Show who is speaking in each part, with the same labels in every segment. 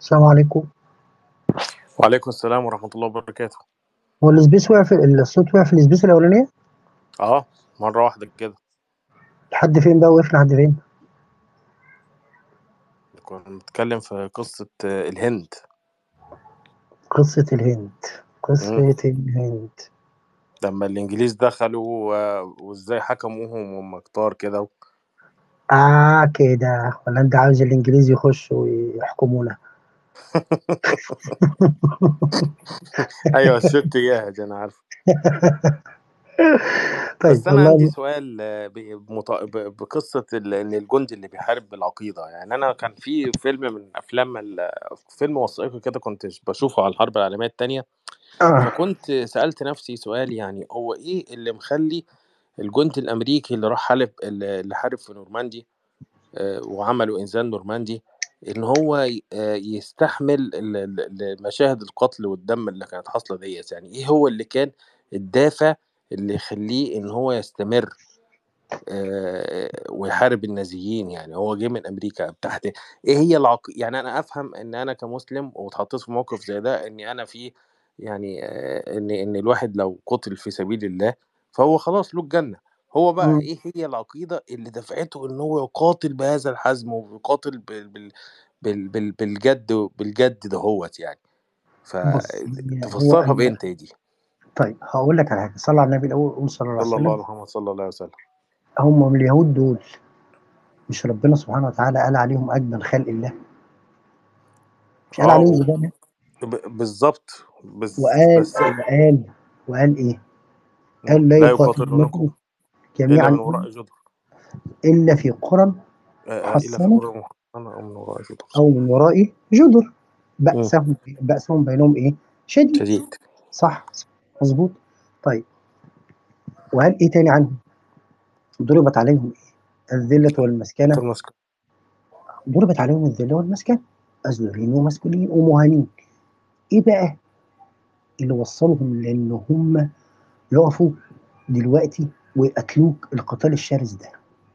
Speaker 1: السلام عليكم
Speaker 2: وعليكم السلام ورحمة الله وبركاته
Speaker 1: هو السبيس وقع في الصوت وقع في السبيس الاولانيه
Speaker 2: اه مرة واحدة كده
Speaker 1: لحد فين بقى وقف لحد فين
Speaker 2: كنا بنتكلم في قصة آه، الهند
Speaker 1: قصه الهند
Speaker 2: مم.
Speaker 1: قصه الهند
Speaker 2: لما الإنجليز دخلوا آه، وإزاي حكموهم وهم كتار كده و-
Speaker 1: اه كده ولا انت عاوز الانجليز يخشوا ويحكمونا
Speaker 2: أيوة سبت جاهز أنا عارف
Speaker 1: طيب
Speaker 2: بس أنا عندي
Speaker 1: والله
Speaker 2: سؤال آه، ب- بمط- ب- بقصة ال- إن الجندي اللي بيحارب بالعقيدة يعني أنا كان في فيلم من أفلام ال- فيلم وثائقي كده كنت بشوفه على الحرب العالمية التانية
Speaker 1: اه
Speaker 2: فكنت سألت نفسي سؤال يعني هو إيه اللي مخلي الجندي الأمريكي اللي راح حارب اللي حارب في نورماندي آه، وعملوا إنزال نورماندي إن هو ي- آه، يستحمل ال- ال- ال- مشاهد القتل والدم اللي كانت حاصلة ديت يعني إيه هو اللي كان الدافع اللي يخليه إن هو يستمر آه، ويحارب النازيين يعني هو جه من امريكا تحت ايه هي العق... يعني انا افهم ان انا كمسلم واتحطيت في موقف زي ده اني انا في يعني آه، ان ان الواحد لو قتل في سبيل الله فهو خلاص له الجنه هو بقى
Speaker 1: مم.
Speaker 2: ايه هي العقيده اللي دفعته ان هو يقاتل بهذا الحزم ويقاتل بال... بال... بال... بال... بالجد بالجد دهوت يعني
Speaker 1: بص هي- هو
Speaker 2: فتفسرها
Speaker 1: ال...
Speaker 2: بانت دي
Speaker 1: طيب هقول لك على حاجه صلى على النبي الاول قول صلى الله عليه
Speaker 2: صلى الله
Speaker 1: وسلم
Speaker 2: على محمد صلى الله عليه وسلم
Speaker 1: هم اليهود دول مش ربنا سبحانه وتعالى قال عليهم اجمل خلق الله مش قال
Speaker 2: اه
Speaker 1: عليهم
Speaker 2: و...
Speaker 1: زباله
Speaker 2: ب... بالظبط بس
Speaker 1: وقال
Speaker 2: بس
Speaker 1: وقال وقال ايه
Speaker 2: مم.
Speaker 1: قال لا
Speaker 2: لا
Speaker 1: يقاتلونكم
Speaker 2: يقاتلونكم إلا
Speaker 1: جميعا
Speaker 2: من وراء جدر
Speaker 1: الا في قرى
Speaker 2: آه، آه، إلا في
Speaker 1: محصنه
Speaker 2: قرى محصنة أو من وراء جدر
Speaker 1: او من وراء جدر
Speaker 2: مم.
Speaker 1: بأسهم بأسهم بينهم ايه شديد
Speaker 2: شديد
Speaker 1: صح مظبوط طيب وقال ايه تاني عنهم ضربت عليهم ايه الذلة والمسكنة
Speaker 2: المسك
Speaker 1: ضربت عليهم الذلة والمسكنة أذلين ومسكونين ومهانين ايه بقى اللي وصلهم لان هم يقفوا دلوقتي ويقتلوك القتال الشرس ده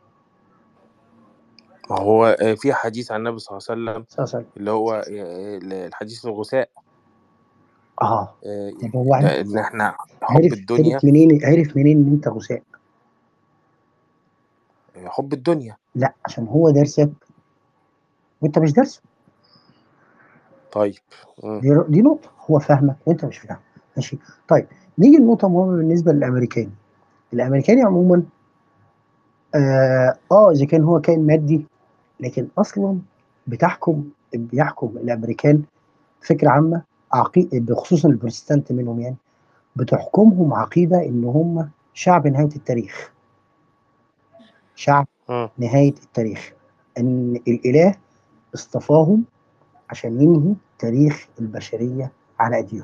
Speaker 2: ما هو آه، في حديث عن النبي صلى الله عليه وسلم
Speaker 1: صلى الله عليه وسلم.
Speaker 2: اللي هو آه، الحديث الغثاء
Speaker 1: اه
Speaker 2: آه،
Speaker 1: طب هو عرف
Speaker 2: ان احنا حب
Speaker 1: عرف
Speaker 2: الدنيا
Speaker 1: عرف منين عرف منين ان انت غثاء
Speaker 2: آه، حب الدنيا
Speaker 1: لا عشان هو دارسك وانت مش دارسه
Speaker 2: طيب مم.
Speaker 1: دي دي نقطة هو فاهمك وانت مش فاهم ماشي طيب نيجي لنقطة مهمة بالنسبة للأمريكاني الأمريكاني عموما آه, اه إذا كان هو كائن مادي لكن أصلا بتحكم بيحكم الأمريكان فكرة عامة عقيدة بخصوصا البروتستانت منهم يعني بتحكمهم عقيدة إن هم شعب نهاية التاريخ شعب
Speaker 2: مم.
Speaker 1: نهاية التاريخ إن الإله اصطفاهم عشان ينهي تاريخ البشرية على أيديهم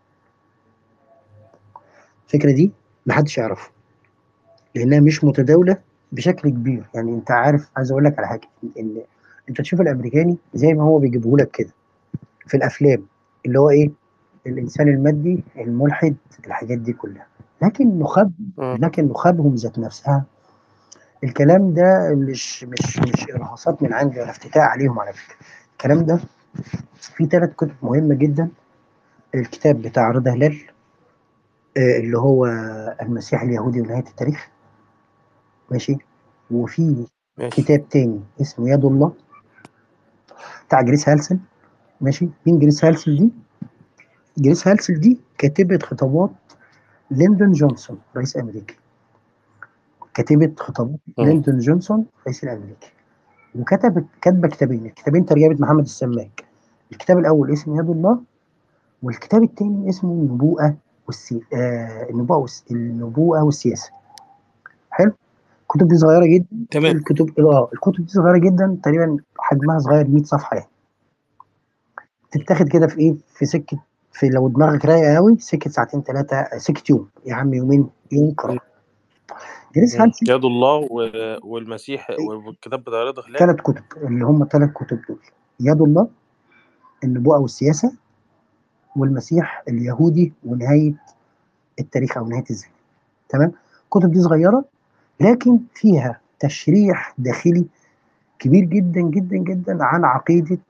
Speaker 1: الفكرة دي محدش يعرفها لأنها مش متداولة بشكل كبير يعني أنت عارف عايز أقول لك على حاجة إن أنت تشوف الأمريكاني زي ما هو بيجيبه لك كده في الأفلام اللي هو إيه الإنسان المادي الملحد الحاجات دي كلها لكن نخب
Speaker 2: مم.
Speaker 1: لكن نخبهم ذات نفسها الكلام ده مش مش مش إرهاصات من عندي ولا افتتاء عليهم على فكرة الكلام ده في ثلاث كتب مهمة جدا الكتاب بتاع رضا هلال آه، اللي هو المسيح اليهودي ونهاية التاريخ ماشي وفي
Speaker 2: ماشي
Speaker 1: كتاب تاني اسمه يد الله بتاع جريس هالسل ماشي مين جريس هالسل دي؟ جريس هالسل دي كاتبة خطابات ليندون جونسون رئيس أمريكي كاتبة خطابات
Speaker 2: مم.
Speaker 1: ليندون جونسون رئيس الأمريكي وكتبت كاتبة كتابين الكتابين ترجمة محمد السماك الكتاب الأول اسمه يد الله والكتاب الثاني اسمه النبوءة والسي... آه النبوءة, والس... النبوءة والسياسة حلو الكتب دي صغيرة جدا
Speaker 2: تمام
Speaker 1: الكتب اه الكتب دي صغيرة جدا تقريبا حجمها صغير 100 صفحة يعني تتاخد كده في ايه في سكة في لو دماغك رايقة قوي سكة ساعتين ثلاثة سكة يوم يا عم يومين يوم قراءة جريس
Speaker 2: مم.
Speaker 1: هالسي
Speaker 2: يد الله و... والمسيح والكتاب بتاع رضا هلال
Speaker 1: ثلاث كتب اللي هم ثلاث كتب دول يد الله النبوءة والسياسة والمسيح اليهودي ونهاية التاريخ أو نهاية الزمان تمام الكتب دي صغيرة لكن فيها تشريح داخلي كبير جدا جدا جدا عن عقيدة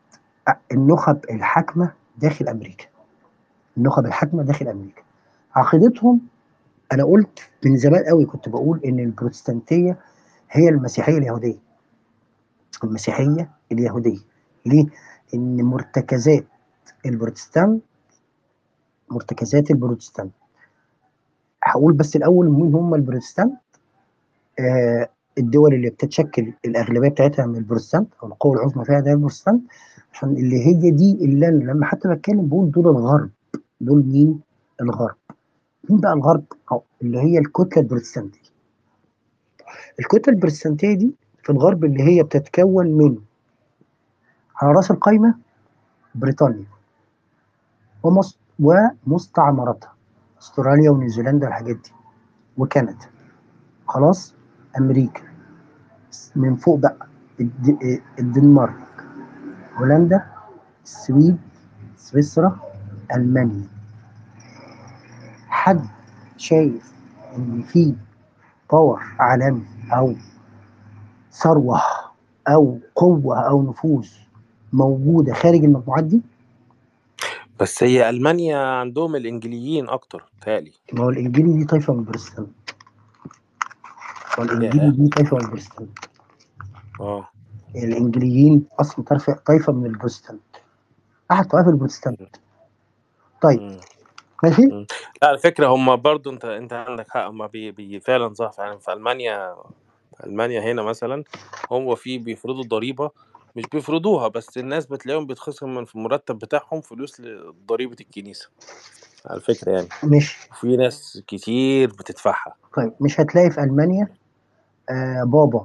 Speaker 1: النخب الحاكمه داخل امريكا النخب الحاكمه داخل امريكا عقيدتهم انا قلت من زمان قوي كنت بقول ان البروتستانتيه هي المسيحيه اليهوديه المسيحيه اليهوديه ليه؟ ان مرتكزات البروتستانت مرتكزات البروتستانت هقول بس الاول مين هم البروتستانت آه الدول اللي بتتشكل الاغلبيه بتاعتها من البروتستانت او القوه العظمى فيها ده البروتستانت عشان اللي هي دي اللي أنا لما حتى بتكلم بقول دول الغرب دول مين الغرب مين بقى الغرب أو اللي هي الكتله البروتستانتيه الكتله البروتستانتيه دي في الغرب اللي هي بتتكون من على راس القايمه بريطانيا ومص... ومستعمراتها استراليا ونيوزيلندا والحاجات دي وكندا خلاص امريكا من فوق بقى الد... الدنمارك هولندا السويد سويسرا المانيا حد شايف ان في باور عالمي او ثروه او قوه او نفوذ موجوده خارج المجموعات دي
Speaker 2: بس هي المانيا عندهم الانجليين اكتر تالي
Speaker 1: ما هو الانجيلي دي طائفه من البروتستانت ما هو الانجيلي دي طائفه من البروتستانت
Speaker 2: اه
Speaker 1: الانجليين اصلا طائفه طائفه من البروتستانت احد طوائف البروتستانت طيب
Speaker 2: مم.
Speaker 1: ماشي
Speaker 2: مم. لا على فكره هم برضو انت انت عندك حق هم بي بي فعلا صح فعلا في المانيا المانيا هنا مثلا هو في بيفرضوا الضريبه مش بيفرضوها بس الناس بتلاقيهم بيتخصم من المرتب بتاعهم فلوس لضريبه الكنيسه على فكره يعني
Speaker 1: مش
Speaker 2: وفي ناس كتير بتدفعها
Speaker 1: طيب مش هتلاقي في المانيا آه بابا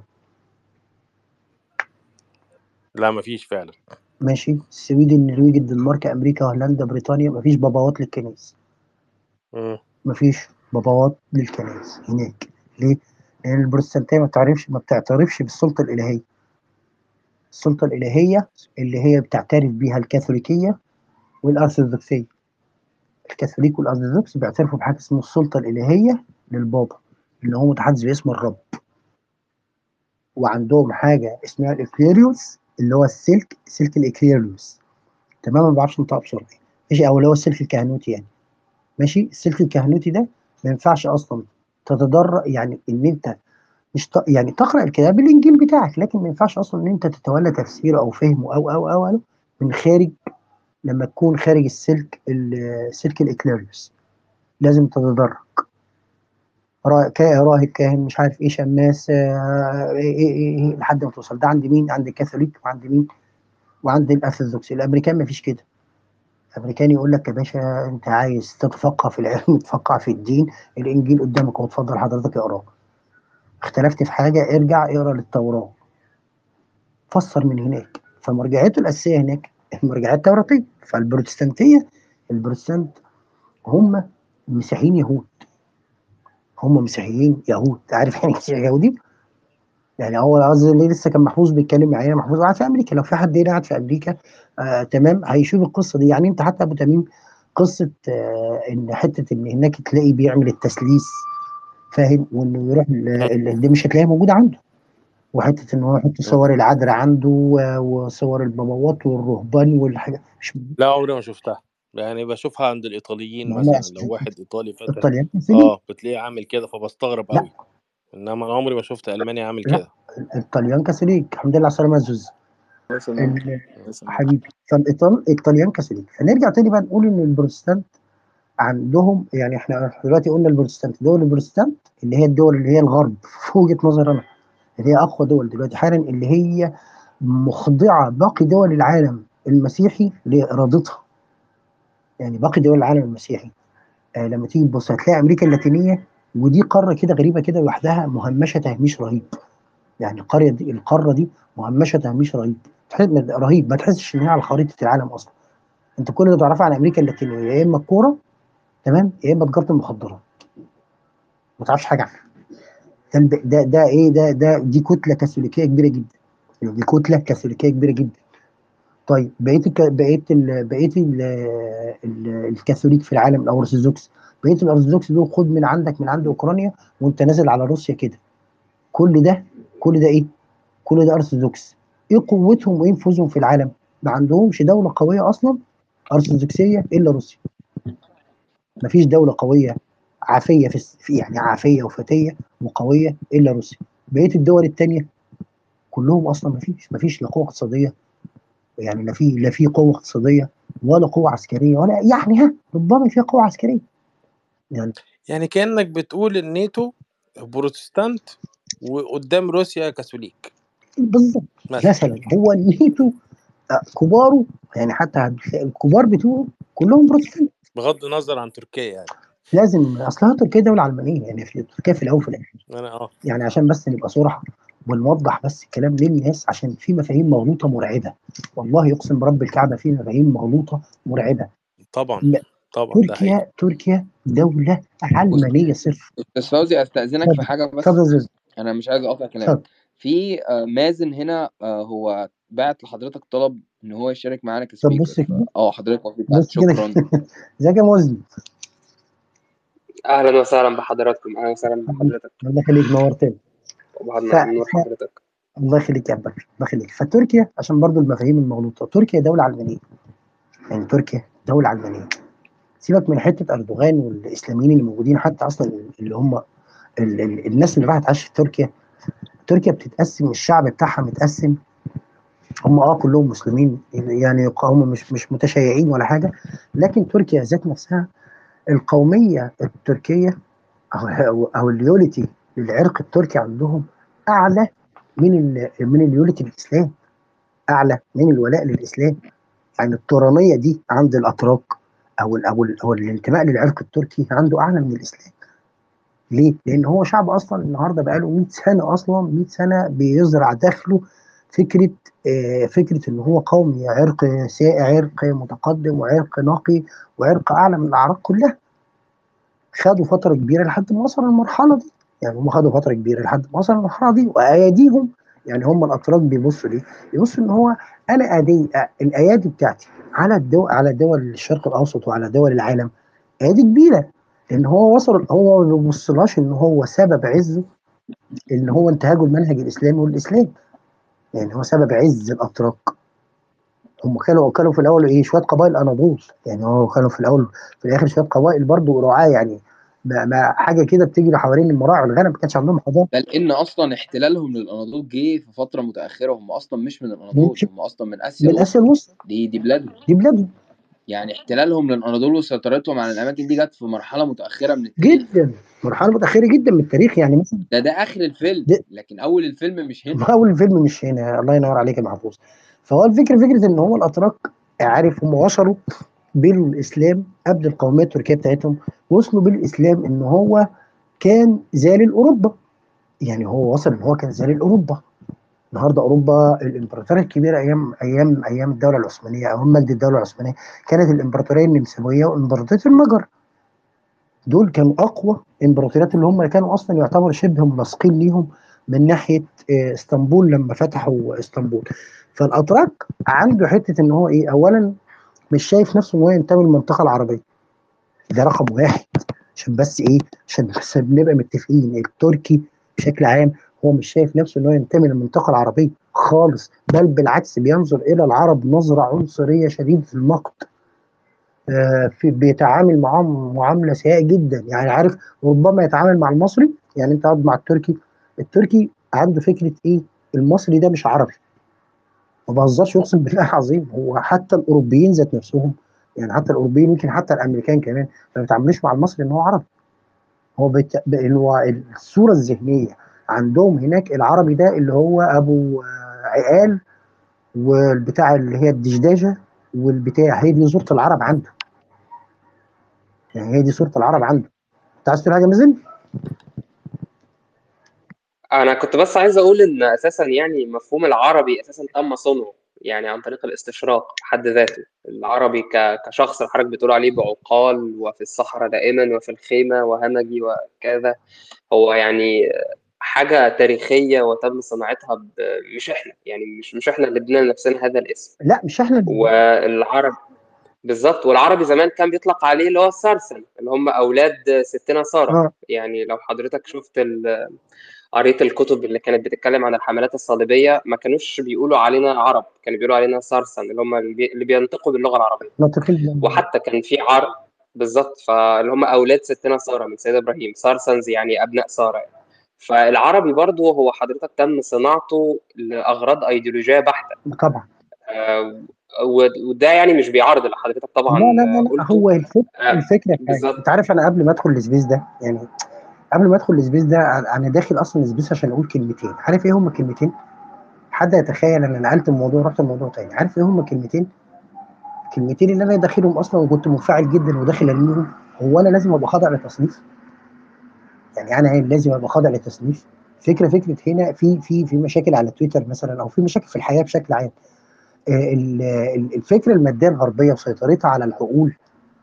Speaker 2: لا مفيش فعلا
Speaker 1: ماشي السويد النرويج الدنمارك امريكا هولندا بريطانيا مفيش باباوات للكنائس
Speaker 2: مم.
Speaker 1: مفيش باباوات للكنائس هناك ليه؟ لان البروتستانتيه ما بتعرفش ما بتعترفش بالسلطه الالهيه السلطه الالهيه اللي هي بتعترف بيها الكاثوليكيه والارثوذكسيه الكاثوليك والارثوذكس بيعترفوا بحاجه اسمها السلطه الالهيه للبابا اللي هو متحدث باسم الرب وعندهم حاجه اسمها الاكليريوس اللي هو السلك سلك الاكليريوس تمام ما بعرفش انطقها بسرعه ماشي او اللي هو السلك الكهنوتي يعني ماشي السلك الكهنوتي ده ما ينفعش اصلا تتضرر يعني ان انت مش ت... يعني تقرا الكتاب الانجيل بتاعك لكن ما ينفعش اصلا ان انت تتولى تفسيره او فهمه او او او, أو من خارج لما تكون خارج السلك السلك الاكليريوس لازم تتدرج را- كا- راهب كاهن مش عارف ايه شماس آه، ايه ايه ايه إيه، لحد ما توصل ده عند مين عند الكاثوليك وعند مين وعند الارثوذكس الامريكان ما فيش كده الامريكان يقول لك يا باشا انت عايز تتفقه في العلم تتفقه في الدين الانجيل قدامك وتفضل حضرتك اقراه اختلفت في حاجه ارجع اقرا للتوراه فسر من هناك فمرجعيته الاساسيه هناك المرجعيه التوراتيه فالبروتستانتيه البروتستانت هم مسيحيين يهود هم مسيحيين يهود عارف يعني مسيحي يهودي يعني هو قصدي اللي لسه كان محفوظ بيتكلم معايا محفوظ قاعد في امريكا لو في حد هنا قاعد في امريكا آه تمام هيشوف القصه دي يعني انت حتى ابو تميم قصه آه ان حته ان هناك تلاقي بيعمل التسليس فاهم وانه يروح ال- ال- دي مش هتلاقيها موجوده عنده وحته ان هو يحط صور العذراء عنده و- وصور البابوات والرهبان والحاجات مش
Speaker 2: لا عمري ما شفتها يعني بشوفها عند الايطاليين
Speaker 1: ما هم
Speaker 2: مثلا
Speaker 1: أصل
Speaker 2: لو واحد ايطالي فاتح
Speaker 1: الطليان كاثوليك
Speaker 2: اه بتلاقيه عامل كده فبستغرب
Speaker 1: لا
Speaker 2: قوي انما انا عمري ما شفت المانيا عامل
Speaker 1: لا
Speaker 2: كده
Speaker 1: الطليان كاثوليك الحمد لله على السلامه يا زوز
Speaker 3: مثلا
Speaker 1: ال-
Speaker 3: مثلا
Speaker 1: حبيبي فالايطال الطليان كاثوليك فنرجع تاني بقى نقول ان البروتستانت عندهم يعني احنا دلوقتي قلنا البروتستانت دول البروتستانت اللي هي الدول اللي هي الغرب في وجهه نظر انا اللي هي اقوى دول دلوقتي حالا اللي هي مخضعه باقي دول العالم المسيحي لارادتها يعني باقي دول العالم المسيحي آه لما تيجي تبص هتلاقي امريكا اللاتينيه ودي قاره كده غريبه كده لوحدها مهمشه تهميش رهيب يعني القريه دي القاره دي مهمشه تهميش رهيب تحس رهيب ما تحسش ان هي على خريطه العالم اصلا انت كل اللي تعرفه عن امريكا اللاتينيه يا اما الكوره تمام يا اما تجاره المخدرات ما تعرفش حاجه عنها ده الب- ده ده ايه ده ده دي كتله كاثوليكيه كبيره جدا دي كتله كاثوليكيه كبيره جدا طيب بقيه الك... بقيه ال... بقيه ال... ال... الكاثوليك في العالم الارثوذكس بقيه الارثوذكس دول خد من عندك من عند اوكرانيا وانت نازل على روسيا كده كل ده كل ده ايه؟ كل ده ارثوذكس ايه قوتهم وايه نفوذهم في العالم؟ ما عندهمش دوله قويه اصلا ارثوذكسيه الا روسيا ما فيش دوله قويه عافيه في, في يعني عافيه وفتيه وقويه الا روسيا بقيه الدول الثانيه كلهم اصلا ما فيش ما فيش لا قوه اقتصاديه يعني لا في لا في قوه اقتصاديه ولا قوه عسكريه ولا يعني ها ربما في قوه عسكريه يعني
Speaker 2: يعني كانك بتقول الناتو بروتستانت وقدام روسيا كاثوليك
Speaker 1: بالظبط
Speaker 2: مثلا
Speaker 1: مثلا هو الناتو آه، كباره يعني حتى هتلاقي الكبار بتوعه كلهم بروتستانت
Speaker 2: بغض النظر عن تركيا يعني
Speaker 1: لازم اصلها تركيا دوله علمانيه يعني في تركيا في الاول وفي الاخر
Speaker 2: انا اه
Speaker 1: يعني عشان بس نبقى صراحه ونوضح بس الكلام للناس عشان في مفاهيم مغلوطه مرعبه والله يقسم برب الكعبه في مفاهيم مغلوطه مرعبه
Speaker 2: طبعا
Speaker 1: لا
Speaker 2: طبعا ده حقيقي
Speaker 1: تركيا تركيا دوله علمانيه صفر
Speaker 3: بس فوزي استاذنك في
Speaker 1: اتفضل
Speaker 3: حاجه بس
Speaker 1: اتفضل يا زوز
Speaker 3: انا مش عايز اقطع كلامك
Speaker 1: اتفضل
Speaker 3: في آه، مازن هنا آه، هو بعت لحضرتك طلب ان هو يشارك معانا
Speaker 1: طب
Speaker 3: كسبيكر
Speaker 1: بص كده
Speaker 3: اه حضرتك وافقت
Speaker 1: بص كده
Speaker 3: شكرا
Speaker 1: ازيك يا مزن
Speaker 4: اهلا وسهلا بحضراتكم اهلا وسهلا بحضرتك
Speaker 1: الله يخليك نورتني
Speaker 4: وبعد
Speaker 1: ف...
Speaker 4: نور
Speaker 1: ف...
Speaker 4: حضرتك
Speaker 1: الله يخليك يا عبد الله الله يخليك فتركيا عشان برضو المفاهيم المغلوطه تركيا دوله علمانيه يعني تركيا دوله علمانيه سيبك من حته اردوغان والاسلاميين اللي موجودين حتى اصلا اللي هم ال... ال... الناس اللي راحت عاشت في تركيا تركيا بتتقسم الشعب بتاعها متقسم هم اه كلهم مسلمين يعني هم مش مش متشيعين ولا حاجه لكن تركيا ذات نفسها القوميه التركيه او او, أو اليوليتي للعرق التركي عندهم اعلى من ال من اليوليتي للاسلام اعلى من الولاء للاسلام يعني التورانيه دي عند الاتراك او ال او ال او الانتماء للعرق التركي عنده اعلى من الاسلام ليه؟ لان هو شعب اصلا النهارده بقاله 100 سنه اصلا 100 سنه بيزرع داخله فكره آه فكره ان هو قوم عرق سائع عرق متقدم وعرق نقي وعرق اعلى من الاعراق كلها خدوا فتره كبيره لحد ما وصلوا للمرحله دي يعني هم خدوا فتره كبيره لحد ما وصلوا للمرحله دي واياديهم يعني هم الاتراك بيبصوا ليه؟ بيبصوا ان هو انا ادي الايادي بتاعتي على الدول على دول الشرق الاوسط وعلى دول العالم ايادي كبيره لان هو وصل هو ما بيبصلهاش ان هو سبب عزه ان هو انتهاجه المنهج الاسلامي والاسلام يعني هو سبب عز الاتراك هم كانوا كانوا في الاول ايه شويه قبائل اناضول يعني هو كانوا في الاول في الاخر شويه قبائل برضه رعاه يعني ما, ما حاجه كده بتجري حوالين المراعي والغنم ما كانش عندهم حضاره
Speaker 3: بل ان اصلا احتلالهم للاناضول جه في فتره متاخره هم اصلا مش من الاناضول
Speaker 1: ممكن.
Speaker 3: هم اصلا من اسيا
Speaker 1: من
Speaker 3: الوسطى
Speaker 1: اسيا الوسطى
Speaker 3: دي دي بلادهم
Speaker 1: دي بلادهم
Speaker 3: يعني احتلالهم للاناضول وسيطرتهم على الاماكن دي جت في مرحله متاخره من التاريخ
Speaker 1: جدا مرحله متاخره جدا من التاريخ يعني مثلا
Speaker 3: ده ده اخر الفيلم
Speaker 1: ده-
Speaker 3: لكن اول الفيلم مش هنا
Speaker 1: اول الفيلم مش هنا الله ينور عليك يا محفوظ فهو الفكره فكره ان هم الاتراك عارف هم وصلوا بالاسلام قبل القوميه التركيه بتاعتهم وصلوا بالاسلام ان هو كان زال اوروبا يعني هو وصل ان هو كان زال اوروبا النهارده اوروبا الامبراطوريه الكبيره ايام ايام ايام الدوله العثمانيه او مجد الدوله العثمانيه كانت الامبراطوريه النمساويه وامبراطوريه المجر دول كانوا اقوى امبراطوريات اللي هم كانوا اصلا يعتبروا شبه ملاصقين ليهم من ناحيه آه، اسطنبول لما فتحوا اسطنبول فالاتراك عنده حته ان هو ايه اولا مش شايف نفسه ان هو ينتمي للمنطقه العربيه ده رقم واحد عشان بس ايه عشان بس نبقى متفقين التركي بشكل عام هو مش شايف نفسه ان هو ينتمي للمنطقه العربيه خالص بل بالعكس بينظر الى العرب نظره عنصريه شديده النقد آه، في بيتعامل معاهم معامله سيئه جدا يعني عارف ربما يتعامل مع المصري يعني انت قاعد مع التركي التركي عنده فكره ايه المصري ده مش عربي ما بهزرش اقسم بالله العظيم هو حتى الاوروبيين ذات نفسهم يعني حتى الاوروبيين يمكن حتى الامريكان كمان ما بيتعاملوش مع المصري ان هو عربي هو بت... ب- اللي هو الصوره الذهنيه عندهم هناك العربي ده اللي هو ابو آه، عقال والبتاع اللي هي الدشداشه والبتاع هي دي صوره العرب عنده يعني هي دي صوره العرب عنده انت عايز تقول حاجه مازن؟
Speaker 4: انا كنت بس عايز اقول ان اساسا يعني مفهوم العربي اساسا تم صنعه يعني عن طريق الاستشراق بحد ذاته العربي ك- كشخص اللي حضرتك بتقول عليه بعقال وفي الصحراء دائما وفي الخيمة وهمجي وكذا هو يعني حاجة تاريخية وتم صناعتها ب... مش احنا يعني مش مش احنا اللي ادينا لنفسنا هذا الاسم
Speaker 1: لا مش احنا اللي-
Speaker 4: والعرب بالظبط والعربي زمان كان بيطلق عليه اللي هو السرسن اللي هم اولاد ستنا ساره
Speaker 1: اه
Speaker 4: يعني لو حضرتك شفت ال- قريت الكتب اللي كانت بتتكلم عن الحملات الصليبيه ما كانوش بيقولوا علينا عرب كانوا بيقولوا علينا سارسن اللي هم اللي بي- اللي بينطقوا باللغه العربيه
Speaker 1: ناطقين
Speaker 4: وحتى كان في عرب بالظبط فاللي هم اولاد ستنا ساره من سيدنا ابراهيم سارسنز يعني ابناء ساره يعني. فالعربي برضو هو حضرتك تم صناعته لاغراض ايديولوجيه بحته
Speaker 1: طبعا
Speaker 4: آه، و- وده يعني مش بيعارض اللي حضرتك طبعا
Speaker 1: لا لا لا, لا
Speaker 4: قلته
Speaker 1: هو الفكره
Speaker 4: آه،
Speaker 1: الفكره في حاجه
Speaker 4: بالظبط.
Speaker 1: انت عارف انا قبل ما ادخل السبيس ده يعني قبل ما ادخل السبيس ده انا داخل اصلا السبيس عشان اقول كلمتين عارف ايه هم كلمتين حد يتخيل انا نقلت الموضوع رحت الموضوع تاني عارف ايه هم كلمتين الكلمتين اللي انا داخلهم اصلا وكنت منفعل جدا وداخل ارميهم هو انا لازم ابقى خاضع لتصنيف يعني انا عيب لازم ابقى خاضع لتصنيف فكره فكره هنا في في في مشاكل على تويتر مثلا او في مشاكل في الحياه بشكل عام آه، ال- ال- الفكره الماديه الغربيه وسيطرتها على العقول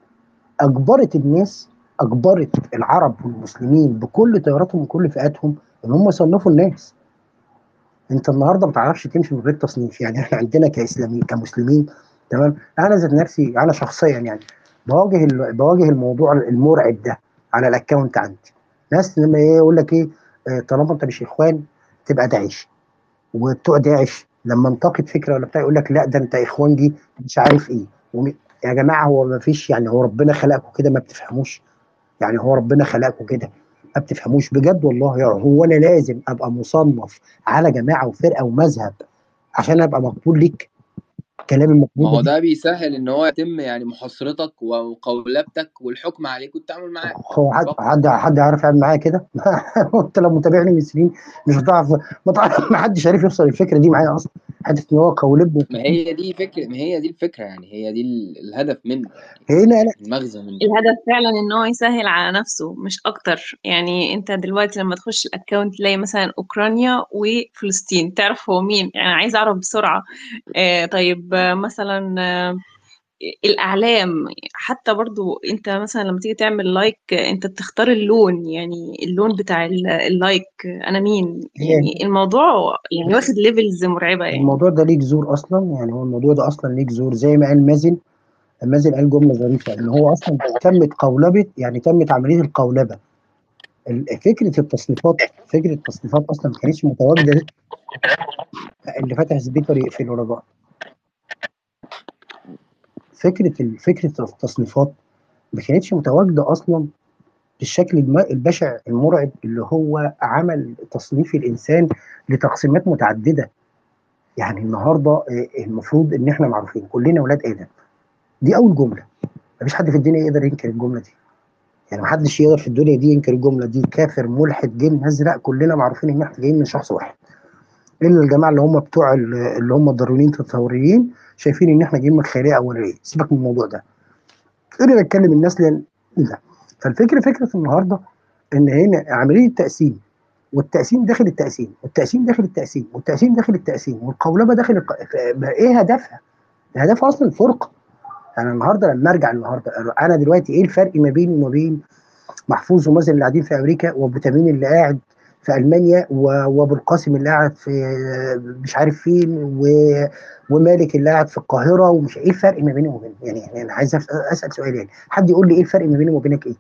Speaker 1: اجبرت الناس اجبرت العرب والمسلمين بكل تياراتهم وكل فئاتهم ان هم يصنفوا الناس انت النهارده ما تعرفش تمشي من غير تصنيف يعني احنا عندنا كاسلاميين كمسلمين تمام انا ذات نفسي انا شخصيا يعني بواجه ال- بواجه الموضوع المرعب ده على الاكونت عندي ناس لما ايه يقول لك ايه آه، طالما انت مش اخوان تبقى داعش وبتوع داعش لما انتقد فكره ولا بتاع يقول لك لا ده انت اخوان دي مش عارف ايه وم- يا جماعه هو ما فيش يعني هو ربنا خلقكم كده ما بتفهموش يعني هو ربنا خلقكم كده ما بتفهموش بجد والله يعني هو انا لازم ابقى مصنف على جماعه وفرقه ومذهب عشان ابقى مقبول ليك كلام
Speaker 3: ما
Speaker 1: المقبول
Speaker 3: هو
Speaker 1: ده
Speaker 3: ده بيسهل ان هو يتم يعني محاصرتك وقولبتك والحكم عليك والتعامل معاك
Speaker 1: هو حد
Speaker 3: فقط.
Speaker 1: حد حد يعرف يعمل معايا كده انت لو متابعني من سنين مش هتعرف ما تعرف ما حدش عارف يوصل الفكره دي معايا اصلا حته ان هو قولب
Speaker 3: ما هي دي فكره ما هي دي الفكره يعني هي دي ال- الهدف منه
Speaker 1: هنا انا
Speaker 3: المغزى منه
Speaker 5: الهدف فعلا ان هو يسهل على نفسه مش اكتر يعني انت دلوقتي لما تخش الاكونت تلاقي مثلا اوكرانيا وفلسطين تعرف هو مين يعني عايز اعرف بسرعة آه طيب آه، مثلا آه الاعلام حتى برضو انت مثلا لما تيجي تعمل لايك آه، انت بتختار اللون يعني اللون بتاع ال- اللايك آه، انا مين يعني الموضوع يعني واخد ليفلز مرعبة يعني
Speaker 1: الموضوع ده ليه جذور اصلا يعني هو الموضوع ده اصلا ليه جذور زي ما قال مازن مازن قال جمله ظريفه ان هو اصلا تمت قولبه يعني تمت عمليه القولبه ال- فكره التصنيفات فكره التصنيفات اصلا ما كانتش متواجده اللي فاتح سبيكر يقفله رجاء فكره ال- فكره التصنيفات ما كانتش متواجده اصلا بالشكل الم- البشع المرعب اللي هو عمل تصنيف الانسان لتقسيمات متعدده يعني النهارده آه، المفروض ان احنا معروفين كلنا اولاد ادم دي اول جمله مفيش حد في الدنيا يقدر ينكر الجمله دي يعني محدش يقدر في الدنيا دي ينكر الجمله دي كافر ملحد جن ازرق كلنا معروفين ان احنا جايين من شخص واحد الا الجماعه اللي هم بتوع ال- اللي هم الضروريين التطوريين شايفين ان احنا جايين من خيريه اوليه سيبك من الموضوع ده خلينا نتكلم الناس لان لا فالفكره فكره النهارده ان هنا عمليه التقسيم والتقسيم داخل التقسيم والتقسيم داخل التقسيم والتقسيم داخل التقسيم والقولبه داخل الق... ف- ايه هدفها؟ هدفها اصلا الفرقه يعني النهارده لما ارجع النهارده انا دلوقتي ايه الفرق ما بيني وما بين محفوظ ومازن اللي قاعدين في امريكا وابو تميم اللي قاعد في المانيا و- وابو القاسم اللي قاعد في مش عارف فين و- ومالك اللي قاعد في القاهره ومش ايه الفرق ما بيني وما بينه يعني يعني انا عايز أف- اسال سؤال يعني حد يقول لي ايه الفرق ما بيني وما بينك ايه؟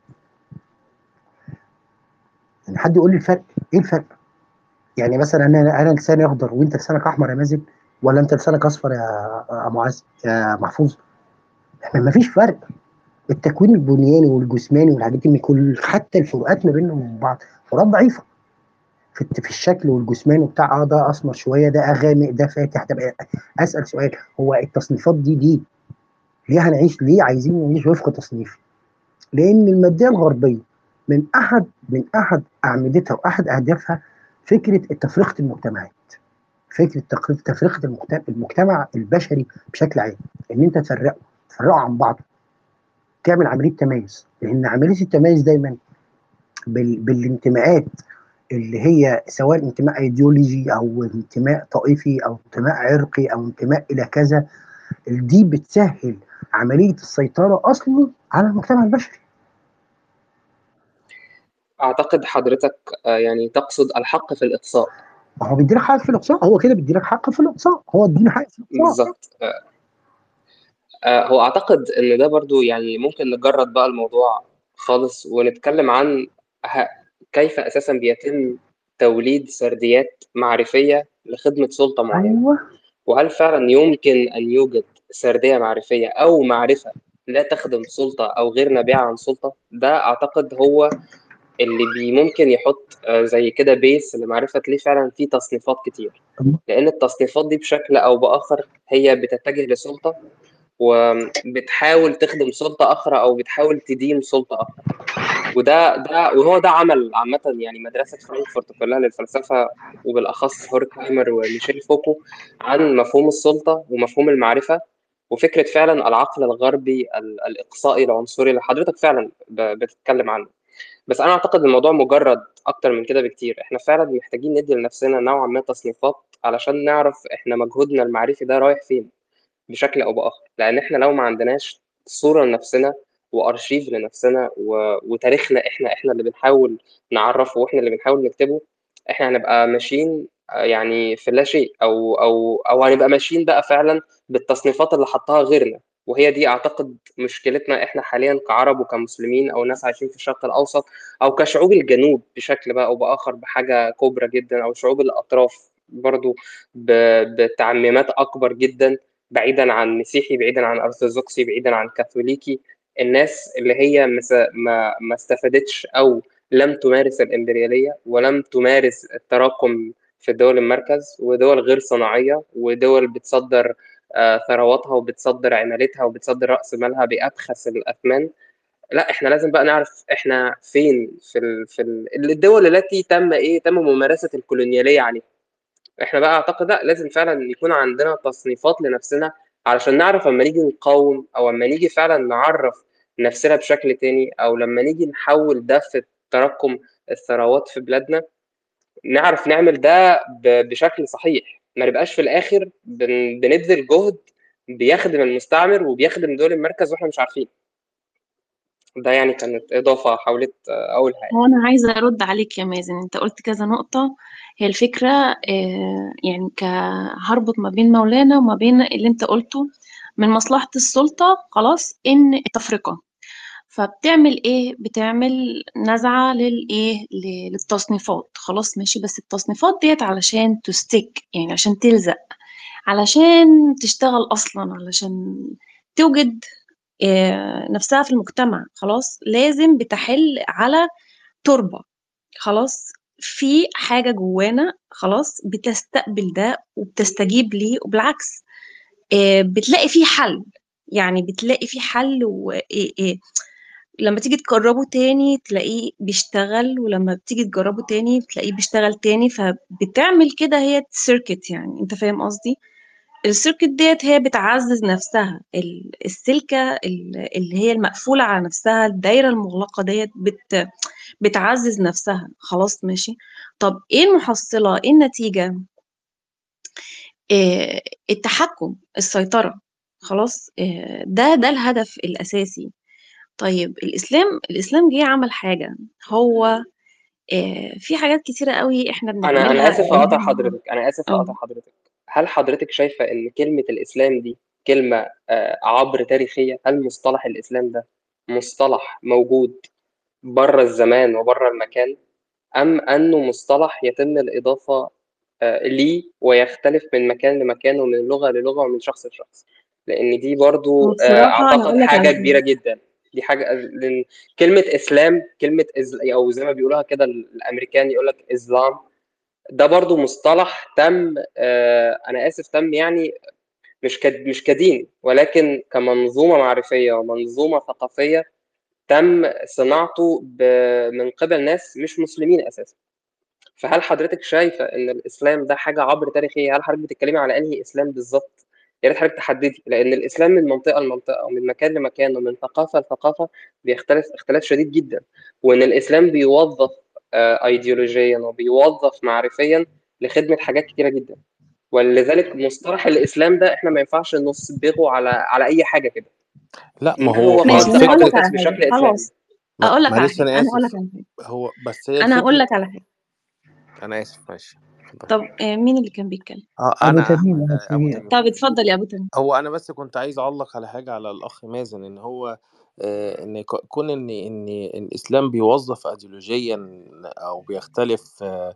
Speaker 1: يعني حد يقول لي الفرق ايه الفرق؟ يعني مثلا انا انا لساني اخضر وانت لسانك احمر يا مازن ولا انت لسانك اصفر يا يا معاذ يا محفوظ؟ احنا ما فيش فرق التكوين البنياني والجسماني والحاجات دي كل حتى الفروقات ما بينهم وبين بعض فروقات ضعيفه في الت- في الشكل والجسمان وبتاع اه ده اسمر شويه ده اغامق ده فاتح ده بقى اسال سؤال هو التصنيفات دي دي ليه هنعيش ليه عايزين نعيش وفق تصنيف؟ لان الماديه الغربيه من احد من احد اعمدتها واحد اهدافها فكره تفرقه المجتمعات فكره تقريب- تفرقه المجتمع, المجتمع البشري بشكل عام ان انت تفرقه تفرقه عن بعضه تعمل عمليه تميز لان عمليه التميز دايما بال... بالانتماءات اللي هي سواء انتماء ايديولوجي او انتماء طائفي او انتماء عرقي او انتماء الى كذا دي بتسهل عمليه السيطره اصلا على المجتمع البشري
Speaker 4: اعتقد حضرتك آه، يعني تقصد الحق في الاقصاء
Speaker 1: ما هو بيديلك حق في الاقصاء هو كده بيديلك حق في الاقصاء هو اديني حق في الاقصاء
Speaker 4: بالظبط آه، آه، هو اعتقد ان ده برضو يعني ممكن نجرد بقى الموضوع خالص ونتكلم عن ه- كيف اساسا بيتم توليد سرديات معرفية لخدمة سلطة معينة
Speaker 1: ايوه
Speaker 4: وهل فعلا يمكن أن يوجد سردية معرفية أو معرفة لا تخدم سلطة أو غير نابعة عن سلطة ده أعتقد هو اللي بي ممكن يحط آه، زي كده بيس لمعرفة ليه فعلا في تصنيفات كتير لأن التصنيفات دي بشكل أو بآخر هي بتتجه لسلطة وبتحاول تخدم سلطة أخرى أو بتحاول تدين سلطة أخرى وده ده وهو ده عمل عامة يعني مدرسة فرانكفورت كلها للفلسفة وبالأخص هوركهايمر وميشيل فوكو عن مفهوم السلطة ومفهوم المعرفة وفكرة فعلا العقل الغربي ال- الإقصائي العنصري اللي حضرتك فعلا ب- بتتكلم عنه بس أنا أعتقد الموضوع مجرد أكتر من كده بكتير إحنا فعلا محتاجين ندي لنفسنا نوعا ما تصنيفات علشان نعرف إحنا مجهودنا المعرفي ده رايح فين بشكل او باخر لان احنا لو ما عندناش صوره لنفسنا وارشيف لنفسنا و... وتاريخنا احنا احنا اللي بنحاول نعرفه واحنا اللي بنحاول نكتبه احنا هنبقى ماشيين آه، يعني في لا شيء او او او هنبقى ماشيين بقى فعلا بالتصنيفات اللي حطها غيرنا وهي دي اعتقد مشكلتنا احنا حاليا كعرب وكمسلمين او ناس عايشين في الشرق الاوسط او كشعوب الجنوب بشكل بقى او باخر بحاجه كبرى جدا او شعوب الاطراف برضو ب... بتعميمات اكبر جدا بعيدا عن مسيحي بعيدا عن ارثوذكسي بعيدا عن كاثوليكي الناس اللي هي مس- ما ما استفادتش او لم تمارس الامبرياليه ولم تمارس التراكم في دول المركز ودول غير صناعيه ودول بتصدر آه، ثرواتها وبتصدر عمالتها وبتصدر راس مالها بابخس الاثمان لا احنا لازم بقى نعرف احنا فين في ال... في ال... الدول التي تم ايه تم ممارسه الكولونياليه عليها احنا بقى اعتقد لا لازم فعلا يكون عندنا تصنيفات لنفسنا علشان نعرف اما نيجي نقاوم او اما نيجي فعلا نعرف نفسنا بشكل تاني او لما نيجي نحول ده في تراكم الثروات في بلادنا نعرف نعمل ده ب- بشكل صحيح ما نبقاش في الاخر بن- بنبذل جهد بيخدم المستعمر وبيخدم دول المركز واحنا مش عارفين ده يعني كانت اضافه حاولت اقولها يعني.
Speaker 5: هو أنا عايزة أرد عليك يا مازن أنت قلت كذا نقطة هي الفكرة آه، يعني ك- هربط ما بين مولانا وما بين اللي أنت قلته من مصلحة السلطة خلاص إن التفرقة فبتعمل إيه بتعمل نزعة للإيه ل- للتصنيفات خلاص ماشي بس التصنيفات ديت علشان تستك يعني عشان تلزق علشان تشتغل أصلا علشان توجد آه، نفسها في المجتمع خلاص لازم بتحل على تربة خلاص في حاجة جوانا خلاص بتستقبل ده وبتستجيب ليه وبالعكس آه، بتلاقي فيه حل يعني بتلاقي فيه حل وإيه إيه لما تيجي تجربه تاني تلاقيه بيشتغل ولما بتيجي تجربه تاني بتلاقيه بيشتغل تاني فبتعمل كده هي سيركت يعني انت فاهم قصدي السيركت ديت هي بتعزز نفسها ال- السلكة ال- اللي هي المقفولة على نفسها الدايرة المغلقة ديت بت بتعزز نفسها خلاص ماشي طب ايه المحصلة ايه النتيجة إيه التحكم السيطرة خلاص إيه ده ده الهدف الأساسي طيب الإسلام الإسلام جه عمل حاجة هو إيه في حاجات كتيرة قوي احنا
Speaker 4: انا انا
Speaker 5: بنعملها
Speaker 4: اسف اقاطع حضرتك انا اسف
Speaker 5: اه
Speaker 4: اقاطع حضرتك هل حضرتك شايفه ان كلمه الاسلام دي كلمه آه، عبر تاريخيه هل مصطلح الاسلام ده مصطلح موجود بره الزمان وبره المكان ام انه مصطلح يتم الاضافه آه، ليه ويختلف من مكان لمكان ومن لغه للغه ومن شخص لشخص لان دي برضو
Speaker 5: هو
Speaker 4: آه،
Speaker 5: بصراحة أنا
Speaker 4: اعتقد
Speaker 5: أقول لك
Speaker 4: حاجه
Speaker 5: على
Speaker 4: كبيره
Speaker 5: حاجة
Speaker 4: جدا دي حاجه لأن كلمه اسلام كلمه إز... او زي ما بيقولوها كده الامريكان يقول لك اسلام ده برضو مصطلح تم آه، انا اسف تم يعني مش كد مش كدين ولكن كمنظومه معرفيه ومنظومه ثقافيه تم صناعته ب- من قبل ناس مش مسلمين اساسا فهل حضرتك شايفه ان الاسلام ده حاجه عبر تاريخيه هل حضرتك بتتكلمي على انهي اسلام بالظبط يا ريت حضرتك تحددي لان الاسلام من منطقه لمنطقه ومن مكان لمكان ومن ثقافه لثقافه بيختلف اختلاف شديد جدا وان الاسلام بيوظف آه، ايديولوجيا وبيوظف معرفيا لخدمه حاجات كتيره جدا ولذلك مصطلح الاسلام ده احنا ما ينفعش نصبغه على على اي حاجه كده
Speaker 2: لا ما
Speaker 4: ما
Speaker 2: هو
Speaker 4: هو
Speaker 2: ما
Speaker 5: ماشي
Speaker 4: خاص
Speaker 5: أنا أقول لك
Speaker 2: الفكرة
Speaker 5: على
Speaker 4: بشكل
Speaker 5: حاجة
Speaker 4: اسلامي
Speaker 5: خلاص
Speaker 2: ما-
Speaker 5: أقول لك على
Speaker 2: معلش
Speaker 5: حاجة
Speaker 2: أنا
Speaker 5: أنا أقول لك
Speaker 2: آسف
Speaker 5: على حاجة
Speaker 2: هو بس هي
Speaker 5: أنا هقول
Speaker 2: الفكرة
Speaker 5: لك على حاجة
Speaker 2: أنا آسف ماشي اتفضل.
Speaker 5: طب آه، مين اللي كان بيتكلم
Speaker 2: اه
Speaker 1: ابو
Speaker 2: أنا
Speaker 1: تميم
Speaker 2: أحمد
Speaker 1: ابو
Speaker 2: آه، أبو
Speaker 1: تميم
Speaker 2: تميم
Speaker 5: طب اتفضل يا أبو تميم
Speaker 2: هو انا بس كنت عايز اعلق على حاجه على الاخ مازن ان هو آه، ان ك- كون ان ان إن الاسلام بيوظف ايديولوجيا او بيختلف آه،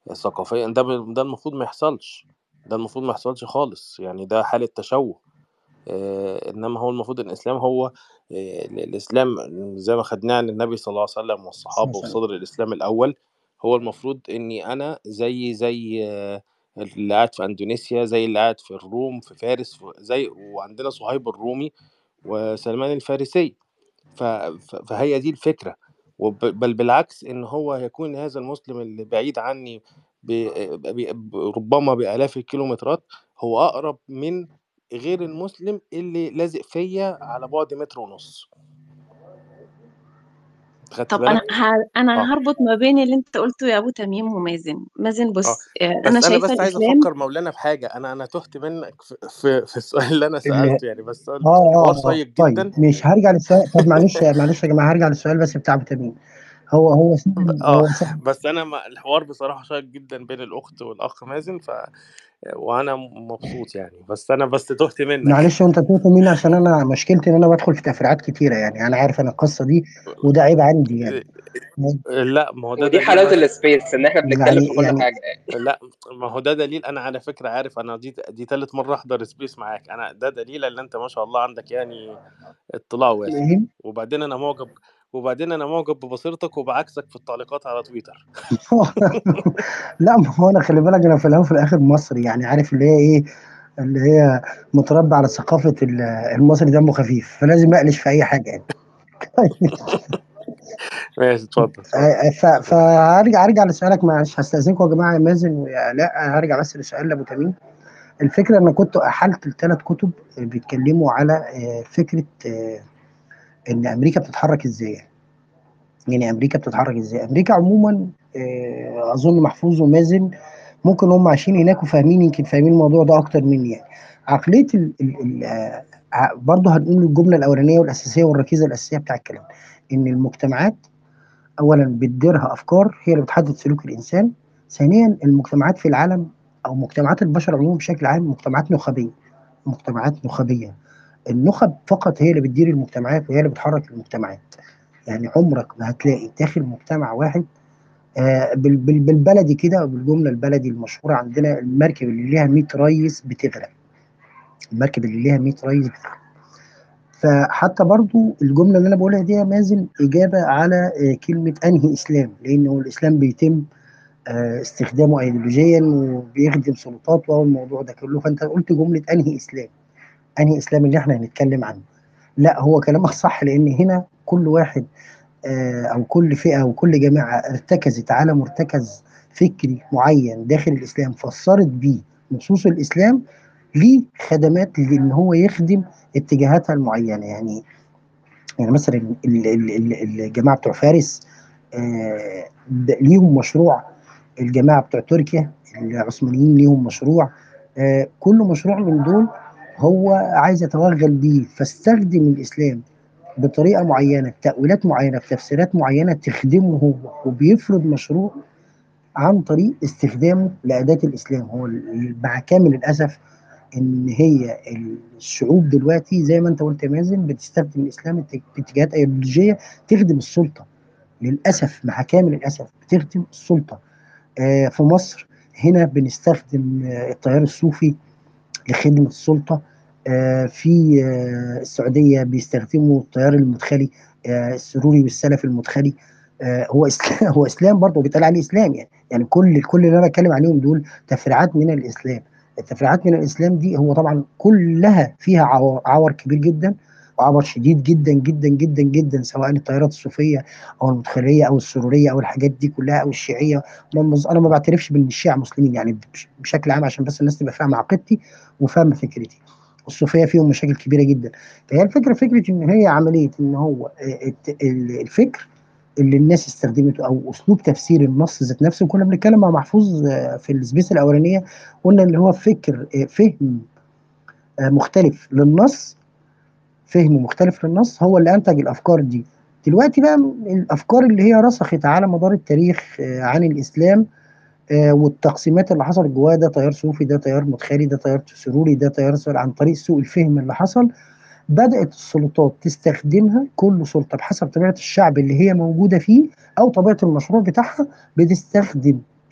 Speaker 2: ثقافيا ده ب- ده المفروض ما يحصلش ده المفروض ما يحصلش خالص يعني ده حالة تشوه آه، انما هو المفروض ان الاسلام هو آه، الاسلام زي ما خدناه عن النبي صلى الله عليه وسلم والصحابه
Speaker 1: مثلا
Speaker 2: وصدر الاسلام الاول هو المفروض اني انا زي زي آه، اللي قاعد في اندونيسيا زي اللي قاعد في الروم في فارس في- زي وعندنا صهيب الرومي وسلمان الفارسي ف- ف- فهي دي الفكرة وب- بل بالعكس إن هو يكون هذا المسلم اللي بعيد عني ب- ب- ب- ربما بآلاف الكيلومترات هو أقرب من غير المسلم اللي لازق فيا على بعد متر ونص خدت
Speaker 5: طب انا
Speaker 2: بالك؟
Speaker 5: ه... انا
Speaker 2: اه
Speaker 5: هربط ما بين اللي انت قلته يا ابو تميم ومازن مازن
Speaker 2: اه
Speaker 5: بص آه، انا
Speaker 2: بس انا
Speaker 5: شايفه
Speaker 2: بس عايز
Speaker 5: الاسلام
Speaker 2: افكر مولانا بحاجه انا انا تهت منك في في, في السؤال اللي انا
Speaker 1: ال-
Speaker 2: سالته يعني بس
Speaker 1: اه
Speaker 2: الحوار
Speaker 1: اه اه
Speaker 2: شيق
Speaker 1: طيب
Speaker 2: جدا
Speaker 1: مش هرجع للسؤال طب معلش معلش يا جماعه هرجع للسؤال بس بتاع ابو تميم هو هو سهل
Speaker 2: اه
Speaker 1: هو سهل
Speaker 2: بس انا ما الحوار بصراحه شيق جدا بين الاخت والاخ مازن ف وانا مبسوط يعني بس انا بس تهت منك
Speaker 1: معلش وانت توت مين عشان انا مشكلتي ان انا بدخل في تفريعات كتيره يعني انا عارف انا القصه دي وده عيب عندي يعني
Speaker 2: لا ما هو ده
Speaker 4: ودي
Speaker 2: دليل
Speaker 4: حلاوه
Speaker 2: مثلا
Speaker 4: السبيس ان احنا بنتكلم
Speaker 1: يعني
Speaker 4: في كل
Speaker 1: يعني
Speaker 4: حاجه
Speaker 2: لا ما هو ده دليل انا على فكره عارف انا دي دي ثالث مره احضر سبيس معاك انا ده دليل ان انت ما شاء الله عندك يعني اطلاع واسع
Speaker 1: ايه
Speaker 2: وبعدين انا معجب وبعدين انا معجب ببصيرتك وبعكسك في التعليقات على تويتر
Speaker 1: لا ما هو انا خلي بالك انا في الاول وفي الاخر مصري يعني عارف اللي هي ايه اللي هي متربى على ثقافه ال- المصري دمه خفيف فلازم اقلش في اي حاجه يعني
Speaker 2: ماشي اتفضل اتفضل
Speaker 1: آه، ف-
Speaker 2: اتفضل
Speaker 1: فهرجع ارجع لسؤالك معلش هستاذنكم يا جماعه يا مازن ويا لا هرجع بس لسؤال لابو تميم الفكره ان كنت احلت الثلاث كتب بيتكلموا على آه، فكره آه، ان امريكا بتتحرك ازاي يعني امريكا بتتحرك ازاي امريكا عموما آه، اظن محفوظ ومازن ممكن هم عايشين هناك وفاهمين يمكن فاهمين الموضوع ده اكتر مني يعني عقليه ال ال ال آه، ع- برضه هنقول الجمله الاولانيه والاساسيه والركيزه الاساسيه بتاع الكلام ان المجتمعات اولا بتديرها افكار هي اللي بتحدد سلوك الانسان ثانيا المجتمعات في العالم او مجتمعات البشر عموما بشكل عام مجتمعات نخبيه مجتمعات نخبيه النخب فقط هي اللي بتدير المجتمعات وهي اللي بتحرك المجتمعات يعني عمرك ما هتلاقي داخل مجتمع واحد آه بال- بال- بالبلدي كده او بالجمله البلدي المشهوره عندنا المركب اللي ليها 100 ريس بتغرق المركب اللي ليها 100 ريس بتغرق فحتى برضو الجمله اللي انا بقولها دي يا مازن اجابه على آه كلمه انهي اسلام لان هو الاسلام بيتم آه استخدامه ايديولوجيا وبيخدم سلطات وهو الموضوع ده كله فانت قلت جمله انهي اسلام انهي اسلام اللي احنا هنتكلم عنه لا هو كلامك صح لان هنا كل واحد آه، او كل فئه او كل جماعه ارتكزت على مرتكز فكري معين داخل الاسلام فسرت بيه نصوص الاسلام ليه خدمات لان هو يخدم اتجاهاتها المعينه يعني يعني مثلا ال- ال- ال- الجماعه بتوع فارس آه، ده ليهم مشروع الجماعه بتوع تركيا العثمانيين ليهم مشروع آه، كل مشروع من دول هو عايز يتوغل بيه فاستخدم الاسلام بطريقه معينه بتاويلات معينه بتفسيرات معينه تخدمه هو وبيفرض مشروع عن طريق استخدامه لاداه الاسلام هو ال- مع كامل الاسف ان هي الشعوب دلوقتي زي ما انت قلت يا مازن بتستخدم الاسلام ات- باتجاهات ايديولوجيه تخدم السلطه للاسف مع كامل الاسف بتخدم السلطه آه، في مصر هنا بنستخدم آه، التيار الصوفي لخدمة السلطة آه، في آه، السعودية بيستخدموا التيار المدخلي آه، السروري والسلفي المدخلي آه، هو اسلام هو اسلام برضه بيتقال عليه اسلام يعني يعني كل كل اللي انا بتكلم عليهم دول تفريعات من الاسلام التفريعات من الاسلام دي هو طبعا كلها فيها عور, عور كبير جدا وعور شديد جدا جدا جدا جدا سواء التيارات الصوفيه او المدخليه او السروريه او الحاجات دي كلها او الشيعيه انا مز- أنا ما بعترفش بان الشيعه مسلمين يعني بش- بشكل عام عشان بس الناس تبقى فاهمه عقيدتي وفاهمه فكرتي الصوفيه فيهم مشاكل كبيره جدا فهي الفكره فكره ان هي عمليه ان هو آه، الت- ال- الفكر اللي الناس استخدمته او اسلوب تفسير النص ذات نفسه كنا بنتكلم مع محفوظ آه، في السبيس الاولانيه قلنا اللي هو فكر آه، فهم آه، مختلف للنص فهم مختلف للنص هو اللي انتج الافكار دي دلوقتي بقى الافكار اللي هي رسخت على مدار التاريخ آه، عن الاسلام آه، والتقسيمات اللي حصلت جواه ده تيار صوفي ده تيار مدخلي ده تيار سروري ده تيار سروري عن طريق سوء الفهم اللي حصل بدأت السلطات تستخدمها كل سلطة بحسب طبيعة الشعب اللي هي موجودة فيه أو طبيعة المشروع بتاعها بتستخدم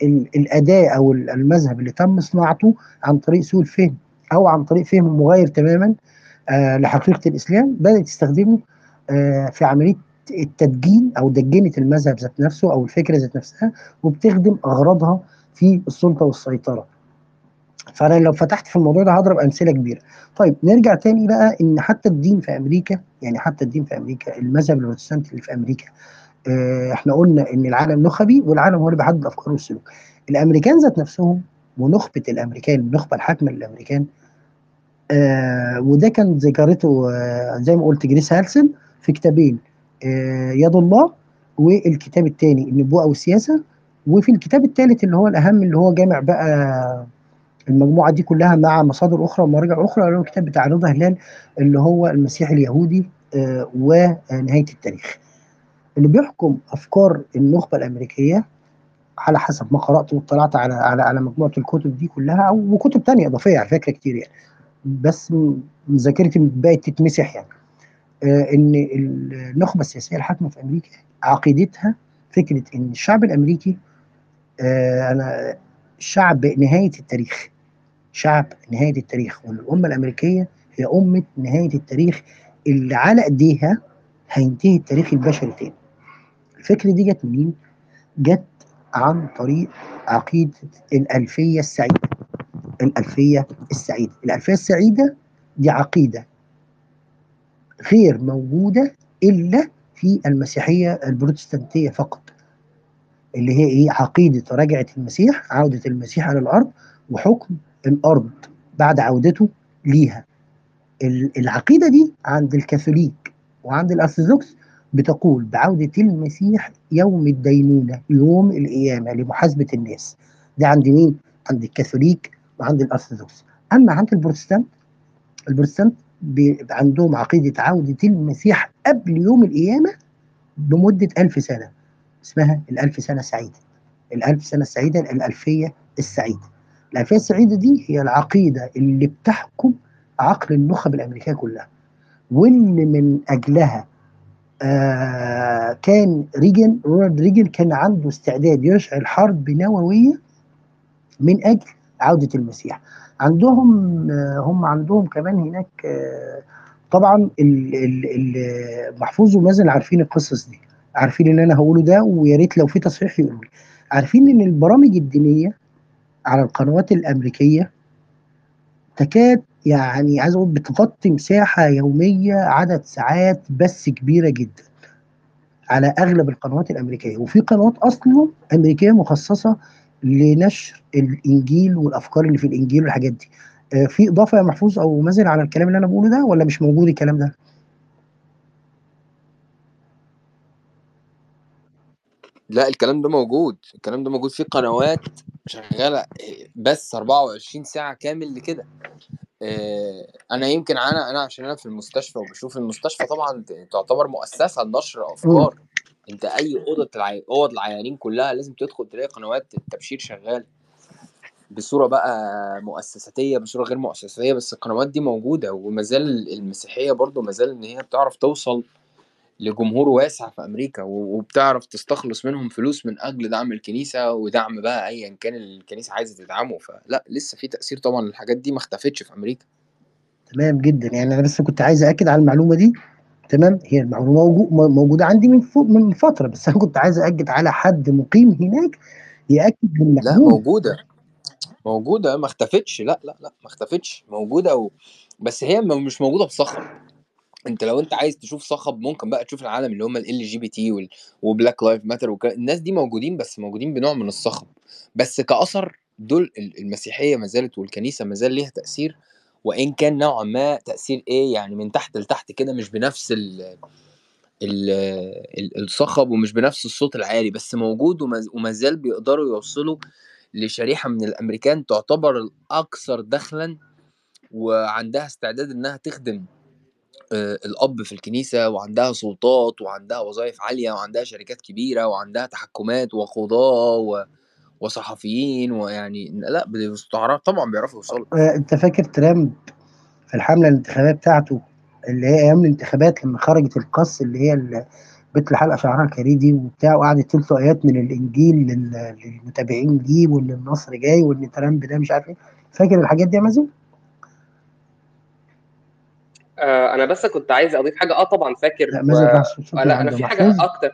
Speaker 1: ال- الاداه او ال- المذهب اللي تم صناعته عن طريق سوء الفهم او عن طريق فهم مغاير تماما آه لحقيقه الاسلام بدات تستخدمه آه في عمليه التدجين او دجنت المذهب ذات نفسه او الفكره ذات نفسها وبتخدم اغراضها في السلطه والسيطره. فانا لو فتحت في الموضوع ده هضرب امثله كبيره. طيب نرجع تاني بقى ان حتى الدين في امريكا يعني حتى الدين في امريكا المذهب البروتستانتي اللي في امريكا آه، احنا قلنا ان العالم نخبي والعالم هو اللي بيحدد الافكار والسلوك. الامريكان ذات نفسهم ونخبه الامريكان النخبه الحاكمه للامريكان آه وده كان ذكرته آه زي ما قلت جريس هالسن في كتابين آه يد الله والكتاب الثاني النبوءه والسياسه وفي الكتاب الثالث اللي هو الاهم اللي هو جامع بقى المجموعه دي كلها مع مصادر اخرى ومراجع اخرى اللي هو الكتاب بتاع رضا هلال اللي هو المسيح اليهودي آه ونهايه التاريخ. اللي بيحكم افكار النخبه الامريكيه على حسب ما قرات واطلعت على على على مجموعه الكتب دي كلها او وكتب تانية اضافيه على فكره كتير يعني بس م- ذاكرتي بقت تتمسح يعني آه ان النخبه السياسيه الحاكمه في امريكا عقيدتها فكره ان الشعب الامريكي آه انا شعب نهايه التاريخ شعب نهايه التاريخ وان الامه الامريكيه هي امه نهايه التاريخ اللي على ايديها هينتهي التاريخ البشري تاني الفكره دي جت منين؟ جت عن طريق عقيده الالفيه السعيده الألفية السعيدة الألفية السعيدة دي عقيدة غير موجودة إلا في المسيحية البروتستانتية فقط اللي هي إيه عقيدة رجعة المسيح عودة المسيح على الأرض وحكم الأرض بعد عودته ليها ال- العقيدة دي عند الكاثوليك وعند الأرثوذكس بتقول بعودة المسيح يوم الدينونة يوم القيامة لمحاسبة الناس ده عند مين؟ عند الكاثوليك وعند الأرثوذكس أما عند البروتستانت البروتستانت بيبقى عندهم عقيدة عودة المسيح قبل يوم القيامة بمدة ألف سنة اسمها الألف سنة سعيدة الألف سنة السعيدة الألفية السعيدة الألفية السعيدة دي هي العقيدة اللي بتحكم عقل النخب الأمريكية كلها واللي من أجلها آه كان ريجن رونالد ريجن كان عنده استعداد يشعل حرب نووية من أجل عودة المسيح عندهم آه هم عندهم كمان هناك آه طبعا ال- ال- ال- محفوظ ومازن عارفين القصص دي عارفين اللي انا هقوله ده ويا ريت لو في تصحيح يقولوا لي عارفين ان البرامج الدينيه على القنوات الامريكيه تكاد يعني عايز اقول بتغطي مساحه يوميه عدد ساعات بس كبيره جدا على اغلب القنوات الامريكيه وفي قنوات اصلا امريكيه مخصصه لنشر الانجيل والافكار اللي في الانجيل والحاجات دي آه، في اضافه يا محفوظ او مازن على الكلام اللي انا بقوله ده ولا مش موجود الكلام ده
Speaker 3: لا الكلام ده موجود الكلام ده موجود في قنوات شغاله بس 24 ساعه كامل لكده آه، انا يمكن انا انا عشان انا في المستشفى وبشوف المستشفى طبعا تعتبر مؤسسه لنشر
Speaker 1: مم.
Speaker 3: افكار انت اي اوضه العي... اوض العيانين كلها لازم تدخل تلاقي قنوات التبشير شغال بصوره بقى مؤسساتيه بصوره غير مؤسساتيه بس القنوات دي موجوده وما زال المسيحيه برضو ما زال ان هي بتعرف توصل لجمهور واسع في امريكا و- وبتعرف تستخلص منهم فلوس من اجل دعم الكنيسه ودعم بقى ايا كان اللي الكنيسه عايزه تدعمه فلا لسه في تاثير طبعا الحاجات دي ما اختفتش في امريكا
Speaker 1: تمام جدا يعني انا بس كنت عايز اكد على المعلومه دي تمام هي المعلومه موجو- موجوده عندي من فوق من فتره بس انا كنت عايز اكد على حد مقيم هناك ياكد
Speaker 3: لا
Speaker 1: المعلومه
Speaker 3: موجوده موجوده ما اختفتش لا لا لا ما اختفتش موجوده و... بس هي م- مش موجوده بصخب انت لو انت عايز تشوف صخب ممكن بقى تشوف العالم اللي هم ال جي بي تي وبلاك لايف ماتر الناس دي موجودين بس موجودين بنوع من الصخب بس كأثر دول ال- المسيحية ما زالت والكنيسة ما زال ليها تأثير وإن كان نوعا ما تأثير إيه يعني من تحت لتحت كده مش بنفس ال ال ال- الصخب ومش بنفس الصوت العالي بس موجود وما وما زال بيقدروا يوصلوا لشريحة من الأمريكان تعتبر الأكثر دخلا وعندها استعداد إنها تخدم آه، الأب في الكنيسة وعندها سلطات وعندها وظائف عالية وعندها شركات كبيرة وعندها تحكمات وقضاة و... وصحفيين ويعني لا بيستعرض طبعا بيعرفوا يوصلوا
Speaker 1: آه، انت فاكر ترامب في الحمله الانتخابيه بتاعته اللي هي ايام الانتخابات لما خرجت القص اللي هي ال- بنت حلقه شعرها كريدي وبتاع وقعدت تلت ايات من الانجيل لل- للمتابعين ليه وان النصر جاي وان ترامب ده مش عارف ايه فاكر الحاجات دي يا مازن؟
Speaker 4: آه انا بس كنت عايز اضيف حاجه اه طبعا فاكر
Speaker 1: لا
Speaker 4: و...
Speaker 1: مازن راح صوت
Speaker 4: لا انا
Speaker 1: عنده
Speaker 4: في حاجه
Speaker 1: محفوظ
Speaker 4: اكتر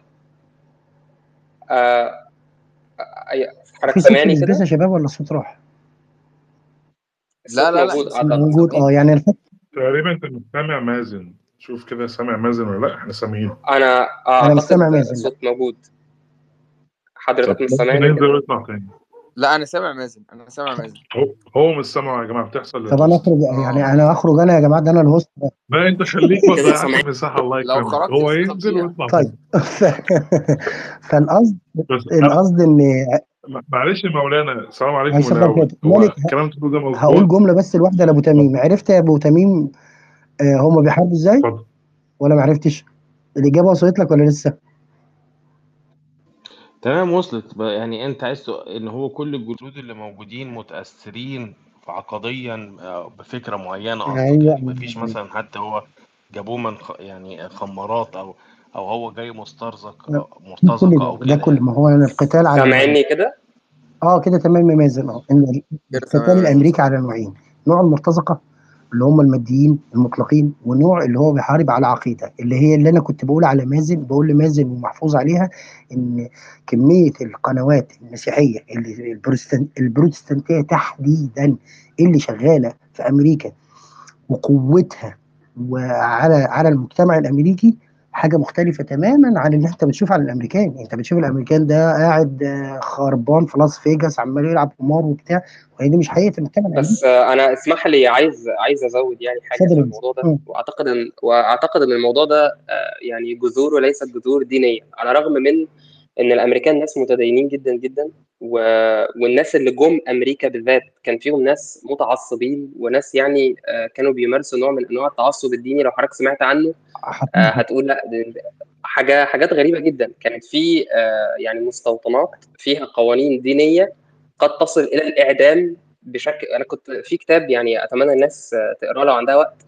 Speaker 4: آه أي- حضرتك
Speaker 1: في صوت في
Speaker 4: سامعني
Speaker 1: السبيس
Speaker 4: كده
Speaker 1: يا شباب ولا الصوت راح؟
Speaker 4: الصوت
Speaker 3: لا لا لا
Speaker 4: موجود
Speaker 3: انت
Speaker 4: اعتقد
Speaker 1: موجود اه
Speaker 3: سامعين
Speaker 1: يعني انا فاكر
Speaker 6: تقريبا انت مش سامع مازن شوف كده سامع مازن ولا لا احنا سامعين
Speaker 4: انا
Speaker 1: انا مش
Speaker 4: اعتقد
Speaker 1: سامع مازن لا
Speaker 4: الصوت موجود
Speaker 6: طب
Speaker 4: حضرتك مش
Speaker 6: ممكن
Speaker 4: سامعني
Speaker 6: ينزل
Speaker 4: كده
Speaker 6: ويطلع تاني
Speaker 3: لا انا سامع مازن انا سامع مازن
Speaker 6: هو هو مش سامع يا جماعه بتحصل
Speaker 1: طب انا
Speaker 6: للهوست
Speaker 1: اخرج يعني
Speaker 3: اه
Speaker 1: انا اخرج انا يا جماعه ده انا الهوست ده
Speaker 6: لا انت خليك ما
Speaker 4: كده
Speaker 6: تضيعش
Speaker 4: سامعني
Speaker 6: المساحه الله
Speaker 3: لو
Speaker 6: يكرمك
Speaker 3: خرجت
Speaker 6: هو
Speaker 3: الصوت
Speaker 6: ينزل
Speaker 3: هتضيع
Speaker 6: ويطلع
Speaker 1: طيب
Speaker 6: تاني
Speaker 1: ف... فالقصد
Speaker 6: بس أنا-
Speaker 1: القصد ان
Speaker 6: معلش يا مولانا السلام عليكم
Speaker 1: عايز
Speaker 6: الاول
Speaker 1: افرق
Speaker 6: هو
Speaker 1: مالك
Speaker 6: الكلام تقوله ده
Speaker 1: هقول
Speaker 6: مظبوط
Speaker 1: جمله بس لوحده لابو تميم عرفت يا ابو تميم آه هم بيحاربوا ازاي
Speaker 6: اتفضل
Speaker 1: ولا ما عرفتش الاجابه وصلت لك ولا لسه
Speaker 2: تمام وصلت ب- يعني انت عايز تق- ان هو كل الجنود اللي موجودين متأثرين عقديا آه، بفكرة معينة قصدك
Speaker 1: ايوه
Speaker 2: يعني
Speaker 1: الله
Speaker 2: مفيش
Speaker 1: عليك
Speaker 2: مثلا حتى هو جابوه من خ- يعني خمارات او او هو جاي مسترزق
Speaker 1: لا،
Speaker 2: آه،
Speaker 1: كل
Speaker 2: مرتزقة
Speaker 1: ده
Speaker 2: او
Speaker 1: ده
Speaker 2: كده
Speaker 1: كل
Speaker 2: يعني
Speaker 1: ما هو القتال على نوعين
Speaker 4: سامعني كده
Speaker 1: اه كده تمام يا مازن اه ان
Speaker 3: كده
Speaker 1: القتال
Speaker 3: تمام يا مازن
Speaker 1: الامريكي
Speaker 3: صح
Speaker 1: على نوعين نوع المرتزقه اللي هم الماديين المطلقين ونوع اللي هو بيحارب على عقيده اللي هي اللي انا كنت بقول على مازن بقول لمازن ومحفوظ عليها ان كميه القنوات المسيحيه اللي البروتستانت البروتستانتيه تحديدا اللي شغاله في امريكا وقوتها وعلى على المجتمع الامريكي حاجه مختلفه تماما عن اللي انت بتشوف على الامريكان انت بتشوف الامريكان ده قاعد آه، خربان في لاس فيجاس عمال يلعب قمار وبتاع وهي دي مش حقيقه المجتمع الامريكي
Speaker 4: بس آه، انا اسمح لي عايز عايز ازود يعني حاجه
Speaker 1: اتفضل
Speaker 4: في
Speaker 1: يا مازن
Speaker 4: الموضوع ده
Speaker 1: مم.
Speaker 4: واعتقد ان واعتقد ان الموضوع ده آه، يعني جذوره ليست جذور دينيه على الرغم من ان الامريكان ناس متدينين جدا جدا و... والناس اللي جم امريكا بالذات كان فيهم ناس متعصبين وناس يعني آه، كانوا بيمارسوا نوع من انواع التعصب الديني لو حضرتك سمعت عنه آه،
Speaker 1: حقيقي
Speaker 4: هتقول لا ده- ده حاجه حاجات غريبه جدا كانت في آه، يعني مستوطنات فيها قوانين دينيه قد تصل الى الاعدام بشكل انا كنت في كتاب يعني اتمنى الناس آه، تقراه لو عندها وقت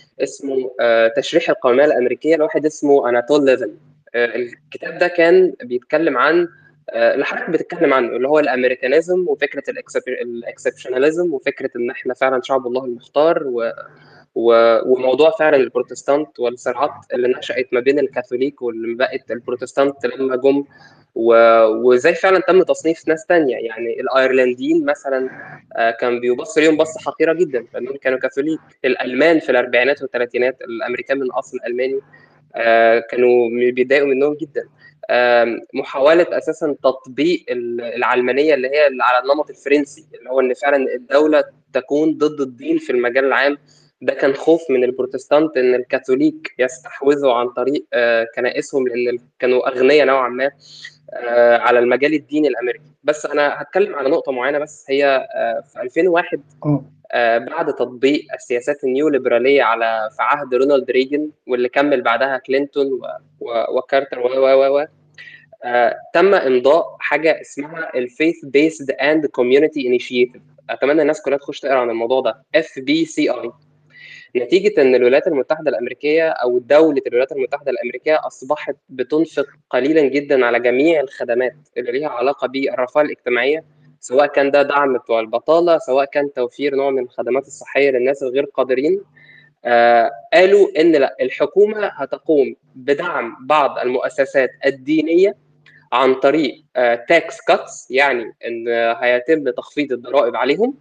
Speaker 4: اسمه آه، تشريح القوميه الامريكيه لواحد اسمه اناتول ليفن آه، الكتاب ده كان بيتكلم عن آه، اللي حضرتك بتتكلم عنه اللي هو الامريكانيزم وفكره الاكسبشناليزم وفكره ان احنا فعلا شعب الله المختار و و- وموضوع فعلا البروتستانت والصراعات اللي نشأت ما بين الكاثوليك واللي بقت البروتستانت لما جم و- وازاي فعلا تم تصنيف ناس تانية يعني الايرلنديين مثلا آه، كان بيبص ليهم بصة حقيرة جدا لانهم كانوا كاثوليك الالمان في الاربعينات والثلاثينات الامريكان من اصل الماني آه، كانوا بيتضايقوا منهم جدا آم، محاولة أساسا تطبيق ال- العلمانية اللي هي اللي على النمط الفرنسي اللي هو إن فعلا الدولة تكون ضد الدين في المجال العام ده كان خوف من البروتستانت إن الكاثوليك يستحوذوا عن طريق آه، كنائسهم لأن كانوا أغنياء نوعا ما آه، على المجال الديني الأمريكي بس أنا هتكلم على نقطة معينة بس هي آه، في 2001
Speaker 1: اه
Speaker 4: آه، بعد تطبيق السياسات النيو ليبراليه على في عهد رونالد ريجن واللي كمل بعدها كلينتون و- و- وكارتر و و و و آه، تم امضاء حاجه اسمها الفيث بيسد اند كوميونتي انيشيتيف اتمنى الناس كلها تخش تقرا عن الموضوع ده اف بي سي اي نتيجه ان الولايات المتحده الامريكيه او دوله الولايات المتحده الامريكيه اصبحت بتنفق قليلا جدا على جميع الخدمات اللي ليها علاقه بالرفاه الاجتماعيه سواء كان ده دعم بتوع البطاله سواء كان توفير نوع من الخدمات الصحيه للناس الغير قادرين آه قالوا ان لا الحكومه هتقوم بدعم بعض المؤسسات الدينيه عن طريق تاكس كاتس يعني ان هيتم تخفيض الضرائب عليهم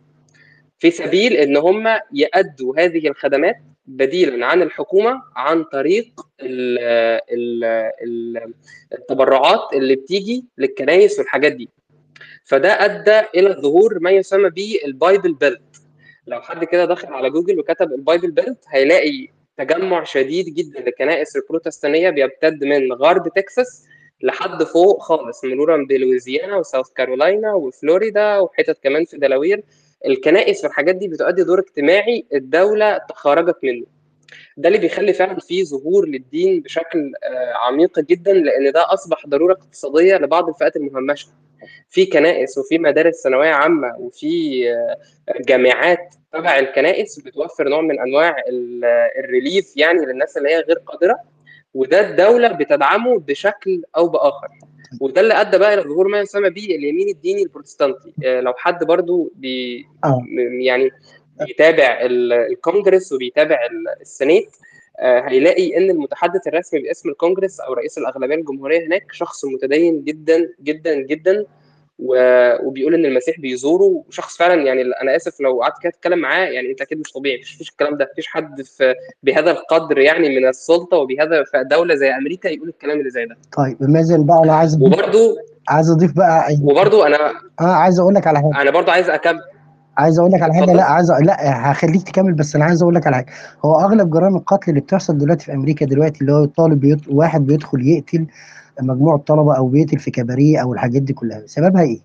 Speaker 4: في سبيل ان هم يأدوا هذه الخدمات بديلا عن الحكومه عن طريق ال ال ال التبرعات اللي بتيجي للكنائس والحاجات دي فده ادى الى ظهور ما يسمى بالبايبل بيلت لو حد كده دخل على جوجل وكتب البايبل بيلت هيلاقي تجمع شديد جدا للكنائس البروتستانيه بيمتد من غرب تكساس لحد فوق خالص مرورا بلويزيانا وساوث كارولاينا وفلوريدا وحتت كمان في دلاوير الكنائس والحاجات دي بتؤدي دور اجتماعي الدوله تخرجت منه ده اللي بيخلي فعلا في ظهور للدين بشكل آه، عميق جدا لان ده اصبح ضروره اقتصاديه لبعض الفئات المهمشه في كنائس وفي مدارس ثانويه عامه وفي آه، جامعات تبع الكنائس بتوفر نوع من انواع ال- الريليف يعني للناس اللي هي غير قادره وده الدوله بتدعمه بشكل او باخر وده اللي ادى بقى الى ظهور ما يسمى به اليمين الديني البروتستانتي آه، لو حد برضو بي
Speaker 1: اه
Speaker 4: م- يعني بيتابع ال- الكونجرس وبيتابع ال- السنيت آه، هيلاقي ان المتحدث الرسمي باسم الكونجرس او رئيس الاغلبيه الجمهوريه هناك شخص متدين جدا جدا جدا و- وبيقول ان المسيح بيزوره وشخص فعلا يعني انا اسف لو قعدت كده اتكلم معاه يعني انت اكيد مش طبيعي مفيش مفيش الكلام ده مفيش حد في بهذا القدر يعني من السلطه وبهذا في دوله زي امريكا يقول الكلام اللي زي ده
Speaker 1: طيب مازن بقى انا عايز اضيف
Speaker 4: وبرده
Speaker 1: عايز اضيف بقى
Speaker 4: وبرده انا
Speaker 1: اه عايز اقول لك على حاجه
Speaker 4: انا برده عايز اكمل
Speaker 1: عايز اقول لك على حاجه
Speaker 4: اتفضل
Speaker 1: لا عايز أ- لا هخليك تكمل بس انا عايز اقول لك على حاجه هو اغلب جرائم القتل اللي بتحصل دلوقتي في امريكا دلوقتي اللي هو طالب بيط... واحد بيدخل يقتل مجموعه طلبه او بيقتل في كباريه او الحاجات دي كلها سببها ايه؟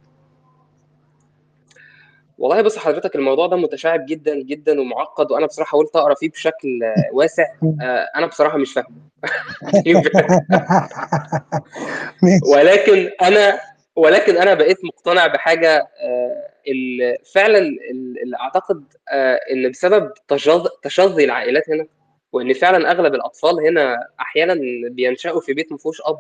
Speaker 4: والله بص حضرتك الموضوع ده متشعب جدا جدا ومعقد وانا بصراحه حاولت اقرا فيه بشكل آه، واسع آه، انا بصراحه مش فاهمه
Speaker 1: ماشي
Speaker 4: ولكن انا ولكن انا بقيت مقتنع بحاجه آه، ال- فعلا ال- اللي اعتقد آه، ان بسبب تشظ- تشظي العائلات هنا وان فعلا اغلب الاطفال هنا احيانا بينشأوا في بيت ما فيهوش اب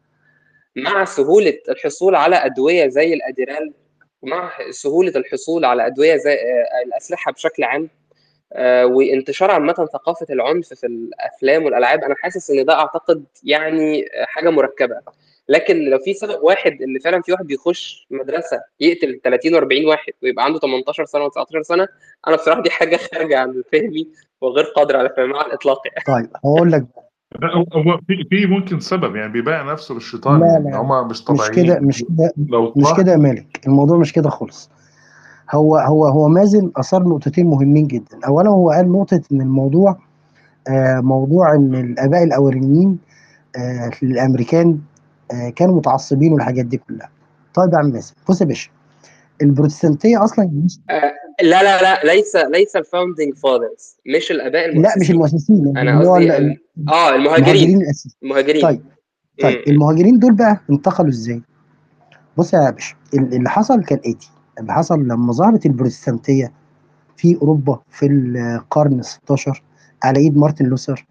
Speaker 4: مع سهوله الحصول على ادويه زي الاديرال ومع سهوله الحصول على ادويه زي آه، الاسلحه بشكل عام آه، وانتشار عامة ثقافة العنف في الأفلام والألعاب أنا حاسس إن ده أعتقد يعني آه، حاجة مركبة لكن لو في سبب واحد إن فعلا في واحد بيخش مدرسة يقتل 30 و40 واحد ويبقى عنده 18 سنة و19 سنة أنا بصراحة دي حاجة خارجة عن فهمي وغير قادر على فهمها على الإطلاق يعني.
Speaker 1: طيب هقول لك
Speaker 6: لا، هو هو في في ممكن سبب يعني بيبيع نفسه للشيطان
Speaker 1: لا
Speaker 6: يعني
Speaker 1: لا
Speaker 6: هما مش
Speaker 1: مش كده
Speaker 6: طبيعيين
Speaker 1: مش كده
Speaker 6: لو
Speaker 1: مش
Speaker 6: طلع
Speaker 1: كده يا مالك الموضوع مش كده خالص هو هو هو مازن اثار نقطتين مهمين جدا اولا هو قال نقطه ان الموضوع آه موضوع ان الاباء الاولانيين آه الامريكان آه كانوا متعصبين والحاجات دي كلها طيب يا عم مازن بص يا باشا البروتستانتيه اصلا مش
Speaker 4: آه، لا لا لا ليس ليس الفاوندينج فاذرز مش الآباء
Speaker 1: لا مش
Speaker 4: المؤسسين
Speaker 1: المؤسسين
Speaker 4: أنا
Speaker 1: اللي هو
Speaker 4: قصدي
Speaker 1: ال-
Speaker 4: ال- آه
Speaker 1: المهاجرين
Speaker 4: المهاجرين
Speaker 1: الاساسيين
Speaker 4: المهاجرين
Speaker 1: طيب طيب
Speaker 4: م- م.
Speaker 1: المهاجرين دول بقى انتقلوا ازاي؟ بص يا باشا ال- اللي حصل كالاتي اللي حصل لما ظهرت البروتستانتيه في اوروبا في القرن ال 16 على ايد مارتن لوثر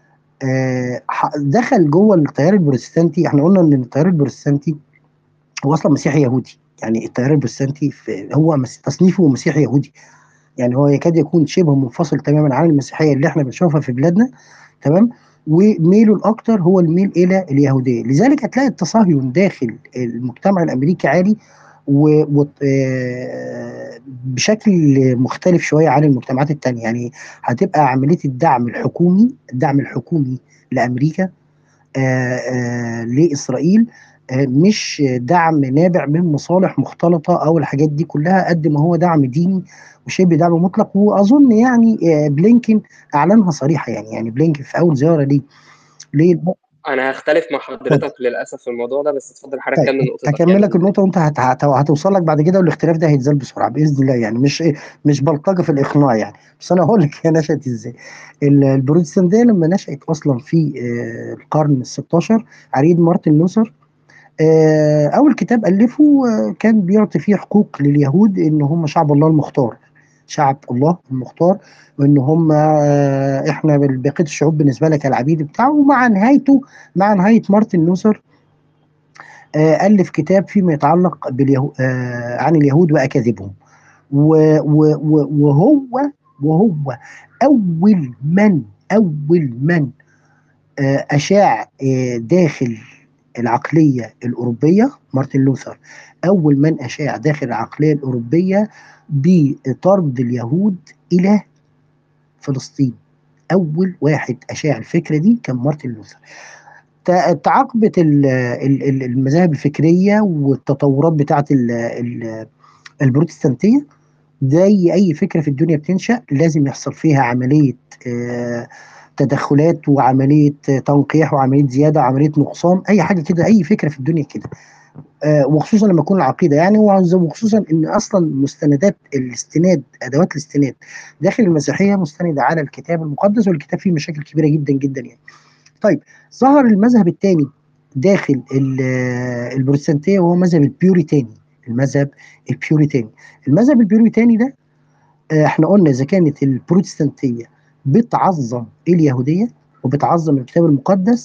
Speaker 1: آه، ح- دخل جوه التيار البروتستانتي احنا قلنا ان التيار البروتستانتي هو اصلا مسيحي يهودي يعني التيار البروتستانتي في هو مس- تصنيفه مسيحي يهودي يعني هو يكاد يكون شبه منفصل تماما عن المسيحيه اللي احنا بنشوفها في بلادنا تمام وميله الاكثر هو الميل الى اليهوديه لذلك هتلاقي التصهين داخل المجتمع الامريكي عالي و... و... آه، بشكل مختلف شويه عن المجتمعات التانية يعني هتبقى عمليه الدعم الحكومي الدعم الحكومي لامريكا آه، آه، لاسرائيل آه، مش دعم نابع من مصالح مختلطه او الحاجات دي كلها قد ما هو دعم ديني وشبه دعم مطلق واظن يعني آه، بلينكن اعلنها صريحه يعني يعني بلينكن في اول زياره ليه ليه
Speaker 4: انا هختلف مع
Speaker 1: اتفضل
Speaker 4: حضرتك للاسف في الموضوع ده بس اتفضل حضرتك
Speaker 1: طيب
Speaker 4: كمل نقطتك
Speaker 1: هكمل
Speaker 4: يعني
Speaker 1: لك النقطه وانت هت... هت... هتوصل لك بعد كده والاختلاف ده هيتزال بسرعه باذن الله يعني مش إيه مش بلطجه في الاقناع يعني بس انا هقول لك هي نشات ازاي ال- البروتستانتيه لما نشات اصلا في آه، القرن ال 16 على ايد مارتن لوثر آه، اول كتاب الفه آه، كان بيعطي فيه حقوق لليهود ان هم شعب الله المختار شعب الله المختار وان هم آه، احنا بقيه الشعوب بالنسبه لك العبيد بتاعه ومع نهايته مع نهايه مارتن لوثر آه، ألف كتاب فيما يتعلق باليهو... آه، عن اليهود وأكاذيبهم و- و- و- وهو وهو أول من أول من آه، أشاع آه، داخل العقلية الأوروبية مارتن لوثر أول من أشاع داخل العقلية الأوروبية بطرد اليهود إلى فلسطين أول واحد أشاع الفكرة دي كان مارتن لوثر تع- تعاقبت ال- ال- ال- المذاهب الفكريه والتطورات بتاعه ال- ال- البروتستانتيه زي اي فكره في الدنيا بتنشا لازم يحصل فيها عمليه آه، تدخلات وعمليه آه، تنقيح وعمليه زياده وعمليه نقصان اي حاجه كده اي فكره في الدنيا كده آه، وخصوصا لما يكون العقيده يعني وعز- وخصوصا ان اصلا مستندات الاستناد ادوات الاستناد داخل المسيحيه مستنده على الكتاب المقدس والكتاب فيه مشاكل كبيره جدا جدا يعني طيب ظهر المذهب الثاني داخل ال- البروتستانتيه وهو مذهب البيوريتاني المذهب البيوريتاني المذهب البيوريتاني ده آه، احنا قلنا اذا كانت البروتستانتيه بتعظم اليهوديه وبتعظم الكتاب المقدس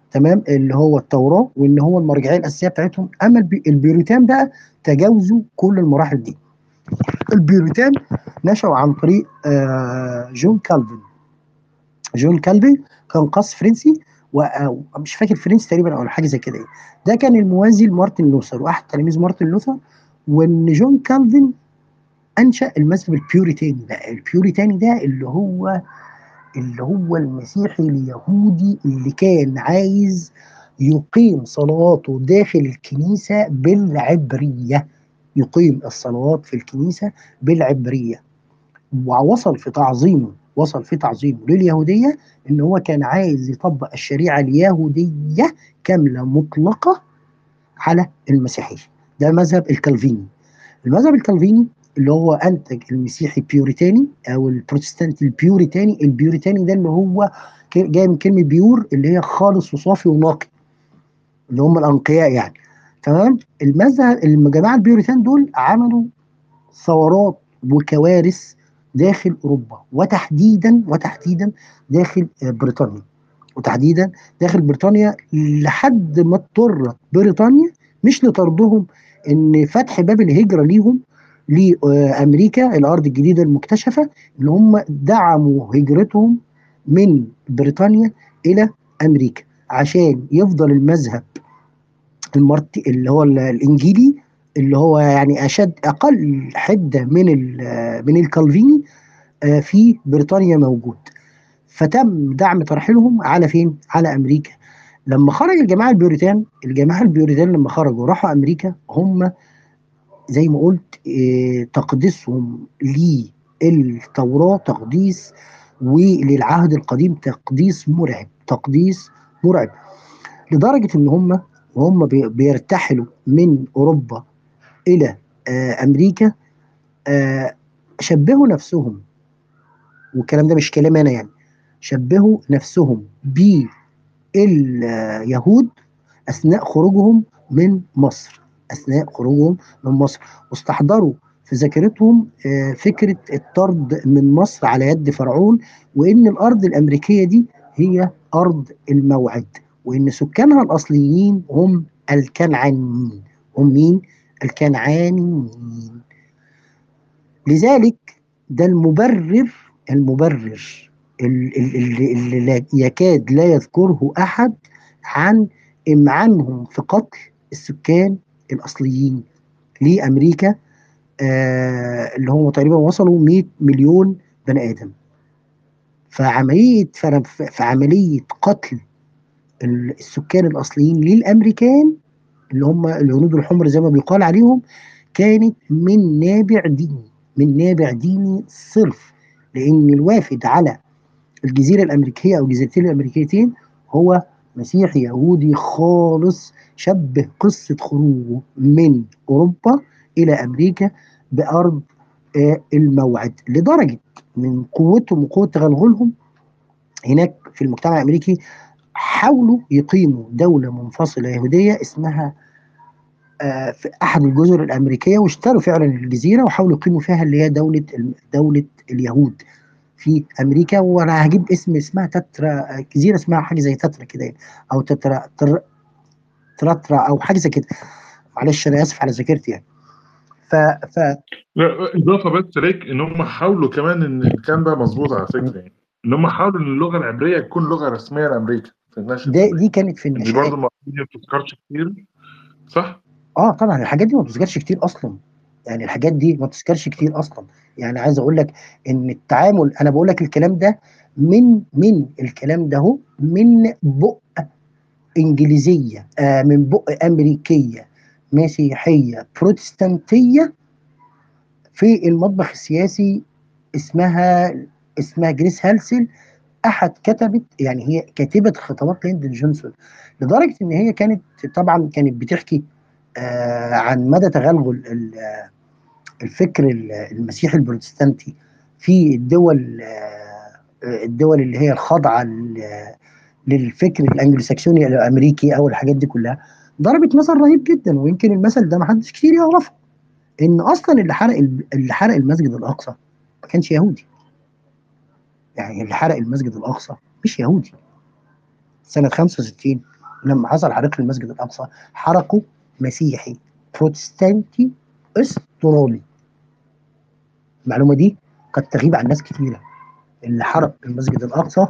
Speaker 1: تمام اللي هو التوراه وان هو المرجعيه الاساسيه بتاعتهم اما البي- البيوريتان بقى تجاوزوا كل المراحل دي البيوريتان نشأوا عن طريق آه، جون كالفن جون كالفن كان قاص فرنسي ومش فاكر فرنسي تقريبا او حاجه زي كده يعني. ده كان الموازي لمارتن لوثر واحد تلاميذ مارتن لوثر وان جون كالفن انشا المذهب البيوريتاني بقى البيوريتاني ده اللي هو اللي هو المسيحي اليهودي اللي كان عايز يقيم صلواته داخل الكنيسه بالعبريه يقيم الصلوات في الكنيسه بالعبريه ووصل في تعظيمه وصل في تعظيمه لليهوديه ان هو كان عايز يطبق الشريعه اليهوديه كامله مطلقه على المسيحيه ده مذهب الكالفيني المذهب الكالفيني اللي هو انتج المسيحي البيوريتاني او البروتستانت البيوريتاني البيوريتاني ده اللي هو ك- جاي من كلمه بيور اللي هي خالص وصافي ونقي اللي هم الانقياء يعني تمام المذهب الجماعه البيوريتان دول عملوا ثورات وكوارث داخل اوروبا وتحديدا وتحديدا داخل آه، بريطانيا وتحديدا داخل بريطانيا لحد ما اضطرت بريطانيا مش لطردهم ان فتح باب الهجره ليهم لامريكا الارض الجديده المكتشفه ان هم دعموا هجرتهم من بريطانيا الى امريكا عشان يفضل المذهب المرتي اللي هو ال- الانجيلي اللي هو يعني اشد اقل حده من ال- من الكالفيني آه، في بريطانيا موجود فتم دعم ترحيلهم على فين؟ على امريكا لما خرج الجماعه البيوريتان الجماعه البيوريتان لما خرجوا راحوا امريكا هم زي ما قلت آه، تقديسهم للتوراه تقديس وللعهد القديم تقديس مرعب تقديس مرعب لدرجه ان هم وهم بي- بيرتحلوا من اوروبا الى آه، امريكا آه، شبهوا نفسهم والكلام ده مش كلام انا يعني شبهوا نفسهم باليهود اثناء خروجهم من مصر اثناء خروجهم من مصر واستحضروا في ذاكرتهم آه، فكره الطرد من مصر على يد فرعون وان الارض الامريكيه دي هي ارض الموعد وان سكانها الاصليين هم الكنعانيين هم مين؟ الكنعانيين لذلك ده المبرر المبرر ال- ال- اللي, اللي لا- يكاد لا يذكره احد عن امعانهم في قتل السكان الاصليين لامريكا آه اللي هم تقريبا وصلوا 100 مليون بني ادم فعمليه فر- في عمليه قتل ال- السكان الاصليين للامريكان اللي هم الهنود الحمر زي ما بيقال عليهم كانت من نابع ديني من نابع ديني صرف لان الوافد على الجزيره الامريكيه او الجزيرتين الامريكيتين هو مسيحي يهودي خالص شبه قصه خروجه من اوروبا الى امريكا بارض آه، الموعد لدرجه من قوتهم وقوه تغلغلهم هناك في المجتمع الامريكي حاولوا يقيموا دوله منفصله يهوديه اسمها آه، في احد الجزر الامريكيه واشتروا فعلا الجزيره وحاولوا يقيموا فيها اللي هي دوله دوله اليهود في امريكا وانا هجيب اسم اسمها تترا جزيره اسمها حاجه زي تترا كده يعني، او تترا تر تراترا او حاجه زي كده معلش انا اسف على ذاكرتي يعني ف ف
Speaker 6: لا اضافه بس ليك ان هم حاولوا كمان ان الكلام ده مظبوط على فكره يعني ان هم حاولوا ان اللغه العبريه تكون لغه رسميه لامريكا في النشأة
Speaker 1: ده
Speaker 6: الأمريكية.
Speaker 1: دي كانت في
Speaker 6: دي
Speaker 1: النشأة
Speaker 6: برضه المفروض ما بتذكرش كتير صح؟
Speaker 1: اه طبعا الحاجات دي ما بتذكرش كتير اصلا يعني الحاجات دي ما بتذكرش كتير اصلا يعني عايز اقول لك ان التعامل انا بقول لك الكلام ده من من الكلام ده هو من بق انجليزيه آه من بق امريكيه مسيحيه بروتستانتيه في المطبخ السياسي اسمها اسمها جريس هالسل احد كتبت يعني هي كاتبه خطابات ليندون جونسون لدرجه ان هي كانت طبعا كانت بتحكي آه عن مدى تغلغل ال- آه، الفكر ال- المسيحي البروتستانتي في الدول آه، الدول اللي هي الخاضعه لل- للفكر الانجلوساكسوني الامريكي او الحاجات دي كلها ضربت مثل رهيب جدا ويمكن المثل ده ما حدش كتير يعرفه ان اصلا اللي حرق ال- اللي حرق المسجد الاقصى ما كانش يهودي يعني اللي حرق المسجد الاقصى مش يهودي سنه 65 لما حصل حريق المسجد الاقصى حرقوا مسيحي بروتستانتي استرالي المعلومه دي قد تغيب عن ناس كتيره اللي حرق المسجد الاقصى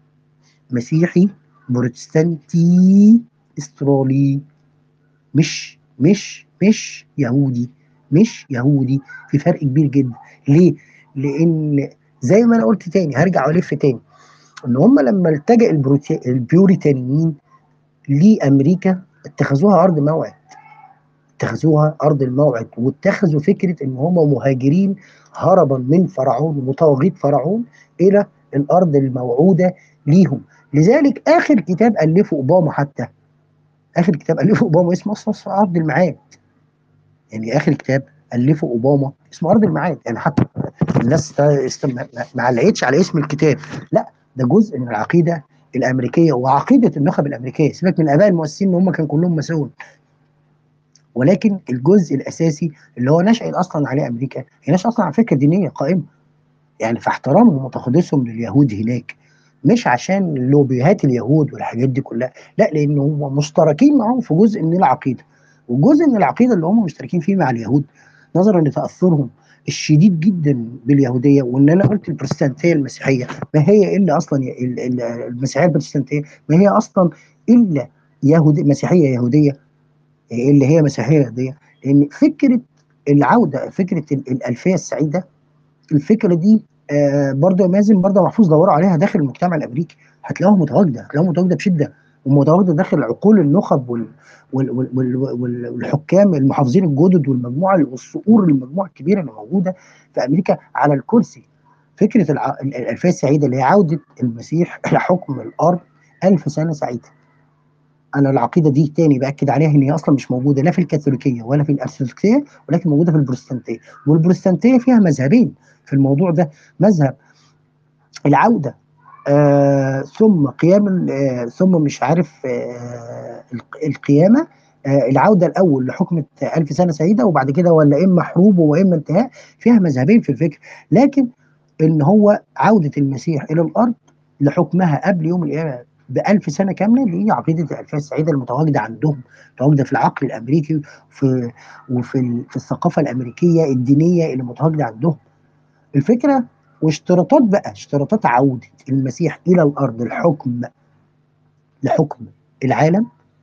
Speaker 1: مسيحي بروتستانتي استرالي مش مش مش يهودي مش يهودي في فرق كبير جدا ليه؟ لان زي ما انا قلت تاني هرجع والف تاني ان هم لما التجأ البروتي- البيوريتانيين لامريكا اتخذوها ارض موعد اتخذوها ارض الموعد واتخذوا فكره ان هم مهاجرين هربا من فرعون وتوغيط فرعون الى الارض الموعوده ليهم لذلك اخر كتاب الفه اوباما حتى اخر كتاب الفه اوباما اسمه اصلا اسمه ارض الميعاد يعني اخر كتاب الفه اوباما اسمه ارض الميعاد يعني حتى الناس تا- است- ما ما علقتش على اسم الكتاب لا ده جزء من العقيده الامريكيه وعقيده النخب الامريكيه سيبك من الاباء المؤسسين ان هم كانوا كلهم مسؤول ولكن الجزء الاساسي اللي هو نشأ اصلا عليه امريكا هي نشأ اصلا على فكره دينيه قائمه يعني في احترامهم وتقديسهم لليهود هناك مش عشان لوبيهات اليهود والحاجات دي كلها لا لان هم مشتركين معاهم في جزء من العقيده وجزء من العقيده اللي هم مشتركين فيه مع اليهود نظرا لتاثرهم الشديد جدا باليهوديه وان انا قلت البروتستانتيه المسيحيه ما هي الا اصلا ي- ال- ال- المسيحيه البروتستانتيه ما هي اصلا الا يهودي مسيحيه يهوديه اللي هي مسيحيه يهوديه لان فكره العوده فكره ال- الالفيه السعيده الفكره دي آه برضه يا مازن برضه محفوظ دوروا عليها داخل المجتمع الامريكي هتلاقوها متواجده هتلاقوها متواجده بشده ومتواجده داخل عقول النخب وال وال وال وال وال والحكام المحافظين الجدد والمجموعه والصقور المجموعه الكبيره اللي موجوده في امريكا على الكرسي فكره الع... ال- الالفيه السعيده اللي هي عوده المسيح الى حكم الارض ألف سنه سعيده انا العقيده دي تاني باكد عليها ان هي اصلا مش موجوده لا في الكاثوليكيه ولا في الارثوذكسيه ولكن موجوده في البروتستانتيه والبروتستانتيه فيها مذهبين في الموضوع ده مذهب العوده آه ثم قيام ال- آه ثم مش عارف آه الق- القيامه آه العوده الاول لحكم ألف سنه سعيده وبعد كده ولا اما حروب واما انتهاء فيها مذهبين في الفكر لكن ان هو عوده المسيح الى الارض لحكمها قبل يوم القيامه بألف سنة كاملة اللي هي عقيدة الألفية السعيدة المتواجدة عندهم متواجدة في العقل الأمريكي وفي وفي ال- في الثقافة الأمريكية الدينية اللي متواجدة عندهم الفكرة واشتراطات بقى اشتراطات عودة المسيح إلى الأرض الحكم لحكم العالم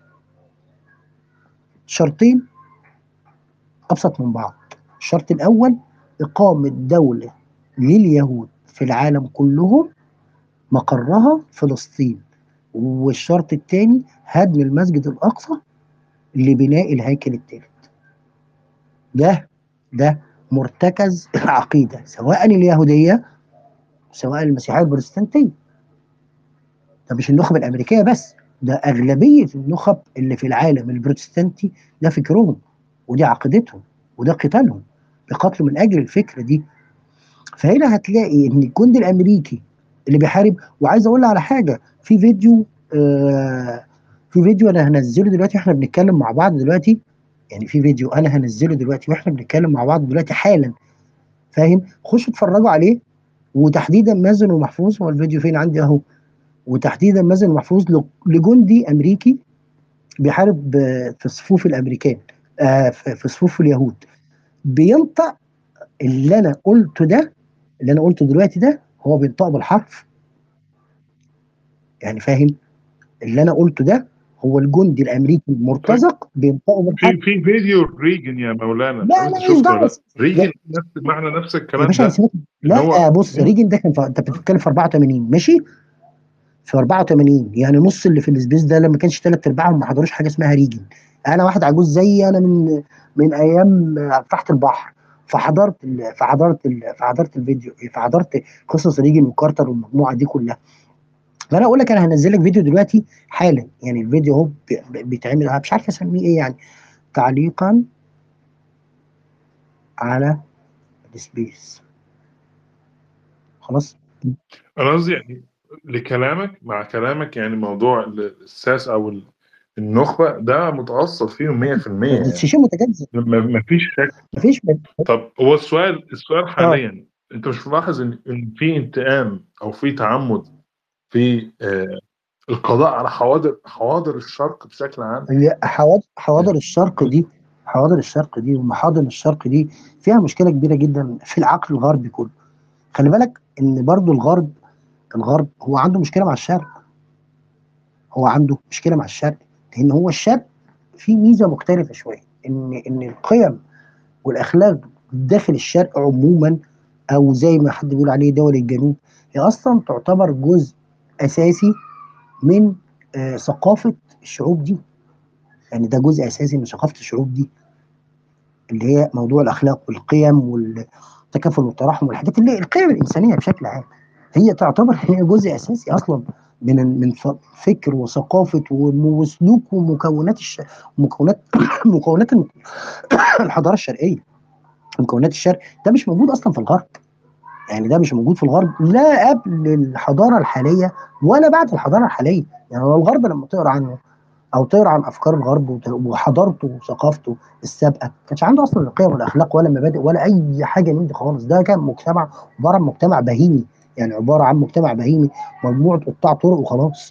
Speaker 1: شرطين أبسط من بعض الشرط الأول إقامة دولة لليهود في العالم كلهم مقرها فلسطين والشرط الثاني هدم المسجد الأقصى لبناء الهيكل الثالث ده ده مرتكز العقيدة سواء اليهودية سواء المسيحية البروتستانتية ده مش النخب الأمريكية بس ده أغلبية النخب اللي في العالم البروتستانتي ده فكرهم ودي عقيدتهم وده قتالهم بيقاتلوا من أجل الفكرة دي فهنا هتلاقي إن الجندي الأمريكي اللي بيحارب وعايز أقول على حاجة في فيديو آه في فيديو أنا هنزله دلوقتي وإحنا بنتكلم مع بعض دلوقتي يعني في فيديو أنا هنزله دلوقتي وإحنا بنتكلم مع بعض دلوقتي حالا فاهم خشوا اتفرجوا عليه وتحديدا مازن ومحفوظ هو الفيديو فين عندي اهو وتحديدا مازن ومحفوظ ل- لجندي امريكي بيحارب آه، في صفوف الامريكان آه، في في صفوف اليهود بينطق اللي انا قلته ده اللي انا قلته دلوقتي ده هو بينطقه بالحرف يعني فاهم اللي انا قلته ده هو الجندي الامريكي المرتزق بينطقه بالحرف
Speaker 6: في في فيديو ريجن يا مولانا
Speaker 1: لا
Speaker 6: انت
Speaker 1: لا مش
Speaker 6: شفته ولا
Speaker 1: دعوه
Speaker 6: لا ريجن نفس معنى نفس
Speaker 1: يا
Speaker 6: الكلام
Speaker 1: باشا
Speaker 6: ده
Speaker 1: سيبك
Speaker 6: ان هو
Speaker 1: لا بص ريجن ده كان في... انت بتتكلم في 84 ماشي في 84 يعني نص اللي في السبيس ده لما كانش ثلاث ارباعهم ما حضروش حاجه اسمها ريجن انا واحد عجوز زيي انا من من ايام تحت البحر فحضرت ال... فحضرت ال... فحضرت الفيديو فحضرت قصص ريجن وكارتر والمجموعه دي كلها فانا اقول لك انا هنزل لك فيديو دلوقتي حالا يعني الفيديو اهو بي- بيتعمل أنا مش عارف اسميه ايه يعني تعليقا على السبيس خلاص
Speaker 6: انا قصدي يعني لكلامك مع كلامك يعني موضوع الساس او ال- النخبه ده متاثر فيهم 100%
Speaker 1: ده
Speaker 6: يعني
Speaker 1: شيء متجزأ
Speaker 6: ما ما فيش شك
Speaker 1: مفيش
Speaker 6: طب هو السؤال السؤال حاليا انت مش ملاحظ ان ان في انتقام او في تعمد في آه القضاء على حواضر حواضر الشرق بشكل عام
Speaker 1: هي حواضر حواضر الشرق دي حواضر الشرق دي ومحاضن الشرق دي فيها مشكله كبيره جدا في العقل الغربي كله خلي بالك ان برضو الغرب الغرب هو عنده مشكله مع الشرق هو عنده مشكله مع الشرق لان هو الشرق فيه ميزه مختلفه شويه ان ان القيم والاخلاق داخل الشرق عموما او زي ما حد بيقول عليه دول الجنوب هي اصلا تعتبر جزء اساسي من آه ثقافه الشعوب دي يعني ده جزء اساسي من ثقافه الشعوب دي اللي هي موضوع الاخلاق والقيم والتكافل والتراحم والحاجات اللي هي القيم الانسانيه بشكل عام هي تعتبر هي جزء اساسي اصلا من من ف- فكر وثقافه وم- وسلوك ومكونات الش... مكونات مكونات الم- الحضاره الشرقيه مكونات الشرق ده مش موجود اصلا في الغرب يعني ده مش موجود في الغرب لا قبل الحضاره الحاليه ولا بعد الحضاره الحاليه يعني هو الغرب لما تقرا عنه او تقرا عن افكار الغرب وت- وحضارته وثقافته السابقه ما كانش عنده اصلا القيم والاخلاق ولا مبادئ ولا اي حاجه من دي خالص ده كان مجتمع عباره عن مجتمع بهيمي يعني عباره عن مجتمع بهيمي مجموعه قطاع طرق وخلاص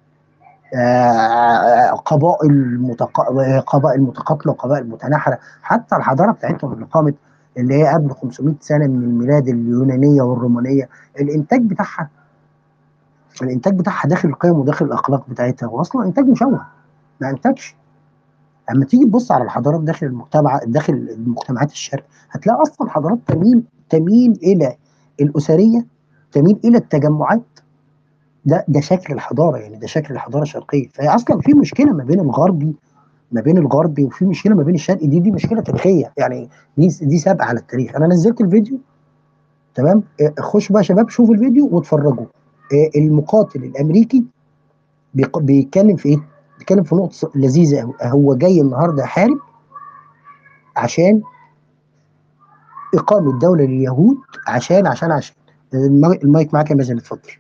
Speaker 1: آه، قبائل متق... قبائل متقاتله وقبائل متناحره حتى الحضاره بتاعتهم اللي قامت اللي هي قبل 500 سنه من الميلاد اليونانيه والرومانيه الانتاج بتاعها الانتاج بتاعها داخل القيم وداخل الاخلاق بتاعتها هو اصلا انتاج مشوه ما انتجش اما تيجي تبص على الحضارات داخل المجتمع داخل المجتمعات الشرق هتلاقي اصلا حضارات تميل تميل الى الاسريه تميل الى التجمعات ده ده شكل الحضاره يعني ده شكل الحضاره الشرقيه فهي اصلا في مشكله ما بين الغربي ما بين الغربي وفي مشكله ما بين الشرقي دي دي مشكله تاريخيه يعني دي دي سابقه على التاريخ انا نزلت الفيديو تمام آه، خشوا بقى يا شباب شوفوا الفيديو واتفرجوا آه، المقاتل الامريكي بيق- بيتكلم في ايه؟ بيتكلم في نقطه لذيذه قوي هو جاي النهارده يحارب عشان اقامه دوله لليهود عشان عشان عشان الماي- المايك معاك يا مازن اتفضل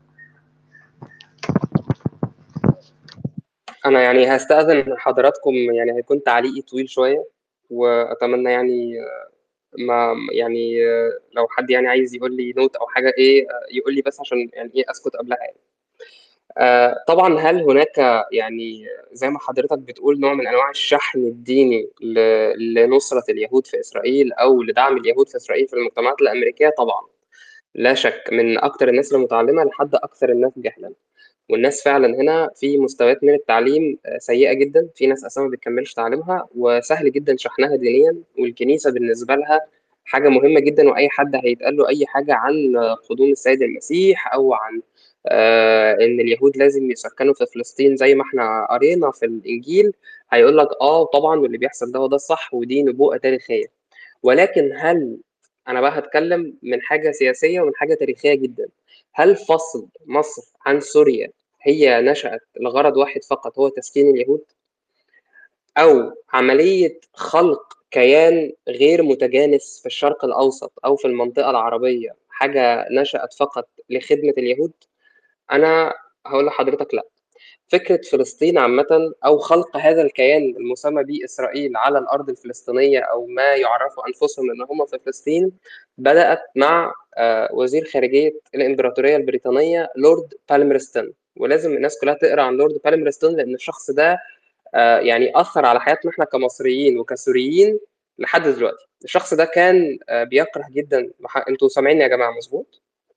Speaker 4: انا يعني هستأذن من حضراتكم يعني هيكون تعليقي طويل شوية واتمنى يعني آه، ما يعني آه، لو حد يعني عايز يقول لي نوت او حاجة ايه آه، يقول لي بس عشان يعني ايه اسكت قبلها يعني آه، طبعا هل هناك يعني زي ما حضرتك بتقول نوع من انواع الشحن الديني ل- لنصرة اليهود في اسرائيل او لدعم اليهود في اسرائيل في المجتمعات الامريكيه طبعا لا شك من اكثر الناس المتعلمه لحد اكثر الناس جهلا والناس فعلا هنا في مستويات من التعليم آه، سيئه جدا في ناس اصلا ما بتكملش تعليمها وسهل جدا شحنها دينيا والكنيسه بالنسبه لها حاجه مهمه جدا واي حد هيتقال له اي حاجه عن قدوم السيد المسيح او عن آه ان اليهود لازم يسكنوا في فلسطين زي ما احنا قرينا في الانجيل هيقول لك اه طبعا واللي بيحصل ده هو ده الصح ودي نبوءه تاريخيه ولكن هل انا بقى هتكلم من حاجه سياسيه ومن حاجه تاريخيه جدا هل فصل مصر عن سوريا هي نشأت لغرض واحد فقط هو تسكين اليهود أو عملية خلق كيان غير متجانس في الشرق الأوسط أو في المنطقة العربية حاجة نشأت فقط لخدمة اليهود أنا هقول لحضرتك لا فكرة فلسطين عامة أو خلق هذا الكيان المسمى به إسرائيل على الأرض الفلسطينية أو ما يعرفوا أنفسهم إن هم في فلسطين بدأت مع آه، وزير خارجية الإمبراطورية البريطانية لورد بالمرستون ولازم الناس كلها تقرأ عن لورد بالمرستون لأن الشخص ده آه، يعني أثر على حياتنا إحنا كمصريين وكسوريين لحد دلوقتي الشخص ده كان آه، بيكره جدا مح- انتوا سامعيني يا جماعة مظبوط؟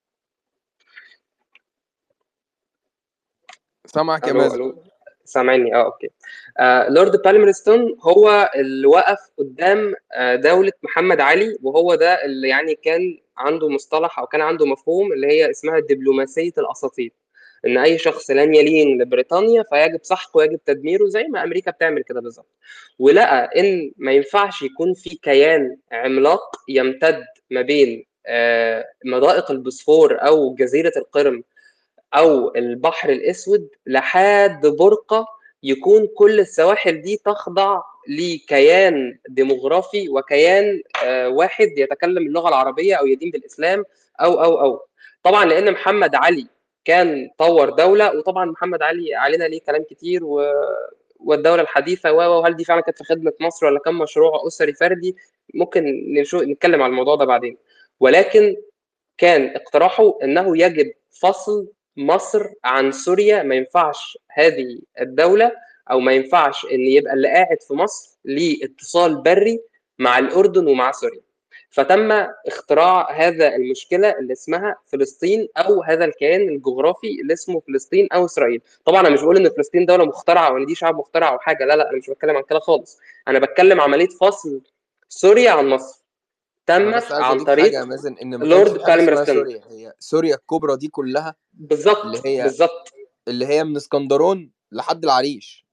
Speaker 2: سامعك يا
Speaker 4: الو
Speaker 2: مازن
Speaker 4: الو سامعني اه اوكي آه لورد بالمرستون هو اللي وقف قدام آه دولة محمد علي وهو ده اللي يعني كان عنده مصطلح او كان عنده مفهوم اللي هي اسمها دبلوماسية الاساطيل ان اي شخص لن يلين لبريطانيا فيجب سحقه ويجب تدميره زي ما امريكا بتعمل كده بالظبط ولقى ان ما ينفعش يكون في كيان عملاق يمتد ما بين آه مضائق البوسفور او جزيرة القرم او البحر الاسود لحد برقه يكون كل السواحل دي تخضع لكيان ديموغرافي وكيان آه، واحد يتكلم اللغه العربيه او يدين بالاسلام او او او طبعا لان محمد علي كان طور دوله وطبعا محمد علي علينا ليه كلام كتير و والدوله الحديثه و وهل دي فعلا كانت في خدمه مصر ولا كان مشروع اسري فردي ممكن نشو نتكلم على الموضوع ده بعدين ولكن كان اقتراحه انه يجب فصل مصر عن سوريا ما ينفعش هذه الدوله او ما ينفعش ان يبقى اللي قاعد في مصر ليه اتصال بري مع الاردن ومع سوريا فتم اختراع هذا المشكله اللي اسمها فلسطين او هذا الكيان الجغرافي اللي اسمه فلسطين او اسرائيل طبعا انا مش بقول ان فلسطين دوله مخترعه وان دي شعب مخترع او حاجه لا لا انا مش بتكلم عن كده خالص انا بتكلم عمليه فصل سوريا عن مصر
Speaker 3: انا بس
Speaker 4: تمت
Speaker 3: عايز
Speaker 4: عن
Speaker 3: اضيف حاجه
Speaker 4: طريق
Speaker 3: يا مازن ان ما
Speaker 4: لورد
Speaker 3: كانش في حاجه اسمها
Speaker 4: بالمرستن
Speaker 3: سوريا هي سوريا الكبرى دي كلها اللي
Speaker 4: بالظبط
Speaker 3: هي
Speaker 4: بالظبط
Speaker 3: اللي هي من اسكندرون لحد العريش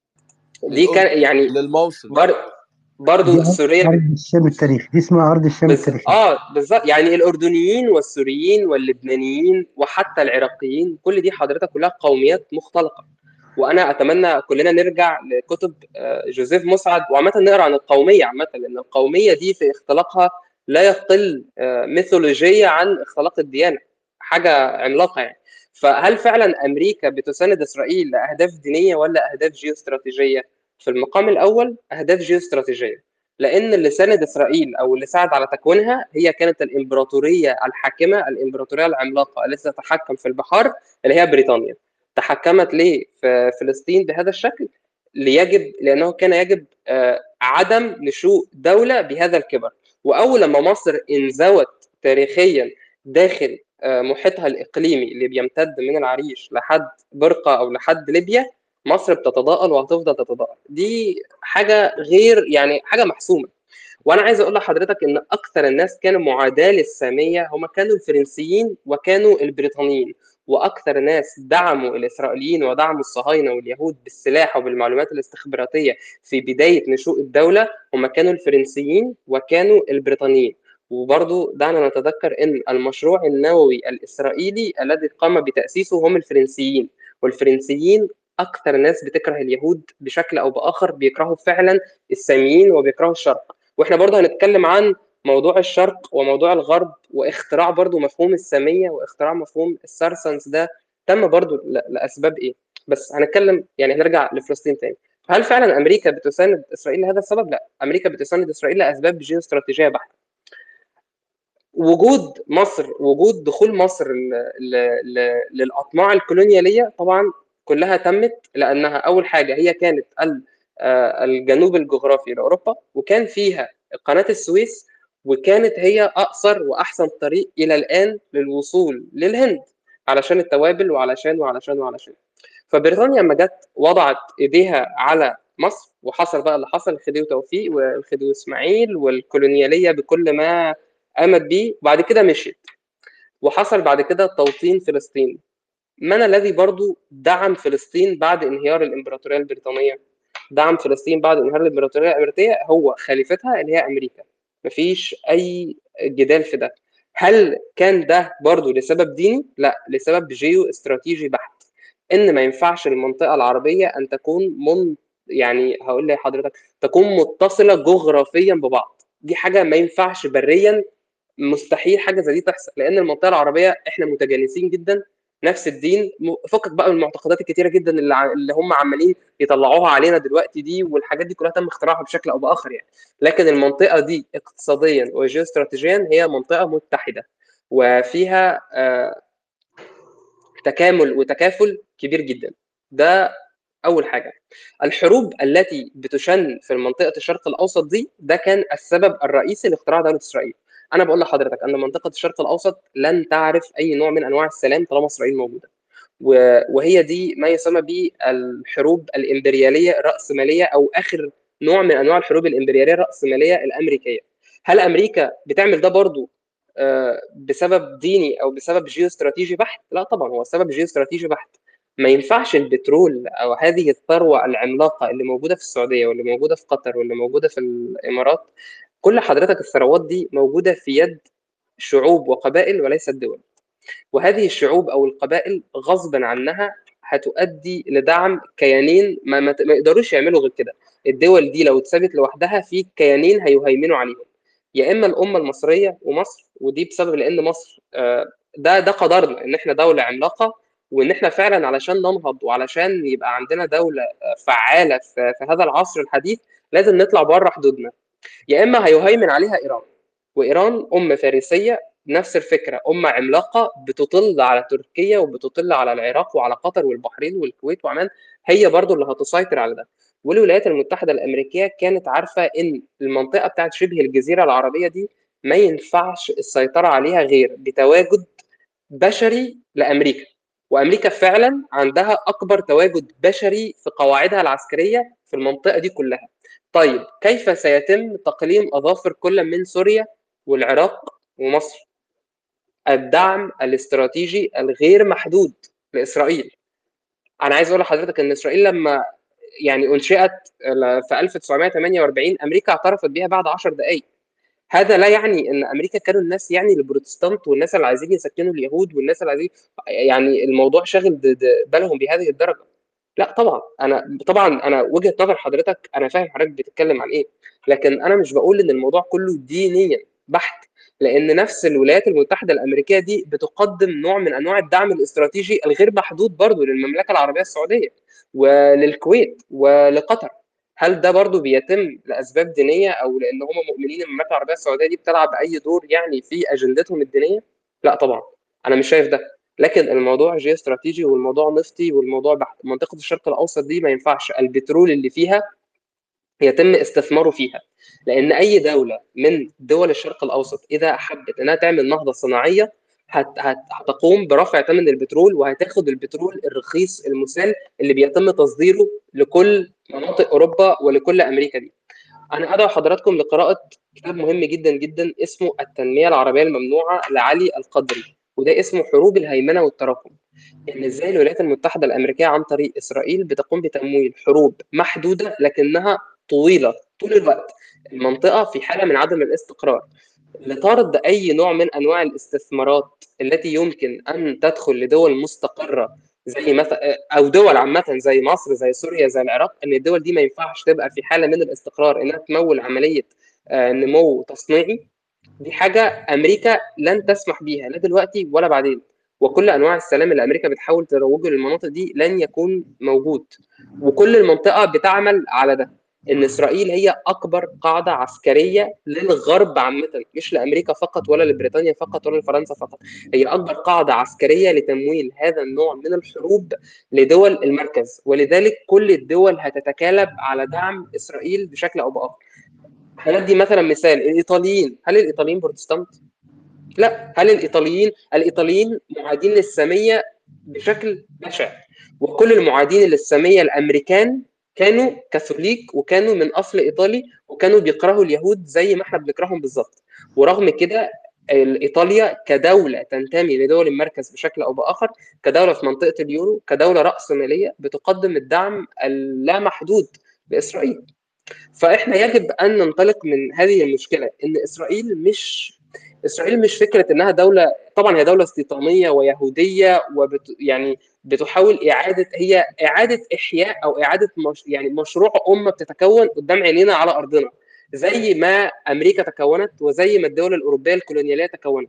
Speaker 4: دي
Speaker 3: للاردن
Speaker 4: كان يعني
Speaker 3: للموصل
Speaker 4: بر... برضو
Speaker 1: دي
Speaker 4: السوريه
Speaker 1: أرض الشام التاريخي دي اسمها أرض الشام
Speaker 4: بز...
Speaker 1: التاريخي
Speaker 4: اه بالظبط يعني الاردنيين والسوريين واللبنانيين وحتى العراقيين كل دي حضرتك كلها قوميات مختلقه وانا اتمنى كلنا نرجع لكتب آه، جوزيف مسعد وعامه نقرا عن القوميه عامه لان القوميه دي في اختلاقها لا يقل آه، ميثولوجيه عن اختلاق الديانه حاجه عملاقه يعني فهل فعلا امريكا بتساند اسرائيل لاهداف دينيه ولا اهداف جيوستراتيجيه؟ في المقام الاول اهداف جيوستراتيجيه لان اللي ساند اسرائيل او اللي ساعد على تكوينها هي كانت الامبراطوريه الحاكمه الامبراطوريه العملاقه التي تتحكم في البحار اللي هي بريطانيا تحكمت ليه في فلسطين بهذا الشكل ليجب لانه كان يجب آه، عدم نشوء دوله بهذا الكبر واول لما مصر انزوت تاريخيا داخل آه، محيطها الاقليمي اللي بيمتد من العريش لحد برقه او لحد ليبيا مصر بتتضاءل وهتفضل تتضاءل دي حاجه غير يعني حاجه محسومه وانا عايز اقول لحضرتك ان اكثر الناس كانوا معاداه للساميه هم كانوا الفرنسيين وكانوا البريطانيين واكثر ناس دعموا الاسرائيليين ودعموا الصهاينه واليهود بالسلاح وبالمعلومات الاستخباراتيه في بدايه نشوء الدوله هم كانوا الفرنسيين وكانوا البريطانيين وبرضو دعنا نتذكر ان المشروع النووي الاسرائيلي الذي قام بتاسيسه هم الفرنسيين والفرنسيين اكثر ناس بتكره اليهود بشكل او باخر بيكرهوا فعلا الساميين وبيكرهوا الشرق واحنا برضه هنتكلم عن موضوع الشرق وموضوع الغرب واختراع برضه مفهوم الساميه واختراع مفهوم السارسنس ده تم برضه ل- لاسباب ايه بس هنتكلم يعني هنرجع لفلسطين تاني هل فعلا امريكا بتساند اسرائيل لهذا السبب؟ لا، امريكا بتساند اسرائيل لاسباب جيوستراتيجيه بحته. وجود مصر وجود دخول مصر ل- ل- ل- للاطماع الكولونياليه طبعا كلها تمت لانها اول حاجه هي كانت ال- آه، الجنوب الجغرافي لاوروبا وكان فيها قناه السويس وكانت هي اقصر واحسن طريق الى الان للوصول للهند علشان التوابل وعلشان وعلشان وعلشان فبريطانيا لما جت وضعت ايديها على مصر وحصل بقى اللي حصل الخديوي توفيق والخديوي اسماعيل والكولونياليه بكل ما قامت بيه وبعد كده مشيت وحصل بعد كده توطين فلسطين من الذي برضو دعم فلسطين بعد انهيار الامبراطوريه البريطانيه دعم فلسطين بعد انهيار الامبراطوريه الامريكيه هو خليفتها اللي هي امريكا مفيش اي جدال في ده هل كان ده برضو لسبب ديني لا لسبب جيو استراتيجي بحت ان ما ينفعش المنطقه العربيه ان تكون من يعني هقول لحضرتك تكون متصله جغرافيا ببعض دي حاجه ما ينفعش بريا مستحيل حاجه زي دي تحصل لان المنطقه العربيه احنا متجانسين جدا نفس الدين م- فكك بقى من المعتقدات الكتيره جدا اللي, ع- اللي هم عمالين يطلعوها علينا دلوقتي دي والحاجات دي كلها تم اختراعها بشكل او باخر يعني لكن المنطقه دي اقتصاديا وجيوستراتيجيا هي منطقه متحده وفيها آه، تكامل وتكافل كبير جدا ده اول حاجه الحروب التي بتشن في منطقه الشرق الاوسط دي ده كان السبب الرئيسي لاختراع دوله اسرائيل انا بقول لحضرتك ان منطقه الشرق الاوسط لن تعرف اي نوع من انواع السلام طالما اسرائيل موجوده و- وهي دي ما يسمى بالحروب الامبرياليه الراسماليه او اخر نوع من انواع الحروب الامبرياليه الراسماليه الامريكيه هل امريكا بتعمل ده برضو آه، بسبب ديني او بسبب جيوستراتيجي بحت لا طبعا هو سبب جيوستراتيجي بحت ما ينفعش البترول او هذه الثروه العملاقه اللي موجوده في السعوديه واللي موجوده في قطر واللي موجوده في الامارات كل حضرتك الثروات دي موجوده في يد شعوب وقبائل وليست دول وهذه الشعوب او القبائل غصبا عنها هتؤدي لدعم كيانين ما, ما ما يقدروش يعملوا غير كده الدول دي لو اتثبت لوحدها في كيانين هيهيمنوا عليهم يا اما الامه المصريه ومصر ودي بسبب لان مصر آه، ده ده قدرنا ان احنا دوله عملاقه وان احنا فعلا علشان ننهض وعلشان يبقى عندنا دوله آه، فعاله في في هذا العصر الحديث لازم نطلع بره حدودنا يا اما هيهيمن عليها ايران وايران ام فارسيه نفس الفكره امه عملاقه بتطل على تركيا وبتطل على العراق وعلى قطر والبحرين والكويت وعمان هي برضو اللي هتسيطر على ده والولايات المتحده الامريكيه كانت عارفه ان المنطقه بتاعت شبه الجزيره العربيه دي ما ينفعش السيطره عليها غير بتواجد بشري لامريكا وامريكا فعلا عندها اكبر تواجد بشري في قواعدها العسكريه في المنطقه دي كلها طيب كيف سيتم تقليم اظافر كل من سوريا والعراق ومصر الدعم الاستراتيجي الغير محدود لاسرائيل انا عايز اقول لحضرتك ان اسرائيل لما يعني انشئت في 1948 امريكا اعترفت بها بعد 10 دقائق هذا لا يعني ان امريكا كانوا الناس يعني البروتستانت والناس اللي عايزين يسكنوا اليهود والناس اللي عايزين يعني الموضوع شاغل بالهم بهذه الدرجه لا طبعا انا طبعا انا وجهه نظر حضرتك انا فاهم حضرتك بتتكلم عن ايه لكن انا مش بقول ان الموضوع كله دينيا بحت لان نفس الولايات المتحده الامريكيه دي بتقدم نوع من انواع الدعم الاستراتيجي الغير محدود برضه للمملكه العربيه السعوديه وللكويت ولقطر هل ده برضه بيتم لاسباب دينيه او لان هم مؤمنين ان المملكه العربيه السعوديه دي بتلعب اي دور يعني في اجندتهم الدينيه؟ لا طبعا انا مش شايف ده لكن الموضوع جيو استراتيجي والموضوع نفطي والموضوع بحت منطقه الشرق الاوسط دي ما ينفعش البترول اللي فيها يتم استثماره فيها لان اي دوله من دول الشرق الاوسط اذا حبت انها تعمل نهضه صناعيه هت هت هتقوم برفع ثمن البترول وهتاخد البترول الرخيص المسال اللي بيتم تصديره لكل مناطق اوروبا ولكل امريكا دي. انا ادعو حضراتكم لقراءه كتاب مهم جدا جدا اسمه التنميه العربيه الممنوعه لعلي القدري وده اسمه حروب الهيمنه والتراكم. ان ازاي الولايات المتحده الامريكيه عن طريق اسرائيل بتقوم بتمويل حروب محدوده لكنها طويله طول الوقت المنطقه في حاله من عدم الاستقرار لطرد اي نوع من انواع الاستثمارات التي يمكن ان تدخل لدول مستقره زي مثلا او دول عامه زي مصر زي سوريا زي العراق ان الدول دي ما ينفعش تبقى في حاله من الاستقرار انها تمول عمليه نمو تصنيعي دي حاجه امريكا لن تسمح بيها لا دلوقتي ولا بعدين وكل انواع السلام اللي امريكا بتحاول تروجه للمناطق دي لن يكون موجود وكل المنطقه بتعمل على ده ان اسرائيل هي اكبر قاعده عسكريه للغرب عامه مش لامريكا فقط ولا لبريطانيا فقط ولا لفرنسا فقط هي اكبر قاعده عسكريه لتمويل هذا النوع من الحروب لدول المركز ولذلك كل الدول هتتكالب على دعم اسرائيل بشكل او باخر هندي مثلا مثال الايطاليين هل الايطاليين بروتستانت لا هل الايطاليين الايطاليين معادين للساميه بشكل بشع وكل المعادين للساميه الامريكان كانوا كاثوليك وكانوا من اصل ايطالي وكانوا بيكرهوا اليهود زي ما احنا بنكرههم بالظبط ورغم كده ايطاليا كدوله تنتمي لدول المركز بشكل او باخر كدوله في منطقه اليورو كدوله راسماليه بتقدم الدعم اللامحدود لاسرائيل فاحنا يجب ان ننطلق من هذه المشكله ان اسرائيل مش اسرائيل مش فكره انها دوله طبعا هي دوله استيطانيه ويهوديه وبت يعني بتحاول اعاده هي اعاده احياء او اعاده مش يعني مشروع امه بتتكون قدام عينينا على ارضنا زي ما امريكا تكونت وزي ما الدول الاوروبيه الكولونياليه تكونت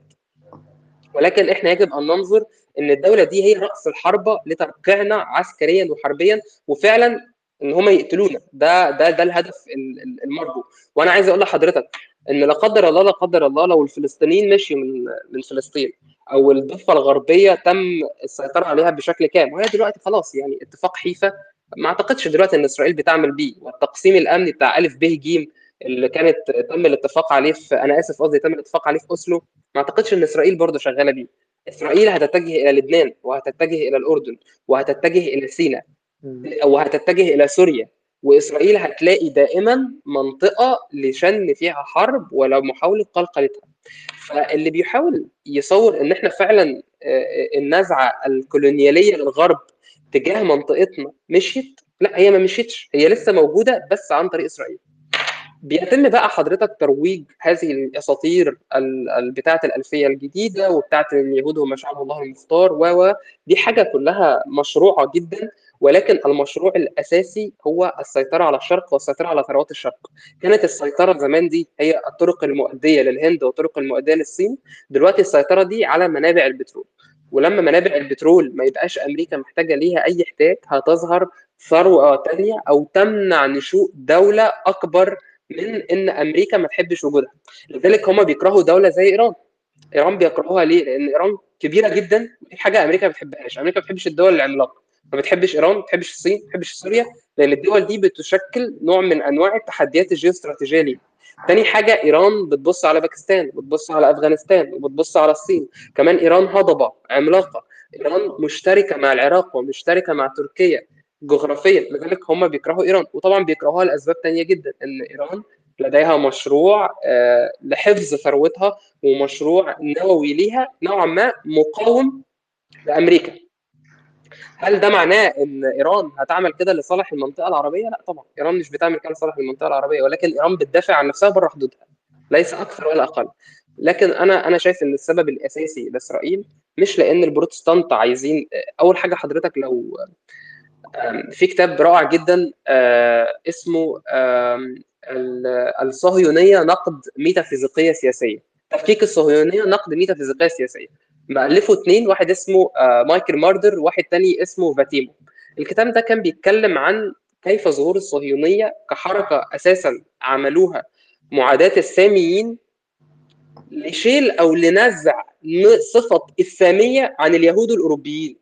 Speaker 4: ولكن احنا يجب ان ننظر ان الدوله دي هي راس الحربه لترقيعنا عسكريا وحربيا وفعلا ان هم يقتلونا ده ده ده الهدف المرجو وانا عايز اقول لحضرتك ان لا قدر الله لا قدر الله لو الفلسطينيين مشيوا من من فلسطين او الضفه الغربيه تم السيطره عليها بشكل كامل وهي دلوقتي خلاص يعني اتفاق حيفا ما اعتقدش دلوقتي ان اسرائيل بتعمل بيه والتقسيم الامني بتاع الف ب ج اللي كانت تم الاتفاق عليه في انا اسف قصدي تم الاتفاق عليه في اوسلو ما اعتقدش ان اسرائيل برضه شغاله بيه اسرائيل هتتجه الى لبنان وهتتجه الى الاردن وهتتجه الى سيناء وهتتجه الى سوريا واسرائيل هتلاقي دائما منطقه لشن فيها حرب ولا محاوله قلقلتها فاللي بيحاول يصور ان احنا فعلا النزعه الكولونياليه للغرب تجاه منطقتنا مشيت لا هي ما مشيتش هي لسه موجوده بس عن طريق اسرائيل بيتم بقى حضرتك ترويج هذه الاساطير بتاعه الالفيه الجديده وبتاعه اليهود هم شعب الله المختار و دي حاجه كلها مشروعه جدا ولكن المشروع الاساسي هو السيطره على الشرق والسيطره على ثروات الشرق كانت السيطره زمان دي هي الطرق المؤديه للهند والطرق المؤديه للصين دلوقتي السيطره دي على منابع البترول ولما منابع البترول ما يبقاش امريكا محتاجه ليها اي احتياج هتظهر ثروه ثانيه او تمنع نشوء دوله اكبر من ان امريكا ما تحبش وجودها لذلك هم بيكرهوا دوله زي ايران ايران بيكرهوها ليه؟ لان ايران كبيره جدا ودي حاجه امريكا ما بتحبهاش، امريكا ما بتحبش الدول العملاقه، ما بتحبش ايران، ما بتحبش الصين، ما بتحبش سوريا، لان الدول دي بتشكل نوع من انواع التحديات الجيوستراتيجيه ليه. تاني حاجه ايران بتبص على باكستان، وبتبص على افغانستان، وبتبص على الصين، كمان ايران هضبه عملاقه، ايران مشتركه مع العراق ومشتركه مع تركيا جغرافيا، لذلك هم بيكرهوا ايران، وطبعا بيكرهوها لاسباب تانيه جدا، ان ايران لديها مشروع آه، لحفظ ثروتها ومشروع نووي ليها نوعا ما مقاوم لامريكا هل ده معناه ان ايران هتعمل كده لصالح المنطقه العربيه لا طبعا ايران مش بتعمل كده لصالح المنطقه العربيه ولكن ايران بتدافع عن نفسها بره حدودها ليس اكثر ولا اقل لكن انا انا شايف ان السبب الاساسي لاسرائيل مش لان البروتستانت عايزين اول حاجه حضرتك لو آم، في كتاب رائع جدا آه، اسمه آم، ال- الصهيونيه نقد ميتافيزيقيه سياسيه تفكيك الصهيونيه نقد ميتافيزيقيه سياسيه مألفه اتنين واحد اسمه آه، مايكل ماردر واحد تاني اسمه فاتيمو الكتاب ده كان بيتكلم عن كيف ظهور الصهيونيه كحركه اساسا عملوها معاداه الساميين لشيل او لنزع ن- صفه الساميه عن اليهود الاوروبيين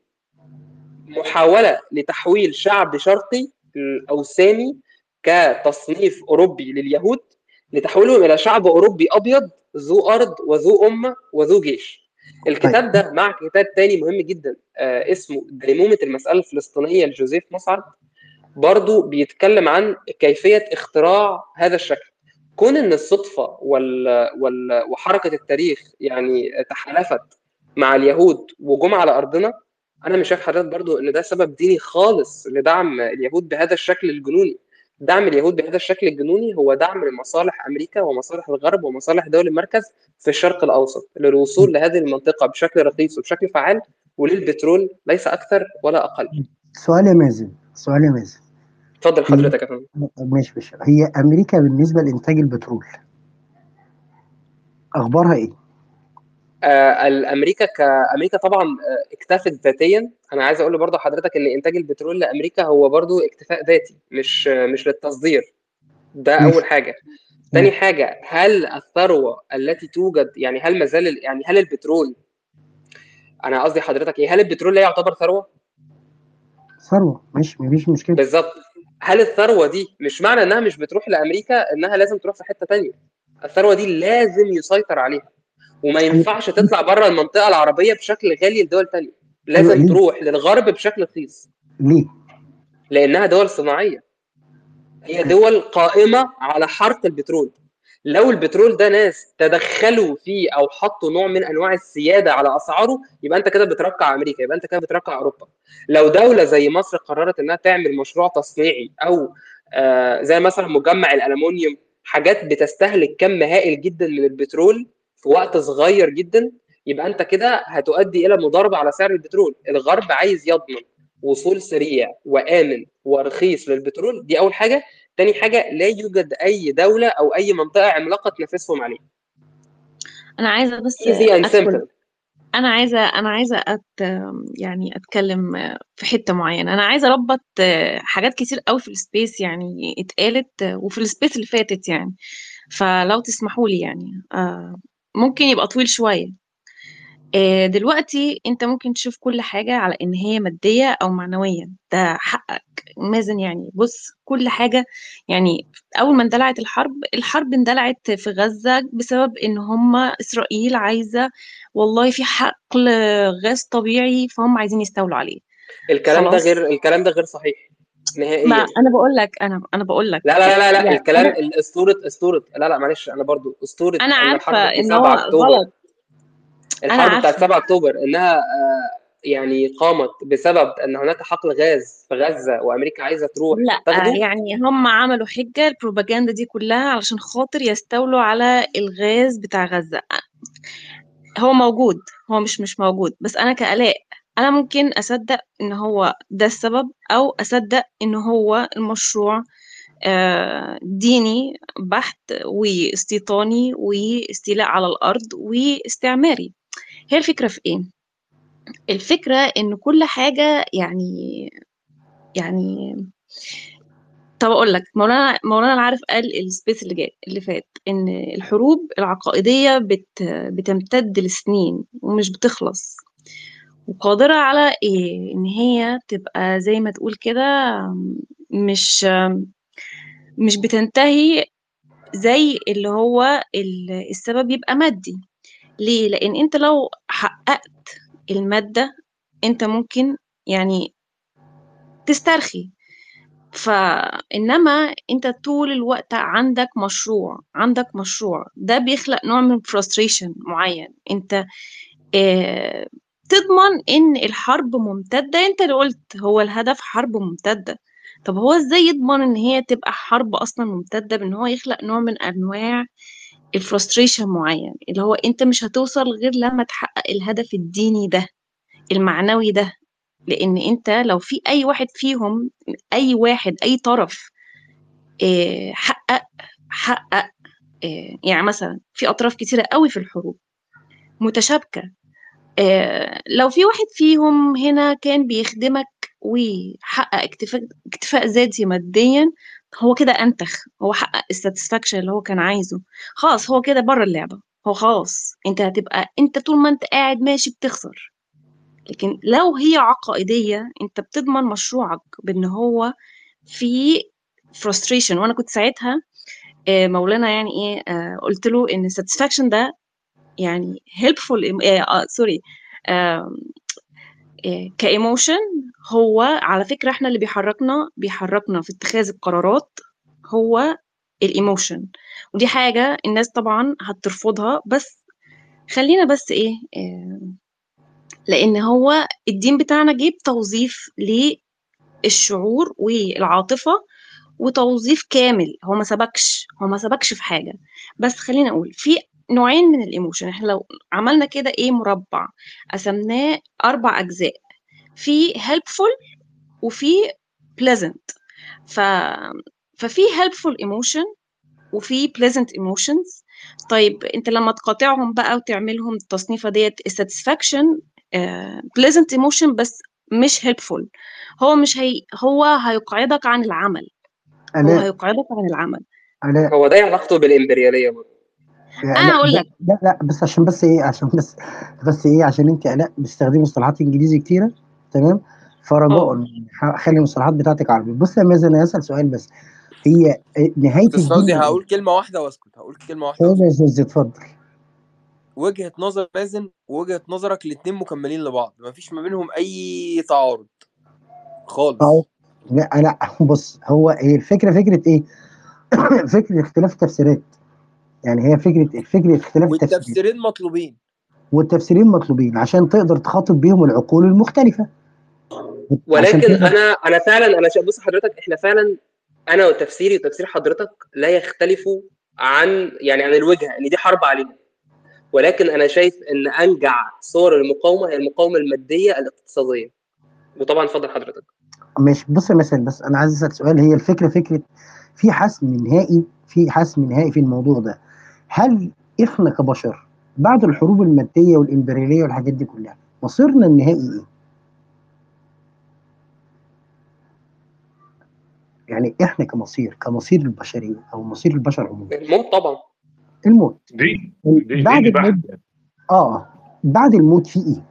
Speaker 4: محاوله لتحويل شعب شرقي او سامي كتصنيف اوروبي لليهود لتحويلهم الى شعب اوروبي ابيض ذو ارض وذو امه وذو جيش. الكتاب ده مع كتاب تاني مهم جدا آه اسمه ديمومه المساله الفلسطينيه لجوزيف مسعد برضو بيتكلم عن كيفيه اختراع هذا الشكل. كون ان الصدفه وال... وال... وحركه التاريخ يعني تحالفت مع اليهود وجم على ارضنا انا مش شايف حضرتك برضو ان ده سبب ديني خالص لدعم اليهود بهذا الشكل الجنوني دعم اليهود بهذا الشكل الجنوني هو دعم لمصالح امريكا ومصالح الغرب ومصالح دول المركز في الشرق الاوسط للوصول لهذه المنطقه بشكل رخيص وبشكل فعال وللبترول ليس اكثر ولا اقل
Speaker 1: سؤال يا مازن سؤال يا مازن
Speaker 4: اتفضل حضرتك يا فندم
Speaker 1: ماشي ماشي هي امريكا بالنسبه لانتاج البترول اخبارها ايه؟
Speaker 4: آه، الامريكا كامريكا طبعا آه، اكتفت ذاتيا انا عايز اقول برضه حضرتك ان انتاج البترول لامريكا هو برضه اكتفاء ذاتي مش آه، مش للتصدير ده
Speaker 1: ماشي.
Speaker 4: اول حاجه تاني حاجه هل الثروه التي توجد يعني هل ما زال يعني هل البترول انا قصدي حضرتك ايه هل البترول لا يعتبر ثروه
Speaker 1: ثروه ماشي مفيش مشكله
Speaker 4: بالظبط هل الثروه دي مش معنى انها مش بتروح لامريكا انها لازم تروح في حته تانية الثروه دي لازم يسيطر عليها وما ينفعش تطلع بره المنطقه العربيه بشكل غالي لدول تانية
Speaker 1: أيوة،
Speaker 4: لازم
Speaker 1: ليه؟
Speaker 4: تروح للغرب بشكل رخيص
Speaker 1: ليه؟
Speaker 4: لانها دول صناعيه هي دول قائمه على حرق البترول لو البترول ده ناس تدخلوا فيه او حطوا نوع من انواع السياده على اسعاره يبقى انت كده بترقع امريكا يبقى انت كده بترقع اوروبا لو دوله زي مصر قررت انها تعمل مشروع تصنيعي او آه زي مثلا مجمع الالومنيوم حاجات بتستهلك كم هائل جدا من البترول في وقت صغير جدا يبقى انت كده هتؤدي الى مضاربه على سعر البترول الغرب عايز يضمن وصول سريع وامن ورخيص للبترول دي اول حاجه تاني حاجه لا يوجد اي دوله او اي منطقه عملاقه تنافسهم عليه
Speaker 5: انا عايزه بس
Speaker 4: easy and
Speaker 5: ادخل
Speaker 4: simple
Speaker 5: انا عايزه انا عايزه أت يعني اتكلم في حته معينه انا عايزه اربط حاجات كتير قوي في السبيس يعني اتقالت وفي السبيس اللي فاتت يعني فلو تسمحوا لي يعني آه، ممكن يبقى طويل شويه آه، دلوقتي انت ممكن تشوف كل حاجة على ان هي مادية او معنوية ده حقك مازن يعني بص كل حاجة يعني اول ما اندلعت الحرب الحرب اندلعت في غزة بسبب ان هم اسرائيل عايزة والله في حقل غاز طبيعي فهم عايزين يستولوا عليه
Speaker 4: الكلام ده
Speaker 5: خلاص
Speaker 4: غير الكلام ده غير صحيح
Speaker 5: ما
Speaker 4: نهائيا
Speaker 5: انا بقول لك انا انا بقول لك
Speaker 4: لا لا لا لا, لا.
Speaker 5: يعني
Speaker 4: الكلام
Speaker 5: انا
Speaker 4: الاسطوره اسطوره لا لا معلش انا برضو اسطوره
Speaker 5: انا
Speaker 4: ان
Speaker 5: عارفة
Speaker 4: الحرب في
Speaker 5: ان
Speaker 4: 7
Speaker 5: هو
Speaker 4: اكتوبر
Speaker 5: غلط انا
Speaker 4: الحرب بتاعت
Speaker 5: عارفة
Speaker 4: 7 اكتوبر انها آه، يعني قامت بسبب ان هناك حقل غاز في غزه وامريكا عايزه تروح
Speaker 5: لا
Speaker 4: تاخده
Speaker 5: يعني هم عملوا حجة البروباجندا دي كلها علشان خاطر يستولوا على الغاز بتاع غزة هو موجود هو مش مش موجود بس أنا كآلاء أنا ممكن أصدق إن هو ده السبب أو أصدق إن هو المشروع آه، ديني بحت واستيطاني واستيلاء على الأرض واستعماري هي الفكرة في إيه؟ الفكرة إن كل حاجة يعني يعني طب اقول لك مولانا مولانا العارف قال السبيس اللي جاي اللي فات ان الحروب العقائديه بت بتمتد لسنين ومش بتخلص وقادره على ايه ان هي تبقى زي ما تقول كده مش مش بتنتهي زي اللي هو ال- السبب يبقى مادي ليه لان انت لو حققت الماده انت ممكن يعني تسترخي فإنما أنت طول الوقت عندك مشروع عندك مشروع ده بيخلق نوع من frustration معين أنت آه تضمن إن الحرب ممتدة أنت اللي قلت هو الهدف حرب ممتدة طب هو إزاي يضمن إن هي تبقى حرب أصلا ممتدة بإن هو يخلق نوع من أنواع الفرستريشن معين اللي هو أنت مش هتوصل غير لما تحقق الهدف الديني ده المعنوي ده لان انت لو في اي واحد فيهم اي واحد اي طرف آه، حقق حقق آه، يعني مثلا في اطراف كتيره قوي في الحروب متشابكه آه، لو في واحد فيهم هنا كان بيخدمك وحقق اكتفاء اكتفاء ذاتي ماديا هو كده انتخ هو حقق الساتسفاكشن اللي هو كان عايزه خلاص هو كده بره اللعبه هو خلاص انت هتبقى انت طول ما انت قاعد ماشي بتخسر لكن لو هي عقائدية انت بتضمن مشروعك بان هو في frustration وانا كنت ساعتها آه، مولانا يعني ايه آه، قلت له ان satisfaction ده يعني helpful آه، آه، سوري كايموشن هو على فكرة احنا اللي بيحركنا بيحركنا في اتخاذ القرارات هو الايموشن ودي حاجة الناس طبعا هترفضها بس خلينا بس ايه آه، لان هو الدين بتاعنا جيب توظيف للشعور والعاطفة وتوظيف كامل هو ما سبكش هو ما سبكش في حاجة بس خلينا اقول في نوعين من الايموشن احنا لو عملنا كده ايه مربع قسمناه اربع اجزاء في helpful وفي pleasant ف ففي helpful emotion وفي pleasant emotions طيب انت لما تقاطعهم بقى وتعملهم التصنيفه ديت satisfaction آه، pleasant emotion بس مش helpful هو مش هي هو هيقعدك عن العمل هو
Speaker 1: انا
Speaker 5: هيقعدك عن العمل
Speaker 1: انا
Speaker 4: هو ده علاقته بالامبرياليه برضه
Speaker 5: انا
Speaker 1: لا
Speaker 5: هقول
Speaker 1: لا
Speaker 5: لك
Speaker 1: لا, لا بس عشان بس ايه عشان بس بس ايه عشان انت الاء بتستخدمي مصطلحات انجليزي كتيره تمام فرجاء
Speaker 5: اه
Speaker 1: ح- خلي المصطلحات بتاعتك عربي بص يا مازن انا اسال سؤال بس هي نهايه
Speaker 3: استاذ فوزي
Speaker 1: الدين
Speaker 3: هقول كلمه واحده واسكت هقول كلمه واحده
Speaker 1: اتفضل
Speaker 3: واسكت
Speaker 1: يا استاذ اتفضل
Speaker 3: وجهه نظر مازن ووجهه نظرك الاتنين مكملين لبعض مفيش ما بينهم اي تعارض
Speaker 1: اهو
Speaker 3: خالص
Speaker 1: لا لا بص هو هي الفكره فكره ايه؟ فكره اختلاف تفسيرات يعني هي فكره فكره اختلاف التفسيرات
Speaker 3: والتفسيرين مطلوبين
Speaker 1: والتفسيرين مطلوبين عشان تقدر تخاطب بيهم العقول المختلفه عشان
Speaker 4: ولكن
Speaker 1: تقدر
Speaker 4: انا انا فعلا انا شا- بص حضرتك احنا فعلا انا وتفسيري وتفسير حضرتك لا يختلفوا عن يعني عن الوجهه ان دي حرب علينا ولكن انا شايف ان انجع صور المقاومه هي المقاومه الماديه الاقتصاديه وطبعا اتفضل حضرتك
Speaker 1: مش بص يا مثلا بس انا عايز اسال سؤال هي الفكره فكره في حسم نهائي في حسم نهائي في الموضوع ده هل احنا كبشر بعد الحروب الماديه والامبرياليه والحاجات دي كلها مصيرنا النهائي ايه؟ يعني احنا كمصير كمصير البشريه او مصير البشر عموما
Speaker 4: الموت طبعا
Speaker 1: الموت
Speaker 6: دي دي
Speaker 1: بعد
Speaker 6: دي
Speaker 1: الموت
Speaker 6: بحت
Speaker 1: اه بعد الموت في ايه؟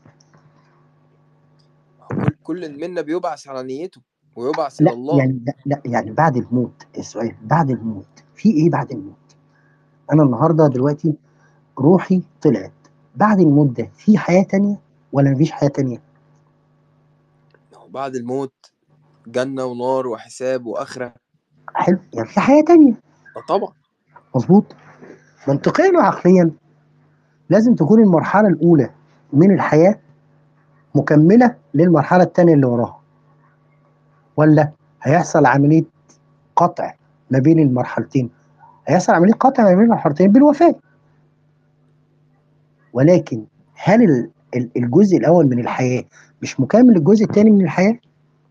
Speaker 3: كل كل منا بيبعث على نيته ويبعث الى
Speaker 1: لا
Speaker 3: الله
Speaker 1: يعني لا, لا يعني بعد الموت السؤال بعد الموت في ايه بعد الموت؟ انا النهارده دلوقتي روحي طلعت بعد الموت ده في حياه تانية ولا مفيش حياه تانية؟
Speaker 3: بعد الموت جنه ونار وحساب واخره
Speaker 1: حلو يعني في حياه تانية
Speaker 3: آه طبعا
Speaker 1: مظبوط منطقيا وعقليا لازم تكون المرحله الاولى من الحياه مكمله للمرحله الثانيه اللي وراها ولا هيحصل عمليه قطع ما بين المرحلتين هيحصل عمليه قطع ما بين المرحلتين بالوفاه ولكن هل ال- ال- الجزء الاول من الحياه مش مكمل للجزء الثاني من الحياه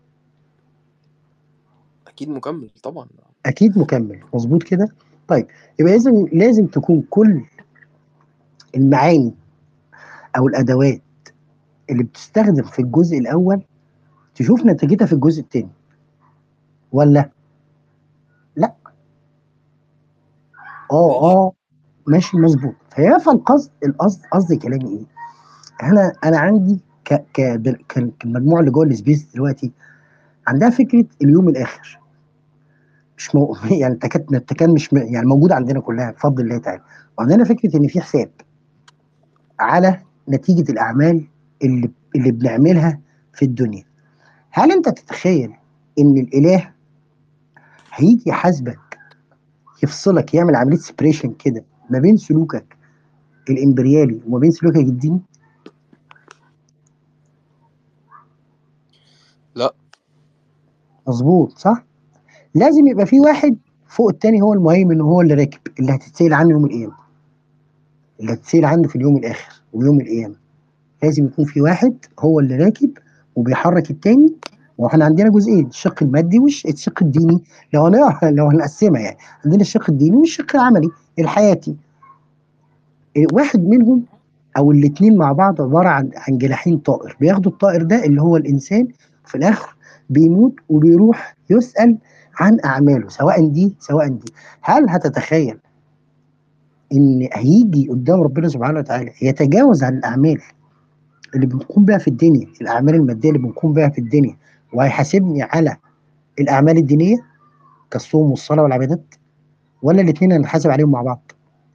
Speaker 3: اكيد مكمل طبعا
Speaker 1: اكيد مكمل مظبوط كده طيب يبقى لازم لازم تكون كل المعاني او الادوات اللي بتستخدم في الجزء الاول تشوف نتيجتها في الجزء الثاني ولا اه
Speaker 3: ماشي
Speaker 1: اه ماشي مظبوط فهي فالقصد القصد قصد كلامي ايه؟ انا انا عندي ك ك دل- ك- كالمجموعه اللي جوه السبيس دلوقتي عندها فكره اليوم الاخر مش مو... يعني تكاد تكاد مش م... يعني موجوده عندنا كلها بفضل الله تعالى وعندنا فكره ان في حساب على نتيجه الاعمال اللي اللي بنعملها في الدنيا هل انت تتخيل ان الاله هيجي يحاسبك يفصلك يعمل عمليه سبريشن كده ما بين سلوكك الامبريالي وما بين سلوكك الديني
Speaker 3: لا
Speaker 1: مظبوط صح لازم يبقى في واحد فوق التاني هو المهيمن وهو اللي راكب اللي هتتسأل عنه يوم القيامة اللي هتتسأل عنه في اليوم الآخر ويوم القيامة لازم يكون في واحد هو اللي راكب وبيحرك التاني واحنا عندنا جزئين الشق المادي والشق الديني لو هن- لو هنقسمها يعني عندنا الشق الديني والشق العملي الحياتي واحد منهم او الاثنين مع بعض عباره عن عن جناحين طائر بياخدوا الطائر ده اللي هو الانسان في الاخر بيموت وبيروح يسال عن اعماله سواء دي سواء دي هل هتتخيل ان هيجي قدام ربنا سبحانه وتعالى يتجاوز عن الاعمال اللي بنقوم بها في الدنيا الاعمال الماديه اللي بنقوم بها في الدنيا وهيحاسبني على الاعمال الدينيه كالصوم والصلاه والعبادات ولا الاثنين هنتحاسب عليهم مع بعض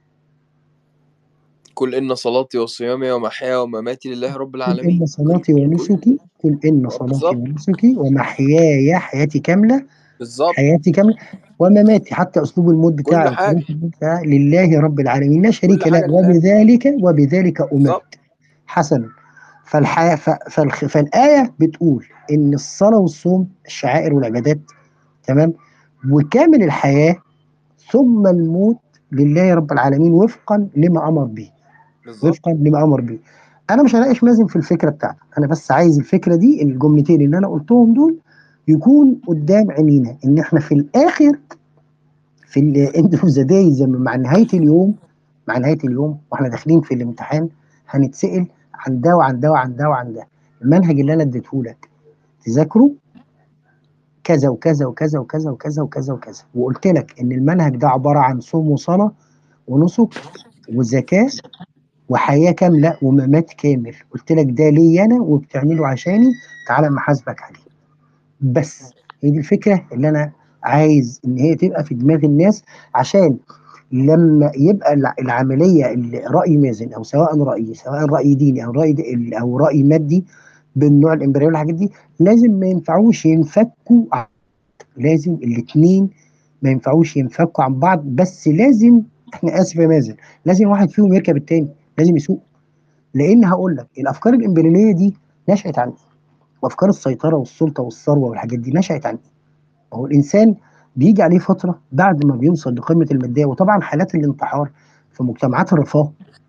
Speaker 3: قل إن صلاتي وصيامي ومحياي ومماتي لله رب
Speaker 1: قل
Speaker 3: العالمين
Speaker 1: إن صلاتي ونسكي قل إن
Speaker 3: آه،
Speaker 1: صلاتي
Speaker 3: بالظبط
Speaker 1: ونسكي ومحياي حياتي كاملة
Speaker 3: بالظبط
Speaker 1: حياتي كاملة ومماتي حتى أسلوب الموت
Speaker 3: كل
Speaker 1: بتاعه
Speaker 3: حاجة
Speaker 1: بتاع لله رب العالمين لا شريك
Speaker 3: كل
Speaker 1: له
Speaker 3: حاجة لله
Speaker 1: وبذلك وبذلك أمرت
Speaker 3: بالظبط
Speaker 1: حسنا فالحياة ف- فالخ- فالآية بتقول إن الصلاة والصوم الشعائر والعبادات تمام وكامل الحياة ثم الموت لله رب العالمين وفقا لما أمر به
Speaker 3: بالظبط
Speaker 1: وفقا لما امر به انا مش هناقش مازن في الفكره بتاعتك انا بس عايز الفكره دي الجملتين اللي انا قلتهم دول يكون قدام عينينا ان احنا في الاخر في الاند اوف ذا داي مع نهايه اليوم مع نهايه اليوم واحنا داخلين في الامتحان هنتسال عن ده وعن ده وعن ده وعن ده المنهج اللي انا اديته لك تذاكره كذا وكذا وكذا وكذا وكذا وكذا وكذا وقلت لك ان المنهج ده عباره عن صوم وصلاه ونسك وزكاه وحياه كامله وممات كامل قلت لك ده ليا انا وبتعمله عشاني تعالى أما احاسبك عليه بس هي دي الفكره اللي انا عايز ان هي تبقى في دماغ الناس عشان لما يبقى الع- العمليه اللي راي مازن او سواء رايي سواء راي ديني او راي د- او راي مادي بالنوع الامبريالي والحاجات دي لازم ما ينفعوش ينفكوا عن- لازم الاثنين ما ينفعوش ينفكوا عن بعض بس لازم احنا اسف يا مازن لازم واحد فيهم يركب التاني لازم يسوق لان هقول لك الافكار الامبرياليه دي نشات عن ايه؟ وافكار السيطره والسلطه والثروه والحاجات دي نشات عن ايه؟ هو الانسان بيجي عليه فتره بعد ما بيوصل لقمه الماديه وطبعا حالات الانتحار في مجتمعات الرفاه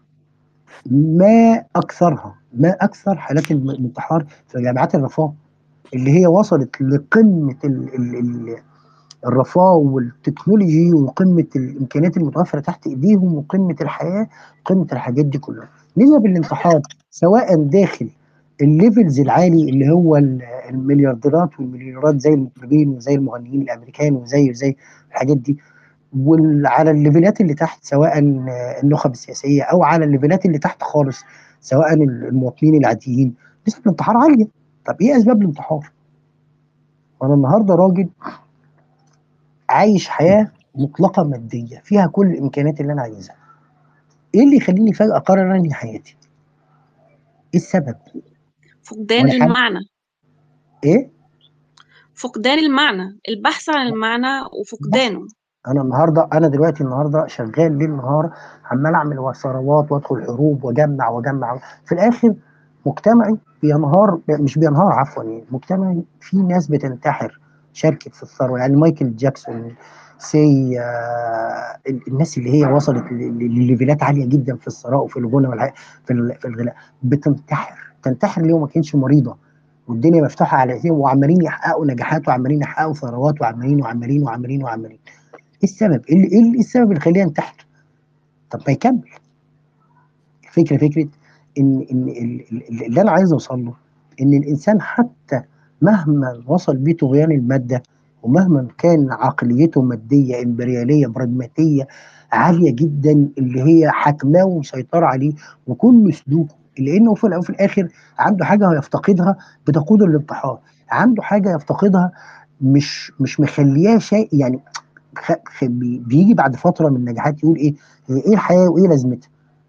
Speaker 1: ما اكثرها ما اكثر حالات الم- الانتحار في جامعات الرفاه اللي هي وصلت لقمه ال ال ال الرفاه والتكنولوجي وقمه الامكانيات المتوفره تحت ايديهم وقمه الحياه قمه الحاجات دي كلها نسب الانتحار سواء داخل الليفلز العالي اللي هو ال- المليارديرات والمليونيرات زي المطربين وزي المغنيين الامريكان وزي زي الحاجات دي وعلى الليفلات اللي تحت سواء النخب السياسيه او على الليفلات اللي تحت خالص سواء المواطنين العاديين نسبه الانتحار عاليه طب ايه اسباب الانتحار؟ انا النهارده راجل عايش حياه مطلقه ماديه فيها كل الامكانيات اللي انا عايزها ايه اللي يخليني فجاه اقرر انهي حياتي؟ ايه السبب؟
Speaker 5: فقدان
Speaker 1: ولا حد
Speaker 5: المعنى
Speaker 1: ايه؟
Speaker 5: فقدان المعنى البحث عن المعنى
Speaker 1: بس
Speaker 5: وفقدانه
Speaker 1: انا النهارده انا دلوقتي النهارده شغال ليل نهار عمال اعمل ثروات وادخل حروب واجمع واجمع في الاخر مجتمعي بينهار مش بينهار عفوا يعني مجتمعي في ناس بتنتحر شاركت في الثروه يعني مايكل جاكسون سي آه الناس اللي هي وصلت ل- ل- لليفلات عاليه جدا في الثراء وفي الغنى والح- في ال- في الغناء بتنتحر تنتحر ليه وما كانش مريضه والدنيا مفتوحه على ايديهم وعمالين يحققوا نجاحات وعمالين يحققوا ثروات وعمالين وعمالين وعمالين وعمالين ايه السبب؟ ايه اللي- ايه السبب اللي يخليه ينتحر؟ طب ما يكمل الفكره فكره ان ان ال- ال- اللي انا عايز اوصل له ان الانسان حتى مهما وصل بيه طغيان الماده ومهما كان عقليته ماديه امبرياليه براجماتيه عاليه جدا اللي هي حاكماه ومسيطره عليه وكل سلوكه لانه في الاول وفي الاخر عنده حاجه هيفتقدها بتقود الانتحار عنده حاجه يفتقدها مش مش مخلياه شيء يعني خ... خ... بي- بيجي بعد فتره من النجاحات يقول ايه ايه الحياه وايه لازمتها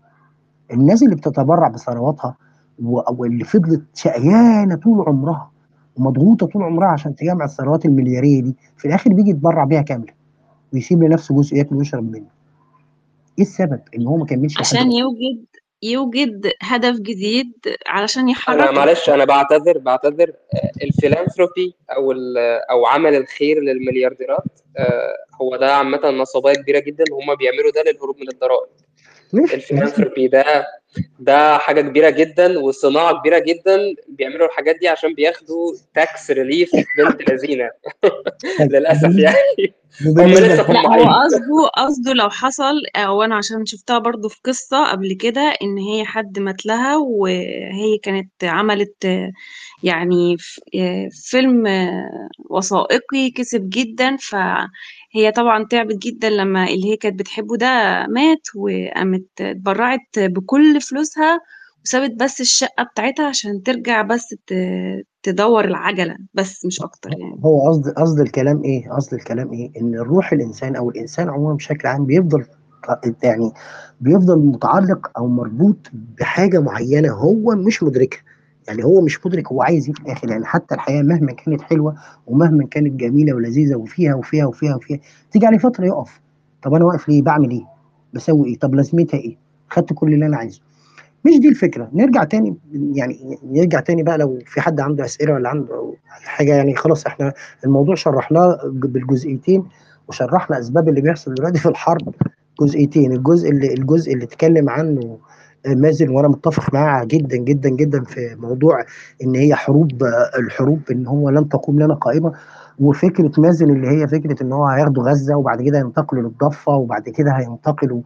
Speaker 1: الناس اللي بتتبرع بثرواتها و- واللي فضلت شقيانه طول عمرها ومضغوطه طول عمرها عشان تجمع الثروات الملياريه دي في الاخر بيجي يتبرع بيها كامله ويسيب لنفسه جزء ياكل ويشرب منه ايه السبب ان هو ما كملش لحد
Speaker 5: عشان يوجد يوجد هدف جديد علشان
Speaker 4: انا
Speaker 5: يحركه
Speaker 4: معلش انا بعتذر بعتذر آه، الفيلانثروبي او ال- او عمل الخير للمليارديرات آه، هو ده عامه نصابيه كبيره جدا هم بيعملوا ده للهروب من الضرائب
Speaker 1: ماشي ماشي
Speaker 4: الفيلانثروبي ده ده حاجه كبيره جدا وصناعه كبيره جدا بيعملوا الحاجات دي عشان بياخدوا تاكس ريليف بنت لذينه
Speaker 1: طيب
Speaker 4: للاسف
Speaker 1: بالنسبه
Speaker 4: يعني هم
Speaker 1: بالنسبه
Speaker 4: لسه
Speaker 5: لا هو
Speaker 4: طماعين
Speaker 5: قصده قصده لو حصل او انا عشان شفتها برضو في قصة قبل كده ان هي حد مات لها وهي كانت عملت آه، يعني ف- آه، فيلم آه، وثائقي كسب جدا فهي طبعا تعبت جدا لما اللي هي كانت بتحبه ده مات وقامت اتبرعت بكل فلوسها وسابت بس الشقة بتاعتها عشان ترجع بس ت- تدور العجلة بس مش اكتر يعني
Speaker 1: هو قصد قصد الكلام ايه قصد الكلام ايه ان الروح الانسان او الانسان عموما بشكل عام بيفضل يعني بيفضل متعلق او مربوط بحاجه معينه هو مش مدركها يعني هو مش مدرك هو عايز ايه في الاخر يعني حتى الحياه مهما كانت حلوه ومهما كانت جميله ولذيذه وفيها وفيها وفيها وفيها تيجي عليه فتره يقف طب انا واقف ليه بعمل ايه بسوي ايه طب لازمتها ايه خدت كل اللي انا عايزه مش دي الفكره نرجع تاني يعني نرجع تاني بقى لو في حد عنده اسئله ولا عنده حاجه يعني خلاص احنا الموضوع شرحناه بالجزئيتين وشرحنا اسباب اللي بيحصل دلوقتي في الحرب جزئيتين الجزء اللي الجزء اللي اتكلم عنه مازن وانا متفق معاه جدا جدا جدا في موضوع ان هي حروب الحروب ان هو لن تقوم لنا قائمه وفكره مازن اللي هي فكره ان هو هياخدوا غزه وبعد كده ينتقلوا للضفه وبعد كده هينتقلوا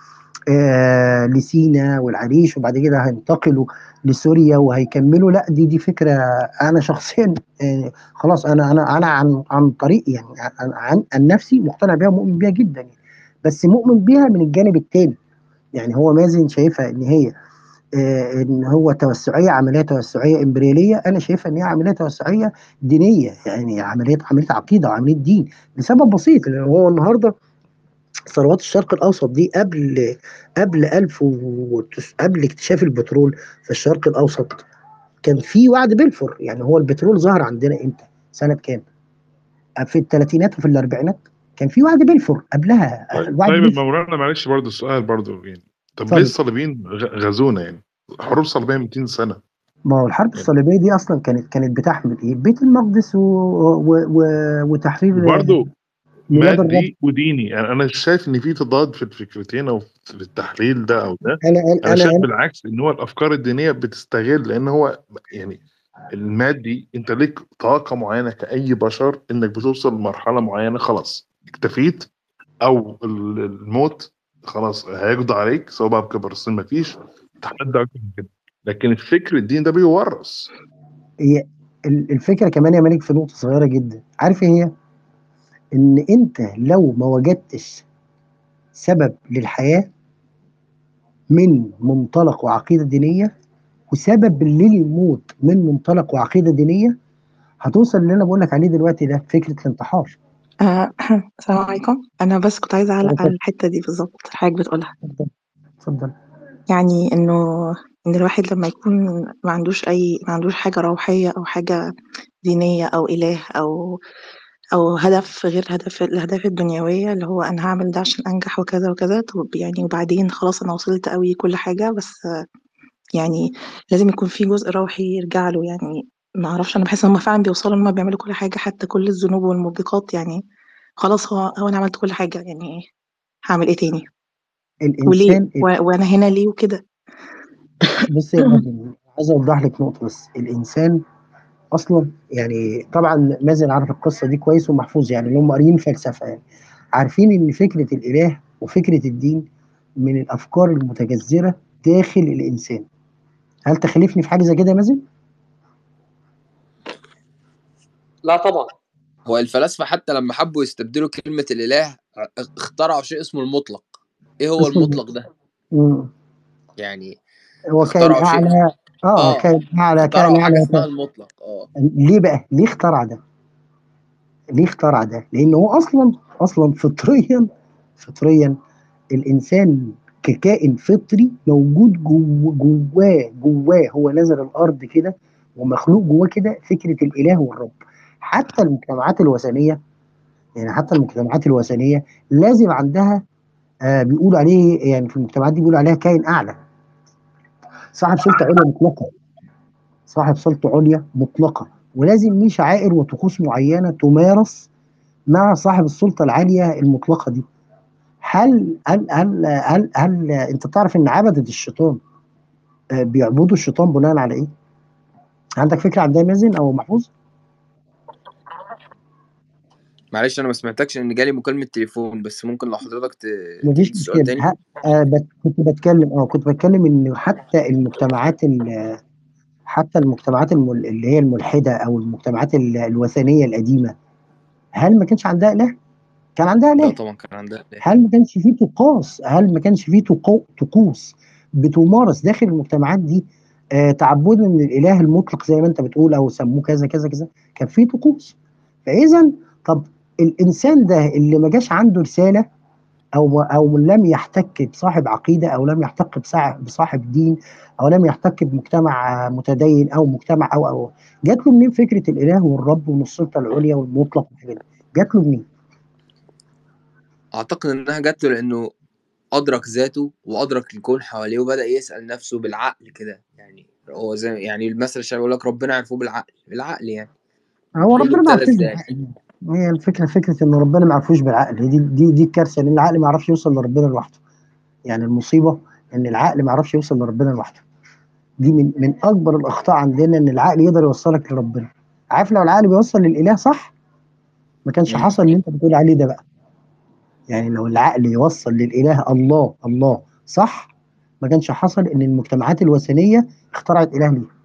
Speaker 1: آه لسينا والعريش وبعد كده هينتقلوا لسوريا وهيكملوا لا دي دي فكره انا شخصيا آه خلاص انا انا انا عن عن طريق يعني عن, عن, عن نفسي مقتنع بيها ومؤمن بيها جدا يعني بس مؤمن بيها من الجانب الثاني يعني هو مازن شايفها ان هي آه ان هو توسعيه عمليه توسعيه امبرياليه انا شايفها ان هي عمليه توسعيه دينيه يعني عمليه عمليه عقيده وعمليه دين لسبب بسيط لان هو النهارده ثروات الشرق الاوسط دي قبل قبل 1000 و... قبل اكتشاف البترول في الشرق الاوسط كان في وعد بلفور يعني هو البترول ظهر عندنا امتى؟ سنه كام؟ في الثلاثينات وفي الاربعينات كان في وعد بلفور قبلها
Speaker 6: طيب
Speaker 1: وعد
Speaker 6: طيب
Speaker 1: بلفور
Speaker 6: مولانا معلش برضه السؤال برضه يعني طب ليه
Speaker 1: اتفضل
Speaker 6: الصليبيين غ- غزونا يعني حروب صليبيه 200 سنه
Speaker 1: ما هو الحرب
Speaker 6: يعني
Speaker 1: الصليبيه دي اصلا كانت كانت بتحمل ايه؟ بيت المقدس و... و... و... وتحرير
Speaker 6: وبرضه
Speaker 1: ميلاد الرب
Speaker 6: مادي وديني يعني انا شايف ان في تضاد في الفكرتين او في التحليل ده او ده
Speaker 1: انا
Speaker 6: انا
Speaker 1: انا
Speaker 6: شايف
Speaker 1: انا
Speaker 6: بالعكس ان هو الافكار الدينيه بتستغل لان هو يعني المادي انت ليك طاقه معينه كاي بشر انك بتوصل لمرحله معينه خلاص اكتفيت او ال- الموت خلاص هيقضي عليك سواء بقى بكبر السن مفيش تحدي اكتر من كده لكن الفكر الدين ده بيورث
Speaker 1: هي ال- الفكره كمان يا مالك في نقطه صغيره جدا عارف ايه هي؟ ان انت لو ما وجدتش سبب للحياه من منطلق وعقيده دينيه وسبب للموت من منطلق وعقيده دينيه هتوصل اللي انا بقول لك عليه دلوقتي ده فكره الانتحار
Speaker 7: آه، السلام عليكم أنا بس كنت عايزة أعلق على
Speaker 1: اتفضل
Speaker 7: الحتة دي بالظبط حضرتك بتقولها
Speaker 1: اتفضل اتفضل
Speaker 7: يعني إنه إن الواحد لما يكون ما عندوش أي ما عندوش حاجة روحية أو حاجة دينية أو إله أو أو هدف غير هدف الأهداف الدنيوية اللي هو أنا هعمل ده عشان أنجح وكذا وكذا طب يعني وبعدين خلاص أنا وصلت أوي كل حاجة بس آه، يعني لازم يكون في جزء روحي يرجع له يعني ما اعرفش انا بحس ان هم فعلا بيوصلوا ان هم بيعملوا كل حاجه حتى كل الذنوب والموبقات يعني خلاص هو هو انا عملت كل حاجه يعني هعمل ايه تاني وليه
Speaker 1: الانسان
Speaker 7: و- وانا هنا ليه وكده
Speaker 1: بص يا مازن عايز اوضح لك نقطه بس الانسان اصلا يعني طبعا مازن عارف القصه دي كويس ومحفوظ يعني اللي هم قاريين فلسفه يعني عارفين ان فكره الاله وفكره الدين من الافكار المتجذره داخل الانسان هل تخالفني في حاجه زي كده يا مازن؟
Speaker 4: لا طبعا
Speaker 3: هو الفلاسفة حتى لما حبوا يستبدلوا كلمة الإله اخترعوا شيء اسمه المطلق ايه هو
Speaker 1: اسمه
Speaker 3: المطلق ده
Speaker 1: مم.
Speaker 3: يعني
Speaker 1: هو كائن
Speaker 3: اخترعوا شيء
Speaker 1: اعلى اه
Speaker 3: اه
Speaker 1: كائن اعلى كائن
Speaker 3: اخترعوا حاجه
Speaker 1: اعلى
Speaker 3: اسمها
Speaker 1: كائن.
Speaker 3: المطلق اه
Speaker 1: ليه بقى ليه اخترع ده ليه اخترع ده لان هو اصلا اصلا فطريا فطريا الانسان ككائن فطري موجود جو- جواه جواه هو نزل الارض كده ومخلوق جواه كده فكره الاله والرب حتى المجتمعات الوثنيه يعني حتى المجتمعات الوثنيه لازم عندها آه بيقولوا عليه يعني في المجتمعات دي بيقولوا عليها كائن اعلى صاحب سلطه عليا مطلقه صاحب سلطه عليا مطلقه ولازم ليه شعائر وطقوس معينه تمارس مع صاحب السلطه العاليه المطلقه دي هل هل هل هل, هل انت تعرف ان عبده الشيطان آه، بيعبدوا الشيطان بناء على ايه؟ عندك فكره عن ده يا مازن او محفوظ؟
Speaker 3: معلش انا ما سمعتكش ان جالي مكالمه تليفون بس ممكن لو حضرتك ت-
Speaker 1: مفيش
Speaker 3: تعيد السؤال
Speaker 1: مشكله
Speaker 3: تاني
Speaker 1: ها آه بت- كنت بتكلم اه كنت بتكلم ان حتى المجتمعات ال- حتى المجتمعات المل... اللي هي الملحده او المجتمعات ال- الوثنيه القديمه هل ما كانش عندها اله؟ كان عندها
Speaker 3: لا
Speaker 1: اله
Speaker 3: طبعا كان عندها
Speaker 1: هل ما كانش فيه طقوس هل ما كانش فيه طقو- طقوس بتمارس داخل المجتمعات دي آه تعبدا للاله المطلق زي ما انت بتقول او سموه كذا كذا كذا كان فيه طقوس فاذا طب الانسان ده اللي ما جاش عنده رساله او او لم يحتك بصاحب عقيده او لم يحتك بصاحب بصاحب دين او لم يحتك بمجتمع متدين او مجتمع او او جات له منين فكره الاله والرب والسلطه العليا والمطلق والحاجات دي؟ جات له منين؟
Speaker 3: اعتقد انها جات له لانه ادرك ذاته وادرك الكون حواليه وبدا يسال نفسه بالعقل كده يعني هو زي يعني المثل الشعبي يقول لك ربنا عرفوه بالعقل بالعقل يعني
Speaker 1: هو
Speaker 3: كله
Speaker 1: ربنا ما
Speaker 3: ابتدى
Speaker 1: عرفوش
Speaker 3: ازاي
Speaker 1: بالعقل هي الفكره فكره ان ربنا ما عرفوش بالعقل هي دي دي دي الكارثه ان العقل ما يعرفش يوصل لربنا لوحده يعني المصيبه ان العقل ما يعرفش يوصل لربنا لوحده دي من من اكبر الاخطاء عندنا ان العقل يقدر يوصلك لربنا عارف لو العقل بيوصل للاله صح ما كانش
Speaker 3: مم.
Speaker 1: حصل اللي انت بتقول عليه ده بقى يعني لو العقل يوصل للاله الله الله صح ما كانش حصل ان المجتمعات الوثنيه اخترعت اله ليه
Speaker 4: بس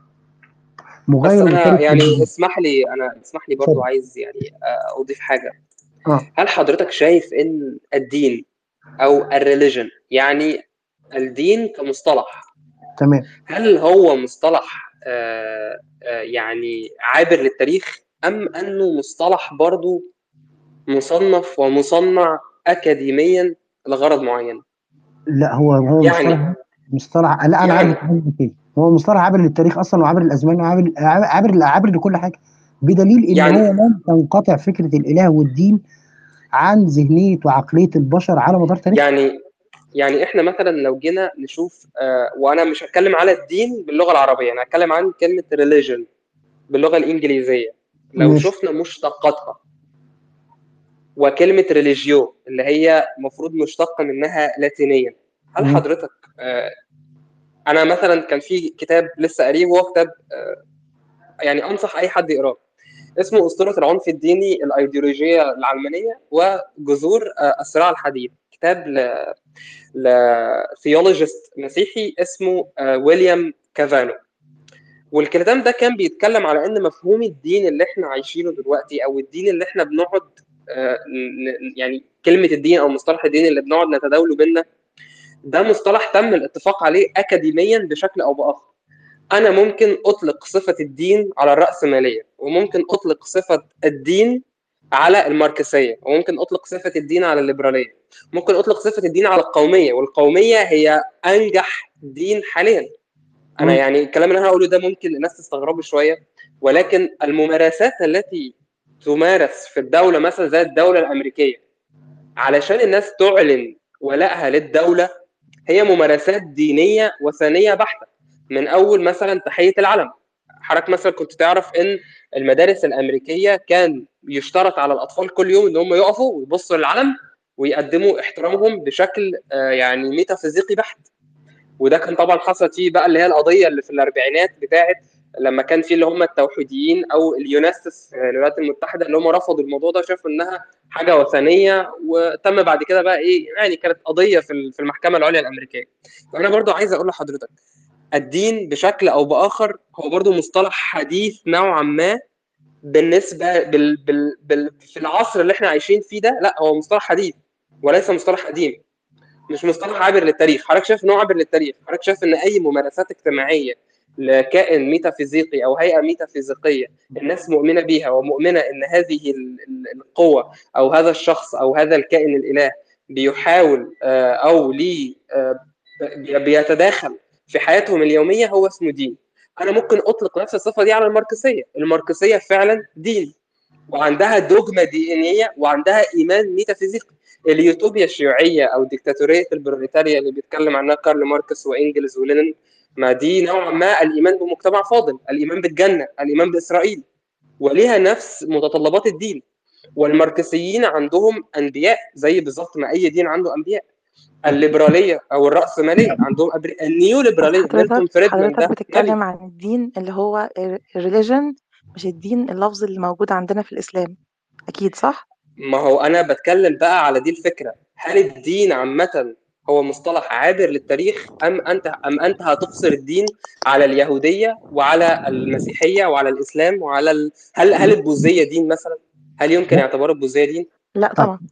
Speaker 1: مغاير
Speaker 4: انا
Speaker 1: وبالتالي
Speaker 4: يعني اسمح لي انا اسمح لي برضو
Speaker 1: اتفضل
Speaker 4: عايز يعني آه، اضيف حاجه
Speaker 1: اه
Speaker 4: هل حضرتك شايف ان الدين او الريليجن يعني الدين كمصطلح
Speaker 1: تمام
Speaker 4: هل هو مصطلح آه، آه، يعني عابر للتاريخ ام انه مصطلح برضو مصنف ومصنع اكاديميا لغرض معين
Speaker 1: لا هو هو
Speaker 4: يعني
Speaker 1: مصطلح مصطلح لا انا
Speaker 4: يعني
Speaker 1: عارف قصدك ايه هو مصطلح عابر للتاريخ اصلا وعابر الازمان وعابر عابر عابر لكل حاجه بدليل ان
Speaker 4: يعني
Speaker 1: هو لم تنقطع فكره الاله والدين عن ذهنيه وعقليه البشر على مدار تاريخه
Speaker 4: يعني يعني احنا مثلا لو جينا نشوف آه، وانا مش هتكلم على الدين باللغه العربيه انا هتكلم عن كلمه religion باللغه الانجليزيه لو
Speaker 1: ماشي
Speaker 4: شفنا مشتقاتها وكلمه ريليجيو اللي هي المفروض مشتقه منها لاتينيا هل
Speaker 1: مم.
Speaker 4: حضرتك آه، انا مثلا كان في كتاب لسه قريبه وهو كتاب آه، يعني انصح اي حد يقراه اسمه اسطوره العنف الديني الايديولوجيه العلمانيه وجذور آه، الصراع الحديث كتاب ل لثيولوجيست مسيحي اسمه آه، ويليام كافانو والكتاب ده كان بيتكلم على ان مفهوم الدين اللي احنا عايشينه دلوقتي او الدين اللي احنا بنقعد آه، ن- يعني كلمه الدين او مصطلح الدين اللي بنقعد نتداوله بينا ده مصطلح تم الاتفاق عليه اكاديميا بشكل او باخر انا ممكن اطلق صفه الدين على الراسماليه وممكن اطلق صفه الدين على الماركسيه وممكن اطلق صفه الدين على الليبراليه ممكن اطلق صفه الدين على القوميه والقوميه هي انجح دين حاليا انا
Speaker 1: مم.
Speaker 4: يعني الكلام اللي انا هقوله ده ممكن الناس تستغربه شويه ولكن الممارسات التي تمارس في الدوله مثلا زي الدوله الامريكيه علشان الناس تعلن ولائها للدوله هي ممارسات دينيه وثنيه بحته من اول مثلا تحيه العلم حضرتك مثلا كنت تعرف ان المدارس الامريكيه كان يشترط على الاطفال كل يوم ان هم يقفوا ويبصوا للعلم ويقدموا احترامهم بشكل آه، يعني ميتافيزيقي بحت وده كان طبعا حصلت فيه بقى اللي هي القضيه اللي في الاربعينات بتاعه لما كان في اللي هم التوحيديين او اليونستس في الولايات المتحده اللي هم رفضوا الموضوع ده شافوا انها حاجه وثنيه وتم بعد كده بقى ايه يعني كانت قضيه في في المحكمه العليا الامريكيه فانا برضو عايز اقول لحضرتك الدين بشكل او باخر هو برضو مصطلح حديث نوعا ما بالنسبه بال بال بال في العصر اللي احنا عايشين فيه ده لا هو مصطلح حديث وليس مصطلح قديم مش مصطلح عابر للتاريخ حضرتك شايف ان هو عابر للتاريخ حضرتك شايف ان اي ممارسات اجتماعيه لكائن ميتافيزيقي او هيئه ميتافيزيقيه الناس مؤمنه بيها ومؤمنه ان هذه ال- ال- القوه او هذا الشخص او هذا الكائن الاله بيحاول آه، او ليه آه، بي- بيتداخل في حياتهم اليوميه هو اسمه دين انا ممكن اطلق نفس الصفه دي على الماركسيه الماركسيه فعلا دين وعندها دوجما دينيه وعندها ايمان ميتافيزيقي اليوتوبيا الشيوعيه او ديكتاتوريه البروليتاريا اللي بيتكلم عنها كارل ماركس وانجلز ولينين ما دي نوعا ما الايمان بمجتمع فاضل الايمان بالجنه الايمان باسرائيل وليها نفس متطلبات الدين والماركسيين عندهم انبياء زي بالظبط ما اي دين عنده انبياء الليبراليه او الراسماليه عندهم أبري... النيو ليبراليه ميلتون
Speaker 7: حضرتك
Speaker 4: فريدمان
Speaker 7: حضرتك
Speaker 4: ده نبي
Speaker 7: بتتكلم عن الدين اللي هو الريليجن مش الدين اللفظ اللي موجود عندنا في الإسلام أكيد صح؟
Speaker 4: ما هو انا بتكلم بقى على دي الفكره هل الدين عامه هو مصطلح عابر للتاريخ ام انت ام انت هتقصر الدين على اليهوديه وعلى المسيحيه وعلى الاسلام وعلى ال... هل هل البوذيه دين مثلا هل يمكن
Speaker 1: لا
Speaker 4: اعتبار البوذيه دين
Speaker 7: لا
Speaker 1: طب
Speaker 7: طبعا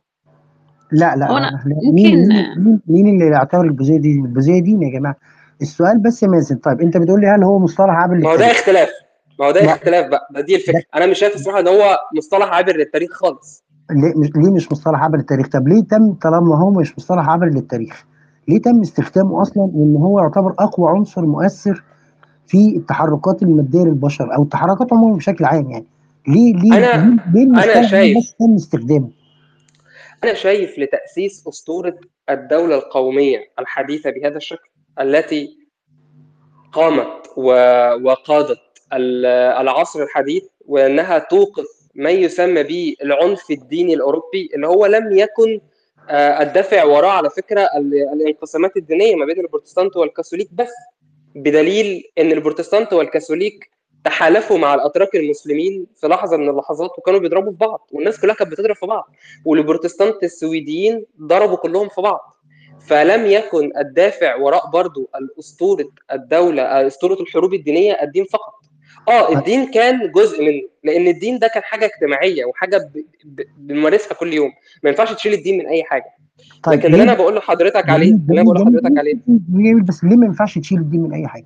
Speaker 1: لا لا
Speaker 5: هو
Speaker 1: لا
Speaker 5: انا
Speaker 1: لا. مين
Speaker 5: ممكن
Speaker 1: مين مين مين اللي يعتبر البوذيه دي البوذيه دين يا جماعه السؤال بس يا مازن طيب انت بتقول لي هل هو مصطلح عابر
Speaker 4: ما هو ده
Speaker 1: للتاريخ
Speaker 4: اختلاف ما هو ده
Speaker 1: لا
Speaker 4: اختلاف بقى ده دي
Speaker 1: ده
Speaker 4: الفكره انا مش شايف الصراحه ان هو مصطلح عابر للتاريخ خالص
Speaker 1: ليه مش ليه مش مصطلح عابر للتاريخ طب ليه تم طالما هو مش مصطلح عابر للتاريخ ليه تم استخدامه اصلا وان هو يعتبر اقوى عنصر مؤثر في التحركات الماديه للبشر او التحركات عموما بشكل عام يعني ليه ليه
Speaker 4: انا
Speaker 1: ليه, ليه
Speaker 4: انا
Speaker 1: المصطلح ده
Speaker 4: شايف
Speaker 1: بس تم استخدامه
Speaker 4: انا شايف لتاسيس اسطوره الدوله القوميه الحديثه بهذا الشكل التي قامت و- وقادت ال- العصر الحديث وانها توقف ما يسمى به العنف الديني الاوروبي اللي هو لم يكن آه، الدافع وراء على فكره ال- الانقسامات الدينيه ما بين البروتستانت والكاثوليك بس بدليل ان البروتستانت والكاثوليك تحالفوا مع الاتراك المسلمين في لحظه من اللحظات وكانوا بيضربوا في بعض والناس كلها كانت بتضرب في بعض والبروتستانت السويديين ضربوا كلهم في بعض فلم يكن الدافع وراء برضو الاسطوره الدوله آه، اسطوره الحروب الدينيه الدين فقط اه الدين كان جزء منه لان الدين ده كان حاجه اجتماعيه وحاجه ب- ب- بنمارسها كل يوم ما ينفعش تشيل الدين من اي حاجه
Speaker 1: طيب
Speaker 4: لكن اللي انا
Speaker 1: ليه
Speaker 4: بقول لحضرتك عليه
Speaker 1: جميل
Speaker 4: اللي انا
Speaker 1: جميل
Speaker 4: بقول
Speaker 1: جميل
Speaker 4: لحضرتك عليه
Speaker 1: جميل جميل بس ليه ما ينفعش تشيل الدين من اي حاجه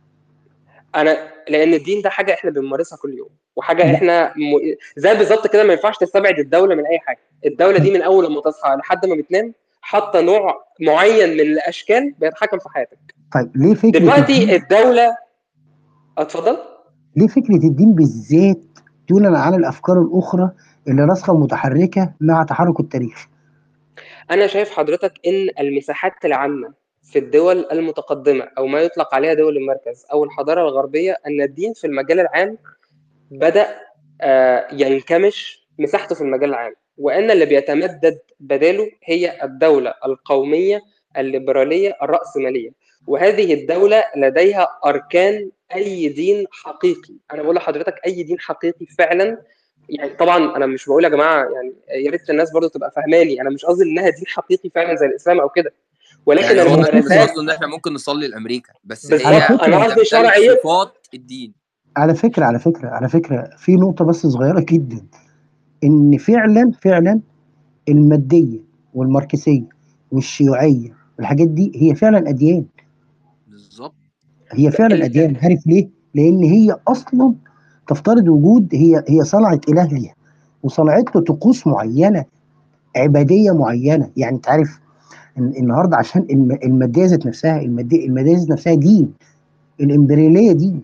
Speaker 4: انا لان الدين ده حاجه احنا بنمارسها كل يوم وحاجه
Speaker 1: لا
Speaker 4: احنا م... زي بالظبط كده ما ينفعش تستبعد الدوله من اي حاجه الدوله دي من اول ما تصحى لحد ما بتنام حاطه نوع معين من الاشكال بيتحكم في حياتك
Speaker 1: طيب ليه فكره
Speaker 4: دلوقتي
Speaker 1: الدين
Speaker 4: الدوله اتفضل
Speaker 1: ليه فكره الدين بالذات دونا عن الافكار الاخرى اللي راسخه متحركه مع تحرك التاريخ
Speaker 4: انا شايف حضرتك ان المساحات العامه في الدول المتقدمه او ما يطلق عليها دول المركز او الحضاره الغربيه ان الدين في المجال العام بدا آه، ينكمش مساحته في المجال العام وان اللي بيتمدد بداله هي الدوله القوميه الليبراليه الراسماليه وهذه الدوله لديها اركان اي دين حقيقي انا بقول لحضرتك اي دين حقيقي فعلا يعني طبعا انا مش بقول يا جماعه يعني يا ريت الناس برضو تبقى فاهماني انا مش قصدي انها دين حقيقي فعلا زي الاسلام او كده ولكن
Speaker 3: يعني هو بس
Speaker 4: الممارسات
Speaker 3: قصده ان احنا ممكن نصلي لامريكا بس
Speaker 4: بالظبط
Speaker 3: هي
Speaker 1: على
Speaker 4: انا قصدي
Speaker 3: تمتلك
Speaker 4: شرعيه
Speaker 3: صفات الدين
Speaker 1: على فكره على فكره على فكره في نقطه بس صغيره جدا ان فعلا فعلا الماديه والماركسيه والشيوعيه والحاجات دي هي فعلا اديان
Speaker 3: بالظبط
Speaker 1: هي فعلا
Speaker 4: ال-
Speaker 1: اديان عارف ليه؟ لان هي اصلا تفترض وجود هي هي صنعت اله ليها وصنعت له طقوس معينه عباديه معينه يعني انت عارف إن النهارده عشان الم- الماديه ذات نفسها الماديه الماديه ذات نفسها دين الامبرياليه دين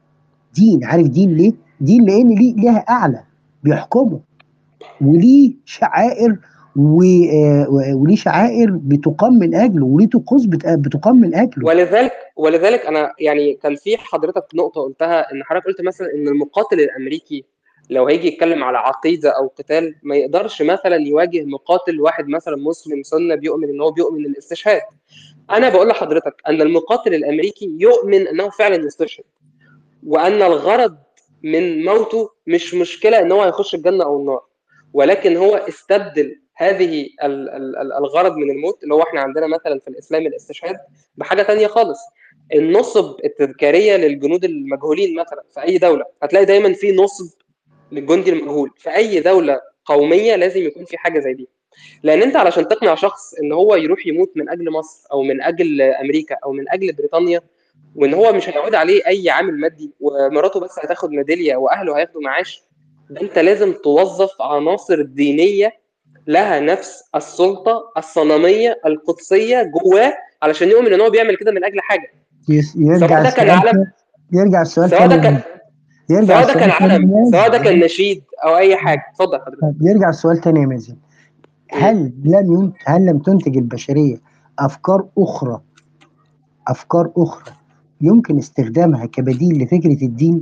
Speaker 1: دين عارف دين ليه؟ دين لان ليه ليها اعلى بيحكمه وليه شعائر و... آه، و- وليه شعائر بتقام من اجله وليه طقوس بت- بتقام من اجله
Speaker 4: ولذلك ولذلك انا يعني كان في حضرتك نقطه قلتها ان حضرتك قلت مثلا ان المقاتل الامريكي لو هيجي يتكلم على عقيده او قتال ما يقدرش مثلا يواجه مقاتل واحد مثلا مسلم سنه بيؤمن ان هو بيؤمن الاستشهاد انا بقول لحضرتك ان المقاتل الامريكي يؤمن انه فعلا يستشهد وان الغرض من موته مش مشكله ان هو هيخش الجنه او النار ولكن هو استبدل هذه ال- ال- ال- الغرض من الموت اللي هو احنا عندنا مثلا في الاسلام الاستشهاد بحاجه تانية خالص النصب التذكاريه للجنود المجهولين مثلا في اي دوله هتلاقي دايما في نصب للجندي المجهول في اي دوله قوميه لازم يكون في حاجه زي دي لان انت علشان تقنع شخص ان هو يروح يموت من اجل مصر او من اجل امريكا او من اجل بريطانيا وان هو مش هيعود عليه اي عامل مادي ومراته بس هتاخد ميداليه واهله هياخدوا معاش ده انت لازم توظف عناصر دينيه لها نفس السلطه الصنميه القدسيه جواه علشان يؤمن ان هو بيعمل كده من اجل حاجه
Speaker 1: يس-
Speaker 4: سواء
Speaker 1: يرجع
Speaker 4: ده كان
Speaker 1: السؤال
Speaker 4: علم
Speaker 1: يرجع السؤال
Speaker 4: سواء ده
Speaker 1: تاني
Speaker 4: كان
Speaker 1: يرجع
Speaker 4: سواء ده كان
Speaker 1: السؤال تاني
Speaker 4: علم
Speaker 1: يا
Speaker 4: سواء ده كان
Speaker 1: مازن
Speaker 4: نشيد او اي حاجه اتفضل حضرتك
Speaker 1: طب يرجع السؤال تاني يا مازن
Speaker 4: مم.
Speaker 1: هل لم ينت... هل لم تنتج البشرية أفكار أخرى أفكار أخرى يمكن استخدامها كبديل لفكرة الدين؟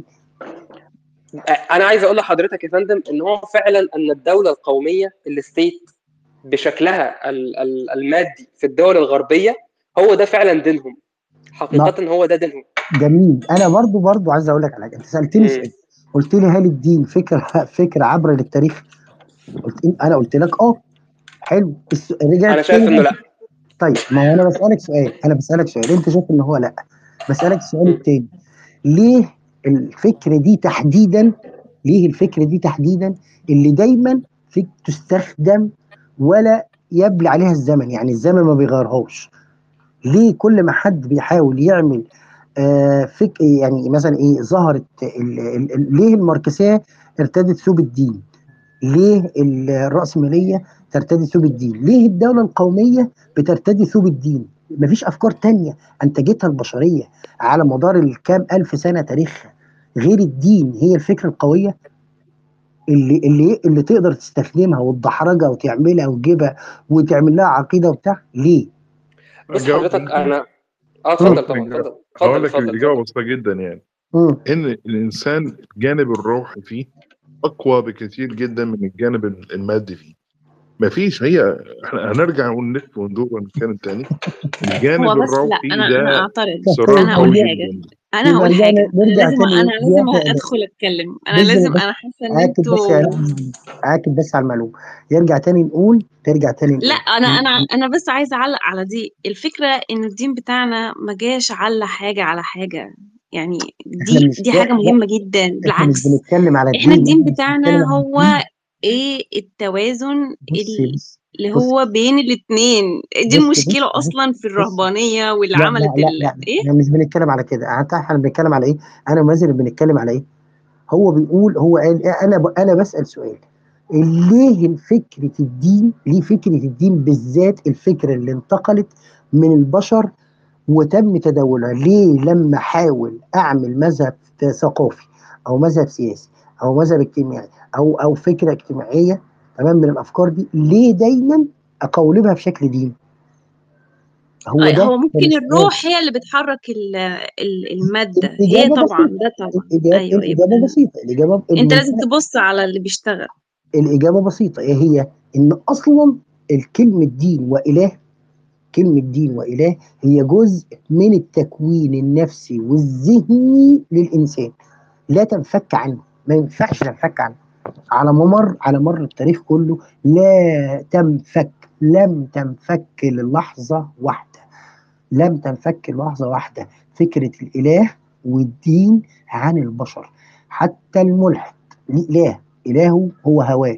Speaker 4: انا عايز اقول لحضرتك يا فندم ان هو فعلا ان الدوله القوميه الستيت بشكلها ال- ال- المادي في الدول الغربيه هو ده فعلا دينهم
Speaker 1: ما
Speaker 4: حقيقه هو ده دينهم
Speaker 1: جميل أنا برضو برضو عايز أقول لك على حاجة أنت سألتني
Speaker 4: مم.
Speaker 1: سؤال قلت لي هل الدين فكرة فكرة عبر للتاريخ؟ قلت أنا قلت لك أه حلو الس- رجعت
Speaker 4: انا شايف
Speaker 1: تاني
Speaker 4: انه
Speaker 1: بقى
Speaker 4: لا
Speaker 1: طيب ما هو أنا بسألك سؤال أنا بسألك سؤال أنت شايف إن هو لأ بسألك السؤال
Speaker 4: مم.
Speaker 1: التاني ليه الفكرة دي تحديدا ليه الفكرة دي تحديدا اللي دايما فيك تستخدم ولا يبلي عليها الزمن يعني الزمن ما بيغيرهاش ليه كل ما حد بيحاول يعمل آه فك يعني مثلا ايه ظهرت ال ال ال ليه الماركسيه ارتدت ثوب الدين ليه الرأسمالية ترتدي ثوب الدين ليه الدولة القومية بترتدي ثوب الدين مفيش أفكار تانية أنتجتها البشرية على مدار الكام ألف سنة تاريخها غير الدين هي الفكرة القوية اللي اللي اللي تقدر تستخدمها وتدحرجها وتعملها وتجيبها وتعمل لها عقيدة وبتاع ليه؟
Speaker 4: بص
Speaker 6: أجاوب
Speaker 4: حضرتك
Speaker 6: ممكن؟
Speaker 4: انا اه
Speaker 6: هقول
Speaker 4: اتفضل
Speaker 6: لك
Speaker 4: طبعا
Speaker 6: الإجابة
Speaker 4: اتفضل اتفضل
Speaker 6: هقول لك
Speaker 4: اتفضل
Speaker 6: الإجابة
Speaker 4: اتفضل
Speaker 6: بسيطة جدا يعني
Speaker 1: مم.
Speaker 6: إن الإنسان الجانب الروحي فيه أقوى بكثير جدا من الجانب المادي فيه مفيش هي احنا هنرجع نقول نلف وندور ونتكلم تاني الجانب
Speaker 5: هو بس لا
Speaker 6: الروحي
Speaker 5: انا انا
Speaker 6: ده
Speaker 5: اعترض
Speaker 6: صراع
Speaker 5: انا هقول
Speaker 6: قوي
Speaker 5: حاجه
Speaker 6: جدا
Speaker 5: انا
Speaker 1: يبقى
Speaker 5: هقول
Speaker 1: رجعنا
Speaker 5: حاجه انا
Speaker 1: نرجع
Speaker 5: لازم
Speaker 1: تاني
Speaker 5: انا لازم
Speaker 1: واحدة
Speaker 5: ادخل اتكلم انا
Speaker 1: بس
Speaker 5: لازم
Speaker 1: بس
Speaker 5: انا حاسه ان
Speaker 1: عاكب بس يا
Speaker 5: انتوا
Speaker 1: عاكب بس على المعلومة يرجع تاني نقول ترجع تاني
Speaker 5: لا
Speaker 1: نقول
Speaker 5: انا انا انا بس عايزه اعلق على دي الفكره ان الدين بتاعنا ما جاش على حاجه على حاجه يعني
Speaker 1: احنا
Speaker 5: دي
Speaker 1: مش
Speaker 5: دي
Speaker 1: لا
Speaker 5: حاجه
Speaker 1: لا
Speaker 5: مهمه جدا
Speaker 1: احنا مش
Speaker 5: بالعكس
Speaker 1: بنتكلم على
Speaker 5: احنا
Speaker 1: الدين
Speaker 5: الدين
Speaker 1: احنا مش بنتكلم
Speaker 5: بتاعنا
Speaker 1: على
Speaker 5: هو
Speaker 1: الدين
Speaker 5: ايه التوازن
Speaker 1: بصي
Speaker 5: ال-
Speaker 1: بص
Speaker 5: اللي
Speaker 1: بص
Speaker 5: هو بين الاتنين دي
Speaker 1: بص
Speaker 5: المشكله
Speaker 1: بص
Speaker 5: اصلا في
Speaker 1: بص
Speaker 5: الرهبانيه واللي
Speaker 1: لا لا
Speaker 5: عملت
Speaker 1: لا
Speaker 5: ال...
Speaker 1: لا
Speaker 5: ايه
Speaker 1: احنا مش بنتكلم على كده حتى احنا بنتكلم على ايه انا ومازن بنتكلم على ايه هو بيقول هو قال إيه؟ انا ب... انا بسأل سؤال ليه فكرة الدين ليه فكرة الدين بالذات الفكرة اللي انتقلت من البشر وتم تداولها ليه لما احاول اعمل مذهب ثقافي او مذهب سياسي او مذهب اجتماعي او او فكره اجتماعيه تمام من الافكار دي ليه دايما اقولبها بشكل ديني هو
Speaker 5: آه،
Speaker 1: ده
Speaker 5: هو ممكن
Speaker 1: كان السؤال
Speaker 5: الروح هي اللي بتحرك ال- ال- الماده هي
Speaker 1: الاجابه
Speaker 5: طبعا
Speaker 1: بسيطه
Speaker 5: ده طبعا
Speaker 1: الاجابه
Speaker 5: ايوه
Speaker 1: الاجابه
Speaker 5: يبقى
Speaker 1: بسيطه الاجابه
Speaker 5: انت لازم
Speaker 1: بمنتهى
Speaker 5: تبص على اللي بيشتغل
Speaker 1: الاجابه بسيطه ايه هي ان اصلا الكلمه دين واله كلمة دين وإله هي جزء من التكوين النفسي والذهني للإنسان لا تنفك عنه ما ينفعش تنفك عنه على ممر على مر التاريخ كله لا تنفك لم تنفك للحظة واحدة لم تنفك لحظة واحدة فكرة الإله والدين عن البشر حتى الملحد ليه إله إلهه هو هواه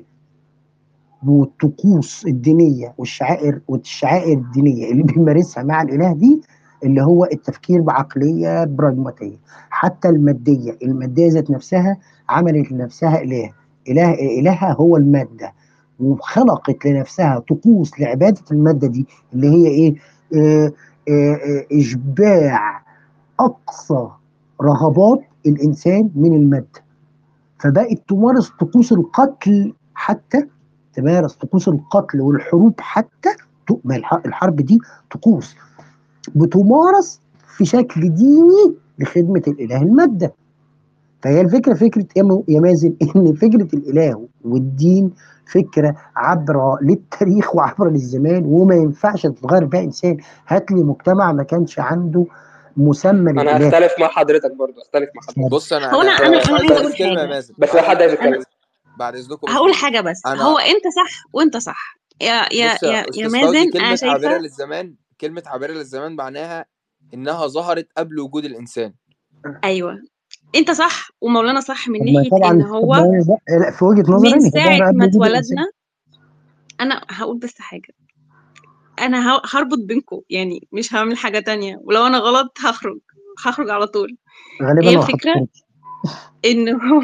Speaker 1: والطقوس الدينية والشعائر والشعائر الدينية اللي بيمارسها مع الإله دي اللي هو التفكير بعقلية براجماتية حتى المادية المادية ذات نفسها عملت لنفسها إله إله إلهها هو المادة وخلقت لنفسها طقوس لعبادة المادة دي اللي هي إيه آه آه آه إشباع أقصى رغبات الإنسان من المادة فبقت تمارس طقوس القتل حتى تمارس طقوس القتل والحروب حتى ط- ما الح- الحرب دي طقوس بتمارس في شكل ديني لخدمة الإله المادة فهي الفكرة فكرة يا مو- يا مازن إن فكرة الإله والدين فكرة عبر للتاريخ وعبر للزمان وما ينفعش تتغير بها إنسان هات لي مجتمع ما كانش عنده مسمى
Speaker 4: انا
Speaker 1: للإله
Speaker 4: هختلف مع حضرتك برضو اختلف مع حضرتك
Speaker 2: بص انا
Speaker 5: هو انا
Speaker 2: انا
Speaker 5: انا
Speaker 2: انا بس
Speaker 5: انا
Speaker 2: عايز
Speaker 5: عايزه اقول
Speaker 2: اضيف كلمه يا
Speaker 5: حاجه
Speaker 2: مازن
Speaker 4: بس لو
Speaker 2: بعد
Speaker 4: حد عايز
Speaker 2: اذنكم
Speaker 4: يتكلم
Speaker 2: بعد اذنكم بس
Speaker 5: هقول
Speaker 2: دقيقه
Speaker 5: حاجه بس
Speaker 2: انا
Speaker 5: هو انت صح وانت صح يا يا
Speaker 2: بص يا
Speaker 5: يا يا
Speaker 2: استاذ فوزي
Speaker 5: مازن انا
Speaker 2: كلمه عابره
Speaker 5: شايفه
Speaker 2: للزمان كلمه عابره للزمان معناها انها ظهرت قبل وجود الانسان
Speaker 5: ايوه انت صح ومولانا صح من
Speaker 1: طب ما
Speaker 5: ناحيه
Speaker 1: طبعا
Speaker 5: ان هو
Speaker 1: طب لا، في وجهة نظري
Speaker 5: من
Speaker 1: إن هي ظهر
Speaker 5: ساعه
Speaker 1: قبل
Speaker 5: ما
Speaker 1: وجود الإنسان
Speaker 5: اتولدنا انا هقول بس حاجه انا ه- هربط بينكم يعني مش هعمل حاجه تانية ولو انا غلط هخرج هخرج على طول
Speaker 1: غالبا
Speaker 5: هي
Speaker 1: هو حط
Speaker 5: الفكره
Speaker 1: صورتي
Speaker 5: ان هو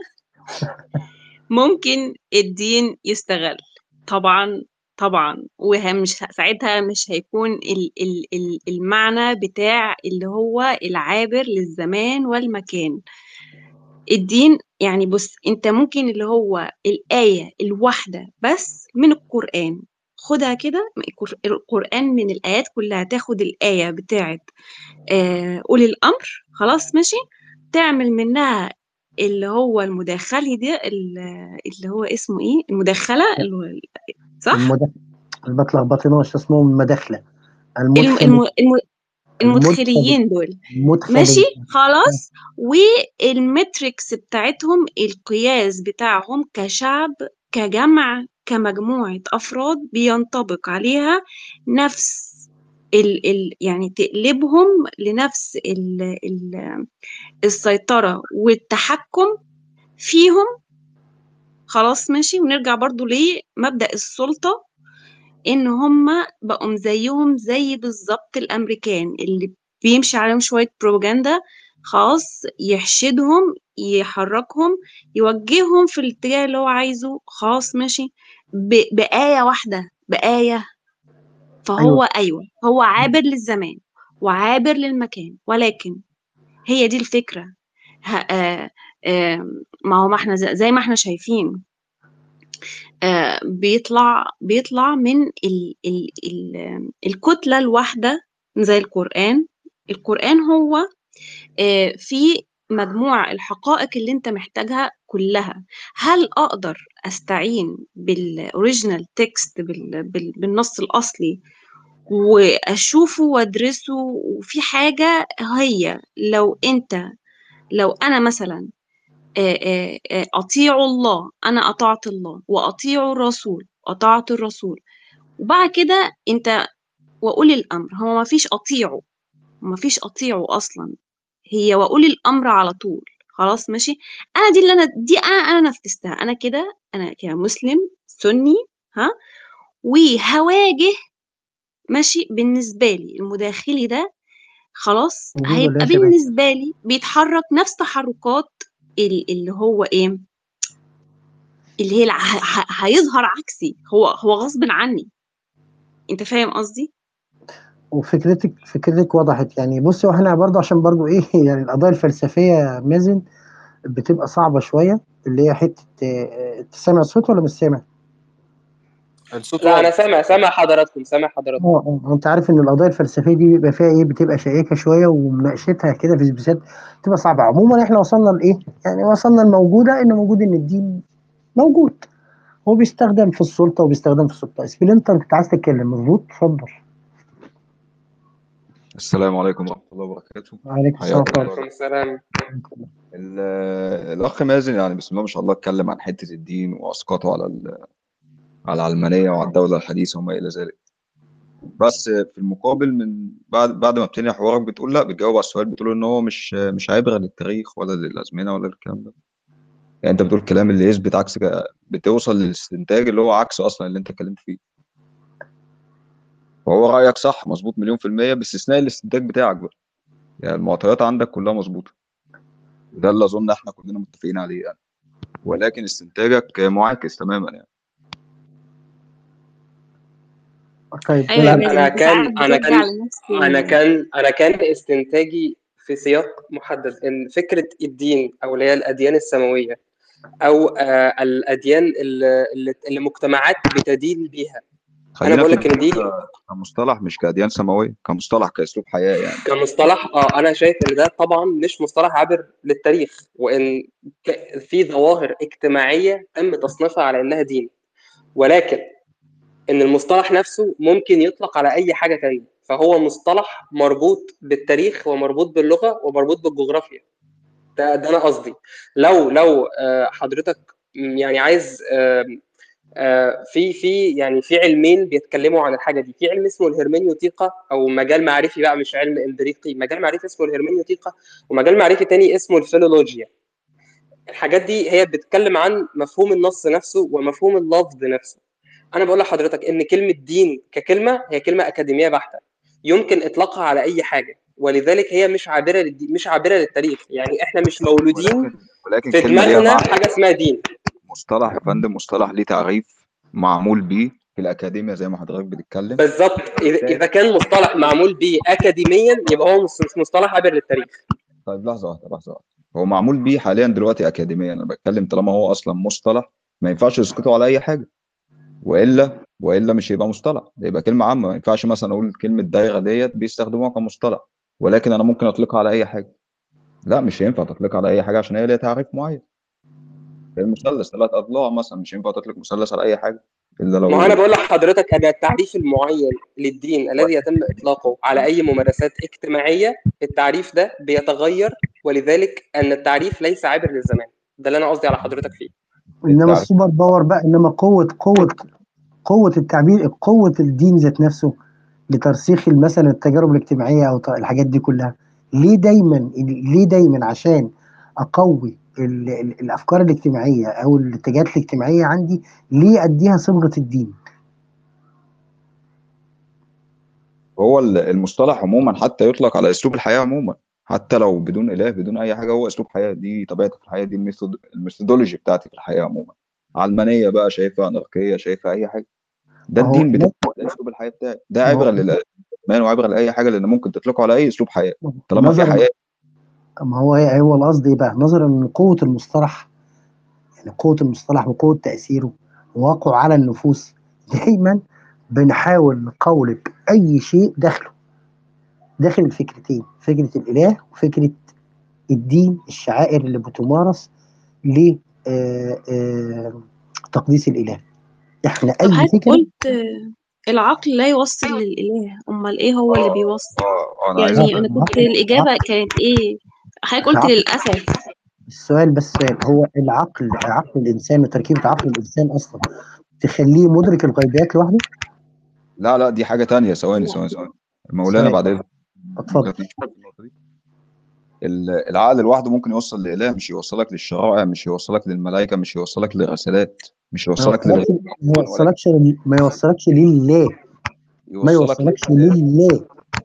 Speaker 5: ممكن الدين يستغل طبعا طبعا ومش ساعتها مش هيكون ال ال ال المعنى بتاع اللي هو العابر للزمان والمكان الدين يعني بص انت ممكن اللي هو الآية الواحدة بس من القرآن خدها كده القر- القرآن من الآيات كلها تاخد الآية بتاعت آه، أولي الأمر خلاص ماشي تعمل منها اللي هو المداخلي ده ال- اللي هو اسمه ايه المداخلة اللي صح
Speaker 1: المدخل بتلخبطناش اسمهم المداخلة
Speaker 5: الم
Speaker 1: المدخل
Speaker 5: الم الم
Speaker 1: المدخل
Speaker 5: المدخليين دول
Speaker 1: المدخل
Speaker 5: ماشي خلاص والمتركس بتاعتهم القياس بتاعهم كشعب كجمع كمجموعة أفراد بينطبق عليها نفس ال ال يعني تقلبهم لنفس ال ال السيطرة والتحكم فيهم خلاص ماشي ونرجع برضو لمبدأ السلطة إن هما بقوا زيهم زي بالظبط الأمريكان اللي بيمشي عليهم شوية بروباجندا خلاص يحشدهم يحركهم يوجههم في الاتجاه اللي هو عايزه خلاص ماشي ب- بآية واحدة بآية فهو
Speaker 1: أيوه
Speaker 5: أيوة هو عابر للزمان وعابر للمكان ولكن هي دي الفكرة ه- آه، آه، ما هو ما احنا زي زي ما احنا شايفين آه، بيطلع بيطلع من ال ال ال الكتلة الواحدة زي القرآن القرآن هو آه، في مجموع الحقائق اللي انت محتاجها كلها هل اقدر استعين بالاوريجينال تكست بالنص الاصلي واشوفه وادرسه وفي حاجة هي لو انت لو انا مثلا آه، آه، آه، اطيعوا الله انا اطعت الله واطيعوا الرسول اطعت الرسول وبعد كده انت واولي الامر هو ما فيش اطيعوا ما فيش اطيعوا اصلا هي واولي الامر على طول خلاص ماشي انا دي اللي انا دي انا انا نفذتها انا كده انا كمسلم سني ها وهواجه ماشي بالنسبه لي المداخلي ده خلاص
Speaker 1: وجوب
Speaker 5: هيبقى
Speaker 1: ولا شبه
Speaker 5: بالنسبه لي بيتحرك نفس تحركات ال- اللي هو ايه اللي هي الع- ه- ه- هيظهر عكسي هو هو غصب عني انت فاهم قصدي
Speaker 1: وفكرتك فكرتك وضحت يعني بصي واحنا برضه عشان برضه ايه يعني القضايا الفلسفية يا مازن بتبقى صعبة شوية اللي هي حتة آه، انت سامع الصوت ولا مش سامع؟
Speaker 2: الصوت
Speaker 4: لا انا
Speaker 2: واضح
Speaker 4: سامع سامع حضراتكم سامع حضراتكم
Speaker 1: اه اه انت عارف ان القضايا الفلسفيه دي بيبقى فيها ايه بتبقى شيقه شويه ومناقشتها كده في بالذات بتبقى صعبه عموما احنا وصلنا لايه يعني وصلنا الموجوده ان موجود ان الدين موجود هو بيستخدم في السلطه وبيستخدم في السلطه سبلنتر انت عايز تتكلم مظبوط اتفضل
Speaker 8: السلام عليكم ورحمة الله وبركاته
Speaker 1: وعليكم السلام
Speaker 8: حياكم
Speaker 1: ورحمه
Speaker 8: الله
Speaker 4: عليكم السلام
Speaker 8: ال- الأخ مازن يعني بسم الله ما شاء الله اتكلم عن حتة الدين وأسقطه على ال- على العلمانية وعلى الدولة الحديثة وما إلى ذلك بس في المقابل من بعد بعد ما بتنهي حوارك بتقول لا بتجاوب على السؤال بتقول إن هو مش مش عبرة للتاريخ ولا للأزمنة ولا الكلام ده يعني أنت بتقول الكلام اللي يثبت عكس كده، بتوصل للاستنتاج اللي هو عكس أصلا اللي أنت اتكلمت فيه وهو رأيك صح مظبوط مليون في المية باستثناء الاستنتاج بتاعك بقى يعني المعطيات عندك كلها مظبوطة ده اللي أظن إحنا كلنا متفقين عليه يعني ولكن استنتاجك معاكس تماما يعني
Speaker 1: طيب
Speaker 5: ايوه يا
Speaker 1: نلعب
Speaker 4: انا
Speaker 5: مازن
Speaker 4: كان
Speaker 5: ساعات
Speaker 4: انا
Speaker 5: بترجع
Speaker 4: كان
Speaker 5: لنفس
Speaker 4: انا
Speaker 5: ال-
Speaker 4: كان انا كان استنتاجي في سياق محدد ان فكره الدين او اللي هي الاديان السماويه او آه الاديان اللي, اللي اللي مجتمعات بتدين بيها انا
Speaker 8: خلينا
Speaker 4: بقول
Speaker 8: في
Speaker 4: لك ان
Speaker 8: الدين
Speaker 4: دي
Speaker 8: ك- كمصطلح مش كأديان سماوية كمصطلح كأسلوب حياة يعني
Speaker 4: كمصطلح اه انا شايف ان ده طبعا مش مصطلح عابر للتاريخ وان ك- في ظواهر اجتماعيه تم تصنيفها على انها دين ولكن ان المصطلح نفسه ممكن يطلق على اي حاجه تانية فهو مصطلح مربوط بالتاريخ ومربوط باللغه ومربوط بالجغرافيا ده, ده انا قصدي لو لو آه، حضرتك م، يعني عايز آه، آه، في في يعني في علمين بيتكلموا عن الحاجه دي في علم اسمه الهرمنيوتيقا او مجال معرفي بقى مش علم امبريقي مجال معرفي اسمه الهرمنيوتيقا ومجال معرفي تاني اسمه الفيلولوجيا الحاجات دي هي بتتكلم عن مفهوم النص نفسه ومفهوم اللفظ نفسه انا بقول لحضرتك ان كلمه دين ككلمه هي كلمه اكاديميه بحته يمكن اطلاقها على اي حاجه ولذلك هي مش عابره للدي... مش عابره للتاريخ يعني احنا مش مولودين
Speaker 8: ولكن ولكن
Speaker 4: في
Speaker 8: كلمة ليها
Speaker 4: دماغنا
Speaker 8: معنى
Speaker 4: حاجه اسمها دين
Speaker 8: مصطلح يا فندم مصطلح ليه تعريف معمول بيه في الأكاديمية زي ما حضرتك بتتكلم
Speaker 4: بالظبط اذا إذا كان مصطلح معمول به اكاديميا يبقى هو مش مش مصطلح عابر للتاريخ
Speaker 8: طيب لحظة واحدة لحظة واحدة هو معمول بيه حاليا دلوقتي أكاديميا أنا بتكلم طالما هو أصلا مصطلح ما ينفعش يسقطه على أي حاجة وإلا وإلا مش هيبقى مصطلح ده يبقى كلمة عامة ما ينفعش مثلا أقول كلمة دايرة ديت بيستخدموها كمصطلح ولكن أنا ممكن أطلقها على أي حاجة لا مش هينفع تطلقها على أي حاجة عشان هي ليها تعريف معين المثلث ثلاث أضلاع مثلا مش هينفع تطلق مثلث على أي حاجة إلا لو
Speaker 4: ما هو انا بقول لحضرتك ان التعريف المعين للدين الذي يتم اطلاقه على اي ممارسات اجتماعيه التعريف ده بيتغير ولذلك ان التعريف ليس عابر للزمان ده اللي انا قصدي على حضرتك فيه
Speaker 1: انما
Speaker 8: التعريف
Speaker 1: السوبر باور بقى انما قوه قوه قوه التعبير قوه الدين ذات نفسه لترسيخ مثلا التجارب الاجتماعيه او ط- الحاجات دي كلها ليه دايما ليه دايما عشان اقوي ال- ال- الافكار الاجتماعيه او الاتجاهات الاجتماعيه عندي ليه اديها صبغه الدين
Speaker 8: هو ال- المصطلح عموما حتى يطلق على اسلوب الحياه عموما حتى لو بدون اله بدون اي حاجه هو اسلوب حياه دي طبيعتي في الحياه دي الميثود الميثودولوجي بتاعتي في الحياه عموما علمانيه بقى شايفها اناركيه شايفها اي حاجه ده
Speaker 1: ما هو
Speaker 8: الدين بتاعي
Speaker 1: لا
Speaker 8: ده اسلوب الحياه بتاعي ده
Speaker 1: ما هو
Speaker 8: عبره للادمان وعبره لاي حاجه لان ممكن تطلقه على اي اسلوب حياه طالما في
Speaker 1: نظرا
Speaker 8: حياه
Speaker 1: ما هو هو القصد ايه بقى نظرا ان قوه المصطلح يعني قوه المصطلح وقوه تاثيره وواقعه على النفوس دايما بنحاول نقولب اي شيء داخله داخل الفكرتين فكره الاله وفكره الدين الشعائر اللي بتمارس ل آه، آه، تقديس الاله احنا
Speaker 5: طب
Speaker 1: اي
Speaker 5: حضرتك
Speaker 1: فكره
Speaker 5: قلت آه، العقل لا يوصل للإله أمال إيه هو اللي
Speaker 8: اه
Speaker 5: بيوصل
Speaker 8: اه انا عايز
Speaker 5: يعني
Speaker 1: لا
Speaker 5: أنا كنت
Speaker 1: العقل
Speaker 5: الإجابة
Speaker 1: العقل
Speaker 5: كانت إيه حضرتك قلت
Speaker 1: العقل
Speaker 5: للأسف
Speaker 1: السؤال بس سؤال هو العقل عقل الانسان وتركيبه عقل الانسان اصلا تخليه مدرك الغيبيات لوحده
Speaker 8: لا لا دي حاجه تانية ثواني ثواني ثواني مولانا
Speaker 1: سؤال
Speaker 8: بعد اذنك
Speaker 1: اتفضل
Speaker 8: ممكن نشوف النقطه دي ال- العقل لوحده ممكن يوصل لإله مش يوصلك للشرائع مش يوصلك للملائكة مش يوصلك للرسالات مش
Speaker 1: ما
Speaker 8: يوصلك
Speaker 1: يوصلكش
Speaker 8: للغيب
Speaker 1: ما
Speaker 8: عموما ولكن
Speaker 1: يوصلكش ما يوصلكش لله ما
Speaker 8: يوصلك
Speaker 1: يوصلكش
Speaker 8: لله
Speaker 1: لله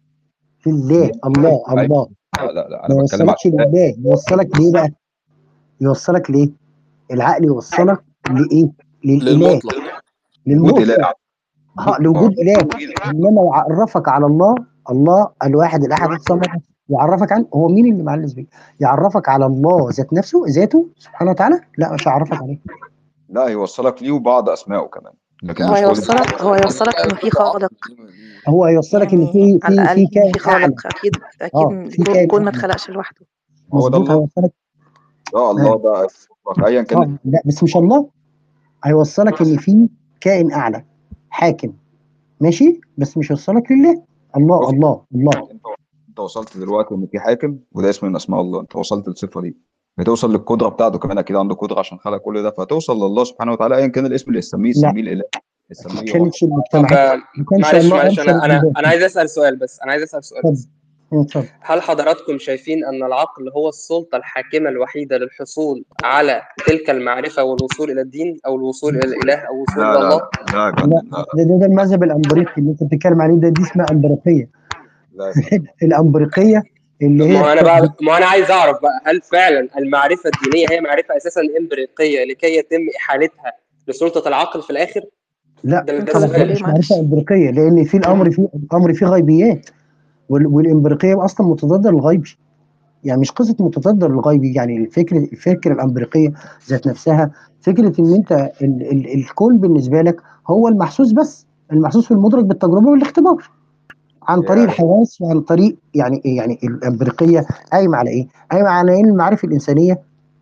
Speaker 1: لله الله
Speaker 8: أيوة
Speaker 1: الله
Speaker 8: لا لا لا
Speaker 1: ما
Speaker 8: أنا بتكلم عن
Speaker 1: يوصلكش لله يوصلك ليه بقى يوصلك ليه العقل يوصلك لايه للاله
Speaker 2: للمطلق
Speaker 8: وجود إله
Speaker 1: للمطلق ها
Speaker 8: وجود اه
Speaker 1: لوجود اله
Speaker 8: وجود إله
Speaker 1: انما يعرفك على الله الله الواحد الاحد الصمد يعرفك عن هو مين اللي معلش بيه يعرفك على الله ذات نفسه ذاته سبحانه وتعالى لا مش هيعرفك عليه
Speaker 8: لا يوصلك ليه وبعض أسمائه كمان لكن
Speaker 7: هو
Speaker 8: مش كل
Speaker 7: هيوصلك هو هيوصلك إن في خالق
Speaker 1: هو هيوصلك ان
Speaker 7: يعني
Speaker 1: في
Speaker 7: على
Speaker 1: في
Speaker 7: الأقل
Speaker 1: في
Speaker 7: إن
Speaker 1: كائن
Speaker 7: في
Speaker 1: اعلى
Speaker 7: خالق أكيد أكيد
Speaker 1: اه في
Speaker 7: الكون
Speaker 1: كائن
Speaker 7: الكون ما
Speaker 1: اعلى
Speaker 7: اتخلقش لوحده
Speaker 8: هو ده
Speaker 1: مظبوط
Speaker 8: الله
Speaker 1: هيوصلك
Speaker 8: ده الله ده أيا كان
Speaker 1: اه لا بس مش الله هيوصلك ان في كائن اعلى حاكم ماشي بس مش هيوصلك لله الله
Speaker 8: شوف
Speaker 1: الله الله
Speaker 8: انت انت وصلت دلوقتي ان في حاكم وده اسم من اسماء الله انت وصلت للصفه دي هتوصل للقدره بتاعته كمان اكيد عنده قدره عشان خلق كل ده فهتوصل لله سبحانه وتعالى ايا كان الاسم اللي يسميه
Speaker 1: لا
Speaker 8: يسميه الاله
Speaker 1: ما
Speaker 8: يسميه هو
Speaker 1: كانتش
Speaker 4: طب
Speaker 1: المجتمعات ما كانش
Speaker 4: معلش
Speaker 1: الله
Speaker 4: معلش
Speaker 1: ارسل
Speaker 4: انا انا
Speaker 1: العباد
Speaker 4: انا عايز اسال سؤال بس انا عايز اسال سؤال
Speaker 1: اتفضل
Speaker 4: بس
Speaker 1: اتفضل
Speaker 4: هل حضراتكم شايفين ان العقل هو السلطه الحاكمه الوحيده للحصول على تلك المعرفه والوصول الى الدين او الوصول الى الاله او الوصول
Speaker 8: لا
Speaker 4: الى
Speaker 8: لا
Speaker 4: الله
Speaker 8: لا لا يا
Speaker 1: لا
Speaker 8: فندم لا
Speaker 1: ده, ده, ده المذهب الامبريقي اللي انت بتتكلم عليه ده دي اسمها امبريقيه
Speaker 8: لا يا فندم
Speaker 1: الامبريقيه اللي
Speaker 4: ما
Speaker 1: هي
Speaker 4: هو انا بقى
Speaker 1: بتاخد
Speaker 4: ما انا عايز اعرف بقى هل فعلا المعرفه الدينيه هي معرفه اساسا امبريقيه لكي يتم احالتها لسلطه العقل في الاخر
Speaker 1: لا
Speaker 4: ده ده
Speaker 7: طبعا
Speaker 1: لا
Speaker 4: السؤال
Speaker 1: مش
Speaker 7: ليه
Speaker 1: معرفه
Speaker 7: معلش
Speaker 1: امبريقيه لان في الامر في الامر فيه غيبيات وال- والامبريقيه اصلا متضاده للغيبي يعني مش قصه متضاده للغيبي يعني الفكر الفكره الامبريقيه ذات نفسها فكره ان انت ال ال الكون بالنسبه لك هو المحسوس بس المحسوس والمدرك بالتجربه والاختبار عن طريق
Speaker 8: يا
Speaker 1: الحواس وعن طريق يعني إيه؟ يعني الامبريقيه قايمه على ايه؟ قايمه على ان المعارف الانسانيه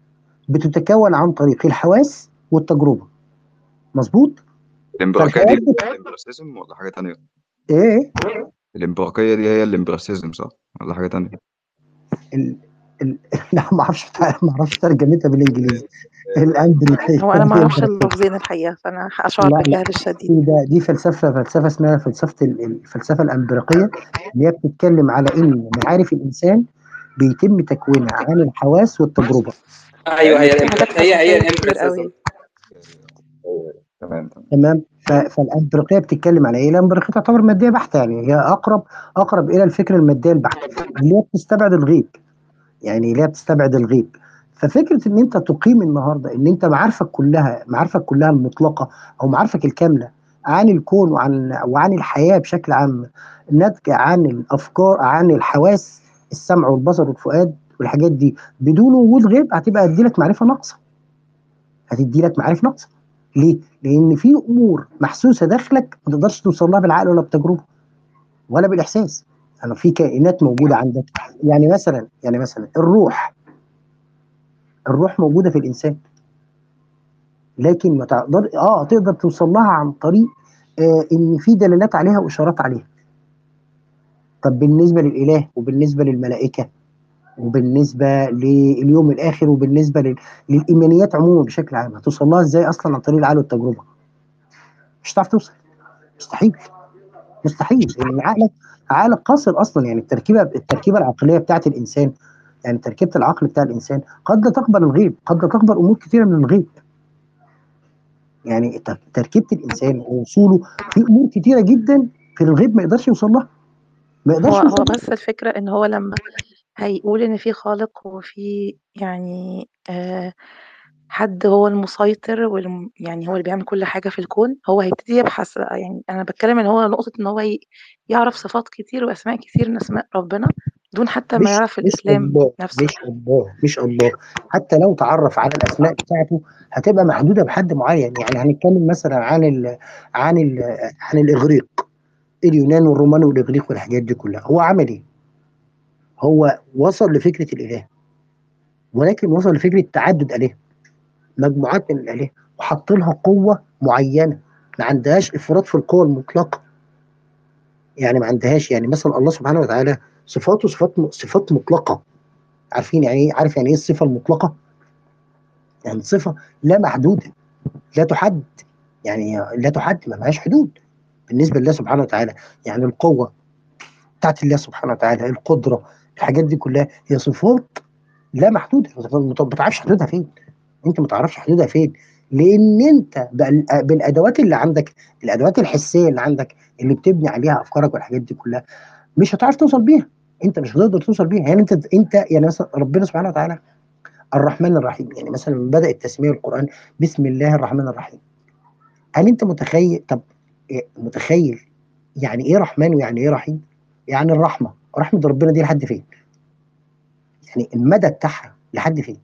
Speaker 1: بتتكون عن طريق الحواس والتجربه مظبوط؟
Speaker 8: الامبراكيه
Speaker 1: فالحواس
Speaker 8: دي الامبراسيزم ولا حاجه تانية
Speaker 1: ايه
Speaker 8: الامبراكيه دي هي الامبراسيزم صح ولا حاجه تانية
Speaker 1: ال... ال... لا ما اعرفش ما اعرفش ترجمتها بالانجليزي الامبريقيه
Speaker 7: هو أنا ما أعرفش
Speaker 1: الامبريقيه
Speaker 7: اللفظين الحقيقة فأنا أشعر
Speaker 1: لا لا
Speaker 7: بالجهل الشديد
Speaker 1: في ده دي فلسفه فلسفه اسمها فلسفه ال- الفلسفه الامبريقيه اللي هي بتتكلم على ان معارف الانسان بيتم تكوينها عن الحواس والتجربه
Speaker 4: ايوه هي
Speaker 7: في حاجات
Speaker 4: الامبريقيه هي
Speaker 7: فلسفية كتير قوي
Speaker 4: الامبريسيزم
Speaker 8: تمام تمام
Speaker 1: تمام ف- فالامبريقيه بتتكلم على ايه؟ الامبريقيه تعتبر ماديه بحته يعني هي اقرب اقرب الى الفكر الماديه البحت اللي هي بتستبعد الغيب يعني اللي هي بتستبعد الغيب ففكره ان انت تقيم النهارده ان انت معارفك كلها معارفك كلها المطلقه او معارفك الكامله عن الكون وعن وعن الحياه بشكل عام ناتجه عن الافكار عن الحواس السمع والبصر والفؤاد والحاجات دي بدون وجود غيب هتبقى هتدي لك معرفه ناقصه هتدي لك معارف ناقصه ليه؟ لان في امور محسوسه داخلك ما تقدرش توصل لها بالعقل ولا بتجربه ولا بالاحساس يعني في كائنات موجوده عندك يعني مثلا يعني مثلا الروح الروح موجوده في الانسان لكن ما تقدر اه تقدر توصل لها عن طريق آه ان في دلالات عليها واشارات عليها طب بالنسبه للاله وبالنسبه للملائكه وبالنسبه لليوم الاخر وبالنسبه لل... للايمانيات عموما بشكل عام هتوصل لها ازاي اصلا عن طريق العقل والتجربه مش هتعرف توصل مستحيل مستحيل لان عقلك عقلك قاصر اصلا يعني التركيبه التركيبه العقليه بتاعت الانسان يعني تركيبه العقل بتاع الانسان قد لا تقبل الغيب قد لا تقبل امور كثيره من الغيب يعني ت- تركيبه الانسان ووصوله في امور كثيره جدا في الغيب ما يقدرش يوصل لها ما يقدرش
Speaker 7: هو
Speaker 1: يوصل
Speaker 7: هو
Speaker 1: لها
Speaker 7: بس الفكرة ان هو لما هيقول ان في خالق وفي يعني آه حد هو المسيطر والم يعني هو اللي بيعمل كل حاجة في الكون هو هيبتدي يبحث بقى يعني انا بتكلم ان هو نقطة ان هو ي- يعرف صفات كتير واسماء كتير من اسماء ربنا دون حتى ما
Speaker 1: مش
Speaker 7: يعرف
Speaker 1: مش
Speaker 7: الاسلام
Speaker 1: الله
Speaker 7: نفسه
Speaker 1: مش الله مش الله حتى لو تعرف على الاسماء بتاعته هتبقى محدوده بحد معين يعني هنتكلم مثلا عن ال عن ال عن الاغريق اليونان والرومان والاغريق والحاجات دي كلها هو عمل ايه؟ هو وصل لفكره الاله ولكن وصل لفكره تعدد اله مجموعات من الاله وحط لها قوه معينه ما عندهاش افراط في القوه المطلقه يعني ما عندهاش يعني مثلا الله سبحانه وتعالى صفاته صفات صفات مطلقه عارفين يعني ايه عارف يعني ايه الصفه المطلقه؟ يعني صفه لا محدوده لا تحد يعني لا تحد ما لهاش حدود بالنسبه لله سبحانه وتعالى يعني القوه بتاعت الله سبحانه وتعالى القدره الحاجات دي كلها هي صفات لا محدوده ما تعرفش حدودها فين انت ما تعرفش حدودها فين لان انت بال- بالادوات اللي عندك الادوات الحسيه اللي عندك اللي بتبني عليها افكارك والحاجات دي كلها مش هتعرف توصل بيها انت مش هتقدر توصل بيها يعني انت انت يعني مثلا ربنا سبحانه وتعالى الرحمن الرحيم يعني مثلا من بدأ التسمية القرآن بسم الله الرحمن الرحيم هل انت متخيل طب إيه متخيل يعني ايه رحمن ويعني ايه رحيم يعني الرحمة رحمة ربنا دي لحد فين يعني المدى بتاعها لحد فين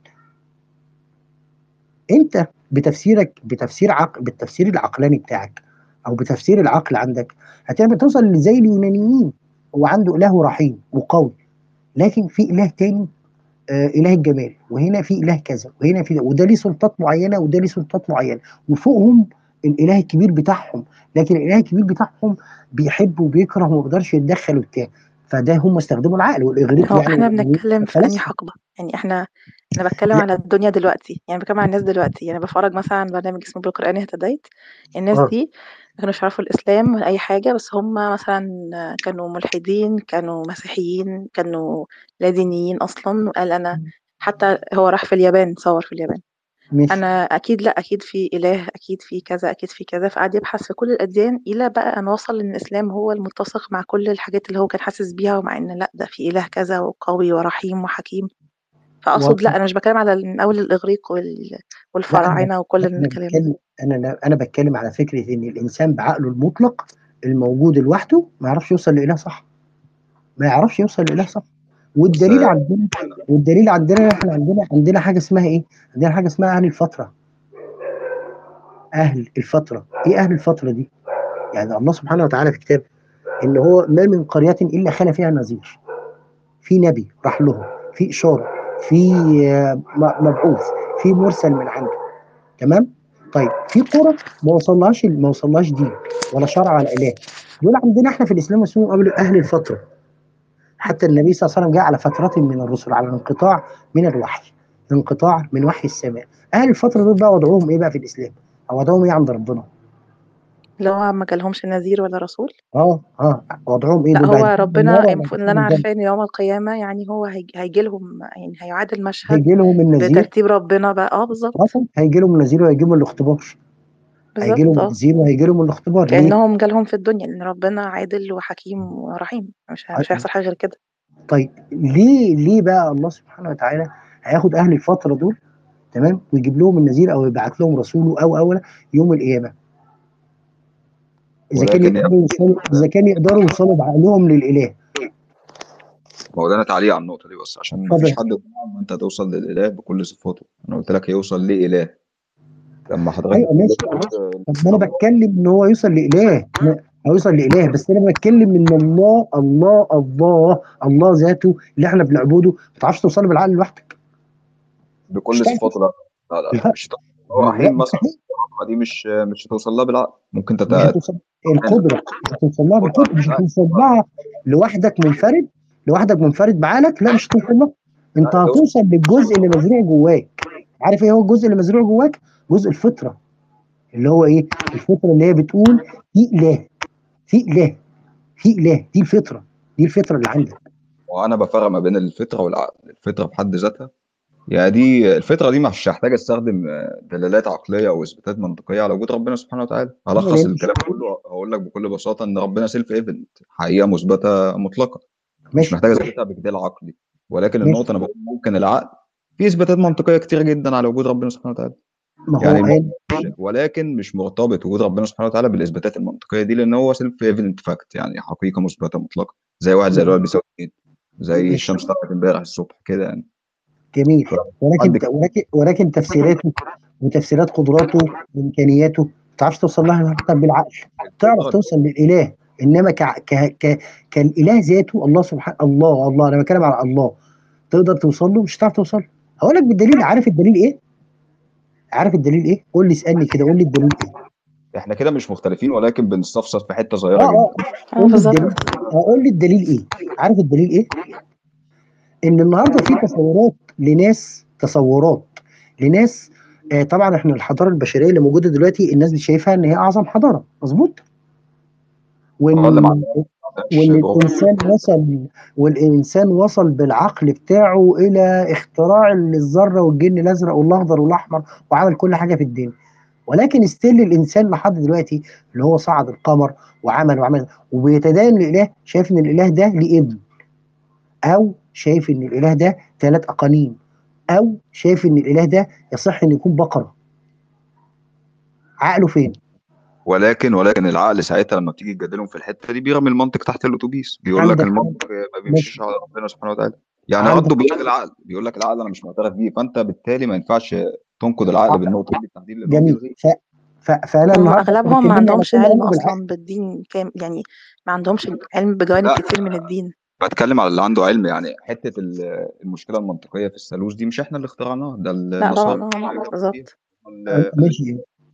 Speaker 1: انت بتفسيرك بتفسير عقل بالتفسير العقلاني بتاعك او بتفسير العقل عندك هتعمل توصل زي اليونانيين هو عنده اله رحيم وقوي لكن في اله تاني آه اله الجمال وهنا في اله كذا وهنا في ده وده ليه سلطات معينه وده ليه سلطات معينه وفوقهم الاله الكبير بتاعهم لكن الاله الكبير بتاعهم بيحب وبيكره وما بيقدرش يتدخل وبتاع فده هم استخدموا العقل والاغريق
Speaker 7: هو
Speaker 1: يعني
Speaker 7: احنا
Speaker 1: واليونانيين
Speaker 7: بنتكلم في انهي
Speaker 1: فلاسفه
Speaker 7: حقبة يعني احنا انا بتكلم
Speaker 1: لا
Speaker 7: على الدنيا دلوقتي يعني بتكلم على الناس دلوقتي يعني بفرج مثلا على برنامج اسمه بالقرآن اهتديت الناس
Speaker 1: اه
Speaker 7: دي ما كانوش يعرفوا الاسلام ولا اي حاجة بس هم مثلا كانوا ملحدين كانوا مسيحيين كانوا لا دينيين اصلا وقال انا حتى هو راح في اليابان صور في اليابان
Speaker 1: مش
Speaker 7: انا اكيد لا اكيد في اله اكيد في كذا اكيد في كذا فقعد يبحث في كل الاديان الى بقى ان وصل ان الاسلام هو المتسق مع كل الحاجات اللي هو كان حاسس بيها ومع ان لا ده في اله كذا وقوي ورحيم وحكيم فاقصد
Speaker 1: واضحه
Speaker 7: لا انا مش بتكلم على من اول الاغريق وال-
Speaker 1: لا انا
Speaker 7: والفراعنه وكل
Speaker 1: لا انا
Speaker 7: الكلام ده
Speaker 1: بتكلم انا لا انا بتكلم على فكره ان الانسان بعقله المطلق الموجود لوحده ما يعرفش يوصل لاله صح ما يعرفش يوصل لاله صح
Speaker 8: بس
Speaker 1: والدليل عندنا والدليل عندنا احنا عندنا عندنا حاجه اسمها ايه؟ عندنا حاجه اسمها اهل الفتره اهل الفتره ايه اهل الفتره دي؟ يعني الله سبحانه وتعالى في كتابه ان هو ما من قريه الا خلا فيها نذير في نبي راح لهم في اشاره في آه، م- مبعوث في مرسل من عنده تمام طيب في قرى ما وصلهاش ما وصلهاش دين ولا شرع ولا اله دول عندنا احنا في الاسلام اسمهم قبل اهل الفتره حتى النبي صلى الله عليه وسلم جاء على فترة من الرسل على انقطاع من الوحي انقطاع من وحي السماء اهل الفتره دول بقى وضعهم ايه بقى في الاسلام او وضعهم ايه عند ربنا
Speaker 7: اللي هو ما جالهمش نذير ولا رسول
Speaker 1: اه اه وضعهم ايه
Speaker 7: لا
Speaker 1: دول
Speaker 7: هو
Speaker 1: بقى
Speaker 7: ربنا
Speaker 1: النار ولا
Speaker 7: المفروض اللي انا
Speaker 1: الجنة
Speaker 7: عارفاه ان يوم القيامه يعني هو هيج- هيجي لهم يعني هيعاد المشهد
Speaker 1: هيجي لهم النذير
Speaker 7: بترتيب ربنا بقى اه بالظبط
Speaker 1: رسل هيجي لهم النذير وهيجي لهم الاختبار هيجي لهم
Speaker 7: بالظبط اه
Speaker 1: النذير وهيجي لهم الاختبار ليه؟
Speaker 7: كأنهم جالهم في الدنيا لأن ربنا عادل وحكيم ورحيم مش مش هيحصل حاجة غير كده
Speaker 1: طيب ليه ليه بقى الله سبحانه وتعالى هياخد اهل الفتره دول تمام ويجيب لهم النذير او يبعت لهم رسوله او او يوم القيامه اذا كان
Speaker 8: ولكن
Speaker 1: يقدروا يوصلوا اذا كان يقدروا يوصلوا بعقلهم للاله
Speaker 8: ما هو ده انا تعليق على النقطه دي بس عشان ما
Speaker 1: اتفضل
Speaker 8: فيش حد ضمن ان انت توصل للاله بكل صفاته انا قلت لك هيوصل لاله لما حضرتك
Speaker 1: ايوه ماشي
Speaker 8: بتقول
Speaker 1: طب ما انا بتكلم ان هو يوصل لاله لا، هيوصل لاله بس انا بتكلم ان الله الله الله الله ذاته اللي احنا بنعبده ما تعرفش توصل له بالعقل لوحدك
Speaker 8: بكل
Speaker 1: مش هتعرف
Speaker 8: صفاته لا لا لا
Speaker 1: لا
Speaker 8: مش هتعرف. هو
Speaker 1: لا
Speaker 8: رحيم مثلا
Speaker 1: مستحيل
Speaker 8: الرحمه دي مش مش هتوصل لها بالعقل ممكن
Speaker 1: مش
Speaker 8: تت
Speaker 1: هتوصل القدره مش هتوصل لها بالقدره مش هتوصل لها لوحدك منفرد لوحدك منفرد بعقلك لا مش هتوصل لها انت
Speaker 8: لا توصل
Speaker 1: هتوصل للجزء اللي مزروع جواك عارف ايه هو الجزء اللي مزروع جواك جزء الفطره اللي هو ايه الفطره اللي هي بتقول في اله في اله في اله دي الفطره دي الفطره اللي عندك
Speaker 8: وانا بفرق ما بين الفطره والعقل الفطره بحد ذاتها يعني دي الفطره دي مش هحتاج استخدم آه، دلالات عقليه او اثباتات منطقيه على وجود ربنا سبحانه وتعالى
Speaker 1: ايوه
Speaker 8: هلخص
Speaker 1: لان
Speaker 8: الكلام كله هقول لك بكل بساطه ان ربنا سيلف ايفنت حقيقه مثبته مطلقه مش
Speaker 1: ماشي
Speaker 8: محتاج اثبتها بجدال عقلي ولكن
Speaker 1: ماشي
Speaker 8: النقطه انا بقول ممكن العقل في اثباتات منطقيه كتير جدا على وجود ربنا سبحانه وتعالى
Speaker 1: ما هو
Speaker 8: يعني
Speaker 1: قال
Speaker 8: ولكن مش مرتبط وجود ربنا سبحانه وتعالى بالاثباتات المنطقيه دي لان هو سيلف ايفيدنت فاكت يعني حقيقه مثبته مطلقه زي واحد زي الوالد بيساوي اتنين زي
Speaker 1: ماشي
Speaker 8: الشمس طلعت امبارح الصبح كده يعني
Speaker 1: جميل ولكن
Speaker 8: عندك
Speaker 1: ولكن ولكن تفسيراته وتفسيرات قدراته وامكانياته ما تعرفش توصل لها حتى بالعقل تعرف
Speaker 8: الفطره
Speaker 1: توصل للاله انما ك ك ك كالاله ذاته الله سبحانه الله الله انا بتكلم على الله تقدر توصل له مش هتعرف توصل له هقول لك بالدليل عارف الدليل ايه؟ عارف الدليل ايه؟ قول لي اسالني كده قول لي الدليل ايه؟
Speaker 8: احنا كده مش مختلفين ولكن بنستفسر في حته
Speaker 1: اه
Speaker 8: صغيره
Speaker 1: اه
Speaker 8: جدا
Speaker 7: اه
Speaker 1: قول لي
Speaker 7: بالظبط
Speaker 1: الدليل اه قول لي الدليل ايه؟ عارف الدليل ايه؟ ان النهارده في تصورات لناس تصورات لناس آه طبعا احنا الحضاره البشريه اللي موجوده دلوقتي الناس شايفها ان هي اعظم حضاره مظبوط؟
Speaker 8: اه اللي ما
Speaker 1: وان
Speaker 8: عندهاش
Speaker 1: وان
Speaker 8: جغرافيا
Speaker 1: الانسان وصل والانسان وصل بالعقل بتاعه الى اختراع الذره والجن الازرق والاخضر والاحمر وعمل كل حاجه في الدنيا ولكن ستيل الانسان لحد دلوقتي اللي هو صعد القمر وعمل وعمل وبيتدين الاله شايف ان الاله ده ليه ابن او شايف ان الاله ده ثلاث اقانيم او شايف ان الاله ده يصح ان يكون بقره عقله فين؟
Speaker 8: ولكن ولكن العقل ساعتها لما بتيجي تجادلهم في الحته دي بيرمي المنطق تحت الاتوبيس بيقول لك
Speaker 1: عندك
Speaker 8: المنطق ما
Speaker 1: ماشي
Speaker 8: بيمشيش على ربنا سبحانه وتعالى يعني
Speaker 1: عندك
Speaker 8: رده بيلغي العقل بيقول لك العقل انا مش معترف بيه فانت بالتالي ما ينفعش تنقد العقل
Speaker 1: ع-
Speaker 8: بالنقطه دي بالتحديد لان هو
Speaker 1: جميل
Speaker 8: بيلغيه
Speaker 1: ف... ف... فانا
Speaker 7: هم
Speaker 1: النهارده احنا
Speaker 7: أغلبهم ما
Speaker 1: اتكلمنا على
Speaker 7: عندهمش
Speaker 1: كل
Speaker 7: علم
Speaker 1: امر بالعقل
Speaker 7: أصلا بالدين كام يعني ما عندهمش علم بجوانب
Speaker 8: لا
Speaker 7: كتير من الدين
Speaker 8: بتكلم على اللي عنده علم يعني حته ال- المشكله المنطقيه في الثالوث دي مش احنا اللي اخترعناها ده
Speaker 7: لا
Speaker 8: النصارى
Speaker 7: طبعا هم
Speaker 8: اللي فيها
Speaker 7: بالظبط
Speaker 8: ال-
Speaker 1: ماشي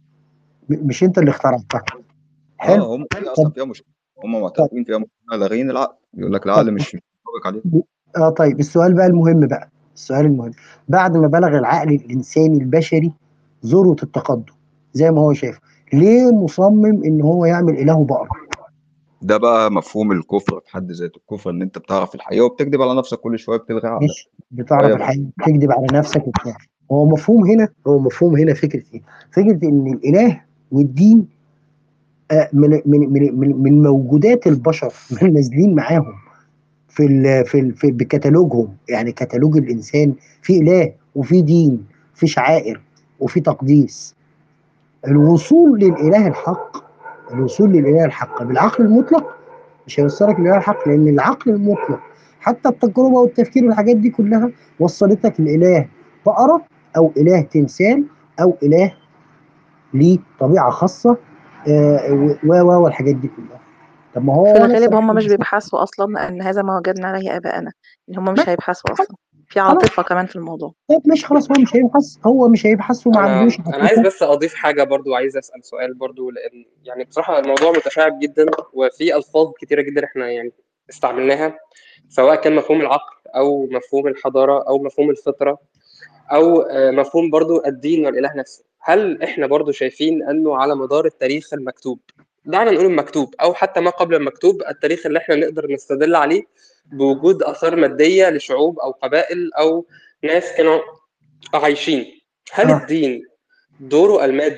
Speaker 1: م- مش انت اللي اخترعتها حلو
Speaker 8: اه هم في اصلا
Speaker 1: طب
Speaker 8: فيها مشكله هم
Speaker 1: طب
Speaker 8: معترفين فيها مشكله لاغين العقل يقول لك
Speaker 1: طب
Speaker 8: العقل مش مطابق عليه
Speaker 1: ب- اه طيب السؤال بقى المهم بقى السؤال المهم بعد ما بلغ العقل الانساني البشري ذروه التقدم زي ما هو شايف ليه مصمم ان هو يعمل اله بقره
Speaker 8: ده بقى مفهوم الكفر في حد ذاته الكفر ان انت بتعرف الحقيقه وبتكذب على نفسك كل شويه بتلغي عقلك
Speaker 1: مش بتعرف
Speaker 8: شويه
Speaker 1: الحقيقه بتكذب على نفسك وبتاع هو مفهوم هنا هو مفهوم هنا فكره ايه؟ فكره ان الاله والدين آه، من من من من من موجودات البشر من نازلين معاهم في ال في, ال في بكتالوجهم يعني كتالوج الانسان في اله وفي دين في شعائر وفي تقديس الوصول للاله الحق الوصول للاله الحق بالعقل المطلق مش هيوصلك للاله الحق لان العقل المطلق حتى التجربه والتفكير والحاجات دي كلها وصلتك لاله بقره او اله تمثال او اله ليه طبيعه خاصه آه، و و والحاجات دي كلها طب ما هو
Speaker 7: في
Speaker 1: انا
Speaker 7: الغالب
Speaker 1: الصراحه
Speaker 7: هم مش
Speaker 1: بالنسبة-
Speaker 7: بيبحثوا أصلا أن هذا ما وجدنا عليه آباءنا إن هم
Speaker 1: ما-
Speaker 7: مش هيبحثوا أصلا في
Speaker 1: خلاص
Speaker 7: عاطفة كمان في الموضوع
Speaker 1: طب ماشي خلاص هو مش هيبحث هو مش هيبحث وما
Speaker 4: انا
Speaker 1: عندوش
Speaker 4: انا عايز
Speaker 1: عاطفه
Speaker 4: بس اضيف حاجه برضو عايز اسال سؤال برضو لان يعني بصراحه الموضوع متشعب جدا وفي الفاظ كتيره جدا احنا يعني استعملناها سواء كان مفهوم العقل او مفهوم الحضاره او مفهوم الفطره او آه، مفهوم برضو الدين والاله نفسه هل احنا برضو شايفين انه على مدار التاريخ المكتوب دعنا نقول المكتوب او حتى ما قبل المكتوب التاريخ اللي احنا نقدر نستدل عليه بوجود اثار ماديه لشعوب او قبائل او ناس كانوا عايشين هل
Speaker 1: اه
Speaker 4: الدين دوره المادي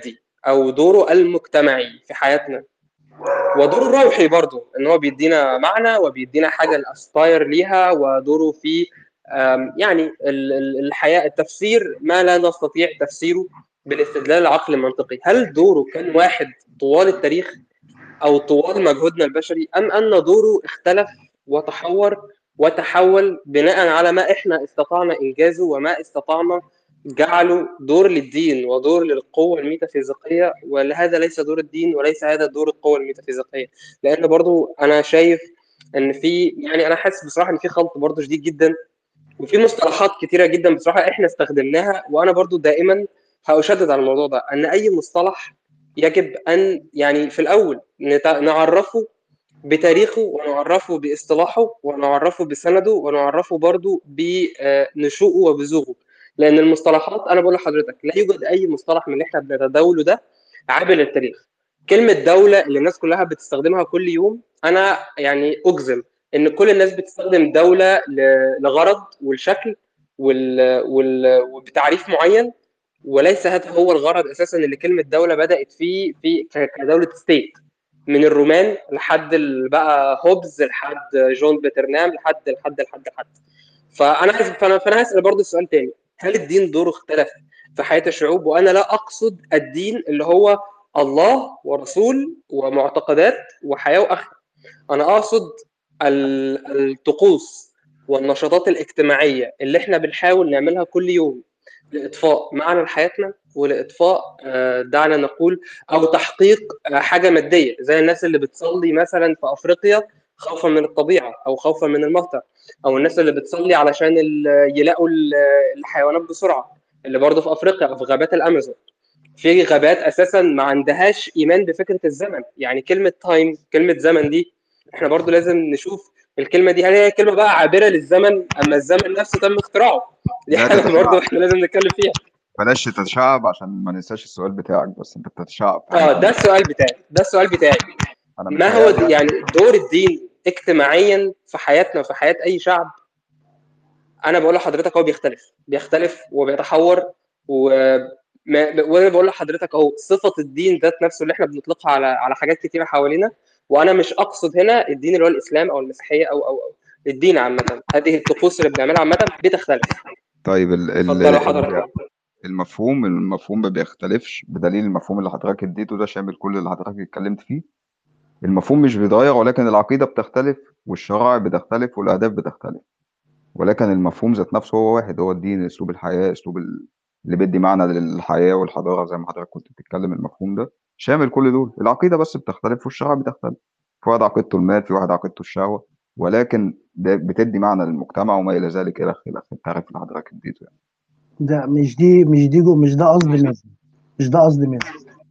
Speaker 4: او دوره المجتمعي في حياتنا ودوره الروحي برضه ان هو بيدينا معنى وبيدينا حاجه ناسباير ليها ودوره في آم، يعني ال- ال- الحياه التفسير ما لا نستطيع تفسيره بالاستدلال العقلي المنطقي هل دوره كان واحد طوال التاريخ او طوال مجهودنا البشري ام ان دوره اختلف وتحور وتحول بناء على ما احنا استطعنا انجازه وما استطعنا جعله دور للدين ودور للقوة الميتافيزيقية وهذا ليس دور الدين وليس هذا دور القوة الميتافيزيقية لأن برضو أنا شايف إن في يعني أنا حاسس بصراحة إن في خلط برضو شديد جدا وفي مصطلحات كتيرة جدا بصراحة إحنا استخدمناها وأنا برضو دائما هأشدد على الموضوع ده أن أي مصطلح يجب أن يعني في الأول نت- نعرفه بتاريخه ونعرفه باصطلاحه ونعرفه بسنده ونعرفه برضو بنشوءه وبزوغه لان المصطلحات انا بقول لحضرتك لا يوجد اي مصطلح من اللي احنا بنتداوله ده عابر للتاريخ كلمه دوله اللي الناس كلها بتستخدمها كل يوم انا يعني اجزم ان كل الناس بتستخدم دوله ل- لغرض والشكل وال... وال... وبتعريف معين وليس هذا هو الغرض اساسا اللي كلمه دوله بدات فيه في ك- كدوله ستيت من الرومان لحد ال- بقى هوبز لحد جون بيترنام لحد لحد لحد لحد فانا عايز فانا فانا هسال برضه سؤال تاني هل الدين دوره اختلف في حياه الشعوب وانا لا اقصد الدين اللي هو الله ورسول ومعتقدات وحياه واخره انا اقصد ال- الطقوس والنشاطات الاجتماعيه اللي احنا بنحاول نعملها كل يوم لاطفاء معنى لحياتنا ولاطفاء آه، دعنا نقول او تحقيق آه، حاجه ماديه زي الناس اللي بتصلي مثلا في افريقيا خوفا من الطبيعه او خوفا من المطر او الناس اللي بتصلي علشان ال- يلاقوا ال- الحيوانات بسرعه اللي برضه في افريقيا او في غابات الامازون في غابات اساسا ما عندهاش ايمان بفكره الزمن يعني كلمه تايم كلمه زمن دي احنا برضو لازم نشوف الكلمه دي هل هي كلمه بقى عابره للزمن اما الزمن نفسه تم اختراعه دي
Speaker 8: لا
Speaker 4: حاجه برضو
Speaker 8: تتشعب
Speaker 4: احنا لازم نتكلم فيها
Speaker 8: بلاش تتشعب عشان ما ننساش السؤال بتاعك بس انت بتتشعب في
Speaker 4: اه
Speaker 8: حاجه
Speaker 4: ده
Speaker 8: تانية
Speaker 4: السؤال بتاعي ده السؤال بتاعي
Speaker 8: انا
Speaker 4: ما هو د-
Speaker 8: متهيألي
Speaker 4: يعني دور الدين اجتماعيا في حياتنا وفي حياه اي شعب انا بقول لحضرتك هو بيختلف بيختلف وبيتحور و ما وانا بقول لحضرتك اهو صفه الدين ذات نفسه اللي احنا بنطلقها على على حاجات كتيره حوالينا وانا مش اقصد هنا الدين اللي هو الاسلام او المسيحيه او او او الدين عامه هذه الطقوس اللي بنعملها عامه بتختلف
Speaker 8: طيب ال ال
Speaker 4: اتفضلوا
Speaker 8: ال
Speaker 4: حضرتك
Speaker 8: المفهوم المفهوم ما بيختلفش بدليل المفهوم اللي حضرتك اديته ده شامل كل اللي حضرتك اتكلمت فيه المفهوم مش بيتغير ولكن العقيدة بتختلف والشرائع بتختلف والأهداف بتختلف ولكن المفهوم ذات نفسه هو واحد هو الدين أسلوب الحياة أسلوب ال- اللي بيدي معنى للحياة والحضارة زي ما حضرتك كنت بتتكلم المفهوم ده شامل كل دول العقيدة بس بتختلف والشرائع بتختلف في واحد عقيدته المال في واحد عقيدته الشهوة ولكن ده بتدي معنى للمجتمع وما إلى ذلك إلى آخره التعريف اللي حضرتك اديته يعني.
Speaker 1: ده مش دي مش دي جو مش ده قصد مازن مش ده قصد مازن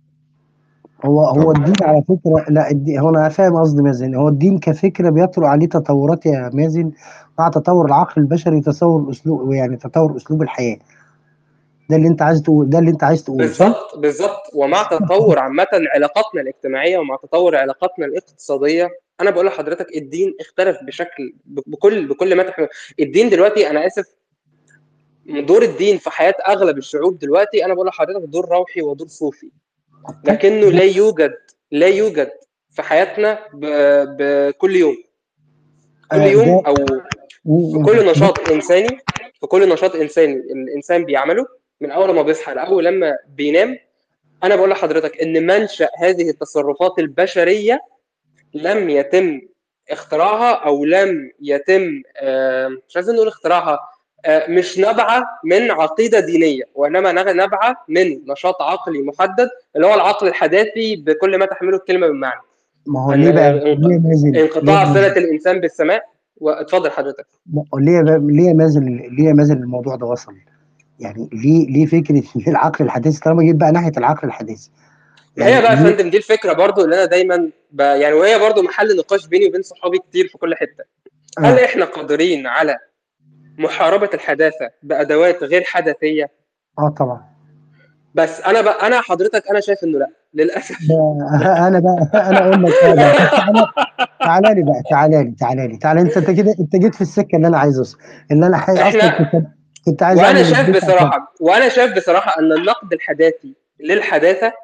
Speaker 1: هو هو
Speaker 8: طب
Speaker 1: الدين على فكره لا الدين هو انا فاهم قصد مازن هو الدين كفكره بيطرق عليه تطورات يا مازن مع تطور العقل البشري وتطور اسلوب يعني تطور اسلوب الحياه ده اللي انت عايز تقول ده اللي انت عايز تقوله صح؟
Speaker 4: بالظبط بالظبط ومع تطور عامه علاقاتنا الاجتماعيه ومع تطور علاقاتنا الاقتصاديه انا بقول لحضرتك الدين اختلف بشكل بكل بكل ما تحمل الدين دلوقتي انا اسف دور الدين في حياه اغلب الشعوب دلوقتي انا بقول لحضرتك دور روحي ودور صوفي لكنه لا يوجد لا يوجد في حياتنا ب- بكل يوم كل
Speaker 1: آه،
Speaker 4: يوم
Speaker 1: ده
Speaker 4: او في كل نشاط انساني في كل نشاط انساني الانسان بيعمله من اول ما بيصحى لاول لما بينام انا بقول لحضرتك ان منشا هذه التصرفات البشريه لم يتم اختراعها او لم يتم آه، مش عايزين نقول اختراعها آه، مش نابعه من عقيده دينيه وانما نابعه من نشاط عقلي محدد اللي هو العقل الحداثي بكل ما تحمله الكلمه من معنى
Speaker 1: ما هو
Speaker 4: ان
Speaker 1: ليه بقى ليه يا مازن ليه يا
Speaker 4: انقطاع
Speaker 1: مازن
Speaker 4: صله الانسان بالسماء واتفضل حضرتك
Speaker 1: ما- ليه بقى ليه يا مازن ليه يا مازن الموضوع ده وصل يعني ليه ليه فكره ليه العقل الحديث طالما جيت بقى ناحيه العقل الحديث
Speaker 4: ما هي
Speaker 1: يعني
Speaker 4: بقى يا
Speaker 1: ليه
Speaker 4: فندم دي الفكره برضو اللي انا دايما ب... يعني وهي برضو محل نقاش بيني وبين صحابي كتير في كل حته هل
Speaker 1: اه
Speaker 4: احنا قادرين على محاربه الحداثه بادوات غير حدثيه
Speaker 1: اه طبعا
Speaker 4: بس انا بقى انا حضرتك انا شايف انه لا للاسف
Speaker 1: بقى انا بقى انا اقول لك اه بقى طب تعالى تعالى لي بقى تعالى لي تعالى لي تعالى انت انت كده انت جيت في السكه اللي انا عايز اوصل اللي انا حي... اصلا
Speaker 4: احنا
Speaker 1: كنت كنت عايز
Speaker 4: وانا
Speaker 1: اعمل
Speaker 4: شايف
Speaker 1: البيت عشان
Speaker 4: بصراحه وانا شايف بصراحه ان النقد الحداثي للحداثه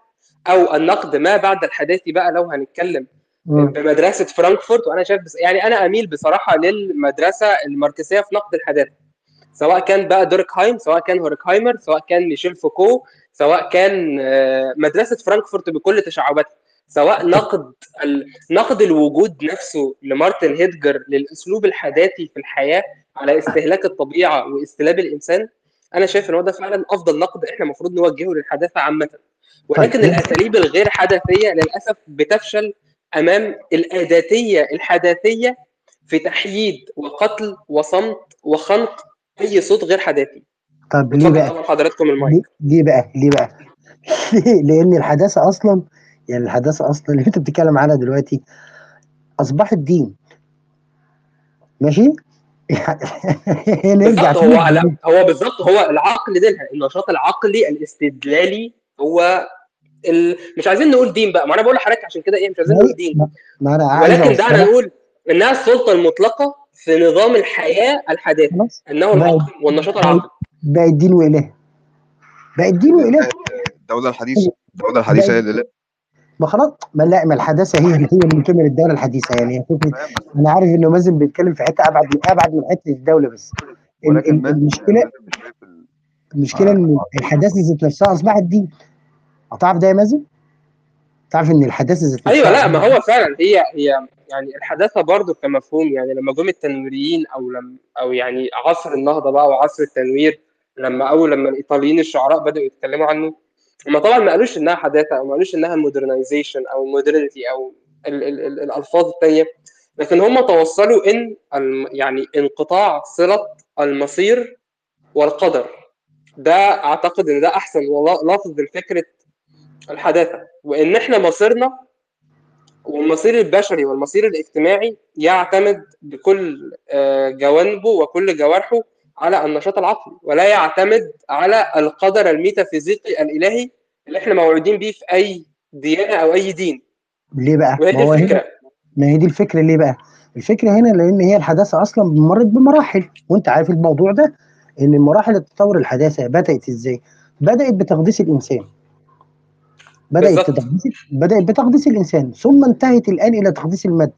Speaker 4: او النقد ما بعد الحداثي بقى لو هنتكلم
Speaker 1: مم.
Speaker 4: بمدرسه فرانكفورت وانا شايف بس يعني انا اميل بصراحه للمدرسه الماركسيه في نقد الحداثه سواء كان بقى دوركهايم سواء كان هوركهايمر سواء كان ميشيل فوكو سواء كان آه، مدرسه فرانكفورت بكل تشعباتها سواء نقد ال... نقد الوجود نفسه لمارتن هيدجر للاسلوب الحداثي في الحياه على استهلاك الطبيعه واستلاب الانسان انا شايف ان هو ده فعلا افضل نقد احنا المفروض نوجهه للحداثه عامه ولكن
Speaker 1: طيب.
Speaker 4: الاساليب الغير حداثيه للاسف بتفشل امام الاداتيه الحداثيه في تحييد وقتل وصمت وخنق اي صوت غير حداثي
Speaker 1: طب ليه
Speaker 4: اتفضل
Speaker 1: بقى؟
Speaker 4: طبعا حضراتكم المايك
Speaker 1: ليه ليه بقى؟ ليه بقى؟ ليه؟ لأن الحداثة أصلا يعني الحداثة أصلا اللي أنت بتتكلم عنها دلوقتي أصبحت دين ماشي؟ نرجع
Speaker 4: بالظبط هو لا هو بالظبط هو العقل ده النشاط العقلي الاستدلالي هو ال... مش عايزين نقول دين بقى ما انا بقول لحضرتك عشان كده ايه مش عايزين نقول دين
Speaker 1: ما, ما أنا عايز
Speaker 4: ولكن دعنا
Speaker 1: أوصلك
Speaker 4: نقول انها السلطه المطلقه في نظام الحياه الحداثي
Speaker 1: خلاص
Speaker 4: انه
Speaker 1: بقى
Speaker 4: العقل والنشاط العقلي
Speaker 1: بقى الدين وإله بقى الدين وإله
Speaker 8: الدولة الحديثة الدولة الحديثة هي اللي لا
Speaker 1: ما خلاص ما لا ما الحداثه هي هي اللي بتعمل الدوله الحديثه يعني هي فكره
Speaker 8: فاهم بس
Speaker 1: انا عارف انه مازن بيتكلم في حته ابعد من ابعد من حته الدوله بس ال-
Speaker 8: ولكن
Speaker 1: ال-
Speaker 8: مازن
Speaker 1: المشكله
Speaker 8: مازن مش شايف ال-
Speaker 1: المشكله ان الحداثه ذات نفسها اصبحت دين هتعرف ده يا مازن؟ تعرف ان الحداثه ذات
Speaker 4: ايوه
Speaker 1: نفسها
Speaker 4: لا ما هو فعلا هي هي يعني الحداثه برضو كمفهوم يعني لما جم التنويريين او لم او يعني عصر النهضه بقى وعصر التنوير لما اول لما الايطاليين الشعراء بداوا يتكلموا عنه هم طبعا ما قالوش انها حداثه او ما قالوش انها مودرنايزيشن او مودرنتي او ال ال ال الالفاظ الثانيه لكن هم توصلوا ان الم يعني انقطاع صله المصير والقدر ده اعتقد ان ده احسن لفظ لفكره الحداثه وان احنا مصيرنا والمصير البشري والمصير الاجتماعي يعتمد بكل آه، جوانبه وكل جوارحه على النشاط العقلي ولا يعتمد على القدر الميتافيزيقي الالهي اللي احنا موعودين بيه في اي ديانه او اي دين
Speaker 1: ليه بقى؟
Speaker 4: وهي
Speaker 1: ما
Speaker 4: دي
Speaker 1: هو هنا
Speaker 4: الفكره
Speaker 1: ما هي دي الفكره ليه بقى؟ الفكره هنا لان هي الحداثه اصلا مرت بمراحل وانت عارف الموضوع ده ان مراحل التطور الحداثه بدات ازاي؟ بدات بتقديس الانسان بدات
Speaker 4: بالظبط
Speaker 1: بتقديس بدات بتقديس الانسان ثم انتهت الان الى تقديس الماده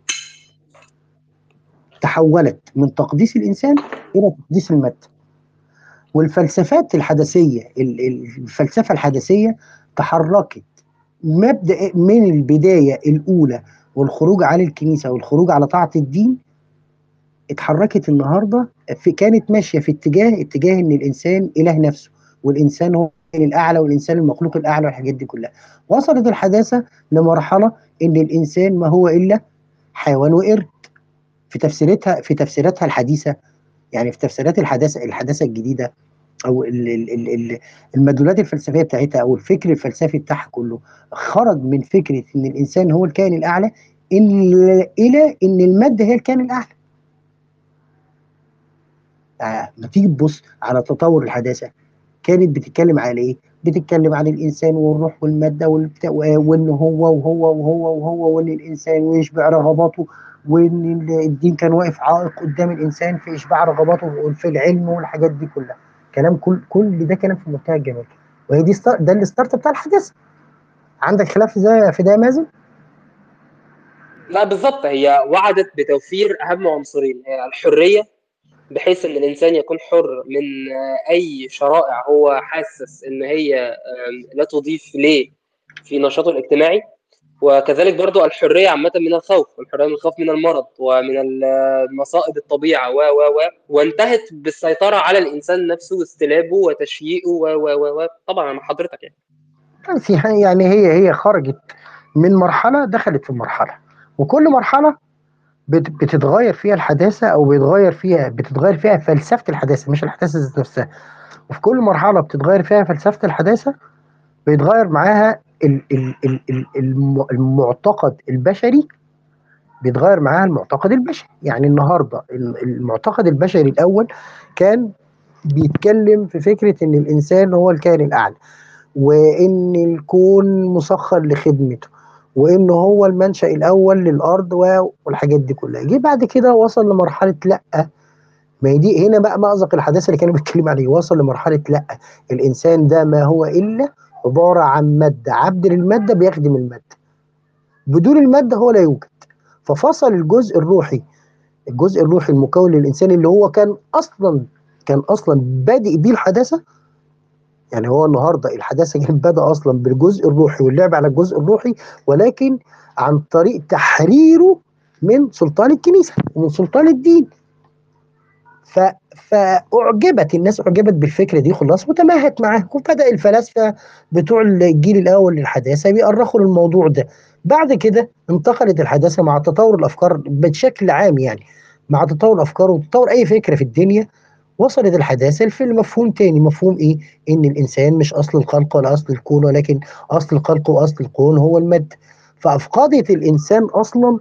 Speaker 1: تحولت من تقديس الانسان الى تقديس الماده والفلسفات الحدثيه ال- ال- الفلسفه الحدثيه تحركت مبدا من البدايه الاولى والخروج عن الكنيسه والخروج على طاعه الدين اتحركت النهارده في كانت ماشيه في اتجاه اتجاه ان الانسان اله نفسه والانسان هو الاعلى والانسان المخلوق الاعلى والحاجات دي كلها وصلت الحداثه لمرحله ان الانسان ما هو الا حيوان وقرد في تفسيراتها في تفسيراتها الحديثه يعني في تفسيرات الحداثه الحداثه الجديده او ال- ال- ال- ال- المدلولات الفلسفيه بتاعتها او الفكر الفلسفي بتاعها كله خرج من فكره ان الانسان هو الكائن الاعلى إن- الى ان الماده هي الكائن الاعلى آه، ما تيجي تبص على تطور الحداثه كانت بتتكلم على ايه؟ بتتكلم عن الانسان والروح والماده والبتاع وان هو وهو وهو وهو وان الانسان يشبع رغباته وان ال- الدين كان واقف عائق قدام الانسان في اشباع رغباته في العلم والحاجات دي كلها كلام كل كل ده كلام في منتهى الجمال وهي دي ستار ده الستارت بتاع الحداثه عندك خلاف في ده في ده يا مازن؟
Speaker 4: لا بالظبط هي وعدت بتوفير اهم عنصرين هي الحريه بحيث ان الانسان يكون حر من آه، اي شرائع هو حاسس ان هي آم، لا تضيف ليه في نشاطه الاجتماعي وكذلك برضو الحريه عامه من الخوف والحريه من الخوف من المرض ومن ال- مصائب الطبيعه و و و وانتهت بالسيطره على الانسان نفسه واستلابه وتشييئه و و و و طبعا انا مع حضرتك يعني
Speaker 1: في ح- يعني هي هي خرجت من مرحله دخلت في مرحله وكل مرحله بت- بتتغير فيها الحداثه او بيتغير فيها بتتغير فيها فلسفه الحداثه مش الحداثه ذات نفسها وفي كل مرحله بتتغير فيها فلسفه الحداثه بيتغير معاها ال- ال- ال- ال- الم- المعتقد البشري بيتغير معاها المعتقد البشري يعني النهارده ال- المعتقد البشري الاول كان بيتكلم في فكره ان الانسان هو الكائن الاعلى وان الكون مسخر لخدمته وان هو المنشا الاول للارض و- والحاجات دي كلها جه بعد كده وصل لمرحله لا ما هي دي هنا بقى مأزق الحداثه اللي كانوا بيتكلموا عليه وصل لمرحله لا الانسان ده ما هو الا عباره عن ماده عبد للماده بيخدم الماده بدون الماده هو لا يوجد ففصل الجزء الروحي الجزء الروحي المكون للانسان اللي هو كان اصلا كان اصلا بادئ بيه الحداثه يعني هو النهارده الحداثه كانت بادئه اصلا بالجزء الروحي واللعب على الجزء الروحي ولكن عن طريق تحريره من سلطان الكنيسه ومن سلطان الدين ف... فأعجبت الناس أعجبت بالفكرة دي خلاص وتماهت معاه وبدأ الفلاسفة بتوع الجيل الأول للحداثة بيأرخوا للموضوع ده بعد كده انتقلت الحداثة مع تطور الأفكار بشكل عام يعني مع تطور الأفكار وتطور أي فكرة في الدنيا وصلت الحداثة في مفهوم تاني مفهوم إيه؟ إن الإنسان مش أصل الخلق ولا أصل الكون ولكن أصل الخلق وأصل الكون هو المادة فأفقدت الإنسان أصلا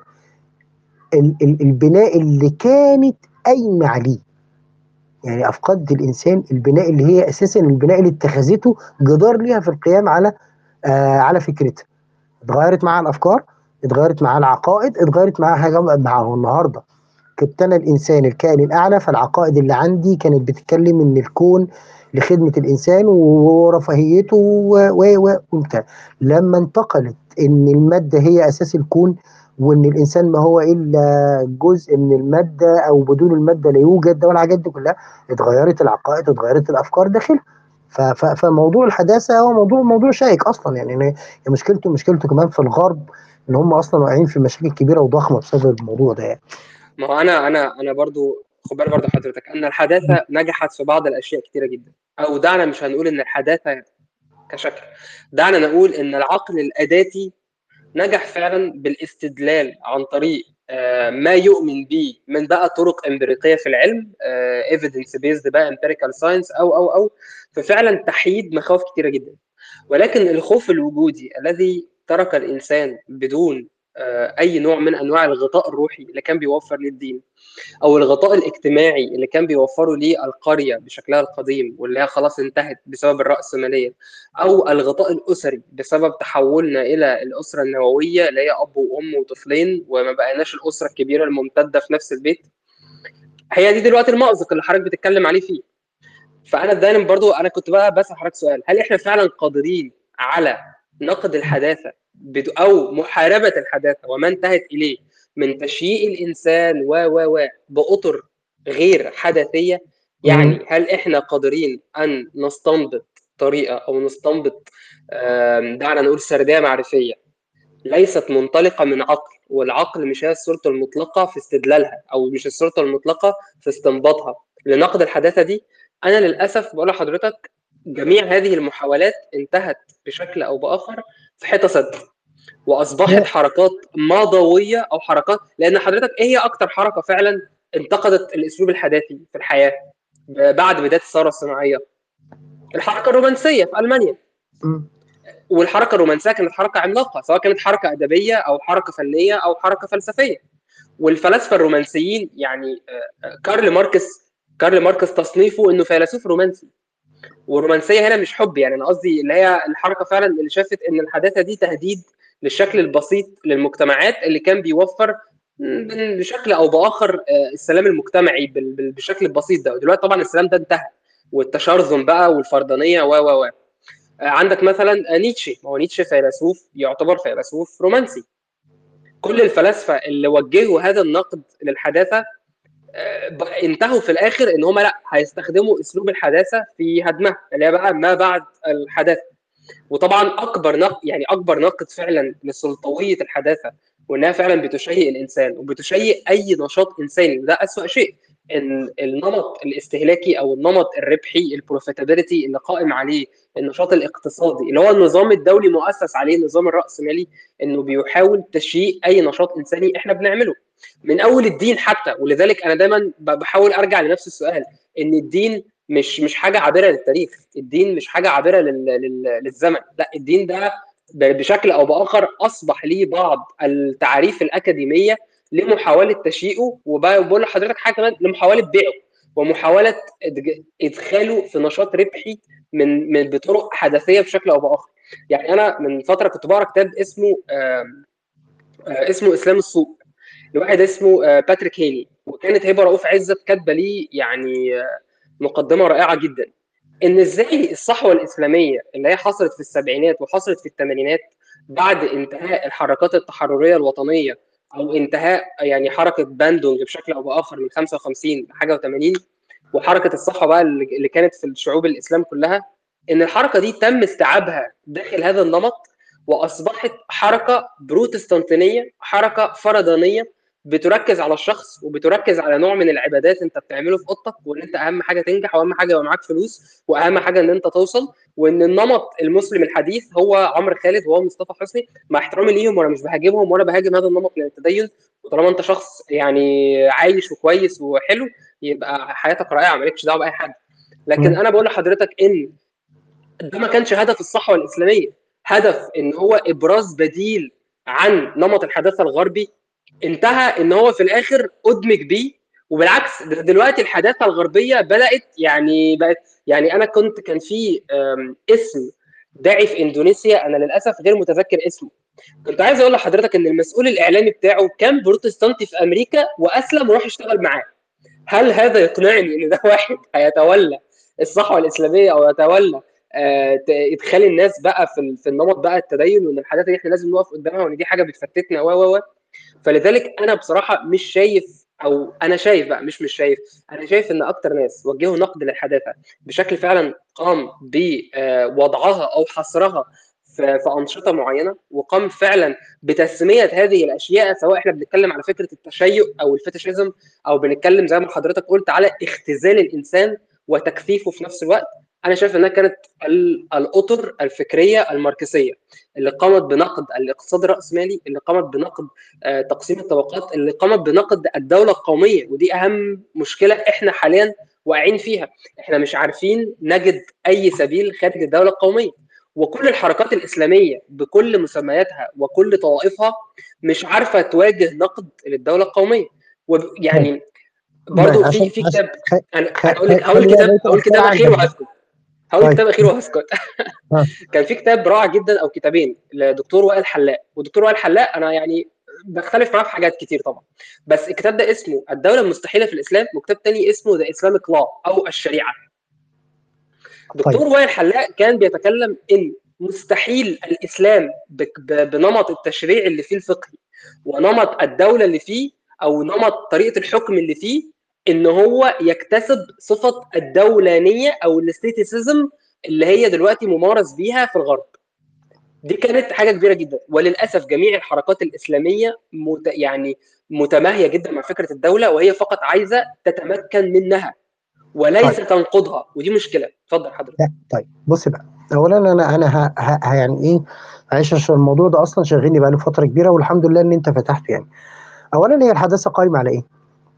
Speaker 1: ال- ال- البناء اللي كانت قايمة عليه يعني افقدت الانسان البناء اللي هي اساسا البناء اللي اتخذته جدار ليها في القيام على آه على فكرتها اتغيرت معاها الافكار اتغيرت معاها العقائد اتغيرت معاها حاجه معاه النهارده كنت انا الانسان الكائن الاعلى فالعقائد اللي عندي كانت بتتكلم ان الكون لخدمه الانسان ورفاهيته و و و وبتاع. لما انتقلت ان الماده هي اساس الكون وان الانسان ما هو الا جزء من الماده او بدون الماده لا يوجد ده والحاجات دي كلها اتغيرت العقائد اتغيرت الافكار داخلها ف- ف- فموضوع الحداثه هو موضوع موضوع شائك اصلا يعني يعني مشكلته مشكلته كمان في الغرب ان هم اصلا واقعين في مشاكل كبيره وضخمه بسبب الموضوع ده يعني
Speaker 4: ما هو انا انا انا برضو خد بالك برضو حضرتك ان الحداثه نجحت في بعض الاشياء كتيره جدا او دعنا مش هنقول ان الحداثه كشكل دعنا نقول ان العقل الاداتي نجح فعلا بالاستدلال عن طريق آه، ما يؤمن به من بقى طرق امبريقيه في العلم ايفيدنس بيزد بقى امبيريكال ساينس او او او ففعلا تحييد مخاوف كتيره جدا ولكن الخوف الوجودي الذي ترك الانسان بدون آه، اي نوع من انواع الغطاء الروحي اللي كان بيوفر ليه الدين او الغطاء الاجتماعي اللي كان بيوفره ليه القريه بشكلها القديم واللي هي خلاص انتهت بسبب الراسماليه او الغطاء الاسري بسبب تحولنا الى الاسره النوويه اللي هي اب وام وطفلين وما بقيناش الاسره الكبيره الممتده في نفس البيت هي دي دلوقتي المأزق اللي حضرتك بتتكلم عليه فيه فانا دايما برضو انا كنت بقى بسأل حضرتك سؤال هل احنا فعلا قادرين على نقد الحداثه بد- او محاربه الحداثه وما انتهت اليه من تشييء الانسان و و و باطر غير حداثيه يعني هل احنا قادرين ان نستنبط طريقه او نستنبط آم، دعنا نقول سرديه معرفيه ليست منطلقه من عقل والعقل مش هي السلطه المطلقه في استدلالها او مش السلطه المطلقه في استنباطها لنقد الحداثه دي انا للاسف بقول لحضرتك جميع هذه المحاولات انتهت بشكل او باخر في حيطه سد واصبحت حركات ماضويه او حركات لان حضرتك ايه هي اكتر حركه فعلا انتقدت الاسلوب الحداثي في الحياه بعد بدايه الثوره الصناعيه الحركه الرومانسيه في المانيا
Speaker 1: مم.
Speaker 4: والحركه الرومانسيه كانت حركه عملاقه سواء كانت حركه ادبيه او حركه فنيه او حركه فلسفيه والفلاسفه الرومانسيين يعني آه، آه، كارل ماركس كارل ماركس تصنيفه انه فيلسوف رومانسي والرومانسيه هنا مش حب يعني انا قصدي اللي هي الحركه فعلا اللي شافت ان الحداثه دي تهديد للشكل البسيط للمجتمعات اللي كان بيوفر م، بشكل او باخر آه، السلام المجتمعي بال- بال- بالشكل البسيط ده ودلوقتي طبعا السلام ده انتهى والتشرذم بقى والفردانيه و و و آه، عندك مثلا آه، نيتشه ما هو نيتشه فيلسوف يعتبر فيلسوف رومانسي كل الفلاسفه اللي وجهوا هذا النقد للحداثه آه، ب- انتهوا في الاخر ان هم لا هيستخدموا اسلوب الحداثه في هدمها اللي هي بقى ما بعد الحداثه وطبعا اكبر نقد يعني اكبر ناقد فعلا لسلطويه الحداثه وانها فعلا بتشيء الانسان وبتشيء اي نشاط انساني وده اسوأ شيء ان النمط الاستهلاكي او النمط الربحي البروفيتابيلتي اللي قائم عليه النشاط الاقتصادي اللي هو النظام الدولي مؤسس عليه النظام الرأسمالي انه بيحاول تشييء اي نشاط انساني احنا بنعمله من اول الدين حتى ولذلك انا دايما ب- بحاول ارجع لنفس السؤال ان الدين مش مش حاجه عابره للتاريخ الدين مش حاجه عابره لل... لل... للزمن لا الدين ده ب- بشكل او باخر اصبح ليه بعض التعاريف الاكاديميه لمحاوله تشييعه وبقول لحضرتك حاجه كمان لمحاوله بيعه ومحاوله إدج- ادخاله في نشاط ربحي من من بطرق حدثيه بشكل او باخر يعني انا من فتره كنت بقرا كتاب اسمه آم، آه، اسمه اسلام السوق لواحد اسمه آه، باتريك هيلي وكانت هبه رؤوف عزت كاتبه ليه يعني آه، مقدمه رائعه جدا ان ازاي الصحوه الاسلاميه اللي هي حصلت في السبعينات وحصلت في الثمانينات بعد انتهاء الحركات التحرريه الوطنيه او انتهاء يعني حركه باندونج بشكل او باخر من 55 لحاجه و80 وحركه الصحوه بقى اللي اللي كانت في الشعوب الاسلام كلها ان الحركه دي تم استيعابها داخل هذا النمط واصبحت حركه بروتستانتينيه حركه فردانيه بتركز على الشخص وبتركز على نوع من العبادات انت بتعمله في اوضتك وان انت اهم حاجه تنجح واهم حاجه يبقى معاك فلوس واهم حاجه ان انت توصل وان النمط المسلم الحديث هو عمرو خالد وهو مصطفى حسني مع احترامي ليهم وانا مش بهاجمهم ولا بهاجم هذا النمط من التدين وطالما انت شخص يعني عايش وكويس وحلو يبقى حياتك رائعه مالكش دعوه باي حد لكن
Speaker 1: مم.
Speaker 4: انا بقول لحضرتك ان ده ما كانش هدف الصحوه الاسلاميه هدف ان هو ابراز بديل عن نمط الحداثه الغربي انتهى ان هو في الاخر ادمج بيه وبالعكس ده دلوقتي الحداثه الغربيه بدات يعني بقت يعني انا كنت كان في أم، اسم داعي في اندونيسيا انا للاسف غير متذكر اسمه كنت عايز اقول لحضرتك ان المسؤول الاعلامي بتاعه كان بروتستانتي في امريكا واسلم وراح يشتغل معاه هل هذا يقنعني ان ده واحد هيتولى الصحوه الاسلاميه او يتولى آه، ت- ادخال الناس بقى في ال- في النمط بقى التدين وان الحاجات دي احنا لازم نقف قدامها وان دي حاجه بتفتتنا و و و فلذلك انا بصراحه مش شايف او انا شايف بقى مش مش شايف انا شايف ان اكتر ناس وجهوا نقد للحداثه بشكل فعلا قام بوضعها او حصرها في في انشطه معينه وقام فعلا بتسميه هذه الاشياء سواء احنا بنتكلم على فكره التشيع او الفتشيزم او بنتكلم زي ما حضرتك قلت على اختزال الانسان وتكثيفه في نفس الوقت انا شايف انها كانت ال- الاطر الفكريه الماركسيه اللي قامت بنقد الاقتصاد الراسمالي اللي قامت بنقد آه، تقسيم الطبقات اللي قامت بنقد الدوله القوميه ودي اهم مشكله احنا حاليا واقعين فيها احنا مش عارفين نجد اي سبيل خارج الدوله القوميه وكل الحركات الاسلاميه بكل مسمياتها وكل طوائفها مش عارفه تواجه نقد للدوله القوميه ويعني برضو
Speaker 1: عشان
Speaker 4: في في
Speaker 1: عشان
Speaker 4: كتاب
Speaker 1: خ-
Speaker 4: انا
Speaker 1: خ-
Speaker 4: هقول لك
Speaker 1: خ-
Speaker 4: هقول
Speaker 1: خلي
Speaker 4: كتاب
Speaker 1: بقى
Speaker 4: هقول
Speaker 1: الأفكار
Speaker 4: كتاب اخير
Speaker 1: عندك.
Speaker 4: وهسكت هقول
Speaker 1: طيب.
Speaker 4: كتاب اخير وهسكت
Speaker 1: آه.
Speaker 4: كان في كتاب رائع جدا او كتابين لدكتور وائل حلاق ودكتور وائل حلاق انا يعني بختلف معاه في حاجات كتير طبعا بس الكتاب ده اسمه الدوله المستحيله في الاسلام وكتاب تاني اسمه ذا اسلامك لا او الشريعه دكتور
Speaker 1: طيب.
Speaker 4: وائل حلاق كان بيتكلم ان مستحيل الاسلام بك- ب- بنمط التشريع اللي فيه الفقهي ونمط الدوله اللي فيه او نمط طريقه الحكم اللي فيه ان هو يكتسب صفه الدولانيه او الاستيتيسيزم اللي هي دلوقتي ممارس بيها في الغرب دي كانت حاجه كبيره جدا وللاسف جميع الحركات الاسلاميه مت... يعني متماهيه جدا مع فكره الدوله وهي فقط عايزه تتمكن منها وليس
Speaker 1: طيب.
Speaker 4: تنقضها ودي مشكله اتفضل حضرتك
Speaker 1: لا طيب بص بقى اولا انا انا ه... ه... ه- يعني ايه معلش عشان الموضوع ده اصلا شاغلني بقاله فتره كبيره والحمد لله ان انت فتحته يعني اولا هي الحداثه قايمه على ايه؟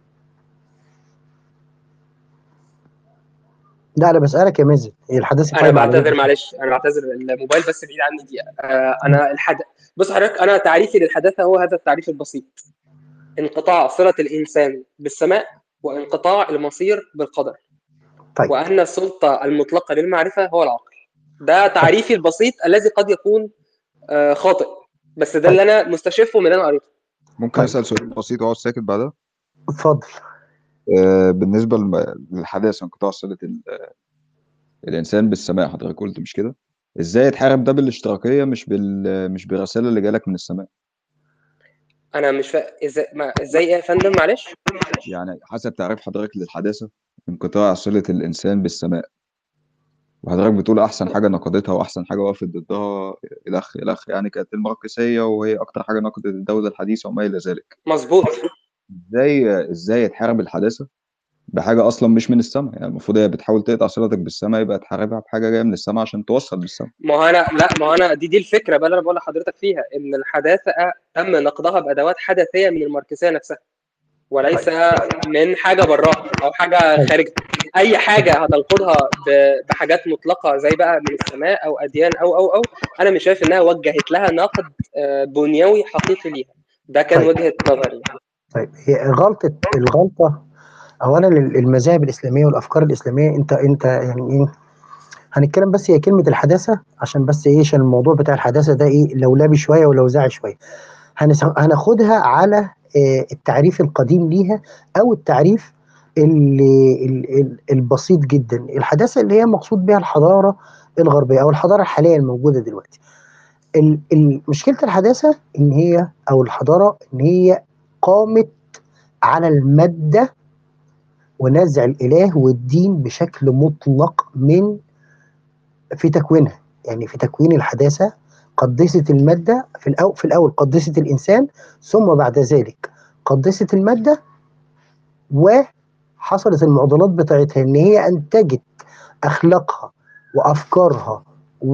Speaker 1: لا انا بسالك يا مازن هي الحداثه
Speaker 4: انا
Speaker 1: قايمه على
Speaker 4: بعتذر
Speaker 1: ايه؟
Speaker 4: معلش انا بعتذر الموبايل بس بعيد عني دقيقه آه انا الحد بص حضرتك انا تعريفي للحداثه هو هذا التعريف البسيط انقطاع صله الانسان بالسماء وانقطاع المصير بالقدر
Speaker 1: طيب
Speaker 4: وان السلطه المطلقه للمعرفه هو العقل ده تعريفي البسيط الذي قد يكون آه خاطئ بس ده اللي انا مستشفه من اللي انا قريته
Speaker 8: ممكن
Speaker 1: طيب.
Speaker 8: اسال سؤال بسيط واقعد ساكت بعدها
Speaker 1: اتفضل
Speaker 8: آه، بالنسبه للم- للحداثه انقطاع صله ال- الانسان بالسماء حضرتك قلت مش كده ازاي يتحارب ده بالاشتراكيه مش بال مش بالرساله اللي جالك من السماء
Speaker 4: انا مش فا... ازاي ما... ازاي ايه يا فندم معلش
Speaker 8: يعني حسب تعريف حضرتك للحداثه انقطاع صله الانسان بالسماء وحضرتك بتقول احسن حاجه نقدتها واحسن حاجه وقفت ضدها الخ الخ يعني كانت الماركسيه وهي اكتر حاجه نقدت الدوله الحديثه وما الى ذلك
Speaker 4: مظبوط
Speaker 8: ازاي ازاي يتحارب الحداثه بحاجه اصلا مش من السماء يعني المفروض هي بتحاول تقطع صلتك بالسماء يبقى تحاربها بحاجه جايه من السماء عشان توصل بالسماء
Speaker 4: ما هو انا لا ما هو انا دي دي الفكره بقى اللي انا بقول لحضرتك فيها ان الحداثه تم نقدها بادوات حدثيه من الماركسيه نفسها وليس من حاجه براها او حاجه خارج اي حاجه هتنقدها ب- بحاجات مطلقه زي بقى من السماء او اديان او او او انا مش شايف انها وجهت لها نقد آه، بنيوي حقيقي ليها ده كان
Speaker 1: طيب.
Speaker 4: وجهه نظري
Speaker 1: طيب هي غلطه الغلطه اولا المذاهب الاسلاميه والافكار الاسلاميه انت انت يعني ايه هنتكلم بس هي كلمه الحداثه عشان بس ايه عشان الموضوع بتاع الحداثه ده ايه لولبي شويه ولوزعي شويه هنس- هناخدها على آه، التعريف القديم ليها او التعريف اللي ال- ال- البسيط جدا الحداثه اللي هي مقصود بها الحضاره الغربيه او الحضاره الحاليه الموجوده دلوقتي ال- ال- مشكله الحداثه ان هي او الحضاره ان هي قامت على الماده ونزع الاله والدين بشكل مطلق من في تكوينها يعني في تكوين الحداثه قدست الماده في الاول في الاول قدست الانسان ثم بعد ذلك قدست الماده وحصلت المعضلات بتاعتها ان هي انتجت اخلاقها وافكارها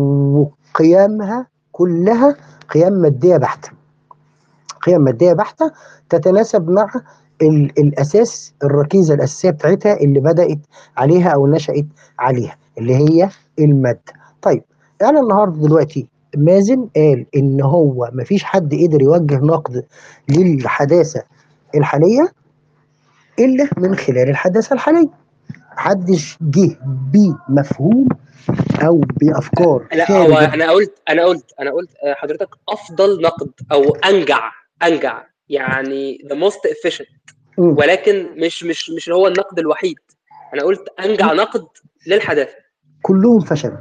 Speaker 1: وقيامها كلها قيم ماديه بحته قيم ماديه بحته تتناسب مع ال- الاساس الركيزه الاساسيه بتاعتها اللي بدات عليها او نشات عليها اللي هي الماده طيب انا النهارده دلوقتي مازن قال ان هو مفيش حد قدر يوجه نقد للحداثه الحاليه الا من خلال الحداثه الحاليه محدش جه بمفهوم او بافكار
Speaker 4: لا هو
Speaker 1: خارج
Speaker 4: انا قلت انا قلت انا قلت آه، حضرتك افضل نقد او انجع انجع يعني the most efficient
Speaker 1: مم.
Speaker 4: ولكن مش مش مش هو النقد الوحيد انا قلت انجع نقد للحداثه
Speaker 1: كلهم فشلوا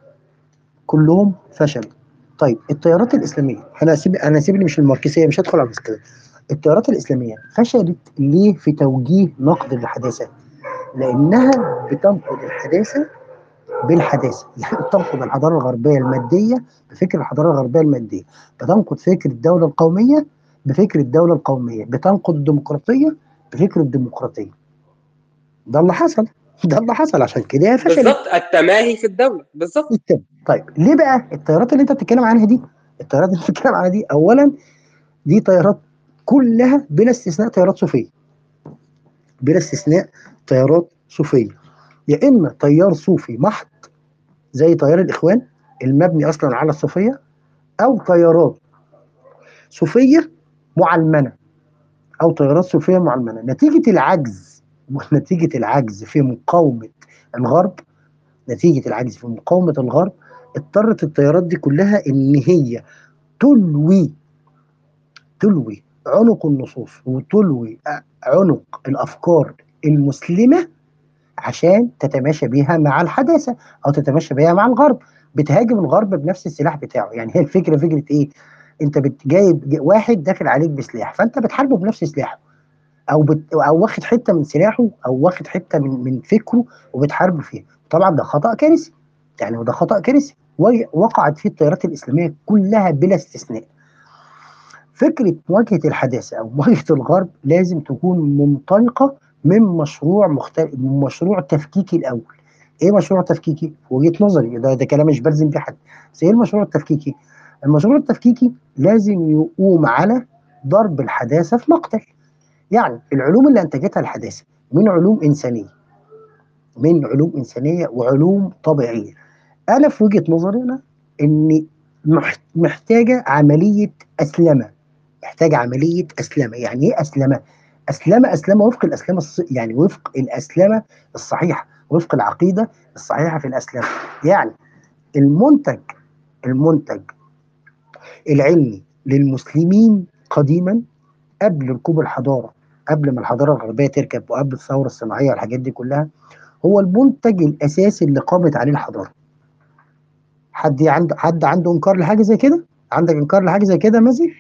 Speaker 1: كلهم فشلوا طيب التيارات الاسلاميه انا هسيب انا هسيب لي مش الماركسيه مش هدخل على المشكله التيارات الاسلاميه فشلت ليه في توجيه نقد للحداثه؟ لانها بتنقد الحداثه بالحداثه يعني بتنقد الحضاره الغربيه الماديه بفكر الحضاره الغربيه الماديه بتنقد فكر الدوله القوميه بفكر الدوله القوميه بتنقد الديمقراطيه بفكر الديمقراطيه ده اللي حصل ده اللي حصل عشان كده هي فشلت
Speaker 4: بالظبط التماهي في الدوله بالظبط
Speaker 1: بالتالي طيب ليه بقى التيارات اللي انت بتتكلم عنها دي التيارات اللي انت بتتكلم عنها دي اولا دي تيارات كلها بلا استثناء تيارات صوفيه بلا استثناء تيارات صوفيه يا اما تيار صوفي محض زي تيار الاخوان المبني اصلا على الصوفيه او تيارات صوفيه معلمنه او تيارات صوفيه معلمنه نتيجه العجز ونتيجه العجز في مقاومه الغرب نتيجه العجز في مقاومه الغرب اضطرت التيارات دي كلها ان هي تلوي تلوي عنق النصوص وتلوي عنق الافكار المسلمه عشان تتماشى بيها مع الحداثه او تتماشى بيها مع الغرب بتهاجم الغرب بنفس السلاح بتاعه يعني هي الفكره فكره ايه انت بت- جايب ج- واحد داخل عليك بسلاح فانت بتحاربه بنفس سلاحه او بت او واخد حته من سلاحه او واخد حته من من فكره وبتحاربه فيها طبعا ده خطا كارثي يعني وده خطا كارثي و- وقعت فيه التيارات الاسلاميه كلها بلا استثناء فكره مواجهه الحداثه او مواجهه الغرب لازم تكون منطلقه من مشروع مختلف من مشروع تفكيكي الاول ايه مشروع تفكيكي في وجهه نظري ده ده كلام مش بلزم بيه حد بس ايه المشروع التفكيكي المشروع التفكيكي لازم يقوم على ضرب الحداثه في مقتل يعني العلوم اللي انتجتها الحداثه من علوم انسانيه من علوم انسانيه وعلوم طبيعيه انا في وجهه نظري انا ان مح- محتاجه عمليه اسلمه محتاجه عمليه اسلمه يعني ايه اسلمه اسلمه اسلمه وفق الاسلمه الص... يعني وفق الاسلمه الصحيحه وفق العقيده الصحيحه في الاسلمه يعني المنتج المنتج العلمي للمسلمين قديما قبل ركوب الحضاره قبل ما الحضاره الغربيه تركب وقبل الثوره الصناعيه والحاجات دي كلها هو المنتج الاساسي اللي قامت عليه الحضاره حد عنده حد عنده انكار لحاجه زي كده عندك انكار لحاجه زي كده مازن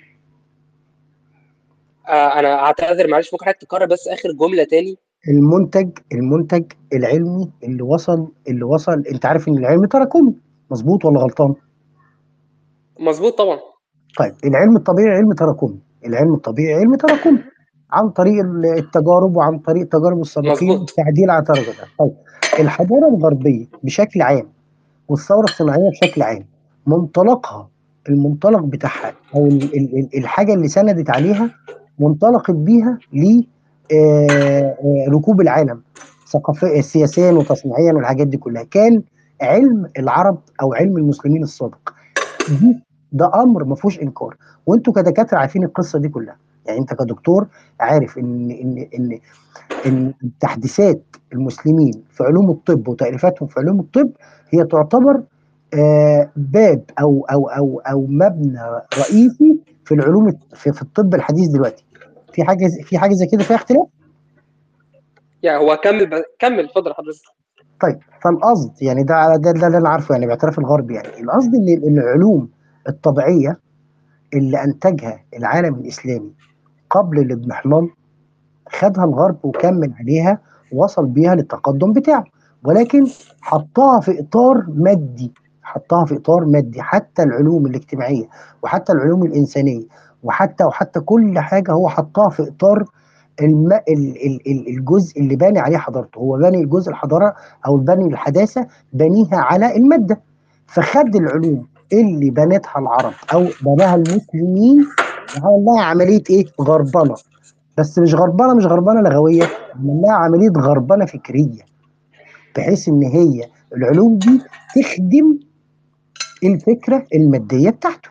Speaker 4: آه انا اعتذر معلش ممكن حضرتك تكرر بس اخر جمله تاني
Speaker 1: المنتج المنتج العلمي اللي وصل اللي وصل انت عارف ان العلم تراكمي مظبوط ولا غلطان
Speaker 4: مظبوط طبعا
Speaker 1: طيب العلم الطبيعي علم تراكمي العلم الطبيعي علم تراكمي عن طريق التجارب وعن طريق تجارب السابقين
Speaker 4: مظبوط.
Speaker 1: والتعديل على درجة طيب الحضارة الغربية بشكل عام والثورة الصناعية بشكل عام منطلقها المنطلق بتاعها او ال- ال- ال- الحاجة اللي سندت عليها منطلقت بيها ل آه، آه، ركوب العالم ثقافيا سياسيا وتصنيعيا والحاجات دي كلها كان علم العرب او علم المسلمين السابق دي ده امر ما فيهوش انكار وانتوا كدكاتره عارفين القصه دي كلها يعني انت كدكتور عارف ان ان ان ان تحديثات المسلمين في علوم الطب وتاليفاتهم في علوم الطب هي تعتبر آه، باب او او او او مبنى رئيسي في العلوم في, في الطب الحديث دلوقتي في حاجه في حاجه زي كده فيها اختلاف
Speaker 4: يعني هو كمل ب... كمل اتفضل حضرتك
Speaker 1: طيب فالقصد يعني ده ده ده اللي انا عارفه يعني باعتراف الغرب يعني القصد ان إن العلوم الطبيعيه اللي انتجها العالم الاسلامي قبل الاضمحلال خدها الغرب وكمل عليها ووصل بيها للتقدم بتاعه ولكن حطها في اطار مادي حطها في اطار مادي حتى العلوم الاجتماعيه وحتى العلوم الانسانيه وحتى وحتى كل حاجه هو حطها في اطار الم... ال... ال... ال- الجزء اللي باني عليه حضارته هو باني الجزء الحضاره او باني الحداثه بنيها على الماده فخد العلوم اللي بنتها العرب او بناها المسلمين وعمل لها عمليه ايه غربنه بس مش غربنه مش غربنه لغويه عمل لها عمليه غربنه فكريه بحيث ان هي العلوم دي تخدم الفكره الماديه بتاعته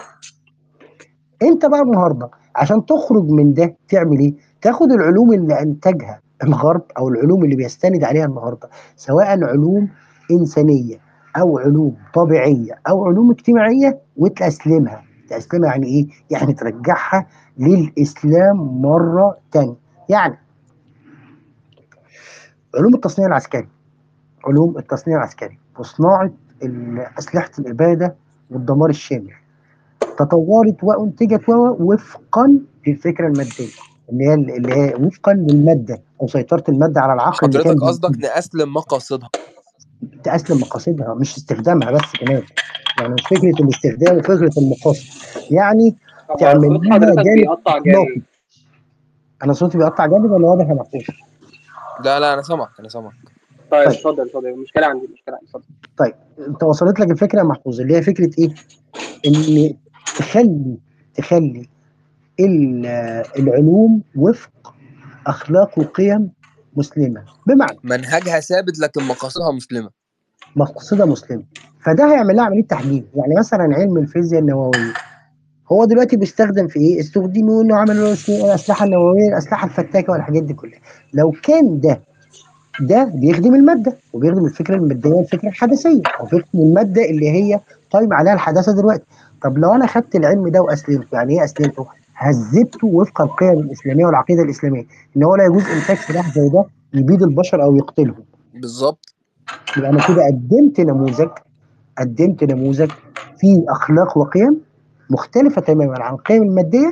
Speaker 1: انت بقى النهارده عشان تخرج من ده تعمل ايه تاخد العلوم اللي انتجها الغرب او العلوم اللي بيستند عليها النهارده سواء علوم انسانيه او علوم طبيعيه او علوم اجتماعيه وتسلمها تسلمها يعني ايه يعني ترجعها للاسلام مره تانية يعني علوم التصنيع العسكري علوم التصنيع العسكري وصناعه ال- اسلحه الاباده والدمار الشامل تطورت وانتجت و- وفقا للفكره الماديه اللي هي اللي هي وفقا للماده او سيطره الماده على العقل اللي كان
Speaker 3: حضرتك قصدك
Speaker 1: بينتج.
Speaker 3: نأسلم مقاصدها
Speaker 1: تأسلم مقاصدها مش استخدامها بس كمان يعني مش فكره الاستخدام وفكره المقاصد يعني
Speaker 4: هو
Speaker 1: تعمل
Speaker 4: صوت
Speaker 1: لها
Speaker 4: حضرتك
Speaker 1: جانب
Speaker 4: بيقطع
Speaker 1: اخلاقي
Speaker 4: جامد
Speaker 1: انا صوتي بيقطع جامد ولا واضح يا محفوظ؟
Speaker 3: لا لا انا سامعك انا سامعك
Speaker 4: طيب
Speaker 1: طيب.
Speaker 4: اتفضل اتفضل المشكله عندي المشكله عندي اتفضل
Speaker 1: طيب انت وصلت لك الفكره يا محفوظ اللي هي فكره ايه؟ ان تخلي تخلي ال- العلوم وفق اخلاق وقيم مسلمه بمعنى
Speaker 3: منهجها ثابت لكن مقاصدها مسلمه
Speaker 1: مقصده مسلمه فده هيعمل لها عمليه تحليل يعني مثلا علم الفيزياء النوويه هو دلوقتي بيستخدم في ايه؟ استخدموا انه عملوا الاسلحه النوويه الاسلحه الفتاكه والحاجات دي كلها لو كان ده ده بيخدم الماده وبيخدم الفكره الماديه والفكره الحدثيه او فكره الماده اللي هي قايمه عليها الحداثه دلوقتي طب لو انا خدت العلم ده واسلمته يعني ايه اسلمته؟ هذبته وفق القيم الاسلاميه والعقيده الاسلاميه ان هو لا يجوز انتاج سلاح زي ده يبيد البشر او يقتلهم
Speaker 3: بالظبط
Speaker 1: يبقى انا كده قدمت نموذج قدمت نموذج فيه اخلاق وقيم مختلفه تماما عن القيم الماديه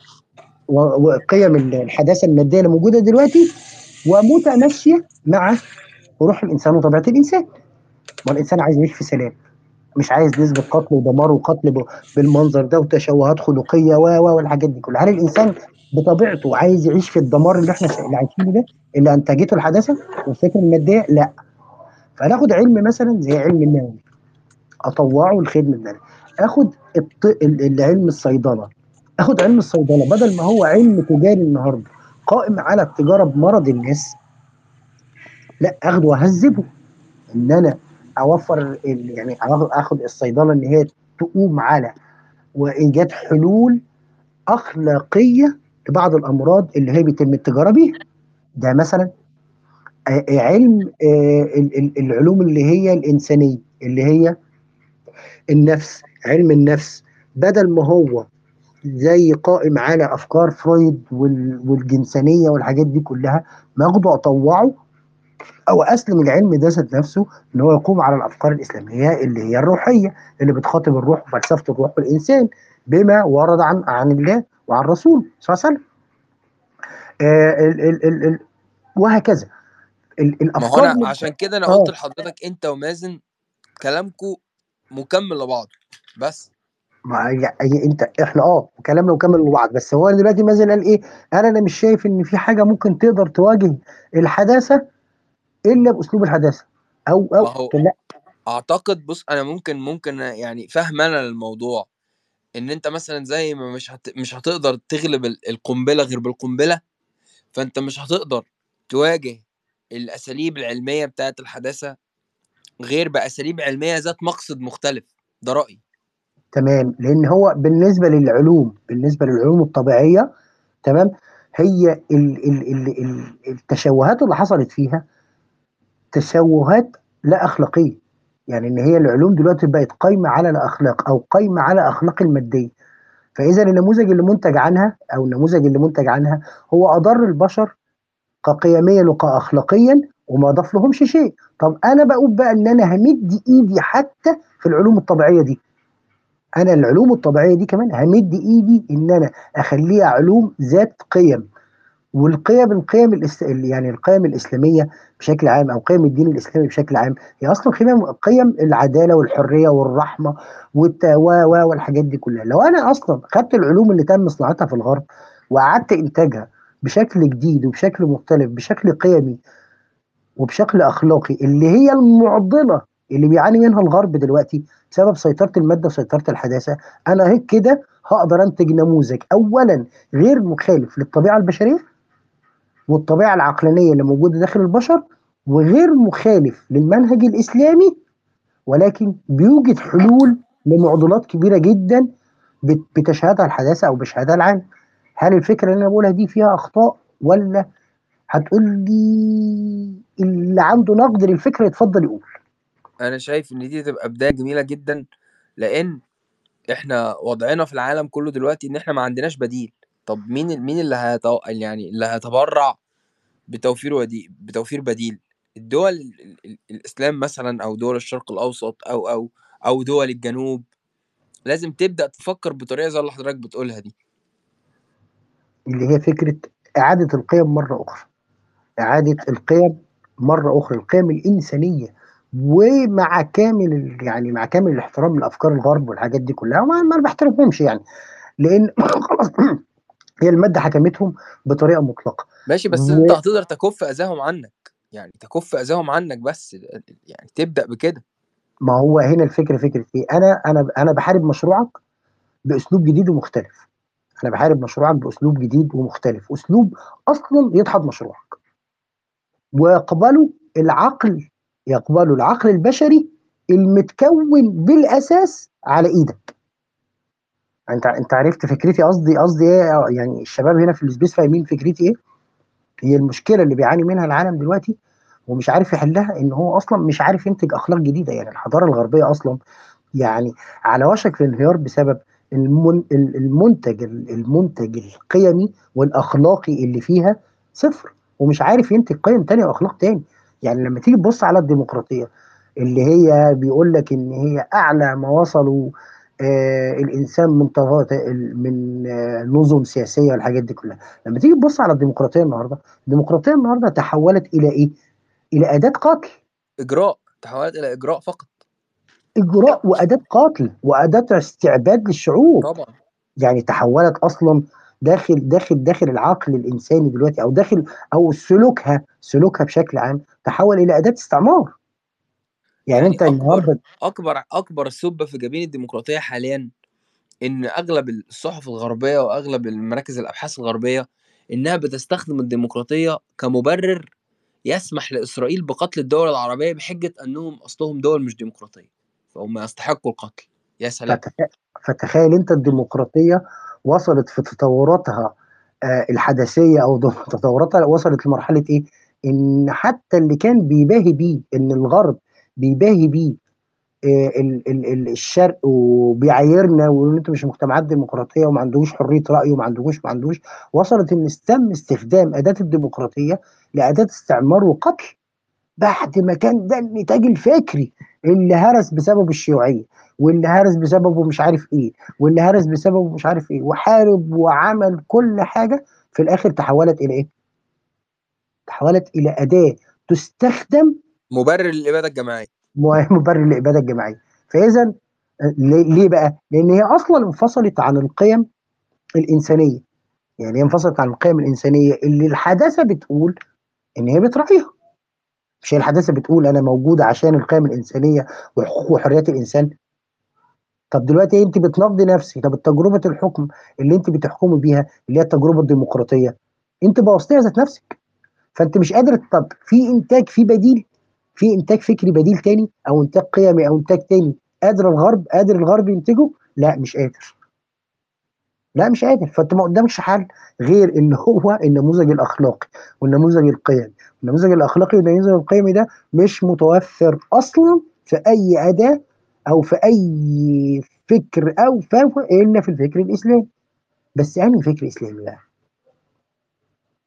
Speaker 1: و- وقيم الحداثه الماديه اللي موجوده دلوقتي ومتماشيه مع روح الانسان وطبيعه الانسان ما الانسان عايز يعيش في سلام مش عايز نسبه قتل ودمار وقتل ب- بالمنظر ده وتشوهات خلقيه و و والحاجات دي كلها هل الانسان بطبيعته عايز يعيش في الدمار اللي احنا اللي عايشينه ده اللي انتجته الحداثه والفكره الماديه لا فناخد علم مثلا زي علم النووي اطوعه لخدمه ده اخد الط... ال- العلم الصيدله اخد علم الصيدله بدل ما هو علم تجاري النهارده قائم على التجاره بمرض الناس لا اخده واهذبه ان انا اوفر ال... يعني اخد اخد الصيدله ان هي تقوم على وايجاد حلول اخلاقيه لبعض الامراض اللي هي بيتم التجاره بيها ده مثلا آه، آه، علم آه، ال- ال- العلوم اللي هي الانسانيه اللي هي النفس علم النفس بدل ما هو زي قائم على افكار فرويد وال- والجنسانيه والحاجات دي كلها ما اخده اطوعه او اسلم العلم ده ذات نفسه ان هو يقوم على الافكار الاسلاميه اللي هي الروحيه اللي بتخاطب الروح وفلسفه الروح والانسان بما ورد عن عن الله وعن رسوله صلى الله عليه وسلم. آه ال ال ال ال وهكذا ال
Speaker 3: ما هو
Speaker 1: الافكار
Speaker 3: انا
Speaker 1: من-
Speaker 3: عشان كده انا
Speaker 1: آه.
Speaker 3: قلت لحضرتك انت ومازن كلامكم مكمل لبعض بس
Speaker 1: ما هي هي انت احنا اه كلامنا مكمل لبعض بس هو دلوقتي مازن قال ايه؟ انا انا مش شايف ان في حاجه ممكن تقدر تواجه الحداثه الا باسلوب الحداثه او او
Speaker 3: ما هو
Speaker 1: لا
Speaker 3: اعتقد بص انا ممكن ممكن يعني فاهم انا للموضوع ان انت مثلا زي ما مش هت... مش هتقدر تغلب ال- القنبله غير بالقنبله فانت مش هتقدر تواجه الاساليب العلميه بتاعت الحداثه غير باساليب علميه ذات مقصد مختلف ده رايي
Speaker 1: تمام لان هو بالنسبه للعلوم بالنسبه للعلوم الطبيعيه تمام هي ال ال ال ال التشوهات اللي حصلت فيها تشوهات لا اخلاقيه يعني ان هي العلوم دلوقتي بقت قايمه على الاخلاق او قايمه على اخلاق الماديه فاذا النموذج اللي منتج عنها او النموذج اللي منتج عنها هو اضر البشر كقيميا وكاخلاقيا وما اضاف لهمش شيء طب انا بقول بقى ان انا همد ايدي حتى في العلوم الطبيعيه دي انا العلوم الطبيعيه دي كمان همد ايدي ان انا اخليها علوم ذات قيم والقيم القيم الاس... يعني القيم الاسلاميه بشكل عام او قيم الدين الاسلامي بشكل عام هي اصلا قيم قيم العداله والحريه والرحمه والت... و... و... والحاجات دي كلها لو انا اصلا خدت العلوم اللي تم صناعتها في الغرب وقعدت انتاجها بشكل جديد وبشكل مختلف بشكل قيمي وبشكل اخلاقي اللي هي المعضله اللي بيعاني منها الغرب دلوقتي بسبب سيطره الماده وسيطره الحداثه انا هيك كده هقدر انتج نموذج اولا غير مخالف للطبيعه البشريه والطبيعه العقلانيه اللي موجوده داخل البشر وغير مخالف للمنهج الاسلامي ولكن بيوجد حلول لمعضلات كبيره جدا بت- بتشهدها الحداثه او بيشهدها العالم هل الفكره اللي انا بقولها دي فيها اخطاء ولا هتقول لي اللي عنده نقد للفكره يتفضل يقول
Speaker 3: انا شايف ان دي تبقى بدايه جميله جدا لان احنا وضعنا في العالم كله دلوقتي ان احنا ما عندناش بديل طب مين مين اللي هيتو... يعني اللي هيتبرع بتوفير ودي... بتوفير بديل الدول ال... ال... ال- الاسلام مثلا او دول الشرق الاوسط او او او دول الجنوب لازم تبدا تفكر بطريقه زي اللي حضرتك بتقولها دي
Speaker 1: اللي هي فكره اعاده القيم مره اخرى اعاده القيم مره اخرى القيم الانسانيه ومع كامل ال- يعني مع كامل الاحترام لافكار الغرب والحاجات دي كلها وما ما أنا بحترمهمش يعني لان خلاص هي الماده حكمتهم بطريقه مطلقه
Speaker 3: ماشي بس
Speaker 1: و-
Speaker 3: انت هتقدر تكف اذاهم عنك يعني تكف اذاهم عنك بس يعني تبدا بكده
Speaker 1: ما هو هنا الفكره فكره ايه انا انا انا بحارب مشروعك باسلوب جديد ومختلف انا بحارب مشروعك باسلوب جديد ومختلف اسلوب اصلا يدحض مشروعك ويقبله العقل يقبله العقل البشري المتكون بالاساس على ايدك انت انت عرفت فكرتي قصدي قصدي ايه يعني الشباب هنا في السبيس فاهمين فكرتي ايه هي المشكله اللي بيعاني منها العالم دلوقتي ومش عارف يحلها ان هو اصلا مش عارف ينتج اخلاق جديده يعني الحضاره الغربيه اصلا يعني على وشك الانهيار بسبب المن... المنتج المنتج القيمي والاخلاقي اللي فيها صفر ومش عارف ينتج قيم تانية واخلاق تاني يعني لما تيجي تبص على الديمقراطيه اللي هي بيقول لك ان هي اعلى ما وصلوا آه الانسان من طغات من آه نظم سياسيه والحاجات دي كلها لما تيجي تبص على الديمقراطيه النهارده الديمقراطيه النهارده تحولت الى ايه الى اداه قتل
Speaker 3: اجراء تحولت الى اجراء فقط
Speaker 1: اجراء واداه قتل واداه استعباد للشعوب
Speaker 3: طبعا
Speaker 1: يعني تحولت اصلا داخل داخل داخل العقل الانساني دلوقتي او داخل او سلوكها سلوكها بشكل عام تحول الى اداه استعمار يعني,
Speaker 3: يعني
Speaker 1: انت
Speaker 3: اكبر
Speaker 1: النهارده
Speaker 3: اكبر اكبر سبه في جبين الديمقراطيه حاليا ان اغلب الصحف الغربيه واغلب المراكز الابحاث الغربيه انها بتستخدم الديمقراطيه كمبرر يسمح لاسرائيل بقتل الدول العربيه بحجه انهم اصلهم دول مش ديمقراطيه فهم يستحقوا القتل يا سلام
Speaker 1: فتخ- فتخيل انت الديمقراطيه وصلت في تطوراتها آه، الحداثيه او دو- تطوراتها وصلت لمرحله ايه؟ ان حتى اللي كان بيباهي بيه ان الغرب بيباهي بيه آه، ال- ال- ال- الشرق وبيعايرنا ويقول ان انتوا مش مجتمعات ديمقراطيه وما عندوش حريه راي وما عندوش ما عندوش وصلت ان تم استخدام اداه الديمقراطيه لاداه استعمار وقتل بعد ما كان ده النتاج الفكري اللي هرس بسببه الشيوعيه واللي هرس بسببه مش عارف ايه واللي هرس بسببه مش عارف ايه وحارب وعمل كل حاجه في الاخر تحولت الى ايه؟ تحولت الى اداه تستخدم
Speaker 3: مبرر للاباده الجماعيه
Speaker 1: م- مبرر للاباده الجماعيه فاذا آه، ليه ليه بقى؟ لان هي اصلا انفصلت عن القيم الانسانيه يعني هي انفصلت عن القيم الانسانيه اللي الحداثه بتقول ان هي بتراعيها مش هي الحداثه بتقول انا موجوده عشان القيم الانسانيه وحقوق وحريات الانسان طب دلوقتي انت بتناقضي نفسك طب تجربه الحكم اللي انت بتحكمي بيها اللي هي التجربه الديمقراطيه انت بوظتيها ذات نفسك فانت مش قادر طب في انتاج في بديل في انتاج فكري بديل تاني او انتاج قيمي او انتاج تاني قادر الغرب قادر الغرب ينتجه لا مش قادر لا مش قادر فانت ما قدامكش حل غير ان هو النموذج الاخلاقي والنموذج القيمي النموذج الاخلاقي والنموذج القيمي ده مش متوفر اصلا في اي اداه او في اي فكر او فهو الا في الفكر الاسلامي بس انهي فكر اسلامي بقى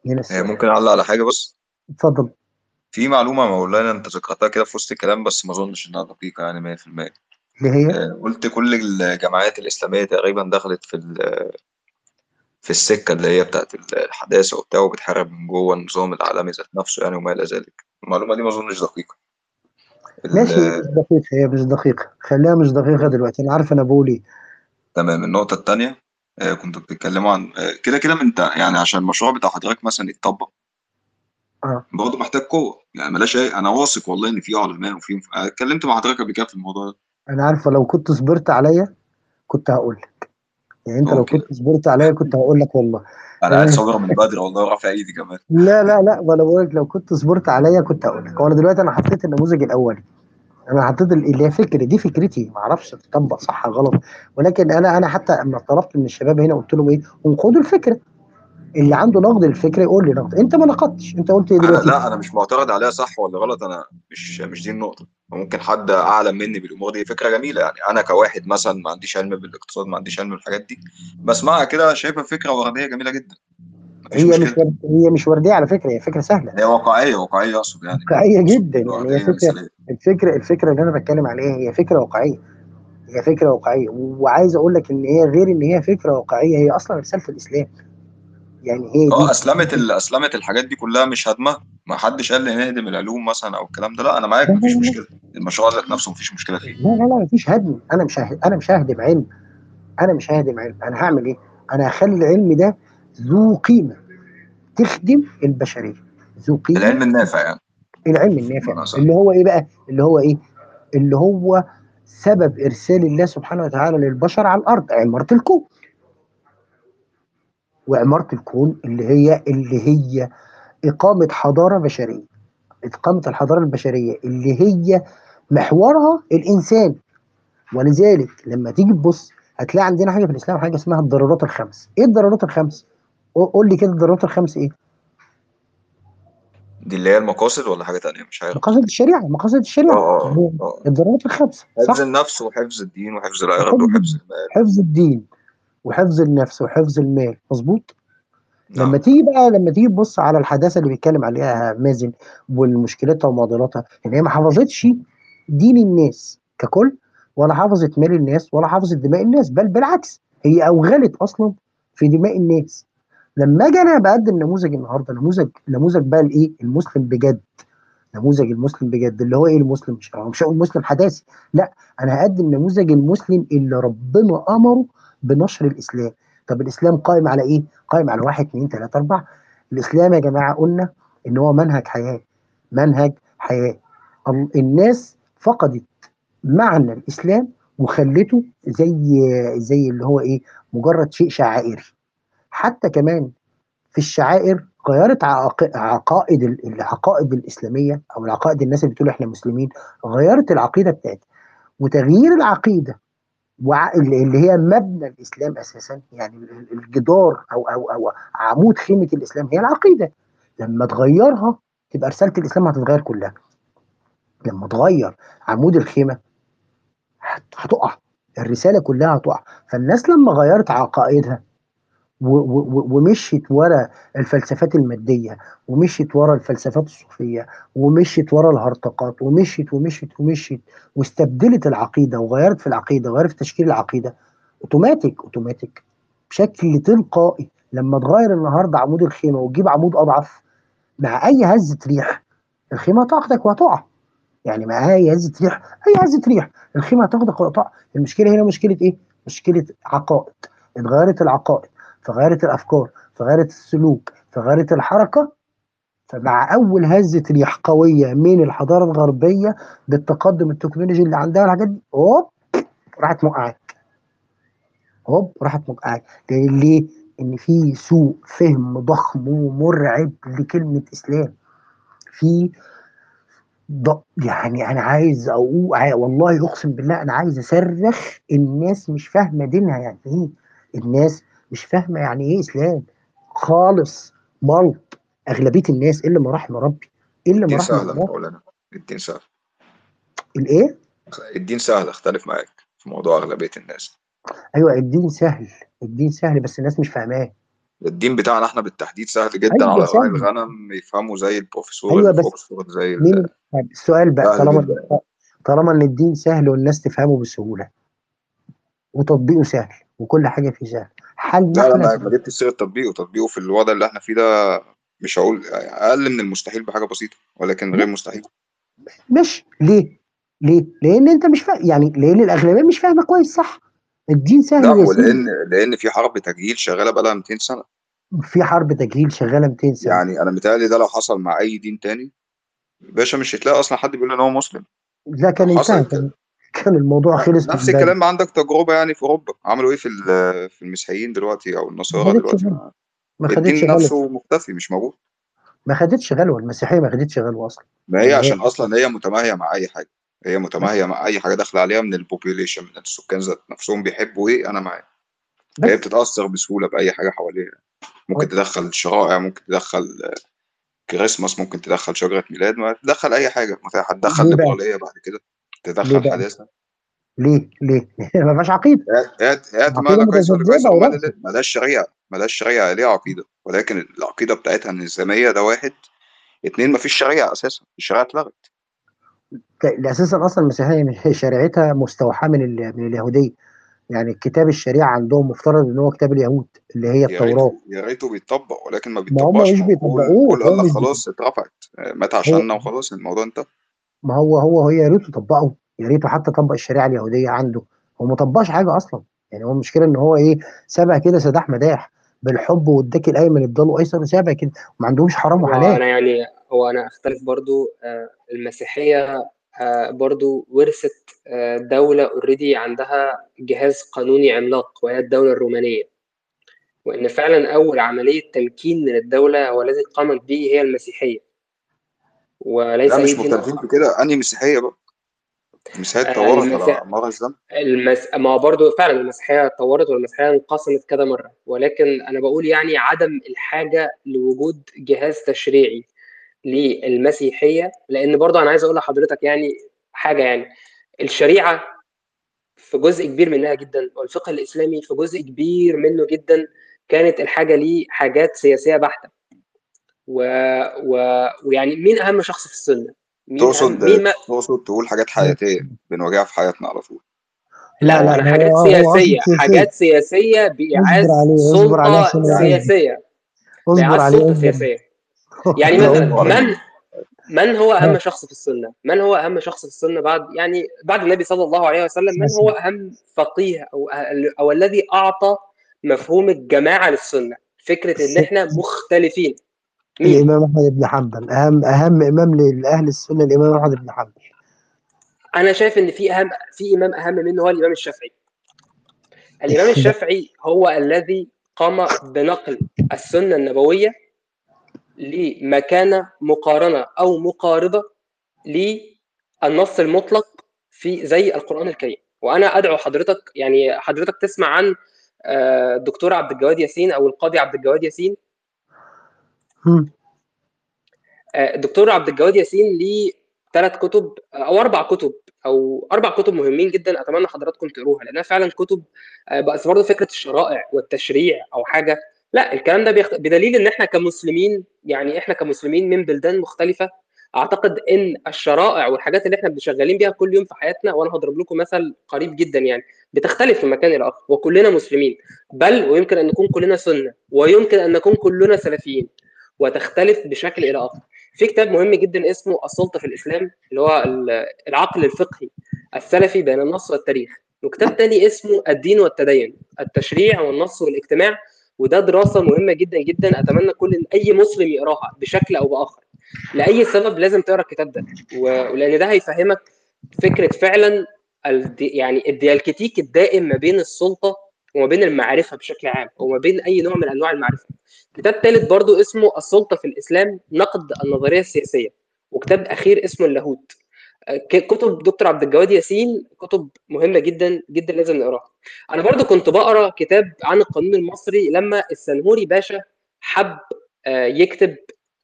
Speaker 1: هنا
Speaker 8: آه،
Speaker 1: السؤال
Speaker 8: ممكن اعلق على حاجه بس
Speaker 1: اتفضل
Speaker 8: في معلومه مولانا انت ذكرتها كده في وسط الكلام بس ما اظنش انها دقيقه يعني 100%
Speaker 1: اللي هي
Speaker 8: آه، قلت كل الجماعات الاسلاميه تقريبا دخلت في ال- في السكه اللي هي بتاعت الحداثه وبتاع وبتحارب من جوه النظام العالمي ذات نفسه يعني وما الى ذلك المعلومه دي ما اظنش دقيقه ال-
Speaker 1: ماشي مش دقيقة هي مش دقيقة خليها مش دقيقة دلوقتي أنا عارف أنا بقول إيه
Speaker 8: تمام النقطه الثانيه كنتوا بتتكلموا عن آه، كده كده من انت يعني عشان المشروع بتاع حضرتك مثلا يتطبق
Speaker 1: اه
Speaker 8: برضه محتاج قوه يعني بلاش ايه انا واثق والله ان في علماء وفي مف- آه، اتكلمت مع حضرتك قبل كده في الموضوع ده
Speaker 1: أنا عارف لو كنت صبرت عليا كنت هقول لك يعني أنت لو
Speaker 8: اوكي
Speaker 1: كنت صبرت عليا كنت هقول لك والله
Speaker 8: انا قاعد
Speaker 1: تمام
Speaker 8: صابر من بدري والله ورافع ايدي كمان
Speaker 1: لا لا لا ولا بقول لك لو كنت صبرت عليا كنت هقول لك هو أنا دلوقتي أنا حطيت النموذج الأولي انا حطيت ال- اللي هي فكره دي فكرتي ما اعرفش تطبق صح غلط ولكن انا انا حتى اما طلبت من الشباب هنا قلت لهم ايه انقدوا الفكره اللي عنده نقد للفكره يقول لي نقد انت ما نقدتش انت قلت ايه
Speaker 8: انا
Speaker 1: دلوقتي
Speaker 8: لا انا مش معترض عليها صح ولا غلط انا مش مش دي النقطه ممكن حد اعلم مني بالامور دي فكره جميله يعني انا كواحد مثلا ما عنديش علم بالاقتصاد ما عنديش علم بالحاجات دي بسمعها كده شايفها فكره ورديه جميله جدا مفيش
Speaker 1: هي مش
Speaker 8: مشكله
Speaker 1: ورد هي مش ورديه على فكره هي فكره سهله
Speaker 8: هي واقعيه واقعيه اقصد يعني
Speaker 1: واقعيه
Speaker 8: اقصد
Speaker 1: جدا يعني هي
Speaker 8: ورديه
Speaker 1: فكره
Speaker 8: مثاليه
Speaker 1: الفكره الفكره اللي انا بتكلم عليها هي فكره واقعيه هي فكره واقعيه وعايز اقول لك ان هي غير ان هي فكره واقعيه هي اصلا رساله الاسلام يعني هي
Speaker 8: اه
Speaker 1: دي
Speaker 8: اسلمت ال- اسلمت الحاجات دي كلها مش هدمها ما حدش قال لي نهدم العلوم مثلا او الكلام ده لا انا معاك
Speaker 1: لا لا
Speaker 8: مفيش
Speaker 1: لا
Speaker 8: مشكله المشروع ذات نفسه مفيش مشكله فيه
Speaker 1: لا لا لا مفيش هدم انا مش هه- انا مش ههدم علم انا مش ههدم علم انا هعمل ايه انا هخلي العلم ده ذو قيمه تخدم البشريه ذو قيمه
Speaker 8: العلم النافع يعني
Speaker 1: العلم النافع
Speaker 8: بمعنى صح
Speaker 1: اللي هو ايه بقى اللي هو ايه اللي هو سبب ارسال الله سبحانه وتعالى للبشر على الارض عماره الكون وعماره الكون اللي هي اللي هي اقامه حضاره بشريه اقامه الحضاره البشريه اللي هي محورها الانسان ولذلك لما تيجي تبص هتلاقي عندنا حاجه في الاسلام حاجه اسمها الضرورات الخمس ايه الضرورات الخمس قول قول لي كده الضرورات الخمس ايه
Speaker 8: دي اللي هي المقاصد ولا حاجه تانية مش عارف
Speaker 1: مقاصد الشريعه مقاصد
Speaker 8: اه
Speaker 1: الشريعه
Speaker 8: اه
Speaker 1: اللي هي
Speaker 8: اه اه
Speaker 1: الضرورات الخمس
Speaker 8: حفظ
Speaker 1: صح
Speaker 8: النفس وحفظ الدين وحفظ العرض
Speaker 1: وحفظ
Speaker 8: وحفظ المال
Speaker 1: حفظ الدين وحفظ النفس وحفظ المال مظبوط لما
Speaker 8: نعم
Speaker 1: تيجي بقى لما تيجي تبص على الحداثه اللي بيتكلم عليها مازن والمشكلتها ومعضلاتها ان هي ما حفظتش دين الناس ككل ولا حفظت مال الناس ولا حفظت دماء الناس بل بالعكس هي اوغلت اصلا في دماء الناس لما اجي انا بقدم نموذج النهارده نموذج نموذج بقى الايه المسلم بجد نموذج المسلم بجد اللي هو ايه المسلم مش هو مش هقول مسلم حداثي لا انا هقدم نموذج المسلم اللي ربنا امره بنشر الاسلام طب الاسلام قائم على ايه قائم على واحد اثنين ثلاثة أربعة الاسلام يا جماعة قلنا ان هو منهج حياة منهج حياة ال- الناس فقدت معنى الاسلام وخلته زي زي اللي هو ايه مجرد شيء شعائري حتى كمان في الشعائر غيرت عق- عقائد ال- العقائد الاسلاميه او العقائد الناس اللي بتقول احنا مسلمين غيرت العقيده بتاعتها وتغيير العقيده وع- اللي اللي هي مبنى الاسلام اساسا يعني ال- الجدار او او او عمود خيمه الاسلام هي العقيده لما تغيرها تبقى رساله الاسلام هتتغير كلها لما تغير عمود الخيمه هت- هتقع الرساله كلها هتقع فالناس لما غيرت عقائدها و- و- و- ومشيت ورا الفلسفات الماديه ومشيت ورا الفلسفات الصوفيه ومشيت ورا الهرطقات ومشيت ومشيت ومشيت واستبدلت العقيده وغيرت في العقيده وغيرت في تشكيل العقيده اوتوماتيك اوتوماتيك بشكل تلقائي لما تغير النهارده عمود الخيمه وتجيب عمود اضعف مع اي هزه ريح الخيمه هتاخدك وهتقع يعني مع اي هزه ريح اي هزه ريح الخيمه هتاخدك وهتقع المشكله هنا مشكله ايه؟ مشكله عقائد اتغيرت العقائد فغيرت الافكار فغيرت السلوك فغيرت الحركه فمع اول هزه ريح قويه من الحضاره الغربيه بالتقدم التكنولوجي اللي عندها والحاجات دي هوب راحت موقعاك هوب راحت موقعاك ليه؟ ليه؟ ان في سوء فهم ضخم ومرعب لكلمه اسلام في ض- يعني انا عايز اقول عاي- والله اقسم بالله انا عايز اصرخ الناس مش فاهمه دينها يعني ايه الناس مش فاهمه يعني ايه اسلام خالص ملط اغلبيه الناس الا ما رحم ربي الا ما
Speaker 8: الدين
Speaker 1: رحم
Speaker 8: سهل يا
Speaker 1: الله
Speaker 8: مولانا الدين سهل
Speaker 1: الايه
Speaker 8: الدين سهل اختلف معاك في موضوع اغلبيه الناس
Speaker 1: ايوه الدين سهل الدين سهل بس الناس مش فاهماه
Speaker 8: الدين بتاعنا احنا بالتحديد سهل جدا
Speaker 1: ايوه
Speaker 8: على راعي
Speaker 1: سهل
Speaker 8: الغنم يفهمه زي البروفيسور
Speaker 1: ايوه
Speaker 8: اللي في
Speaker 1: بس
Speaker 8: اوكسفورد زي
Speaker 1: مين
Speaker 8: ال-
Speaker 1: طيب السؤال بقى
Speaker 8: سهل
Speaker 1: طالما
Speaker 8: جدا
Speaker 1: طالما ان الدين سهل والناس تفهمه بسهوله وتطبيقه سهل وكل حاجه فيه سهل هل
Speaker 8: لا لا
Speaker 1: احنا
Speaker 8: ما ما جبتش سيره تطبيقه تطبيقه في الوضع اللي احنا فيه ده مش هقول اقل من المستحيل بحاجه بسيطه ولكن غير
Speaker 1: لا
Speaker 8: مستحيل
Speaker 1: مش ليه؟ ليه؟ لان انت مش فاهم يعني لان الاغلبيه مش فاهمه كويس صح الدين سهل
Speaker 8: لا
Speaker 1: يا سيدي
Speaker 8: ولان لان في حرب تجهيل شغاله بقى لها 200 سنه
Speaker 1: في حرب تجهيل شغاله 200 سنه
Speaker 8: يعني انا متهيألي ده لو حصل مع اي دين تاني باشا مش هتلاقي اصلا حد بيقول ان هو مسلم
Speaker 1: لا كان
Speaker 8: لو
Speaker 1: انتهى
Speaker 8: حصل
Speaker 1: كان كان الموضوع خلص من
Speaker 8: نفس
Speaker 1: بدري
Speaker 8: الكلام عندك تجربه يعني في اوروبا عملوا ايه في ال- في المسيحيين دلوقتي او
Speaker 1: ما
Speaker 8: النصارى
Speaker 1: خدتش
Speaker 8: دلوقتي
Speaker 1: غلوه
Speaker 8: ما
Speaker 1: ما خدتش
Speaker 8: الدين
Speaker 1: غلوه
Speaker 8: نفسه مختفي مش موجود
Speaker 1: ما خدتش غلوه المسيحيه ما خدتش غلوه اصلا
Speaker 8: ما هي
Speaker 1: يعني هي
Speaker 8: عشان اصلا هي متماهيه مع اي حاجه هي متماهيه مع اي حاجه داخله عليها من البوبيوليشن من السكان ذات نفسهم بيحبوا ايه انا معاك فهي
Speaker 1: بس
Speaker 8: بتتاثر بسهوله باي حاجه حواليها ممكن تدخل شرائع ممكن تدخل كريسماس ممكن تدخل شجره ميلاد ما تدخل اي حاجه متاحه تدخل
Speaker 1: ليه بقى؟
Speaker 8: ليبراليه بعد كده
Speaker 1: ليه
Speaker 8: تدخل
Speaker 1: بقى؟
Speaker 8: حداثه
Speaker 1: ليه؟ ليه؟ ما فيهاش عقيده
Speaker 8: هات هات
Speaker 1: عقيده
Speaker 8: مالك عايز ولا كويس
Speaker 1: متذبذبه
Speaker 8: امال
Speaker 1: ورافضه
Speaker 8: اللي- مالهاش شريعه مالهاش شريعه ليها عقيده ولكن العقيده بتاعتها النظاميه ده واحد اتنين مفيش شريعه اساسا الشريعه اتلغت
Speaker 1: ك- اساسا اصلا المسيحيه مش- شريعتها مستوحاه من ال- من اليهوديه يعني كتاب الشريعه عندهم مفترض ان هو كتاب اليهود اللي هي
Speaker 8: يا
Speaker 1: التوراه
Speaker 8: ريته يا ريته بيتطبق ولكن ما
Speaker 1: ما هم
Speaker 8: بيتطبقش
Speaker 1: مش
Speaker 8: ما هو كل
Speaker 1: بيطبقوه
Speaker 8: كل
Speaker 1: هو
Speaker 8: قال لك
Speaker 1: مش
Speaker 8: خلاص اترفعت مات عشاننا وخلاص الموضوع انتهى
Speaker 1: ما هو هو هو يا ريته طبقه يا ريته حتى طبق الشريعه اليهوديه عنده هو ما طبقش حاجه اصلا يعني هو المشكله ان هو ايه سابها كده سداح مداح بالحب واداك الايمن اداله ايسر وسابها كده ما عندهمش حرام وحلال
Speaker 4: وانا يعني هو انا اختلف برضو آه، المسيحيه آه، برضو ورثت آه، دوله اوريدي عندها جهاز قانوني عملاق وهي الدوله الرومانيه وان فعلا اول عمليه تمكين من الدوله هو الذي قامت به هي المسيحيه وليس
Speaker 8: لا
Speaker 4: اي
Speaker 8: مش
Speaker 4: دين
Speaker 8: مختلفين
Speaker 4: اخر
Speaker 8: في كده انهي مسيحيه بقى المسيحيه
Speaker 4: آه،
Speaker 8: اتطورت
Speaker 4: المسيح
Speaker 8: على مر الزمن
Speaker 4: المس... ما هو برضه فعلا المسيحيه اتطورت والمسيحيه انقسمت كذا مره ولكن انا بقول يعني عدم الحاجه لوجود جهاز تشريعي للمسيحيه لان برضه انا عايز اقول لحضرتك يعني حاجه يعني الشريعه في جزء كبير منها جدا والفقه الاسلامي في جزء كبير منه جدا كانت الحاجه ليه حاجات سياسيه بحته و... و... ويعني مين اهم شخص في السنه؟ مين أهم...
Speaker 8: تقصد
Speaker 4: مين ما...
Speaker 8: تقصد تقول حاجات حياتيه بنواجهها في حياتنا على طول
Speaker 1: لا
Speaker 4: لا
Speaker 1: لا
Speaker 4: انا
Speaker 1: ما
Speaker 4: حاجات
Speaker 1: هو هو
Speaker 4: سياسيه
Speaker 1: قصد سياسيه
Speaker 4: حاجات سياسيه
Speaker 1: اصبر
Speaker 4: بايعاز
Speaker 1: عليه اصبر عليه
Speaker 4: سلطه
Speaker 1: عشان يعز
Speaker 4: سياسيه
Speaker 1: اصبر
Speaker 4: بايعاز
Speaker 1: عليه
Speaker 4: سلطه
Speaker 1: اصبر
Speaker 4: سياسيه يعني
Speaker 1: لا
Speaker 4: مثلا
Speaker 1: اصبر
Speaker 4: من من هو
Speaker 1: ها
Speaker 4: اهم شخص في السنه؟ من هو اهم شخص في السنه بعد يعني بعد النبي صلى الله عليه وسلم من هو
Speaker 1: اسمع
Speaker 4: اهم فقيه او او الذي اعطى مفهوم الجماعه للسنه؟ فكره ان
Speaker 1: س-
Speaker 4: احنا مختلفين مين؟
Speaker 1: الامام احمد بن حنبل اهم اهم امام لاهل السنه الامام احمد بن حنبل
Speaker 4: انا شايف ان في اهم في امام اهم منه هو الامام الشافعي. الامام
Speaker 1: ده
Speaker 4: الشافعي هو الذي قام بنقل السنه النبويه لمكانه مقارنه او مقاربه للنص المطلق في زي القران الكريم وانا ادعو حضرتك يعني حضرتك تسمع عن آه، الدكتور عبد الجواد ياسين او القاضي عبد الجواد ياسين
Speaker 1: مم.
Speaker 4: آه، الدكتور عبد الجواد ياسين ليه ثلاث كتب او اربع كتب او اربع كتب مهمين جدا اتمنى حضراتكم تقروها لانها فعلا كتب آه، بس برضه فكره الشرائع والتشريع او حاجه لا الكلام ده بيخت... بدليل ان احنا كمسلمين يعني احنا كمسلمين من بلدان مختلفه اعتقد ان الشرائع والحاجات اللي احنا شغالين بيها كل يوم في حياتنا وانا هضرب لكم مثل قريب جدا يعني بتختلف من مكان الى اخر وكلنا مسلمين بل ويمكن ان نكون كلنا سنه ويمكن ان نكون كلنا سلفيين وتختلف بشكل الى اخر في كتاب مهم جدا اسمه السلطه في الاسلام اللي هو ال- العقل الفقهي السلفي بين النص والتاريخ وكتاب تاني اسمه الدين والتدين التشريع والنص والاجتماع وده دراسه مهمه جدا جدا اتمنى كل اي مسلم يقراها بشكل او باخر لاي سبب لازم تقرا الكتاب ده و- ولان ده هيفهمك فكره فعلا الدي يعني الديالكتيك الدائم ما بين السلطه وما بين المعرفه بشكل عام وما بين اي نوع من انواع المعرفه كتاب ثالث برضو اسمه السلطه في الاسلام نقد النظريه السياسيه وكتاب اخير اسمه اللاهوت ك- كتب دكتور عبد الجواد ياسين كتب مهمه جدا جدا لازم نقراها انا برضو كنت بقرا كتاب عن القانون المصري لما السنهوري باشا حب آه، يكتب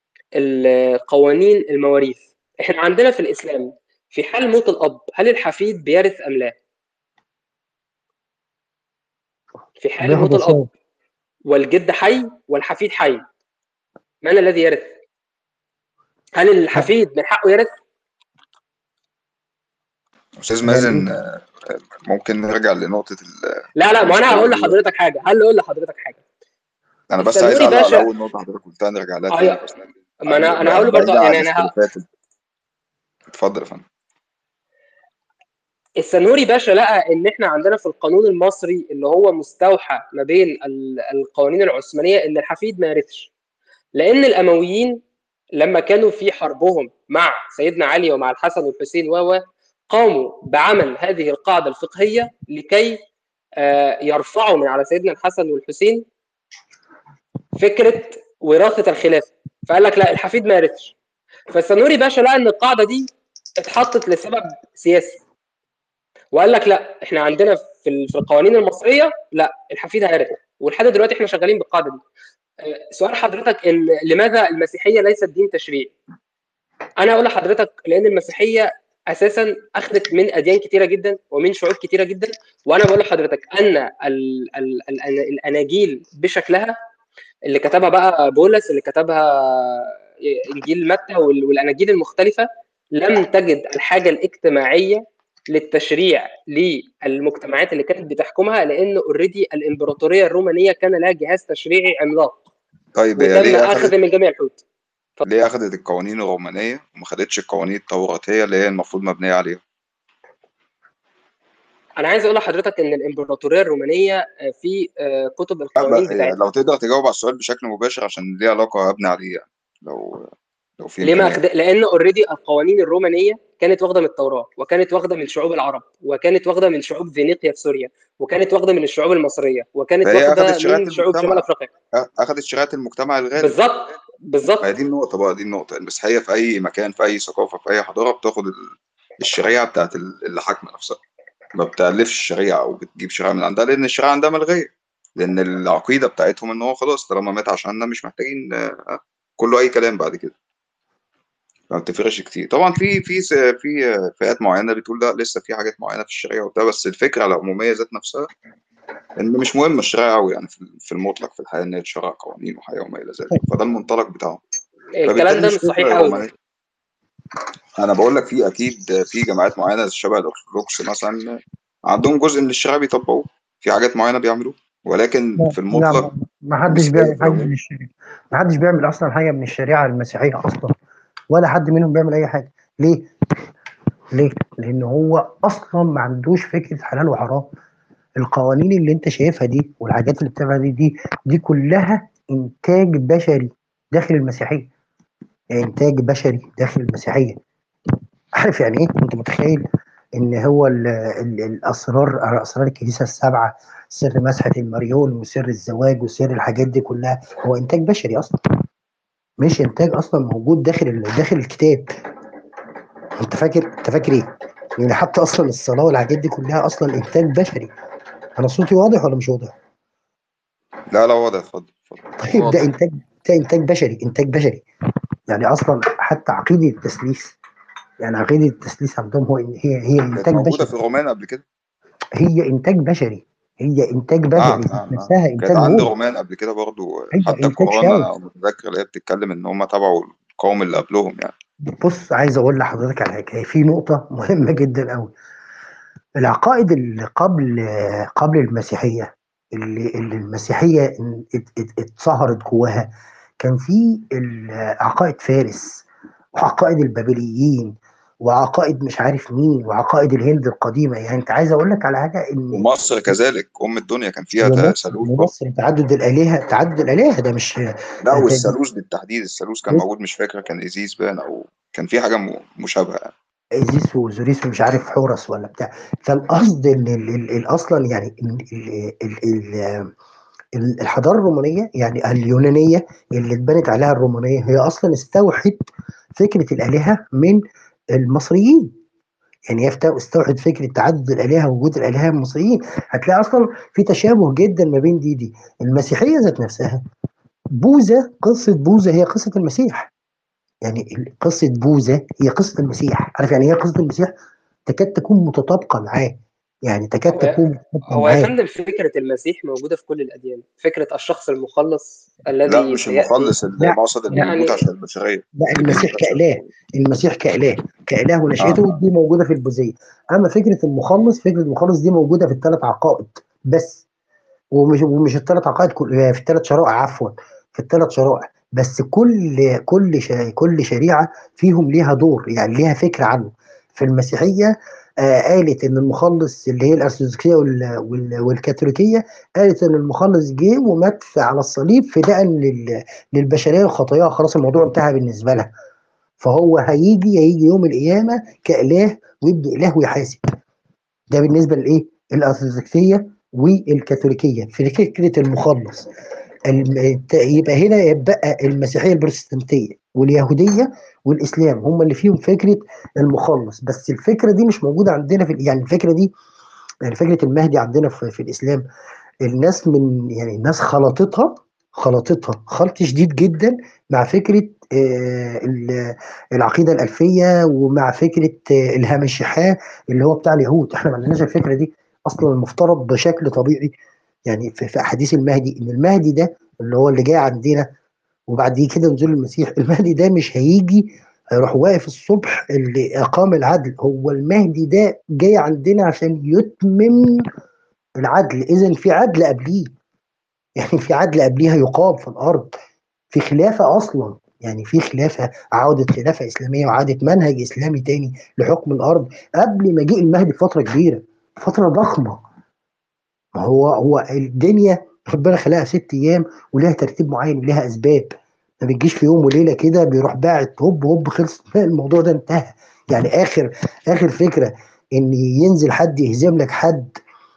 Speaker 4: القوانين المواريث احنا عندنا في الاسلام في حال موت الاب هل الحفيد بيرث ام لا في حال
Speaker 1: بياخد
Speaker 4: موت الاب
Speaker 1: وصاية
Speaker 4: والجد حي والحفيد حي من الذي يرث؟ هل الحفيد من حقه يرث؟
Speaker 8: استاذ مازن آه، ممكن نرجع لنقطه ال-
Speaker 4: لا لا ما انا هقول
Speaker 8: المشكله
Speaker 4: لحضرتك حاجه هل اقول لحضرتك حاجه
Speaker 8: انا بس عايز
Speaker 4: السنوري
Speaker 8: اعلق على
Speaker 4: باشا
Speaker 8: اول نقطه حضرتك قلتها نرجع لها
Speaker 4: اه
Speaker 8: تاني
Speaker 4: يا-
Speaker 8: بس
Speaker 4: ما انا انا هقول برضه
Speaker 8: بعيدا عن
Speaker 4: يعني انا ه-
Speaker 8: الاختلافات اتفضل يا فندم
Speaker 4: السنوري باشا لقى ان احنا عندنا في القانون المصري اللي هو مستوحى ما بين ال- القوانين العثمانيه ان الحفيد ما يرثش لان الامويين لما كانوا في حربهم مع سيدنا علي ومع الحسن والحسين و قاموا بعمل هذه القاعده الفقهيه لكي آه، يرفعوا من على سيدنا الحسن والحسين فكره وراثه الخلافه فقال لك لا الحفيد ما يرثش فالسنوري باشا لقى ان القاعده دي اتحطت لسبب سياسي وقال لك لا احنا عندنا في ال- في القوانين المصريه لا الحفيد هيرث ولحد دلوقتي احنا شغالين بالقاعده دي آه، سؤال حضرتك ان لماذا المسيحيه ليست دين تشريعي؟ انا اقول لحضرتك لان المسيحيه اساسا اخذت من اديان كتيره جدا ومن شعوب كتيره جدا وانا بقول لحضرتك ان ال ال ال الاناجيل بشكلها اللي كتبها بقى بولس اللي كتبها انجيل متى وال- والاناجيل المختلفه لم تجد الحاجه الاجتماعيه للتشريع للمجتمعات اللي كانت بتحكمها لان اوريدي الامبراطوريه الرومانيه كان لها جهاز تشريعي عملاق
Speaker 8: طيب هي
Speaker 4: وتم
Speaker 8: ليه
Speaker 4: اخذ
Speaker 8: اخذت
Speaker 4: من جميع الحدود
Speaker 8: ليه اخذت القوانين الرومانيه وما خدتش القوانين التوراتيه اللي هي المفروض مبنيه عليها
Speaker 4: انا عايز اقول لحضرتك ان الامبراطوريه الرومانيه آه، في آه، كتب
Speaker 8: لا
Speaker 4: القوانين
Speaker 8: بقى-
Speaker 4: بتاعتها
Speaker 8: لو تقدر تجاوب على السؤال بشكل مباشر عشان ليه علاقه ابني عليه يعني لو لو في
Speaker 4: ليه ما
Speaker 8: امكانيه
Speaker 4: أخد... لان اوريدي القوانين الرومانيه كانت واخده من التوراه وكانت واخده من شعوب العرب وكانت واخده من شعوب فينيقيا في سوريا وكانت واخده من الشعوب المصريه وكانت
Speaker 8: فهي
Speaker 4: واخده
Speaker 8: اخذت شريعه
Speaker 4: من شعوب شمال
Speaker 8: المجتمع
Speaker 4: افريقيا
Speaker 8: أ- اخذت شريعه المجتمع الغالب
Speaker 4: بالظبط
Speaker 8: ما هي
Speaker 4: بالظبط
Speaker 8: دي النقطه بقى دي النقطه المسيحيه في اي مكان في اي ثقافه في اي حضاره بتاخد ال- الشريعه بتاعت ال- اللي حاكمه نفسها ما بتالفش الشريعه او بتجيب شريعه من عندها لان الشريعه عندها ملغيه لان العقيده بتاعتهم ان هو خلاص طالما مات عشاننا مش محتاجين آه، كله اي كلام بعد كده ما بتفرقش كتير طبعا في في س- في آه، فئات معينه بتقول لا لسه في حاجات معينه في الشريعه وبتاع بس الفكره العموميه ذات نفسها ان مش مهم الشريعه قوي يعني في في المطلق في الحياه ان هي تشرع قوانين وحياه وما الى ذلك فده المنطلق بتاعهم
Speaker 4: الكلام
Speaker 8: فبالتالي
Speaker 4: ده
Speaker 8: مش
Speaker 4: مش
Speaker 8: فكره
Speaker 4: صحيح قوي
Speaker 8: رومانيه انا بقول لك في اكيد في جماعات معينه شبه الارثوذكس مثلا عندهم جزء من الشريعه بيطبقوه في حاجات معينه بيعملوه ولكن
Speaker 1: لا
Speaker 8: في
Speaker 1: لا
Speaker 8: المطلق
Speaker 1: ما ما حدش
Speaker 8: نسبيا
Speaker 1: بيعمل
Speaker 8: في
Speaker 1: حاجه من
Speaker 8: العموم
Speaker 1: الشريعه ما حدش بيعمل اصلا حاجه من الشريعه المسيحيه اصلا ولا حد منهم بيعمل اي حاجه ليه؟ ليه؟ لان هو اصلا ما عندوش فكره حلال وحرام القوانين اللي انت شايفها دي والحاجات اللي بتعملها دي دي دي كلها انتاج بشري داخل المسيحيه انتاج بشري داخل المسيحيه عارف يعني ايه انت متخيل ان هو ال ال الاسرار اسرار الكنيسه السبعه سر مسحه المريول وسر الزواج وسر الحاجات دي كلها هو انتاج بشري اصلا مش انتاج اصلا موجود داخل ال- داخل الكتاب انت فاكر انت فاكر ايه؟ يعني حتى اصلا الصلاه والحاجات دي كلها اصلا انتاج بشري انا صوتي واضح ولا مش واضح؟
Speaker 8: لا لا واضح اتفضل اتفضل
Speaker 1: طيب ده
Speaker 3: واضح
Speaker 1: انتاج ده انتاج بشري انتاج بشري يعني اصلا حتى عقيده التثليث يعني عقيده التثليث عندهم هو هي هي
Speaker 8: كانت
Speaker 1: انتاج
Speaker 8: موجوده
Speaker 1: بشري
Speaker 8: في الرومان قبل كده
Speaker 1: هي انتاج بشري هي انتاج بشري
Speaker 8: نعم
Speaker 1: ذات
Speaker 8: نعم نعم
Speaker 1: نفسها
Speaker 8: كانت
Speaker 1: انتاج
Speaker 8: عند
Speaker 1: روح
Speaker 8: الرومان قبل كده برضو
Speaker 1: هي
Speaker 8: حتى
Speaker 1: انتاج
Speaker 8: القرآن
Speaker 1: شاوي
Speaker 8: انا متذكر اللي هي بتتكلم ان هم تبعوا القوم اللي قبلهم يعني
Speaker 1: بص عايز اقول لحضرتك على حاجه في نقطه مهمه جدا قوي العقائد اللي قبل قبل المسيحيه اللي, اللي المسيحيه ات- ات- اتظهرت جواها كان في ال- عقائد فارس وعقائد البابليين وعقائد مش عارف مين وعقائد الهند القديمه يعني انت عايز اقول لك على حاجه ان
Speaker 8: ومصر كذلك ام الدنيا كان فيها تا-
Speaker 1: ومصر
Speaker 8: ثالوث برضه
Speaker 1: ومصر تعدد الالهه تعدد الالهه ده مش
Speaker 8: لا
Speaker 1: ده ده
Speaker 8: والثالوث بالتحديد الثالوث كان
Speaker 1: بص
Speaker 8: موجود مش فاكر كان ايزيس بان او كان في حاجه م- مشابهه يعني
Speaker 1: ايزيس وزوريس ومش عارف حورس ولا بتاع فالقصد ان ال- ال- ال- اصلا يعني ال- ال- ال- ال- ال- الحضاره الرومانيه يعني اليونانيه اللي اتبنت عليها الرومانيه هي اصلا استوحت فكره الالهه من المصريين يعني هي فتا- استوحت فكره تعدد الالهه ووجود الالهه المصريين هتلاقي اصلا في تشابه جدا ما بين دي دي المسيحيه ذات نفسها بوذا قصه بوذا هي قصه المسيح يعني ال- قصه بوذا هي قصه المسيح عارف يعني ايه قصه المسيح تكاد تكون متطابقه معاه يعني تكاد
Speaker 4: هو
Speaker 1: تكون متفقة
Speaker 4: هو يا
Speaker 1: معاه
Speaker 4: فندم فكرة المسيح موجودة في كل الأديان فكرة الشخص المخلص
Speaker 8: لا
Speaker 4: الذي
Speaker 8: مش
Speaker 4: سيأتي
Speaker 8: المخلص اللي
Speaker 1: لا
Speaker 8: المقصد اللي
Speaker 1: لا
Speaker 8: بيموت
Speaker 4: يعني
Speaker 8: عشان البشرية
Speaker 1: لا
Speaker 8: اللي
Speaker 1: المسيح
Speaker 8: بيموت عشان
Speaker 1: كإله المسيح كإله كإله
Speaker 8: اه
Speaker 1: ونشأته دي موجودة في البوذية أما فكرة المخلص فكرة المخلص دي موجودة في الثلاث عقائد بس ومش ومش الثلاث عقائد كل في الثلاث شرائع عفوا في الثلاث شرائع بس كل كل ش- كل شريعه فيهم ليها دور يعني ليها فكره عنه في المسيحيه آه قالت ان المخلص اللي هي الارثوذكسيه وال- وال- والكاثوليكيه قالت ان المخلص جه ومات في- على الصليب فداء لل- للبشريه وخطاياها خلاص الموضوع انتهى بالنسبه لها فهو هيجي هيجي يوم القيامه كاله ويبقى اله ويحاسب ده بالنسبه لايه؟ الارثوذكسيه والكاثوليكيه في فكره المخلص الم- الت- يبقى هنا يبقى المسيحيه البروتستانتيه واليهوديه والاسلام هم اللي فيهم فكره المخلص بس الفكره دي مش موجوده عندنا في يعني الفكره دي يعني فكره المهدي عندنا في, في الاسلام الناس من يعني الناس خلطتها خلطتها خلط شديد جدا مع فكره آه، ال- العقيده الالفيه ومع فكره آه، الهامشحاه اللي هو بتاع اليهود احنا ما عندناش الفكره دي اصلا المفترض بشكل طبيعي يعني في, في احاديث المهدي ان المهدي ده اللي هو اللي جاي عندنا وبعد كده نزول المسيح المهدي ده مش هيجي هيروح واقف الصبح اللي اقام العدل هو المهدي ده جاي عندنا عشان يتمم العدل اذا في عدل قبليه يعني في عدل قبليها يقام في الارض في خلافه اصلا يعني في خلافه عوده خلافه اسلاميه وعاده منهج اسلامي تاني لحكم الارض قبل مجيء المهدي بفتره كبيره فتره ضخمه ما هو هو الدنيا ربنا خلقها ست ايام وليها ترتيب معين وليها اسباب ما بتجيش في يوم وليله كده بيروح باعت هوب هوب خلص الموضوع ده انتهى يعني اخر اخر فكره ان ينزل حد يهزم لك حد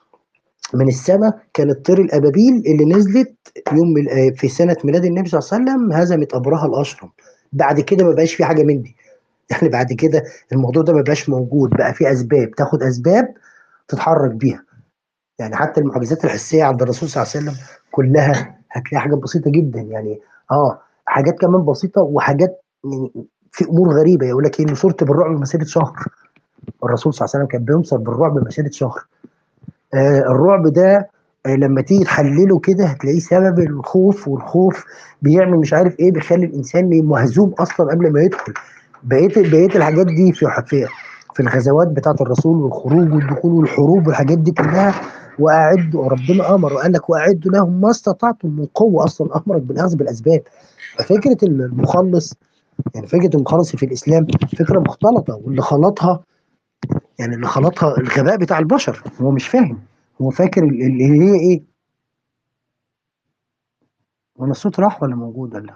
Speaker 1: من السماء كانت طير الابابيل اللي نزلت يوم مل- آه، في سنه ميلاد النبي صلى الله عليه وسلم هزمت ابرهه الاشرم بعد كده ما بقاش في حاجه من دي يعني بعد كده الموضوع ده ما بقاش موجود بقى في اسباب تاخد اسباب تتحرك بيها يعني حتى المعجزات الحسيه عند الرسول صلى الله عليه وسلم كلها هتلاقي حاجات بسيطه جدا يعني اه حاجات كمان بسيطه وحاجات يعني في امور غريبه يقول لك ايه صرت بالرعب مسيره شهر الرسول صلى الله عليه وسلم كان بينصر بالرعب مسيره شهر آه الرعب ده آه لما تيجي تحلله كده هتلاقيه سبب الخوف والخوف بيعمل مش عارف ايه بيخلي الانسان مهزوم اصلا قبل ما يدخل بقيه بقيه الحاجات دي في في في الغزوات بتاعه الرسول والخروج والدخول والحروب والحاجات دي كلها واعدوا ربنا امر وقال لك واعدوا لهم ما استطعتم من قوه اصلا امرك بالاخذ بالاسباب ففكره المخلص يعني فكره المخلص في الاسلام فكره مختلطه واللي خلطها يعني اللي خلطها الغباء بتاع البشر هو مش فاهم هو فاكر ال- اللي هي ايه وانا الصوت راح ولا موجود ولا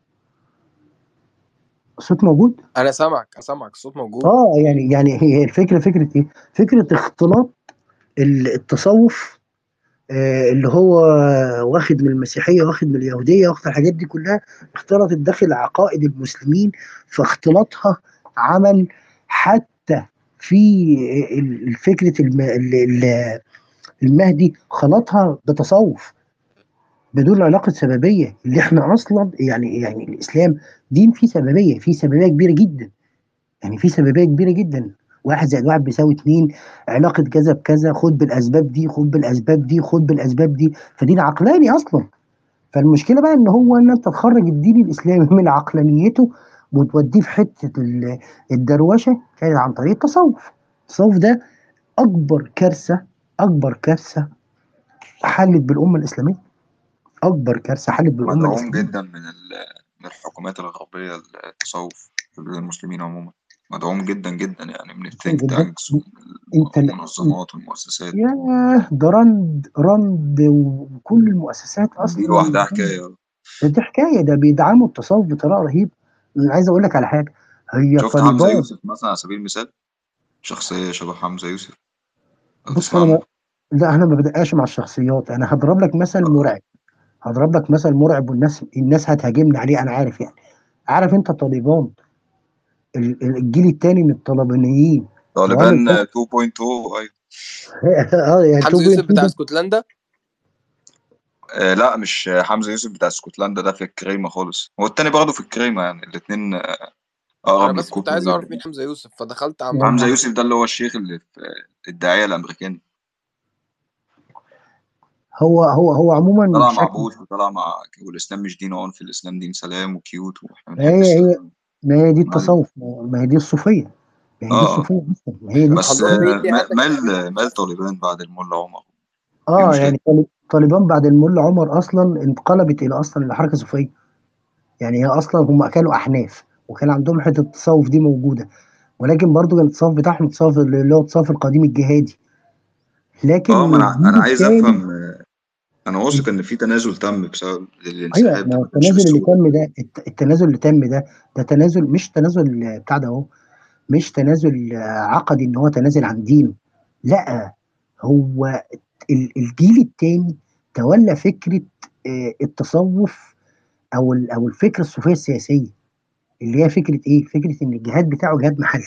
Speaker 1: الصوت موجود
Speaker 3: انا سامعك انا سامعك الصوت موجود
Speaker 1: اه يعني يعني هي الفكره فكره ايه فكره اختلاط ال- التصوف آه، اللي هو واخد من المسيحيه واخد من اليهوديه واخد الحاجات دي كلها اختلطت داخل عقائد المسلمين فاختلاطها عمل حتى في ال- فكره الم- ال- ال- المهدي خلطها بتصوف بدون علاقه سببيه اللي احنا اصلا يعني يعني الاسلام دين فيه سببيه فيه سببيه كبيره جدا يعني في سببيه كبيره جدا واحد زائد واحد بيساوي اتنين علاقه كذا بكذا خد بالاسباب دي خد بالاسباب دي خد بالاسباب دي فدين عقلاني اصلا فالمشكله بقى ان هو ان انت تخرج الدين الاسلامي من عقلانيته وتوديه في حته ال- الدروشه كانت عن طريق التصوف التصوف ده اكبر كارثه اكبر كارثه حلت بالامه الاسلاميه اكبر كارثه حلت بالامه
Speaker 8: مدعوم
Speaker 1: الاسلاميه
Speaker 8: جدا من ال- من الحكومات الغربية التصوف في بلاد المسلمين عموما مدعوم جدا جدا يعني من الثينك
Speaker 1: جدا
Speaker 8: تانكس
Speaker 1: انت ال-
Speaker 8: والمنظمات والمؤسسات
Speaker 1: ياه ده رند رند وكل المؤسسات
Speaker 8: دي
Speaker 1: اصلا
Speaker 8: لوحدها حكاية
Speaker 1: دي حكايه ده بيدعموا التصوف بطريقه رهيبه انا عايز اقول لك على حاجه هي
Speaker 8: شفت حمزة
Speaker 1: طالبان
Speaker 8: يوسف مثلا على سبيل المثال شخصية شبه حمزة يوسف لو
Speaker 1: بص
Speaker 8: تسمع
Speaker 1: انا ما...
Speaker 8: عنه
Speaker 1: لا انا ما بدقاش مع الشخصيات انا هضرب لك مثل مرعب هضرب لك مثل مرعب والناس الناس هتهاجمني عليه انا عارف يعني عارف انت طالبان ال- ال- الجيل الثاني من الطالبانيين
Speaker 8: طالبان
Speaker 1: وعامل
Speaker 8: 2.0 ايوه
Speaker 1: اه يعني
Speaker 3: حمزه يوسف بتاع
Speaker 1: 2.2
Speaker 3: اسكتلندا
Speaker 8: آه لا مش حمزة يوسف بتاع اسكتلندا ده في الكريمة خالص هو التاني برضه في الكريمة يعني الاتنين آه،
Speaker 3: انا
Speaker 8: أقرب
Speaker 3: بس كنت
Speaker 8: للكفر
Speaker 3: عايز اعرف
Speaker 8: جدا
Speaker 3: مين حمزه يوسف فدخلت على
Speaker 8: حمزة
Speaker 3: موقع
Speaker 8: يوسف ده اللي هو الشيخ اللي في الداعية الأمريكاني
Speaker 1: هو هو هو عموما
Speaker 8: طلع مع
Speaker 1: بشكل
Speaker 8: بوش وطلع مع والاسلام مش دين عنف الاسلام دين سلام وكيوت واحنا
Speaker 1: ما
Speaker 8: بنحب
Speaker 1: هي هي
Speaker 8: السلام
Speaker 1: ما هي دي
Speaker 8: ما-
Speaker 1: التصوف ما هي دي الصوفيه ما هي دي
Speaker 8: اه
Speaker 1: الصوفيه اصلا ما هي دي
Speaker 8: بس
Speaker 2: حضرتك
Speaker 1: الصوفيه
Speaker 2: انت
Speaker 8: آه،
Speaker 2: عندك
Speaker 8: مال
Speaker 2: تحليل
Speaker 8: مال طالبان بعد الملا عمر دي
Speaker 1: اه
Speaker 8: مشكله
Speaker 1: يعني طالب- طالبان بعد الملا عمر اصلا انقلبت الى اصلا لحركه صوفيه يعني هي اصلا هم كانوا احناف وكان عندهم حته التصوف دي موجوده ولكن برضو كان التصوف بتاعهم التصوف اللي هو التصوف القديم الجهادي لكن
Speaker 8: اه ما انا
Speaker 1: الجيل
Speaker 8: انا عايز
Speaker 1: الثاني
Speaker 8: افهم آه، انا واثق ان في تنازل تم بسبب
Speaker 1: ايوه
Speaker 8: الانسحاب
Speaker 1: ما
Speaker 8: ده
Speaker 1: هو
Speaker 8: ما كانش
Speaker 1: التنازل اللي
Speaker 8: بالسهوله
Speaker 1: تم ده الت- التنازل اللي تم ده ده تنازل مش تنازل بتاع ده اهو مش تنازل آه، عقدي ان هو تنازل عن دينه لا هو ال- الجيل الثاني تولى فكره آه، التصوف او ال- او الفكره الصوفيه السياسيه اللي هي فكره ايه؟ فكره ان الجهاد بتاعه جهاد محلي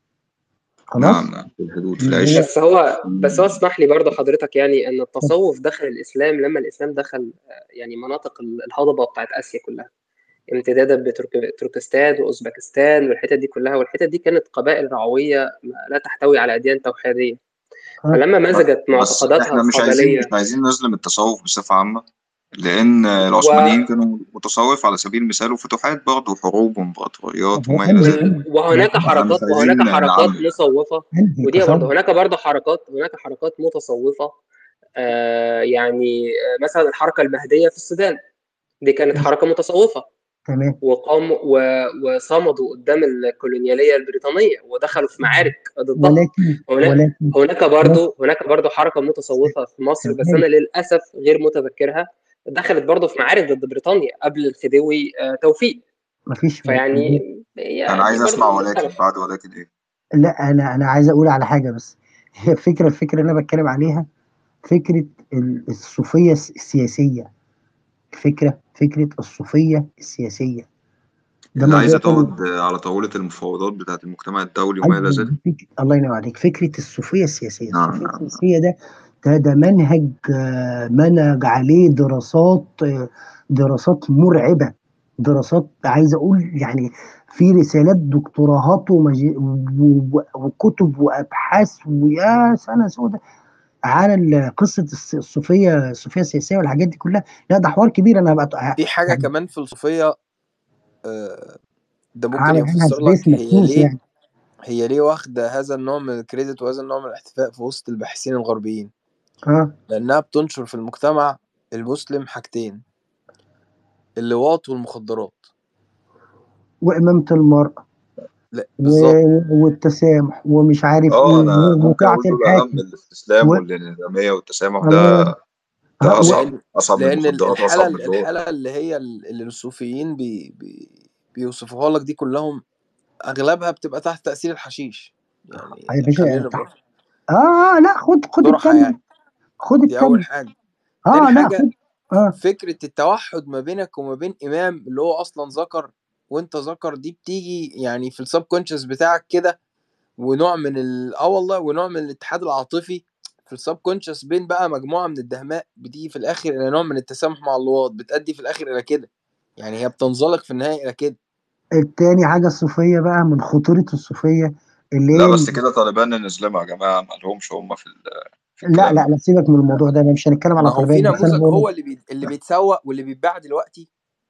Speaker 1: خلاص؟
Speaker 8: نعم نعم في الحدود في
Speaker 1: اللي
Speaker 8: العيش
Speaker 1: هو
Speaker 4: بس هو بس هو اسمح لي برضه حضرتك يعني ان التصوف دخل الاسلام لما الاسلام دخل آه، يعني مناطق ال- الهضبه بتاعت اسيا كلها امتدادا بتركستان واوزبكستان والحتت دي كلها والحتت دي كانت قبائل رعويه ما- لا تحتوي على اديان توحيديه
Speaker 1: اه
Speaker 4: فلما
Speaker 8: بس
Speaker 4: مزجت
Speaker 8: بس
Speaker 4: معتقداتها
Speaker 8: احنا مش عايزين
Speaker 4: القبليه
Speaker 8: مش عايزين نظلم التصوف بصفة عامة لأن
Speaker 4: و...
Speaker 8: العثمانيين كانوا متصوف على سبيل المثال وفتوحات برضه وحروب وامبراطوريات
Speaker 1: طب هو
Speaker 8: وما إلى
Speaker 1: انهي
Speaker 8: ذلك
Speaker 4: وال...
Speaker 1: انهي
Speaker 4: وهناك
Speaker 1: انهي
Speaker 8: احنا مش
Speaker 4: حركات وهناك
Speaker 8: عايزين
Speaker 4: حركات
Speaker 8: نعمم
Speaker 4: مصوفه
Speaker 1: انهي
Speaker 4: ودي برضه
Speaker 1: تصوف
Speaker 4: هناك برضه حركات هناك حركات متصوفه آه يعني آه مثلا الحركه المهديه في السودان دي كانت
Speaker 1: ماشي
Speaker 4: حركه متصوفه
Speaker 1: تمام
Speaker 4: وقاموا و... وصمدوا قدام الكولونياليه البريطانيه ودخلوا في معارك ضدها
Speaker 1: ولكن
Speaker 4: هناك
Speaker 1: ولكن
Speaker 4: هناك برضه هناك برضه حركه متصوفه في مصر بس
Speaker 1: تمام
Speaker 4: انا للاسف غير متذكرها دخلت برضه في معارك ضد بريطانيا قبل الخديوي آه، توفيق
Speaker 1: مفيش
Speaker 4: فيعني
Speaker 8: أنا
Speaker 4: هي دي
Speaker 8: عايز أسمع
Speaker 4: برضه
Speaker 8: ولكن
Speaker 4: مختلف
Speaker 8: بعد ولكن إيه
Speaker 1: لا انا انا عايز اقول على حاجه بس هي الفكره الفكره اللي انا بتكلم عليها فكره ال- الصوفيه الس- السياسيه الفكره فكره الصوفيه السياسيه ده
Speaker 8: اللي
Speaker 1: موضوع
Speaker 8: عايزة
Speaker 1: تاني
Speaker 8: تقعد على طاولة المفاوضات بتاعة المجتمع الدولي وما إلى
Speaker 1: ايوه
Speaker 8: ذلك
Speaker 1: دي فك... الله ينور عليك فكره الصوفيه السياسيه
Speaker 8: نعم
Speaker 1: الصوفيه
Speaker 8: نعم نعم
Speaker 1: السياسيه ده ده ده منهج آه، منهج عليه دراسات آه، دراسات مرعبه دراسات عايز اقول يعني في رسالات دكتوراهات ومج... و... و... وكتب وابحاث ويا سنه سوداء على ال- قصه الس- الصوفيه الصوفيه السياسيه والحاجات دي كلها لا ده حوار كبير انا هبقى
Speaker 2: في حاجة
Speaker 1: يعني
Speaker 2: كمان في الصوفية آه، ده ممكن
Speaker 1: هعمل عنها
Speaker 2: يفسر لك
Speaker 1: سبيس
Speaker 2: هي
Speaker 1: مخصوص
Speaker 2: ليه
Speaker 1: يعني
Speaker 2: هي ليه واخدة هذا النوع من الكريدت وهذا النوع من الاحتفاء في وسط الباحثين الغربيين
Speaker 1: اه
Speaker 2: لأنها بتنشر في المجتمع المسلم حاجتين اللواط والمخدرات
Speaker 1: وامامه المراه
Speaker 2: لا
Speaker 1: و...
Speaker 2: بالظبط
Speaker 1: والتسامح ومش عارف
Speaker 8: اه
Speaker 1: ايه
Speaker 8: انا ممكن
Speaker 1: وطاعه
Speaker 8: اقول دول اهم
Speaker 1: الحاكم
Speaker 8: الاستسلام
Speaker 1: و...
Speaker 8: والانهزاميه والتسامح ده
Speaker 1: الله
Speaker 8: ده
Speaker 1: ها و...
Speaker 8: اصعب
Speaker 2: لأن
Speaker 8: اصعب من
Speaker 2: لأن
Speaker 8: المخدرات
Speaker 2: الحالة
Speaker 8: واصعب من اللواط
Speaker 2: الحالة اللي هي ال- اللي الصوفيين بي بي بيوصفوها لك دي كلهم أغلبها بتبقى تحت تأثير الحشيش يعني
Speaker 1: يا باشا
Speaker 2: خلينا
Speaker 1: تع-
Speaker 2: نبقى
Speaker 1: اه لا خد خد
Speaker 2: صراحة
Speaker 1: التانية
Speaker 2: يعني
Speaker 1: خد
Speaker 2: دي أول
Speaker 1: التانية
Speaker 2: حاجة تاني
Speaker 1: اه لا
Speaker 2: حاجة
Speaker 1: خد اه
Speaker 2: فكرة التوحد ما بينك وما بين إمام اللي هو أصلا ذكر وأنت ذكر دي بتيجي يعني في السب كونشس بتاعك كده ونوع من ال اه والله ونوع من الاتحاد العاطفي في السب كونشس بين بقى مجموعة من الدهماء بتيجي في الآخر إلى نوع من التسامح مع اللواط بتأدي في الآخر إلى كده يعني هي بتنزلق في النهاية إلى كده
Speaker 1: التاني حاجة الصوفية بقى من خطورة الصوفية اللي
Speaker 8: لا
Speaker 1: هي
Speaker 8: بس
Speaker 1: ال-
Speaker 8: كده طالبان نظلمها يا جماعه ما لهمش هم في ال- في
Speaker 1: لا
Speaker 8: الكلام
Speaker 1: لا
Speaker 8: ده
Speaker 1: لا سيبك من الموضوع ده انا مش هنتكلم على
Speaker 2: ما هو في
Speaker 1: طالبان بس انا
Speaker 2: نموذج
Speaker 1: بقول
Speaker 2: هو
Speaker 1: لك
Speaker 2: اللي بي... اللي بيتسوق واللي بيتباع دلوقتي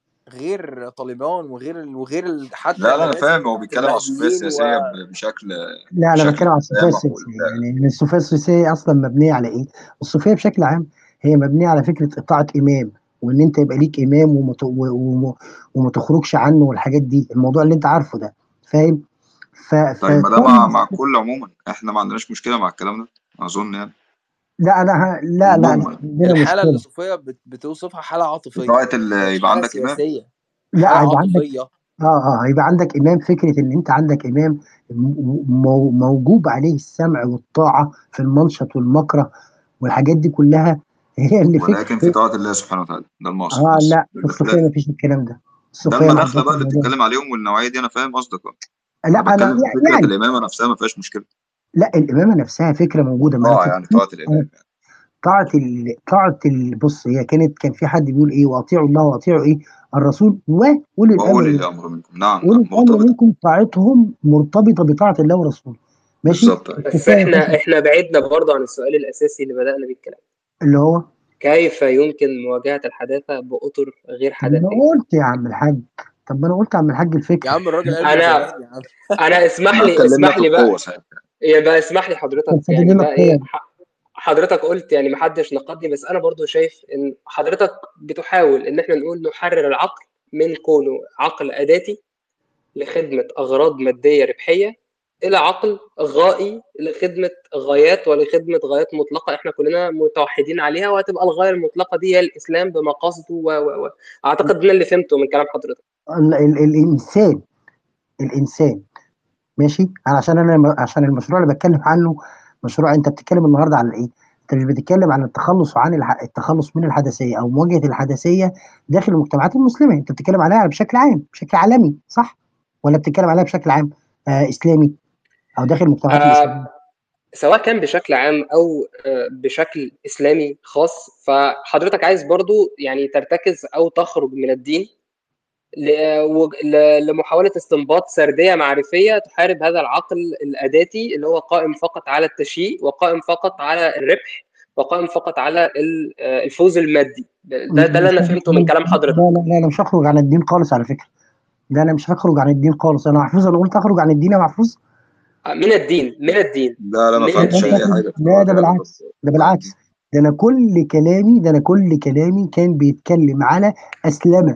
Speaker 2: غير طالبان وغير ال... وغير ال... حتى
Speaker 8: لا لا انا
Speaker 2: النماذج
Speaker 8: فاهم هو
Speaker 2: بتاعت
Speaker 8: بيتكلم على الصوفيه
Speaker 2: المهديين و...
Speaker 8: السياسيه ب- بشكل
Speaker 1: لا انا
Speaker 8: بشكل
Speaker 1: بتكلم على الصوفية
Speaker 8: التسامح
Speaker 1: السياسية
Speaker 8: وال
Speaker 1: يعني إن الصوفية السياسية اصلا مبنية على ايه؟ الصوفية بشكل عام هي مبنية على فكرة إطاعة إمام وإن أنت يبقى ليك إمام وما ت- و- وما وما تخرجش عنه والحاجات دي الموضوع اللي أنت عارفه ده فاهم؟ ف...
Speaker 8: طيب ما ده
Speaker 1: فكل
Speaker 8: مع مع الكل عموما احنا ما عندناش مشكله مع الكلام ده اظن يعني
Speaker 1: لا أنا ه... لا لا أنا
Speaker 8: عموما
Speaker 1: عندنا
Speaker 2: الحالة اللي
Speaker 1: مشكلة
Speaker 2: صوفيا بت... بتوصفها حالة عاطفية
Speaker 8: بطاعه ال-
Speaker 2: مش
Speaker 8: يبقى
Speaker 2: حالة
Speaker 8: عندك امام
Speaker 2: سياسية
Speaker 1: لا
Speaker 2: حالة
Speaker 1: هيبقى عندك
Speaker 2: عاطفية
Speaker 1: اه اه هيبقى عندك امام فكره ان انت عندك امام م- مو- موجوب عليه السمع والطاعه في المنشط والمكره والحاجات دي كلها هي اللي
Speaker 8: ولكن في
Speaker 1: فكره
Speaker 8: طاعه الله سبحانه وتعالى ده المقصد
Speaker 1: اه
Speaker 8: بس
Speaker 1: لا في
Speaker 8: ده
Speaker 1: الصوفيه
Speaker 8: الاختلاف
Speaker 1: مفيش الكلام ده
Speaker 8: ده
Speaker 1: الصوفيه ما
Speaker 8: المداخله
Speaker 1: عندهاش
Speaker 8: بقى اللي
Speaker 1: الموضوع ده
Speaker 8: بتتكلم عليهم والنوعيه دي انا فاهم قصدك اه انا
Speaker 1: لا انا
Speaker 8: بتكلم في فكره
Speaker 1: يعني
Speaker 8: الامامه نفسها ما فيهاش مشكله
Speaker 1: لا الامامه نفسها فكره موجوده ما انا
Speaker 8: طاعه
Speaker 1: كنت
Speaker 8: يعني طاعه
Speaker 1: انا
Speaker 8: الامام يعني
Speaker 1: طاعه ال... طاعه ال... بص هي كانت كان في حد بيقول ايه واطيعوا الله واطيعوا ايه الرسول واولي الامر
Speaker 8: واولي
Speaker 1: منكم
Speaker 8: الامر منكم نعم
Speaker 1: اولي
Speaker 8: نعم
Speaker 1: الامر
Speaker 8: مرتبطه
Speaker 1: منكم طاعتهم مرتبطه بطاعه الله ورسوله ماشي
Speaker 8: بالظبط أيوة.
Speaker 4: بس
Speaker 1: الصوفيه ما فيهاش
Speaker 4: احنا احنا بعدنا برضه عن السؤال الاساسي اللي بدأنا بيه الكلام
Speaker 1: اللي هو
Speaker 4: كيف يمكن مواجهة الحداثة بأطر غير
Speaker 1: طب ما انا
Speaker 4: حداثية
Speaker 1: قلت يا عم الحاج طب ما انا قلت يا عم الحاج
Speaker 2: يا
Speaker 1: الفكره
Speaker 2: عم الراجل قال
Speaker 4: أنا
Speaker 2: زمان يا عم
Speaker 4: أنا اسمح
Speaker 8: احنا
Speaker 4: لي
Speaker 8: اتكلمنا
Speaker 4: اسمح
Speaker 8: في
Speaker 4: لي بقى
Speaker 8: القوة ساعتها
Speaker 4: يبقى اسمح لي
Speaker 1: كان
Speaker 4: حضرتك
Speaker 1: فاضل
Speaker 4: يعني
Speaker 1: لنا
Speaker 4: بقى ايه
Speaker 1: القوة
Speaker 4: ح- حضرتك قلت يعني محدش نقدني بس انا برضو شايف ان حضرتك بتحاول ان احنا نقول نحرر العقل من كونه عقل اداتي لخدمة اغراض مادية ربحية الى عقل غائي لخدمة غايات ولخدمة غايات مطلقة احنا كلنا متوحدين عليها وهتبقى الغاية المطلقة دي هي الاسلام بمقاصده و و و اعتقد ان اللي فهمته من كلام حضرتك
Speaker 1: ال- ال- الانسان الانسان ماشي أنا عشان انا عشان المشروع اللي بتكلم عنه مشروع انت بتتكلم النهارده على ايه؟ انت مش بتتكلم عن التخلص وعن الح... التخلص من الحدثيه او مواجهه الحدثيه داخل المجتمعات المسلمه انت بتتكلم عليها بشكل عام بشكل عالمي صح؟ ولا بتتكلم عليها بشكل عام آه اسلامي او داخل المجتمعات الاسلاميه؟
Speaker 4: آه سواء كان بشكل عام او آه، بشكل اسلامي خاص فحضرتك عايز برضو يعني ترتكز او تخرج من الدين ل- وج- ل- لمحاولة استنباط سردية معرفية تحارب هذا العقل الأداتي اللي هو قائم فقط على التشييء وقائم فقط على الربح وقائم فقط على ال- آه، الفوز المادي ده ده اللي أنا فهمته من كلام حضرتك
Speaker 1: لا لا لا انا مش هخرج عن الدين خالص على فكره ده انا مش هخرج عن الدين خالص انا محفوظ انا قلت اخرج عن الدين يا محفوظ
Speaker 4: من الدين من الدين
Speaker 8: لا لا ما
Speaker 4: من
Speaker 8: فهمتش
Speaker 4: الدين
Speaker 8: اي حاجة
Speaker 1: لا ده
Speaker 8: بصراحة يعني
Speaker 1: بالعكس
Speaker 8: بس
Speaker 1: ده بالعكس ده انا كل كلامي ده انا كل كلامي كان بيتكلم على اسلمه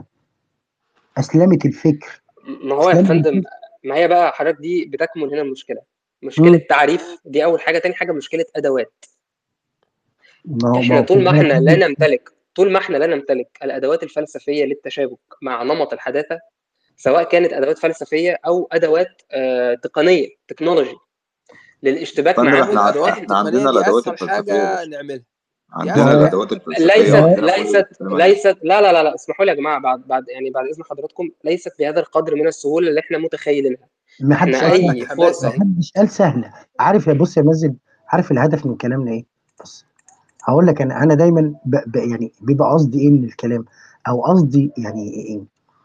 Speaker 1: اسلمه الفكر
Speaker 4: ما هو يا
Speaker 1: اسلمه
Speaker 4: فندم
Speaker 1: الفكر
Speaker 4: ما هي بقى حضرتك دي بتكمن هنا المشكلة مشكلة
Speaker 1: مم.
Speaker 4: تعريف دي أول حاجة تاني حاجة مشكلة أدوات
Speaker 1: ما هو ما
Speaker 4: احنا
Speaker 1: هو
Speaker 4: طول ما
Speaker 1: خد بالك
Speaker 4: احنا لا
Speaker 1: برضه
Speaker 4: نمتلك طول ما احنا لا نمتلك الادوات الفلسفيه للتشابك مع نمط الحداثه سواء كانت ادوات فلسفيه او ادوات آه، تقنيه تكنولوجي للاشتباك
Speaker 8: فندم
Speaker 2: يا عم
Speaker 4: معاهم
Speaker 8: احنا
Speaker 2: الادوات
Speaker 8: احنا
Speaker 2: التقنيه
Speaker 8: عندنا
Speaker 2: دي
Speaker 8: الادوات
Speaker 2: اسهل
Speaker 8: الفلسفية
Speaker 2: حاجه
Speaker 8: بس
Speaker 2: نعملها دي
Speaker 8: عندنا
Speaker 2: اسهل حاجه
Speaker 8: الادوات الفلسفية
Speaker 4: ليست
Speaker 1: لا
Speaker 8: وعندنا كل اللي
Speaker 4: ليست
Speaker 8: بنتكلم عليه
Speaker 4: ليست لا لا لا لا اسمحوا لي يا جماعه بعد بعد يعني بعد اذن حضراتكم ليست بهذا القدر من السهوله اللي احنا متخيلينها
Speaker 1: ما حدش
Speaker 4: احنا
Speaker 1: قال
Speaker 2: شويه
Speaker 4: اي
Speaker 1: سهله
Speaker 2: حماس
Speaker 4: فرصه
Speaker 1: ما
Speaker 2: اهي
Speaker 1: حدش قال سهله عارف يا بص يا مازن عارف الهدف من كلامنا ايه بص هقول لك انا انا دايما ب... ب... يعني بيبقى قصدي ايه من الكلام او قصدي يعني ايه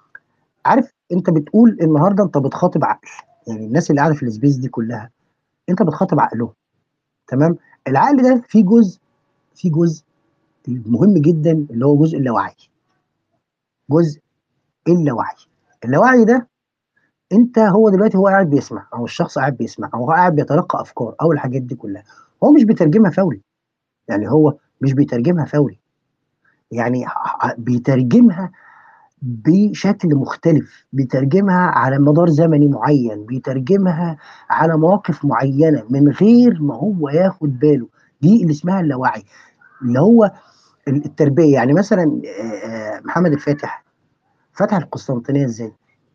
Speaker 1: عارف انت بتقول النهارده انت بتخاطب عقل يعني الناس اللي قاعده في السبيس دي كلها انت بتخاطب عقلهم تمام العقل ده فيه جزء فيه جزء مهم جدا اللي هو جزء اللاوعي جزء اللاوعي اللاوعي ده انت هو دلوقتي هو قاعد بيسمع او الشخص قاعد بيسمع او هو قاعد بيتلقى افكار او الحاجات دي كلها هو مش بيترجمها فوري يعني هو مش بيترجمها فوري يعني ح- ح- بيترجمها بشكل مختلف بيترجمها على مدار زمني معين بيترجمها على مواقف معينة من غير ما هو ياخد باله دي اللي اسمها اللاوعي اللي هو التربية يعني مثلا آه، آه، محمد الفاتح فتح القسطنطينية ازاي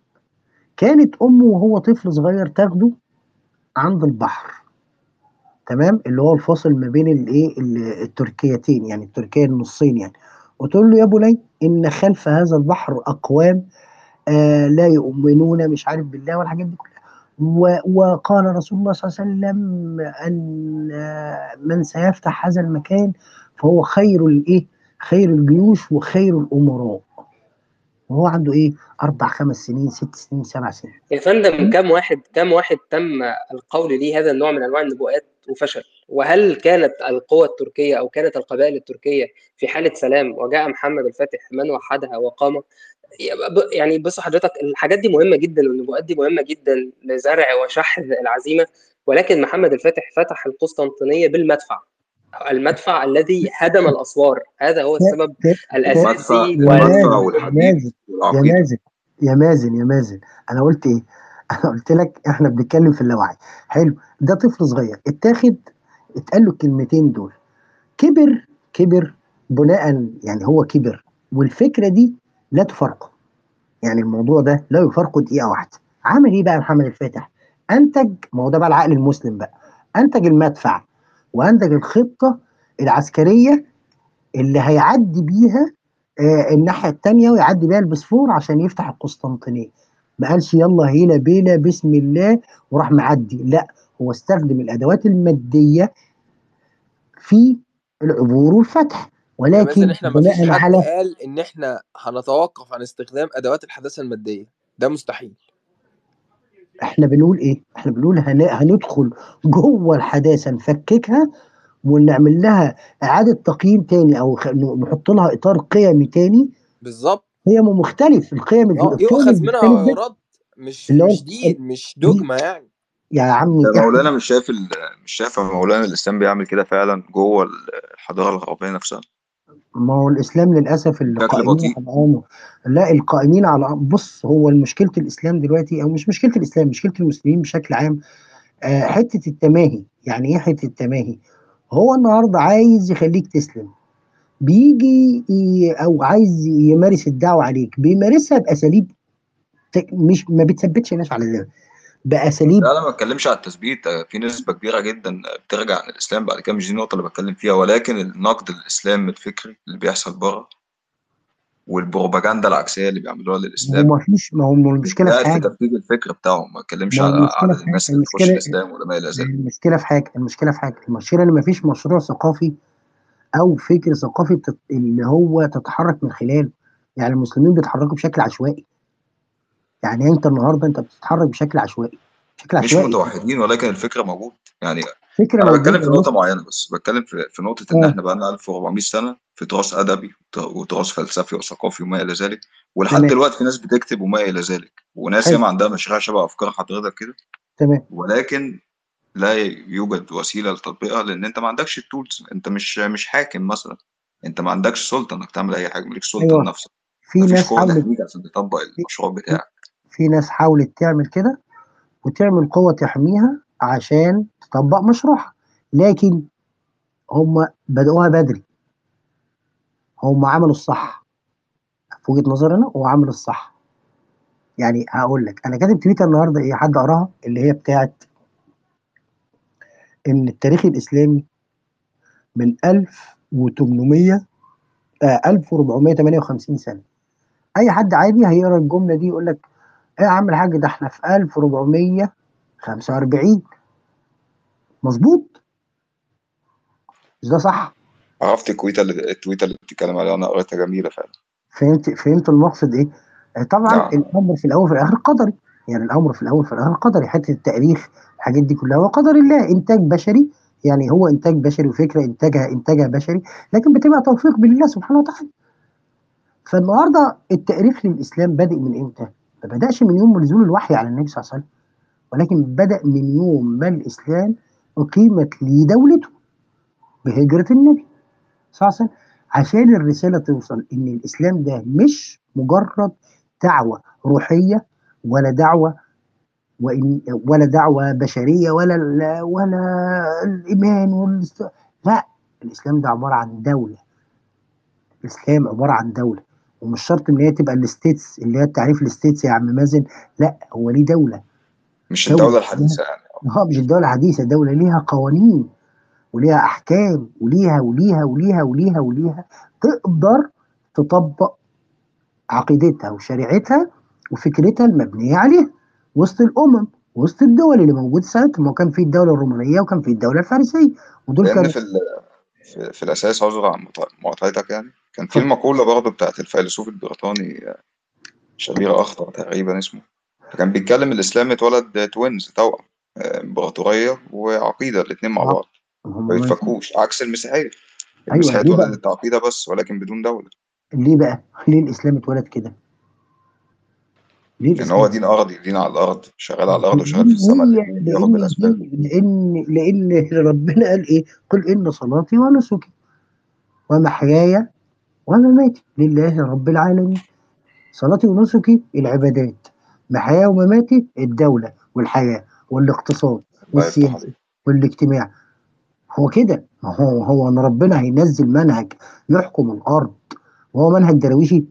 Speaker 1: كانت امه وهو طفل صغير تاخده عند البحر تمام اللي هو الفاصل ما بين الايه ال- التركيتين يعني التركية النصين يعني وتقول له يا بني ان خلف هذا البحر اقوام آه لا يؤمنون مش عارف بالله والحاجات دي كلها و- وقال رسول الله صلى الله عليه وسلم ان آه من سيفتح هذا المكان فهو خير الايه خير الجيوش وخير الامراء وهو عنده ايه اربع خمس سنين ست سنين سبع سنين
Speaker 4: يا فندم كم واحد كم واحد تم القول ليه هذا النوع من انواع النبوءات وفشل وهل كانت القوى التركيه او كانت القبائل التركيه في حاله سلام وجاء محمد الفاتح من وحدها وقام يعني بص حضرتك الحاجات دي مهمه جدا والنبوءات دي مهمه جدا لزرع وشحذ العزيمه ولكن محمد الفاتح فتح القسطنطينيه بالمدفع المدفع الذي هدم الاسوار هذا هو السبب
Speaker 1: ت- ت-
Speaker 8: المدفع
Speaker 4: الاساسي
Speaker 1: يا
Speaker 4: وال...
Speaker 8: المدفع
Speaker 1: مازن يا
Speaker 8: والحديد
Speaker 1: مازن يا
Speaker 8: والعقيدة
Speaker 1: مازن يا مازن يا مازن انا قلت ايه انا قلت لك احنا بنتكلم في اللاوعي حلو ده طفل صغير اتاخد اتقال له الكلمتين دول كبر كبر بناء يعني هو كبر والفكره دي لا تفارقه يعني الموضوع ده لا يفارقه دقيقه واحده عمل ايه بقى محمد الفاتح انتج ما هو ده بقى العقل المسلم بقى انتج المدفع وانتج الخطه العسكريه اللي هيعدي بيها آه الناحيه الثانيه ويعدي بيها البسفور عشان يفتح القسطنطينيه ما قالش يلا هيلا بيلا بسم الله وراح معدي لا هو استخدم الادوات الماديه في العبور والفتح
Speaker 2: يا مازن
Speaker 1: ولكن
Speaker 2: احنا ما فيش
Speaker 1: بناء
Speaker 2: حد
Speaker 1: على
Speaker 2: قال ان احنا هنتوقف عن استخدام ادوات الحداثه الماديه ده مستحيل
Speaker 1: احنا بنقول ايه احنا بنقول هن... هندخل جوه الحداثه نفككها ونعمل لها اعاده تقييم تاني او خ- نحط لها اطار قيمي تاني
Speaker 3: بالظبط
Speaker 1: هي مختلف القيم
Speaker 3: اه
Speaker 1: القيم
Speaker 3: يؤخذ منها
Speaker 1: المختلف ده
Speaker 3: رد مش
Speaker 1: اللي هو
Speaker 3: مش دين مش دوجما يعني
Speaker 1: يا عمي
Speaker 8: ده
Speaker 1: احنا
Speaker 8: مولانا مش شايف ال... مش شايف مولانا الاسلام بيعمل كده فعلا جوه الحضاره الغربيه نفسها
Speaker 1: ما هو الاسلام للاسف
Speaker 8: بشكل
Speaker 1: القائمين
Speaker 8: بطيء
Speaker 1: على امره لا القائمين على أمر- بص هو مشكله الاسلام دلوقتي او مش مشكله الاسلام مشكله المسلمين بشكل عام آه، حته التماهي يعني ايه حته التماهي هو النهارده عايز يخليك تسلم بيجي ي- او عايز يمارس الدعوه عليك بيمارسها باساليب ت- مش ما بتثبتش الناس على الله باساليب
Speaker 8: لا انا ما بتكلمش على التثبيت في نسبه كبيره جدا بترجع عن الاسلام بعد كده مش دي النقطه اللي بتكلم فيها ولكن النقد الاسلام الفكري اللي بيحصل بره والبروباجندا العكسيه اللي بيعملوها
Speaker 1: ما
Speaker 8: للاسلام
Speaker 1: هو مفيش ما هو المشكله في
Speaker 8: بتساعد في
Speaker 1: حاجه
Speaker 8: تفكيك الفكر بتاعهم ما بتكلمش
Speaker 1: ما هو
Speaker 8: على
Speaker 1: المشكله
Speaker 8: عدد
Speaker 1: في حاجه
Speaker 8: الناس اللي بتخش
Speaker 1: المشكله
Speaker 8: الاسلام ولا ما الى ذلك
Speaker 1: المشكله في حاجه المشكله في حاجه المشكله ان مفيش مشروع ثقافي او فكر ثقافي بتت... اللي هو تتحرك من خلاله يعني المسلمين بيتحركوا بشكل عشوائي يعني انت النهارده انت بتتحرك بشكل عشوائي بشكل
Speaker 8: مش
Speaker 1: عشوائي
Speaker 8: متوحدين ولكن الفكره موجود يعني
Speaker 1: فكره
Speaker 8: انا بتكلم
Speaker 1: موجوده
Speaker 8: في نقطه
Speaker 1: بس
Speaker 8: معينه بس بتكلم في في نقطه ان
Speaker 1: اه
Speaker 8: احنا بقى لنا 1400 سنه في تراث ادبي وتراث فلسفي وثقافي وما الى ذلك ولحد
Speaker 1: تمام
Speaker 8: دلوقتي في ناس بتكتب وما الى ذلك وناس
Speaker 1: حلو
Speaker 8: ياما عندها مشاريع شبه افكار حضرتك كده
Speaker 1: تمام
Speaker 8: ولكن لا يوجد وسيله لتطبيقها لان انت ما عندكش التولز انت مش مش حاكم مثلا انت ما عندكش سلطه انك تعمل اي حاجه مالكش سلطه
Speaker 1: ايوه
Speaker 8: لنفسك
Speaker 1: في
Speaker 8: مفيش
Speaker 1: ناس
Speaker 8: قوه
Speaker 1: حاولت
Speaker 8: تحميك عشان تطبق
Speaker 1: في,
Speaker 8: المشروع
Speaker 1: في,
Speaker 8: بتاعك
Speaker 1: في ناس حاولت تعمل كده وتعمل قوه تحميها عشان تطبق مشروعها لكن هم بدأوها بدري هم عملوا الصح في وجهه نظري انا هو عمل الصح يعني هقول لك انا كاتب تويتر النهارده ايه حد قراها اللي هي بتاعت ان التاريخ الاسلامي من 1800 آه 1458 سنه اي حد عادي هيقرا الجمله دي يقول لك ايه يا عم الحاج ده احنا في 1445 مظبوط مش ده صح
Speaker 8: عرفت التويته اللي التويته اللي بتتكلم عليها انا قريتها جميله فعلا
Speaker 1: فهمت فهمت المقصد ايه آه طبعا
Speaker 8: نعم
Speaker 1: الامر في الاول وفي الاخر قدري يعني الامر في الاول وفي الاخر قدري حته التاريخ الحاجات دي كلها هو قدر الله انتاج بشري يعني هو انتاج بشري وفكره انتاجها انتاجها بشري لكن بتبقى توفيق بالله سبحانه وتعالى فالنهارده التاريخ للاسلام بادئ من امتى؟ ما بداش من يوم نزول الوحي على النبي صلى الله عليه وسلم ولكن بدا من يوم ما الاسلام اقيمت ليه دولته بهجره النبي صلى الله عليه وسلم عشان الرساله توصل ان الاسلام ده مش مجرد دعوه روحيه ولا دعوه وإن ولا دعوه بشريه ولا ال- ولا الايمان والاست... لا الاسلام ده عباره عن دوله الاسلام عباره عن دوله ومش شرط ان هي تبقى الستيتس اللي هي تعريف الستيتس يا عم مازن لا هو ليه دوله
Speaker 8: مش
Speaker 1: دوله
Speaker 8: الدوله الحديثه يعني
Speaker 1: اه مش الدوله الحديثه دوله ليها قوانين وليها احكام وليها وليها وليها وليها وليها تقدر تطبق عقيدتها وشريعتها وفكرتها المبنيه عليها وسط الامم وسط الدول اللي موجوده ساعتها ما هو كان في الدوله الرومانيه وكان في الدوله الفارسيه ودول
Speaker 8: لان
Speaker 1: كانوا
Speaker 8: في ال... في, في الاساس عذر عن مقاط- مقاطعتك يعني كان في
Speaker 1: اتفضل
Speaker 8: المقوله برضه بتاعت الفيلسوف البريطاني شبير اخطر تقريبا اسمه فكان بيتكلم الاسلام اتولد توينز توأم آه، امبراطوريه وعقيده الاتنين مع
Speaker 1: اه
Speaker 8: بعض
Speaker 1: هم
Speaker 8: ما يتفكوش عكس المسيحيه
Speaker 1: ايوه
Speaker 8: المسيحيه
Speaker 1: ليه بقى
Speaker 8: اتولدت عقيده بس ولكن بدون دوله
Speaker 1: ليه بقى ليه الاسلام اتولد كده ليه
Speaker 8: لان هو
Speaker 1: الاسلام
Speaker 8: دين ارضي دين على الارض شغال على الارض وشغال في
Speaker 1: لان
Speaker 8: السماء
Speaker 1: هي
Speaker 8: الاثنين بياخد
Speaker 1: لان
Speaker 8: بالاسباب
Speaker 1: دي لان لان ربنا قال ايه قل ان صلاتي ونسكي ومحياي ومماتي لله رب العالمين صلاتي ونسكي العبادات محياي ومماتي الدولة والحياة والاقتصاد
Speaker 8: الله يفتح
Speaker 1: والسياسة
Speaker 8: عليك
Speaker 1: والاجتماع هو كده ما هو هو ان ربنا هينزل منهج يحكم الارض وهو منهج درويشي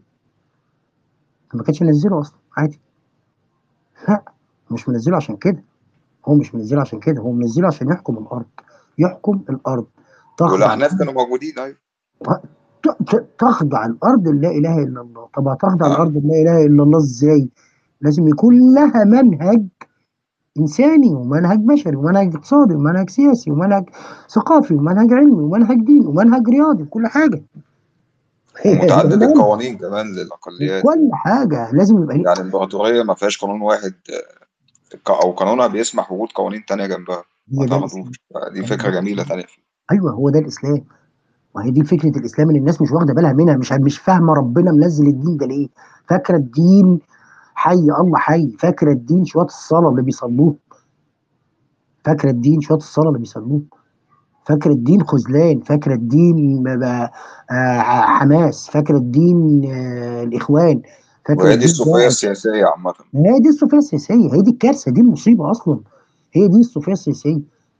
Speaker 1: ما كانش ينزله اصلا عادي لا مش منزله عشان كده هو مش منزله عشان كده هو منزله عشان يحكم الارض يحكم الارض تخضع
Speaker 8: والاحناف كانوا موجودين ايوه
Speaker 1: ت- ت- تخضع الارض لا اله الا الله طب هتخضع
Speaker 8: نعم
Speaker 1: الارض لا اله الا الله ازاي لازم يكون لها منهج انساني ومنهج بشري ومنهج اقتصادي ومنهج سياسي ومنهج ثقافي ومنهج علمي ومنهج ديني ومنهج رياضي وكل حاجه هي
Speaker 8: ومتعدد
Speaker 1: المنهج
Speaker 8: القوانين كمان للاقليات
Speaker 1: وكل حاجه لازم يبقى ليه
Speaker 8: يعني الامبراطوريه ما فيهاش قانون واحد آه، او قانونها بيسمح وجود قوانين تانية جنبها ما
Speaker 1: هي ده
Speaker 8: تعرضوش
Speaker 1: الاسلام
Speaker 8: دي
Speaker 1: هو
Speaker 8: فكره
Speaker 1: ده
Speaker 8: جميله
Speaker 1: الاسلام
Speaker 8: تانية فيه
Speaker 1: ايوه هو ده الاسلام وهي دي فكره الاسلام اللي الناس مش واخده بالها منها مش مش فاهمه ربنا منزل الدين ده ليه فاكره الدين حي الله حي فاكره الدين شويه الصلاه اللي بيصلوه فاكره الدين شويه الصلاه اللي بيصلوه فاكره الدين خذلان فاكره الدين ب- ب- آه، حماس فاكره الدين آه، الاخوان فاكره
Speaker 8: وهي دي
Speaker 1: الدين
Speaker 8: الصوفيه
Speaker 1: داعش
Speaker 8: السياسيه عامه
Speaker 1: هي دي الصوفيه السياسيه هي دي الكارثه دي المصيبه اصلا هي دي الصوفيه السياسيه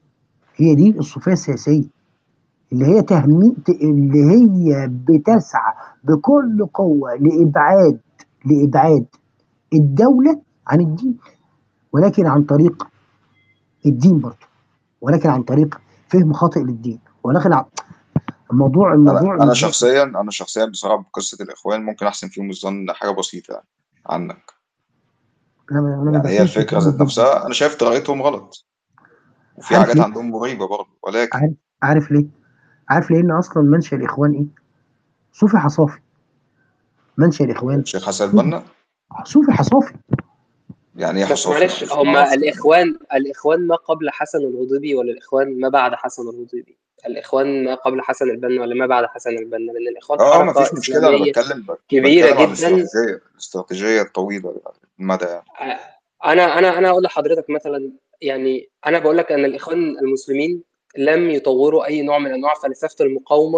Speaker 1: هي دي الصوفيه السياسيه اللي هي تهميل اللي هي بتسعى بكل قوه لابعاد لابعاد الدوله عن الدين ولكن عن طريق الدين برضه ولكن عن طريق فهم خاطئ للدين ولكن عن الموضوع
Speaker 8: انا
Speaker 1: الموضوع
Speaker 8: انا
Speaker 1: الموضوع
Speaker 8: شخصيا انا شخصيا بصراحه بقصه الاخوان ممكن احسن فيهم الظن حاجه بسيطه يعني عنك
Speaker 1: انا انا ما
Speaker 8: يعني هي
Speaker 1: بحسنش
Speaker 8: الفكره
Speaker 1: فيهم
Speaker 8: ذات
Speaker 1: الظن
Speaker 8: نفسها انا شايف طريقتهم غلط وفي
Speaker 1: عارف
Speaker 8: حاجات
Speaker 1: ليه؟
Speaker 8: عندهم مريبه برضه ولكن
Speaker 1: عارف عارف ليه؟ عارف ليه ان اصلا منشأ الاخوان ايه؟ صوفي حصافي منشأ الاخوان
Speaker 8: الشيخ حسن
Speaker 1: صوفي
Speaker 8: البنا
Speaker 1: صوفي حصافي
Speaker 8: يعني ايه
Speaker 4: بس
Speaker 8: حصافي
Speaker 4: معلش
Speaker 8: معلش ما
Speaker 4: هما
Speaker 8: اعرفش يعني
Speaker 4: الإخوان الإخوان ما قبل حسن الهضيبي ولا الإخوان ما بعد حسن الهضيبي الإخوان ما قبل حسن البنا ولا ما بعد حسن البنا لأن الإخوان
Speaker 8: اه ما
Speaker 4: حركة
Speaker 8: فيش مشكله انا
Speaker 4: إسلامية
Speaker 8: بتكلم
Speaker 4: كبيرة
Speaker 8: بتكلم على
Speaker 4: جدا
Speaker 8: الاستراتيجيه الاستراتيجيه الطويله المدى يعني
Speaker 4: انا انا انا اقول لحضرتك مثلا يعني انا بقول لك ان الاخوان المسلمين لم يطوروا اي نوع من انواع فلسفه المقاومه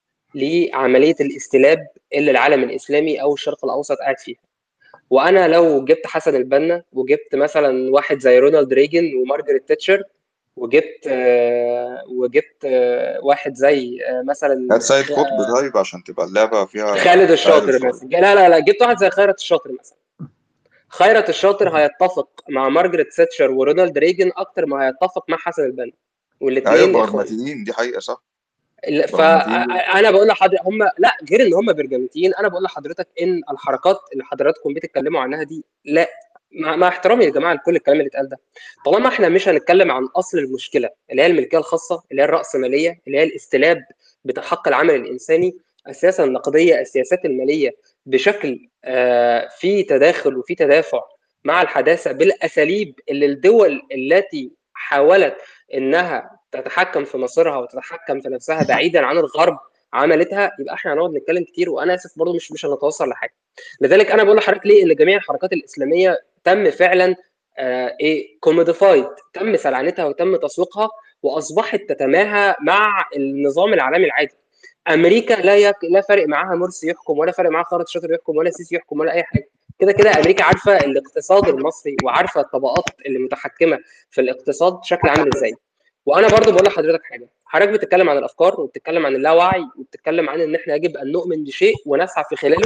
Speaker 4: لعمليه الاستلاب اللي العالم الاسلامي او الشرق الاوسط قاعد فيها وانا لو جبت حسن البنا وجبت مثلا واحد زي رونالد ريجن ومارجريت تاتشر وجبت آه، وجبت آه، واحد زي آه، مثلا
Speaker 8: هات سيد قطب طيب عشان تبقى اللعبه فيها
Speaker 4: خالد
Speaker 8: تعادل
Speaker 4: الشاطر
Speaker 8: شويه
Speaker 4: مثلا لا لا لا جبت واحد زي خيرت الشاطر مثلا خيرت الشاطر هيتفق مع مارجريت تاتشر ورونالد ريجن اكتر ما هيتفق مع حسن البنا
Speaker 8: ايوه
Speaker 4: والاثنين اخوان
Speaker 8: براجماتيين دي حقيقه صح
Speaker 4: ال-
Speaker 8: براجماتيين جدا
Speaker 4: فانا بقول لحضرتك هم لا غير ان هم برجمتيين انا بقول لحضرتك ان الحركات اللي حضراتكم بتتكلموا عنها دي لا مع, مع احترامي يا جماعه لكل الكلام اللي اتقال ده طالما احنا مش هنتكلم عن اصل المشكله اللي هي الملكيه الخاصه اللي هي الراسماليه اللي هي الاستلاب بتاع حق العمل الانساني السياسه النقديه السياسات الماليه بشكل آه، في تداخل وفي تدافع مع الحداثه بالاساليب اللي الدول التي حاولت انها تتحكم في مصيرها وتتحكم في نفسها بعيدا عن الغرب عملتها يبقى احنا هنقعد نتكلم كتير وانا اسف برضه مش مش هنتوصل لحاجه لذلك انا بقول لحضرتك ليه ان جميع الحركات الاسلاميه تم فعلا آه ايه كوموديفايد تم سلعنتها وتم تسويقها واصبحت تتماهى مع النظام العالمي العادي امريكا لا يك... لا فارق معاها مرسي يحكم ولا فارق معاها خالد شاطر يحكم ولا سيسي يحكم ولا اي حاجه كده كده امريكا عارفه الاقتصاد المصري وعارفه الطبقات اللي متحكمه في الاقتصاد شكل عامل ازاي وانا برضو بقول لحضرتك حاجه حضرتك بتتكلم عن الافكار وبتتكلم عن اللاوعي وبتتكلم عن ان احنا يجب ان نؤمن بشيء ونسعى في خلاله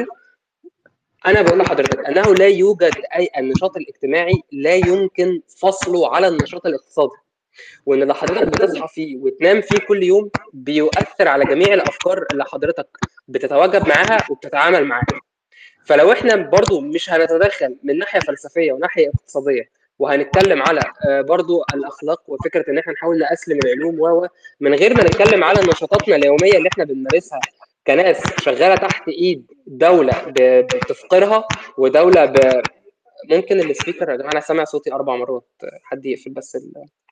Speaker 4: انا بقول لحضرتك انه لا يوجد اي النشاط الاجتماعي لا يمكن فصله على النشاط الاقتصادي وان اللي حضرتك بتصحى فيه وتنام فيه كل يوم بيؤثر على جميع الافكار اللي حضرتك بتتواجد معاها وبتتعامل معاها فلو احنا برضو مش هنتدخل من ناحيه فلسفيه وناحيه اقتصاديه وهنتكلم على آه، برضو الاخلاق وفكره ان احنا نحاول نأسلم العلوم و من غير ما نتكلم على نشاطاتنا اليوميه اللي احنا بنمارسها كناس شغاله تحت ايد دوله ب- بتفقرها ودوله ب... ممكن السبيكر يا جماعه انا سامع صوتي اربع مرات حد يقفل بس ال...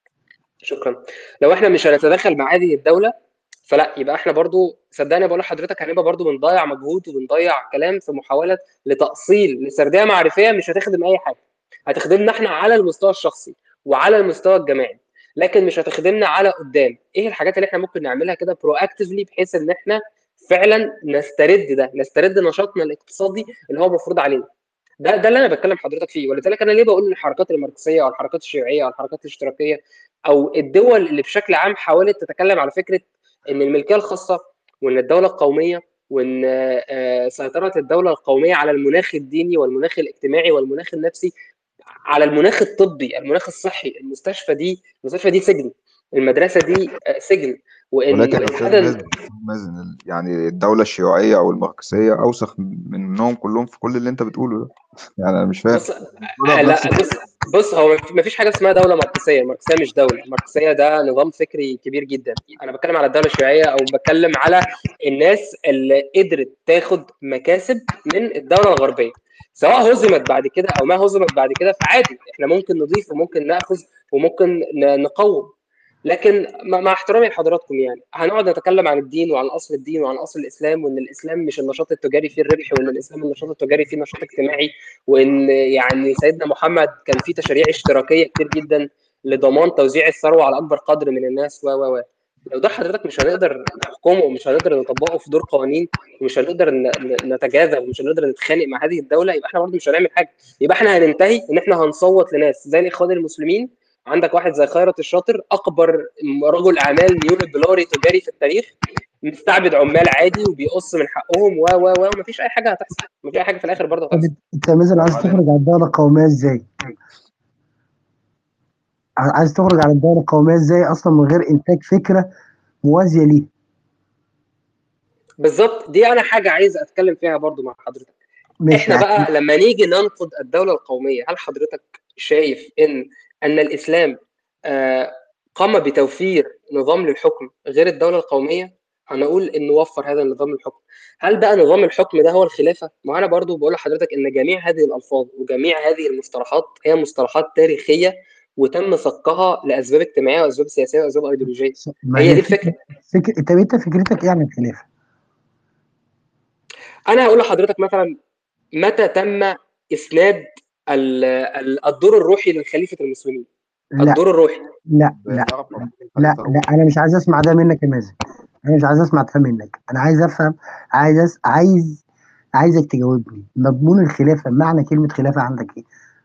Speaker 4: شكرا لو احنا مش هنتدخل مع هذه الدوله فلا يبقى احنا برضو صدقني بقول لحضرتك هنبقى برضو بنضيع مجهود وبنضيع كلام في محاوله لتاصيل لسرديه معرفيه مش هتخدم اي حاجه هتخدمنا احنا على المستوى الشخصي وعلى المستوى الجماعي لكن مش هتخدمنا على قدام ايه الحاجات اللي احنا ممكن نعملها كده برو اكتفلي بحيث ان احنا فعلا نسترد ده نسترد نشاطنا الاقتصادي اللي هو مفروض علينا ده ده اللي انا بتكلم حضرتك فيه ولذلك انا ليه بقول ان الحركات الماركسيه او الحركات الشيوعيه او الحركات الاشتراكيه او الدول اللي بشكل عام حاولت تتكلم على فكره ان الملكيه الخاصه وان الدوله القوميه وان آه، سيطره الدوله القوميه على المناخ الديني والمناخ الاجتماعي والمناخ النفسي على المناخ الطبي المناخ الصحي المستشفى دي المستشفى دي سجن المدرسه دي آه، سجن وان
Speaker 8: ولكن يا استاذ
Speaker 4: هذا
Speaker 8: مازن أستاذ مازن، يعني الدوله الشيوعيه او الماركسيه اوسخ منهم كلهم في كل اللي انت بتقوله ده يعني انا مش فاهم
Speaker 4: بص
Speaker 8: بتقولها
Speaker 4: آه،
Speaker 8: بنفس
Speaker 4: لا بص بص هو ما فيش حاجه اسمها دوله ماركسيه الماركسيه مش دوله الماركسيه ده نظام فكري كبير جدا انا بتكلم على الدوله الشيوعيه او بتكلم على الناس اللي قدرت تاخد مكاسب من الدوله الغربيه سواء هزمت بعد كده او ما هزمت بعد كده فعادي احنا ممكن نضيف وممكن ناخذ وممكن ن- نقوم لكن مع مع احترامي لحضراتكم يعني هنقعد نتكلم عن الدين وعن اصل الدين وعن اصل الاسلام وان الاسلام مش النشاط التجاري فيه الربح وان الاسلام النشاط التجاري فيه نشاط اجتماعي وان يعني سيدنا محمد كان فيه تشاريع اشتراكيه كتير جدا لضمان توزيع الثروه على اكبر قدر من الناس و و و لو ده حضرتك مش هنقدر نحكمه ومش هنقدر نطبقه في دور قوانين ومش هنقدر ن- ن- نتجاذب ومش هنقدر نتخانق مع هذه الدوله يبقى احنا برضه مش هنعمل حاجه يبقى احنا هننتهي ان احنا هنصوت لناس زي الاخوان المسلمين عندك واحد زي خيرت الشاطر اكبر رجل اعمال نيو ليبرالي تجاري في التاريخ مستعبد عمال عادي وبيقص من حقهم و و و ومفيش اي حاجه هتحصل مفيش اي حاجه في الاخر برضه
Speaker 1: طب
Speaker 4: هتحصل
Speaker 1: انت مثلا عايز تخرج على الدوله القوميه ازاي؟ ع- عايز تخرج على الدوله القوميه ازاي اصلا من غير انتاج فكره موازيه ليه؟
Speaker 4: بالظبط دي انا حاجه عايز اتكلم فيها برضه مع حضرتك
Speaker 1: ماشي
Speaker 4: احنا بقى لما نيجي ننقد الدوله القوميه هل حضرتك شايف ان ان الاسلام آه، قام بتوفير نظام للحكم غير الدوله القوميه انا اقول ان وفر هذا النظام للحكم هل بقى نظام الحكم ده هو الخلافه ما انا برضو بقول لحضرتك ان جميع هذه الالفاظ وجميع هذه المصطلحات هي مصطلحات تاريخيه وتم صكها لاسباب اجتماعيه واسباب سياسيه واسباب ايديولوجيه
Speaker 1: ما
Speaker 4: هي
Speaker 1: هي
Speaker 4: دي الفكره
Speaker 1: فكره طب انت فكرتك ايه عن الخلافه؟
Speaker 4: انا هقول لحضرتك مثلا متى تم اسناد ال- ال- الدور الروحي للخليفه المسلمين
Speaker 1: لا
Speaker 4: الدور الروحي
Speaker 1: لا لا لا لا انا مش عايز اسمع ده منك يا مازن انا مش عايز اسمع ده منك انا عايز افهم عايز أس... عايز عايزك تجاوبني مضمون الخلافه معنى كلمه خلافه عندك ايه؟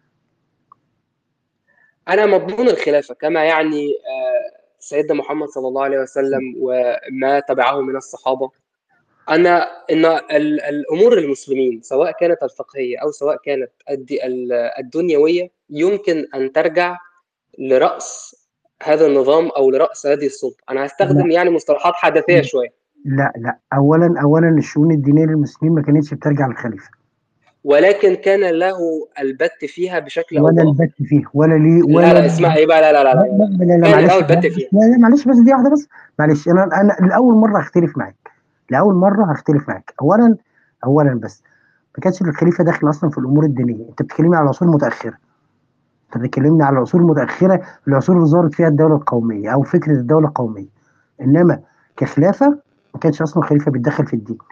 Speaker 4: انا مضمون الخلافه كما يعني آه، سيدنا محمد صلى الله عليه وسلم وما تبعه من الصحابه انا ان ال- الامور المسلمين سواء كانت الفقهيه او سواء كانت الد- ال- الدنيويه يمكن ان ترجع لراس هذا النظام او لراس هذه السلطه انا هستخدم
Speaker 1: لا.
Speaker 4: يعني مصطلحات حدثيه شويه
Speaker 1: لا لا اولا اولا الشؤون الدينيه للمسلمين ما كانتش بترجع للخليفه
Speaker 4: ولكن كان له البت فيها بشكل او
Speaker 1: ولا
Speaker 4: باخر
Speaker 1: البت فيه ولا ليه ولا
Speaker 4: لا لا اسمع ايه بقى لا لا لا
Speaker 1: لا
Speaker 4: لا
Speaker 1: لا لا لا
Speaker 4: كان له
Speaker 1: معلش
Speaker 4: البت فيها
Speaker 1: لا لا معلش بس دي واحده بس معلش انا انا لاول مره هختلف معاك لاول مره هختلف معاك اولا اولا بس ما كانش الخليفه داخل اصلا في الامور الدينيه انت بتتكلمي على عصور متاخره انت بتتكلمني على عصور متاخره العصور اللي ظهرت فيها الدوله القوميه او فكره الدوله القوميه انما كخلافه ما كانش اصلا الخليفه بيتدخل في الدين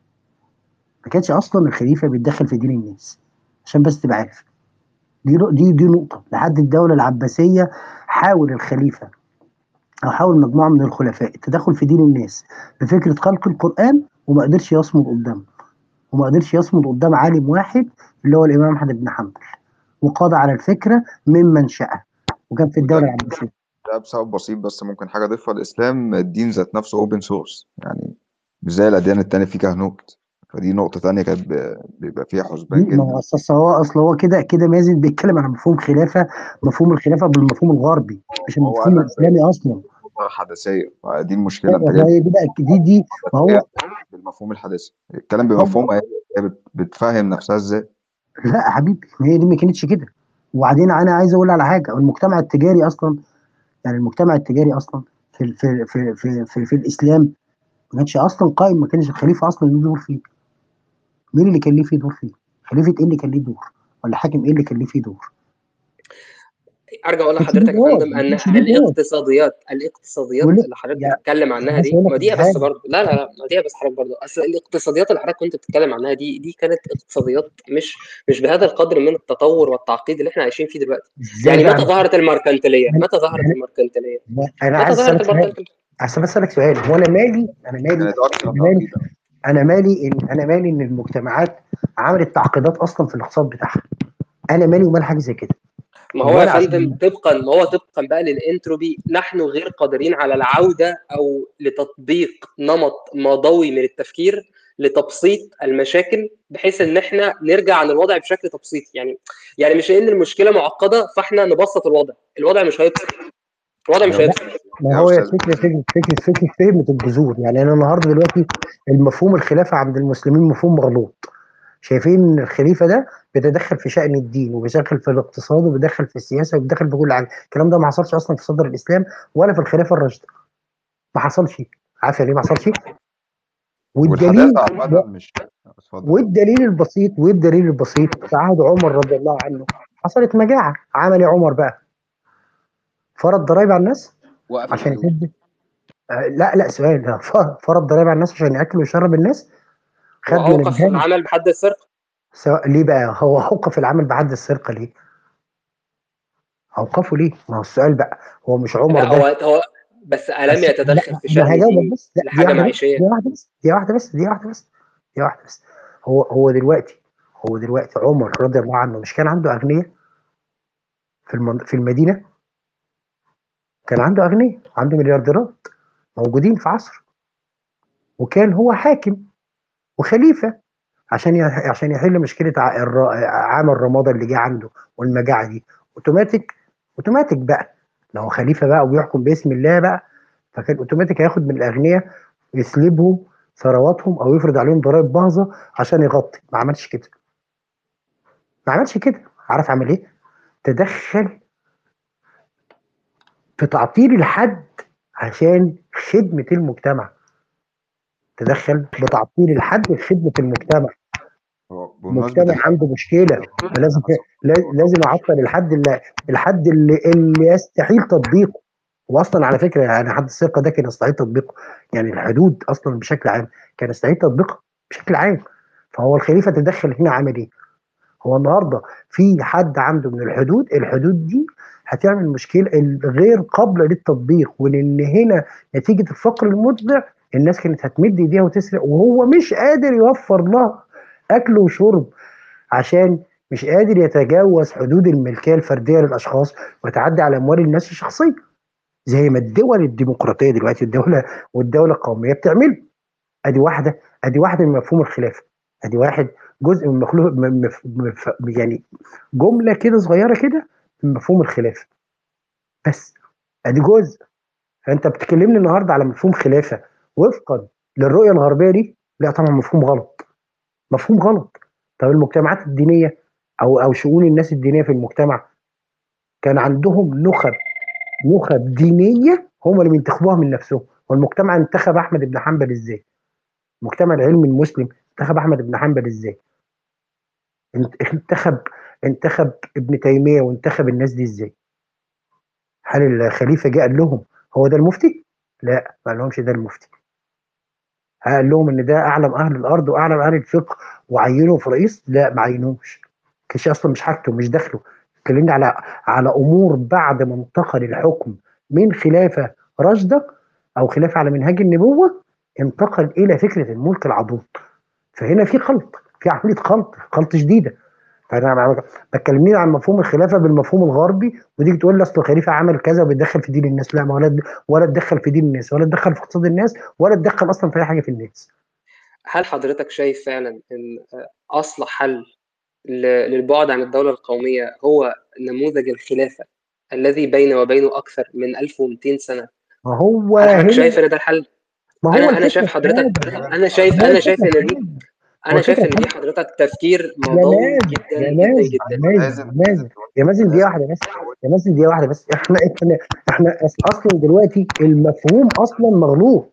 Speaker 1: ما كانش اصلا الخليفه بيتدخل في دين الناس عشان بس تبقى عارف دي نق- دي دي نقطه لحد الدوله العباسيه حاول الخليفه او حاول مجموعه من الخلفاء التدخل في دين الناس بفكره خلق القران وما قدرش يصمد قدامه وما قدرش يصمد قدام عالم واحد اللي هو الامام احمد بن حنبل وقضى على الفكره ممن شاء وكان في الدوله العباسيه
Speaker 8: ده بسبب بسيط بس ممكن حاجة أضيفها الإسلام الدين ذات نفسه أوبن سورس يعني مش زي الأديان التانية فيه كهنوت فدي نقطة تانية كانت ب- بيبقى فيها حسبان
Speaker 1: ما هو
Speaker 8: جدا
Speaker 1: اصل هو اصل هو كده كده مازن بيتكلم عن مفهوم خلافه مفهوم الخلافه بالمفهوم الغربي مش
Speaker 8: هو
Speaker 1: المفهوم
Speaker 8: قال لك
Speaker 1: الاسلامي اصلا
Speaker 8: نقطة حدثية دي المشكلة أنت
Speaker 1: هو
Speaker 8: جايب
Speaker 1: هي دي بقى دي دي ما هو
Speaker 8: بالمفهوم الحدثي الكلام بمفهوم هي هي بت- بتفهم نفسها إزاي
Speaker 1: لا يا حبيبي ما هي دي ما كانتش كده وبعدين انا عايز اقول على حاجه المجتمع التجاري اصلا يعني المجتمع التجاري اصلا في في في في, في, في الاسلام ما كانش اصلا قائم ما كانش الخليفه اصلا له دور فيه مين اللي كان ليه فيه دور فيه؟ خليفه ايه اللي كان ليه دور؟ ولا حاكم ايه اللي كان ليه فيه دور؟
Speaker 4: ارجع اقول
Speaker 1: ما كانش ليه
Speaker 4: لحضرتك يا
Speaker 1: دور
Speaker 4: فندم
Speaker 1: ما
Speaker 4: ان
Speaker 1: كانش ليه دور
Speaker 4: الاقتصاديات الاقتصاديات
Speaker 1: ولا
Speaker 4: اللي حضرتك
Speaker 1: يا
Speaker 4: بتتكلم عنها
Speaker 1: بس
Speaker 4: دي
Speaker 1: اقول لك
Speaker 4: ما دي
Speaker 1: على
Speaker 4: بس
Speaker 1: حاجه
Speaker 4: برضه لا لا لا ما دي بس حضرتك برضه اصل الاقتصاديات اللي حضرتك كنت بتتكلم عنها دي دي كانت اقتصاديات مش مش بهذا القدر من التطور والتعقيد اللي احنا عايشين فيه دلوقتي
Speaker 1: ازاي
Speaker 4: يعني
Speaker 1: بقى
Speaker 4: متى ظهرت المركنتيليه
Speaker 1: انا
Speaker 4: متى ظهرت
Speaker 1: انا
Speaker 4: المركنتيليه
Speaker 1: انا
Speaker 4: متى
Speaker 1: عايز
Speaker 4: ظهرت
Speaker 1: اسالك سؤال
Speaker 4: المركنتيليه
Speaker 1: عشان بس اسالك سؤال هو انا مالي انا مالي
Speaker 8: كانت أكثر
Speaker 1: انا مالي
Speaker 8: تعقيدا
Speaker 1: انا مالي ان انا مالي ان المجتمعات عملت تعقيدات اصلا في الاقتصاد بتاعها انا مالي ومال حاجه زي كده
Speaker 4: ما
Speaker 1: هو
Speaker 4: هو يا
Speaker 1: انا
Speaker 4: فندم
Speaker 1: عشان
Speaker 4: طبقا ما هو طبقا بقى للانتروبي نحن غير قادرين على العوده او لتطبيق نمط ماضوي من التفكير لتبسيط المشاكل بحيث ان احنا نرجع عن الوضع بشكل تبسيطي يعني يعني مش لان المشكله معقده فاحنا نبسط الوضع الوضع مش هيبسط الوضع مش
Speaker 8: يا
Speaker 1: لا
Speaker 4: هيبسط
Speaker 1: ما
Speaker 8: يا
Speaker 1: هو هي
Speaker 8: أستاذ
Speaker 1: فكره فكره فكره فكره فهمه الجذور يعني انا النهارده دلوقتي المفهوم الخلافه عند المسلمين مفهوم مغلوط شايفين ان الخليفه ده بيتدخل في شأن الدين وبيدخل في الاقتصاد وبيدخل في السياسه وبيدخل في كل حاجه الكلام ده ما حصلش اصلا في صدر الاسلام ولا في الخلافه الراشده ما حصلش عارف يعني ايه ما حصلش والدليل
Speaker 8: والحداثة عامة مش اتفضل
Speaker 1: والدليل البسيط والدليل البسيط في عهد عمر رضي الله عنه حصلت مجاعه عمل ايه عمر بقى فرض ضرائب على الناس
Speaker 3: وقف
Speaker 1: عشان
Speaker 3: الحدود
Speaker 1: يسد آه لا لا سؤال ده ف- فرض ضرائب على الناس عشان ياكل ويشرب الناس خد من
Speaker 4: واوقف
Speaker 1: البنك
Speaker 4: العمل بحد السرقه
Speaker 1: سواء ليه بقى هو اوقف العمل بعد السرقه ليه؟ اوقفه ليه؟ ما هو السؤال بقى هو مش عمر
Speaker 4: لا
Speaker 1: ده
Speaker 4: هو هو بس الم
Speaker 1: بس لا
Speaker 4: يتدخل في
Speaker 1: انا
Speaker 4: شان
Speaker 1: هجاوبك
Speaker 4: دي
Speaker 1: بس لا دي
Speaker 4: لحاجه
Speaker 1: واحده بس
Speaker 4: معيشيه
Speaker 1: دي واحده بس دي واحده بس دي واحده بس دي واحده بس هو هو دلوقتي هو دلوقتي عمر رضي الله عنه مش كان عنده اغنياء في المن... في المدينه كان عنده اغنياء عنده مليارديرات موجودين في عصر وكان هو حاكم وخليفه عشان يح... عشان يحل مشكله ع... الر... عام الرمادة اللي جه عنده والمجاعه دي اوتوماتيك اوتوماتيك بقى لو خليفه بقى وبيحكم باسم الله بقى فكان اوتوماتيك هياخد من الاغنياء يسلبهم ثرواتهم او يفرض عليهم ضرائب باهظه عشان يغطي ما عملش كده ما عملش كده عارف عمل ايه تدخل في تعطيل الحد عشان خدمه المجتمع تدخل بتعطيل الحد لخدمه المجتمع
Speaker 8: هو بمناسبة
Speaker 1: مجتمع
Speaker 8: الحد
Speaker 1: عنده مشكله فلازم لا- لازم اعطل الحد اللي الحد اللي, اللي يستحيل تطبيقه واصلا على فكره يعني حد السرقه ده كان يستحيل تطبيقه يعني الحدود اصلا بشكل عام كان يستحيل تطبيقها بشكل عام فهو الخليفه تدخل هنا عمل ايه؟ هو النهارده في حد عنده من الحدود الحدود دي هتعمل مشكله غير قابله للتطبيق ولان هنا نتيجه الفقر المتبع الناس كانت هتمد ايديها وتسرق وهو مش قادر يوفر لها اكل وشرب عشان مش قادر يتجاوز حدود الملكيه الفرديه للاشخاص ويتعدى على اموال الناس الشخصيه زي ما الدول الديمقراطيه دلوقتي الدوله والدوله القوميه بتعمل ادي واحده ادي واحده من مفهوم الخلافه ادي واحد جزء من مخلوق من مف... مف... يعني جمله كده صغيره كده من مفهوم الخلافه بس ادي جزء فانت بتكلمني النهارده على مفهوم خلافه وفقا للرؤيه الغربيه دي لا طبعا مفهوم غلط مفهوم غلط طب المجتمعات الدينيه او او شؤون الناس الدينيه في المجتمع كان عندهم نخب نخب دينيه هم اللي بينتخبوها من نفسهم والمجتمع انتخب احمد بن حنبل ازاي المجتمع العلمي المسلم انتخب احمد بن حنبل ازاي انت- انتخب انتخب ابن تيميه وانتخب الناس دي ازاي هل الخليفه جه قال لهم هو ده المفتي لا ما قال لهمش ده المفتي قال لهم ان ده اعلم اهل الارض واعلم اهل الفقه وعينه في رئيس لا ما عينوش كانش اصلا مش حاجته مش داخله اتكلمنا على على امور بعد ما انتقل الحكم من خلافه راشده او خلافه على منهاج النبوه انتقل الى فكره الملك العضوض فهنا في خلط في عمليه خلط خلط شديده فانا ما بتكلمين عن مفهوم الخلافه بالمفهوم الغربي وتيجي تقول لي اصل الخليفه عمل كذا وبيتدخل في دين الناس لا ما ولا ولا اتدخل في دين الناس ولا اتدخل في اقتصاد الناس ولا اتدخل اصلا في اي حاجه في الناس
Speaker 4: هل حضرتك شايف فعلا ان اصلح حل ل- للبعد عن الدولة القومية هو نموذج الخلافة الذي بين وبينه أكثر من 1200 سنة
Speaker 1: ما هو
Speaker 4: هل حضرتك
Speaker 1: هنا
Speaker 4: شايف ان ده الحل؟
Speaker 1: ما هو
Speaker 4: أنا أنا
Speaker 1: الفكره
Speaker 4: شايف
Speaker 1: في
Speaker 4: حضرتك
Speaker 1: حاجه
Speaker 4: أنا شايف
Speaker 1: ما هو
Speaker 4: أنا شايف
Speaker 1: الفكره
Speaker 4: إن
Speaker 1: في
Speaker 4: دي
Speaker 1: حاجه هو
Speaker 4: أنا شايف
Speaker 1: الفكره
Speaker 4: إن
Speaker 1: في
Speaker 4: دي
Speaker 1: حاجه
Speaker 4: حضرتك تفكير
Speaker 1: يا
Speaker 4: موضوعي
Speaker 1: مازن
Speaker 4: جدا
Speaker 1: يا
Speaker 4: جدا
Speaker 1: مازن
Speaker 4: جدا
Speaker 1: مازن
Speaker 8: لازم
Speaker 1: مازن
Speaker 8: لازم
Speaker 1: يا مازن دي
Speaker 8: لازم
Speaker 1: واحده بس يا مازن دي واحده بس احنا احنا احنا اصلا دلوقتي المفهوم اصلا مغلوط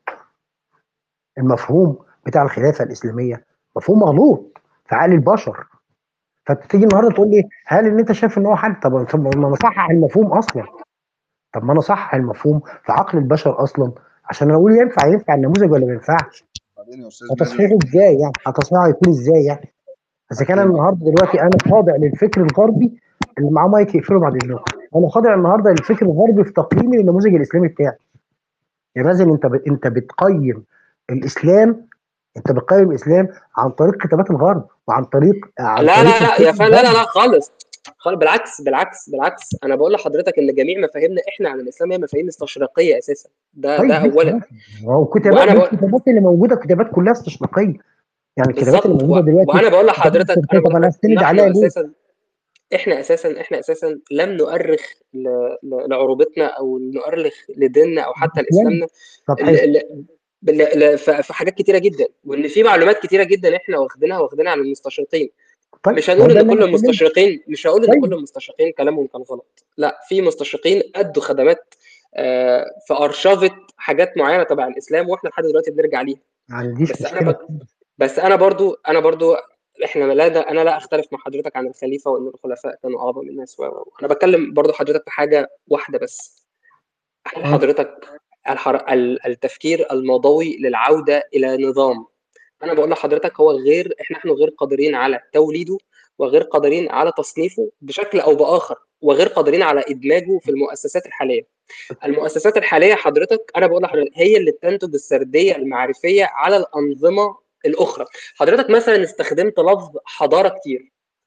Speaker 1: المفهوم بتاع الخلافه الاسلاميه مفهوم مغلوط في عقل البشر فبتيجي النهارده تقول لي هل ان انت شايف ان هو حل طب طب ما انا صحح المفهوم اصلا طب ما انا صحح المفهوم في عقل البشر اصلا عشان انا اقول ينفع ينفع النموذج ولا ما ينفعش
Speaker 8: بعدين يا استاذ
Speaker 1: وتصحيحه
Speaker 8: مازن
Speaker 1: ازاي يعني هتصحيحه يكون ازاي يعني اذا كان أنا
Speaker 8: اكيد
Speaker 1: النهارده دلوقتي انا خاضع للفكر الغربي اللي معاه مايك يقفله بعد اذنكم انا خاضع النهارده للفكر الغربي في تقييمي للنموذج الاسلامي بتاعي يا مازن انت ب... انت بتقيم الاسلام انت بتقيم الاسلام عن طريق كتابات الغرب وعن طريق عن
Speaker 4: لا
Speaker 1: طريق
Speaker 4: لا لا
Speaker 1: الفكر
Speaker 4: يا فندم لا لا
Speaker 1: الغربي
Speaker 4: لا خالص خالص بالعكس بالعكس بالعكس أنا بقول لحضرتك إن جميع مفاهيمنا إحنا عن الإسلام هي مفاهيم استشراقية أساسا ده
Speaker 1: طيب
Speaker 4: ده
Speaker 1: ماشي
Speaker 4: أولا
Speaker 1: ماشي هو كتابات
Speaker 4: وأنا بقول
Speaker 1: الكتابات اللي موجوده كتابات كلها استشراقيه يعني الكتابات اللي
Speaker 4: بالظبط
Speaker 1: موجوده
Speaker 4: و...
Speaker 1: دلوقتي
Speaker 4: وأنا بقول
Speaker 1: كتابات
Speaker 4: لحضرتك أنا
Speaker 1: استشراقيه
Speaker 4: بقول
Speaker 1: طب انا
Speaker 4: لحضرتك
Speaker 1: هستند عليها
Speaker 4: نحن
Speaker 1: ليه؟
Speaker 4: أساسا احنا اساسا احنا اساسا لم نؤرخ ل- ل- لعروبتنا او نؤرخ لديننا او حتى
Speaker 1: الاسلام
Speaker 4: لاسلامنا
Speaker 1: طب
Speaker 4: ال-
Speaker 1: حلو
Speaker 4: ال- بال- ل- ف- في حاجات كتيره جدا وان في معلومات كتيره جدا احنا واخدينها واخدينها عن المستشرقين
Speaker 1: طيب
Speaker 4: مش
Speaker 1: هو
Speaker 4: هنقول
Speaker 1: ده
Speaker 4: ان
Speaker 1: اللي
Speaker 4: كل
Speaker 1: انا اتكلمت
Speaker 4: المستشرقين مش هقول ان
Speaker 1: طيب
Speaker 4: كل المستشرقين كلامهم كان غلط لا في مستشرقين ادوا خدمات آه، في ارشفه حاجات معينه تبع الاسلام واحنا لحد دلوقتي بنرجع ليها
Speaker 1: ما عنديش
Speaker 4: بس انا
Speaker 1: مشكله
Speaker 4: ب... بس انا برضو انا برضو احنا لا ده انا لا اختلف مع حضرتك عن الخليفه وان الخلفاء كانوا اعظم الناس و... و- انا بتكلم برضو حضرتك في حاجه واحده بس هل
Speaker 1: اه
Speaker 4: حضرتك الحر... ال- التفكير الموضوعي للعودة إلى نظام أنا بقول لحضرتك هو غير إحنا إحنا غير قادرين على توليده وغير قادرين على تصنيفه بشكل أو بآخر وغير قادرين على إدماجه في المؤسسات الحالية المؤسسات الحالية حضرتك أنا بقول لحضرتك هي اللي بتنتج السردية المعرفية على الأنظمة الأخرى حضرتك مثلا استخدمت لفظ حضارة كتير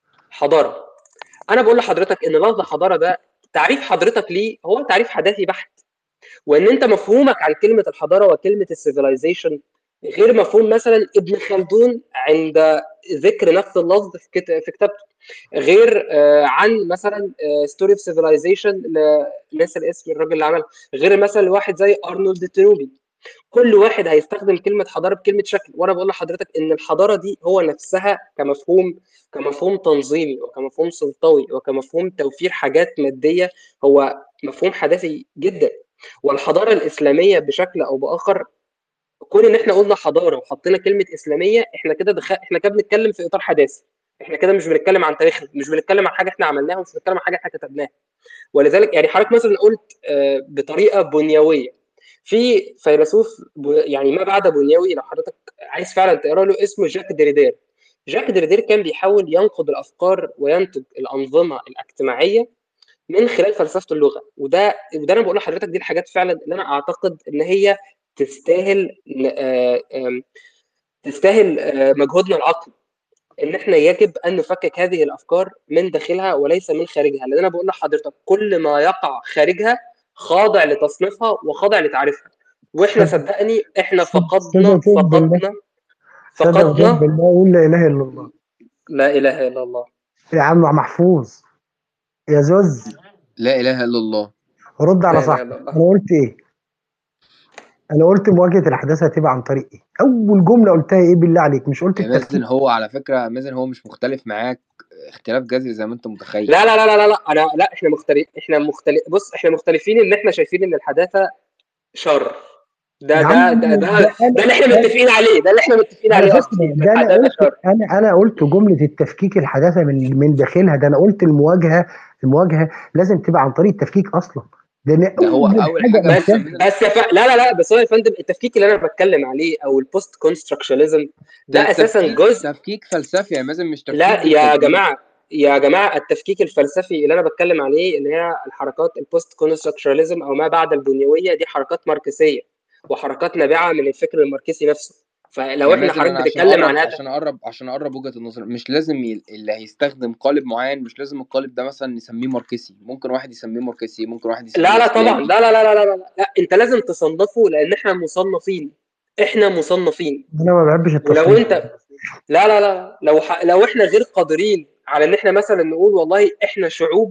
Speaker 4: حضارة أنا بقول لحضرتك إن لفظ حضارة ده تعريف حضرتك ليه هو تعريف حداثي بحت وان انت مفهومك عن كلمه الحضاره وكلمه السيفيلايزيشن غير مفهوم مثلا ابن خلدون عند ذكر نفس اللفظ في كت- في كتابته غير آه، عن مثلا ستوري اوف سيفيلايزيشن ناس الاسم الراجل اللي عمل غير مثلا واحد زي ارنولد تنوبي كل واحد هيستخدم كلمه حضاره بكلمه شكل وانا بقول لحضرتك ان الحضاره دي هو نفسها كمفهوم كمفهوم تنظيمي وكمفهوم سلطوي وكمفهوم توفير حاجات ماديه هو مفهوم حداثي جدا والحضاره الاسلاميه بشكل او باخر كون ان احنا قلنا حضاره وحطينا كلمه اسلاميه احنا كده دخل... احنا كده بنتكلم في اطار حداثي احنا كده مش بنتكلم عن تاريخنا مش بنتكلم عن حاجه احنا عملناها ومش بنتكلم عن حاجه احنا كتبناها ولذلك يعني حضرتك مثلا قلت آه، بطريقه بنيويه في فيلسوف ب- يعني ما بعد بنيوي لو حضرتك عايز فعلا تقرا له اسمه جاك ديريدير جاك ديريدير كان بيحاول ينقد الافكار وينتج الانظمه الاجتماعيه من خلال فلسفه اللغه وده وده انا بقول لحضرتك دي الحاجات فعلا اللي انا اعتقد ان هي تستاهل آه، آم، تستاهل آه، مجهودنا العقلي ان احنا يجب ان نفكك هذه الافكار من داخلها وليس من خارجها لان انا بقول لحضرتك كل ما يقع خارجها خاضع لتصنيفها وخاضع لتعريفها واحنا
Speaker 1: صدق
Speaker 4: صدقني احنا
Speaker 1: صدق
Speaker 4: فقدنا
Speaker 1: صدق بالله
Speaker 4: فقدنا
Speaker 1: صدق وصدق
Speaker 4: فقدنا
Speaker 1: بالله قول لا اله الا الله
Speaker 4: لا اله الا الله
Speaker 1: يا عم محفوظ يا زوز
Speaker 3: لا اله الا الله
Speaker 1: رد على
Speaker 4: لا اله
Speaker 1: صاحبك
Speaker 4: الا الله
Speaker 1: انا قلت ايه انا قلت مواجهه الاحداث هتبقى عن طريق ايه اول جمله قلتها ايه بالله عليك مش قلت
Speaker 3: يا
Speaker 1: التفكير
Speaker 3: مازن هو على فكره مازن هو مش مختلف معاك اختلاف جذري زي ما انت متخيل
Speaker 4: لا لا لا لا لا لا انا لا احنا مختلف احنا مختلف بص احنا مختلفين ان احنا شايفين ان الحداثه شر ده
Speaker 1: يا
Speaker 4: ده
Speaker 1: عم
Speaker 4: ده ده
Speaker 1: ده
Speaker 4: ده
Speaker 1: انا
Speaker 4: اللي احنا
Speaker 1: ده
Speaker 4: متفقين عليه ده اللي احنا متفقين
Speaker 1: على
Speaker 4: عليه
Speaker 1: فكره
Speaker 4: اصلا ان
Speaker 1: ده انا
Speaker 4: الحداثه
Speaker 1: قلت
Speaker 4: شر
Speaker 1: انا انا قلت جمله التفكيك الحداثه من من داخلها ده انا قلت المواجهه المواجهه لازم تبقى عن طريق التفكيك اصلا ده انا
Speaker 3: ده هو
Speaker 1: اول
Speaker 3: اول
Speaker 1: حاجه
Speaker 3: حاجه
Speaker 4: بس
Speaker 3: اصلا
Speaker 1: قلتها
Speaker 3: مازن
Speaker 4: بس يا ف... لا لا لا بس هو يا فندم التفكيك اللي انا بتكلم عليه او البوست كونستراكشناليزم
Speaker 3: ده
Speaker 4: ده اساسا
Speaker 3: تفكيك
Speaker 4: جزء
Speaker 3: تفكيك فلسفي يا مازن مش تفكيك
Speaker 4: لا يا
Speaker 3: بالتدريب
Speaker 4: جماعه يا جماعه التفكيك الفلسفي اللي انا بتكلم عليه اللي هي الحركات البوست كونستراكشناليزم او ما بعد البنيويه دي حركات ماركسيه وحركات نابعه من الفكر الماركسي نفسه فلو
Speaker 3: يا
Speaker 4: احنا
Speaker 3: مازن
Speaker 4: حضرتك
Speaker 3: انا عشان
Speaker 4: بتتكلم عن
Speaker 3: اقرب
Speaker 4: هذا
Speaker 3: عشان اقرب عشان اقرب وجهة النظر مش لازم ي... اللي هيستخدم قالب معين مش لازم القالب ده مثلا نسميه ماركسي ممكن واحد يسميه ماركسي ممكن واحد يسميه
Speaker 4: لا لا طبعا
Speaker 3: اسلامي
Speaker 4: لا لا لا لا لا, لا. لا. انت لازم تصنفه لان احنا مصنفين احنا مصنفين
Speaker 1: انا ما بحبش
Speaker 4: ولو
Speaker 1: التصنيف
Speaker 4: انت لا لا لا لو ح... لو احنا غير قادرين على ان احنا مثلا نقول والله احنا شعوب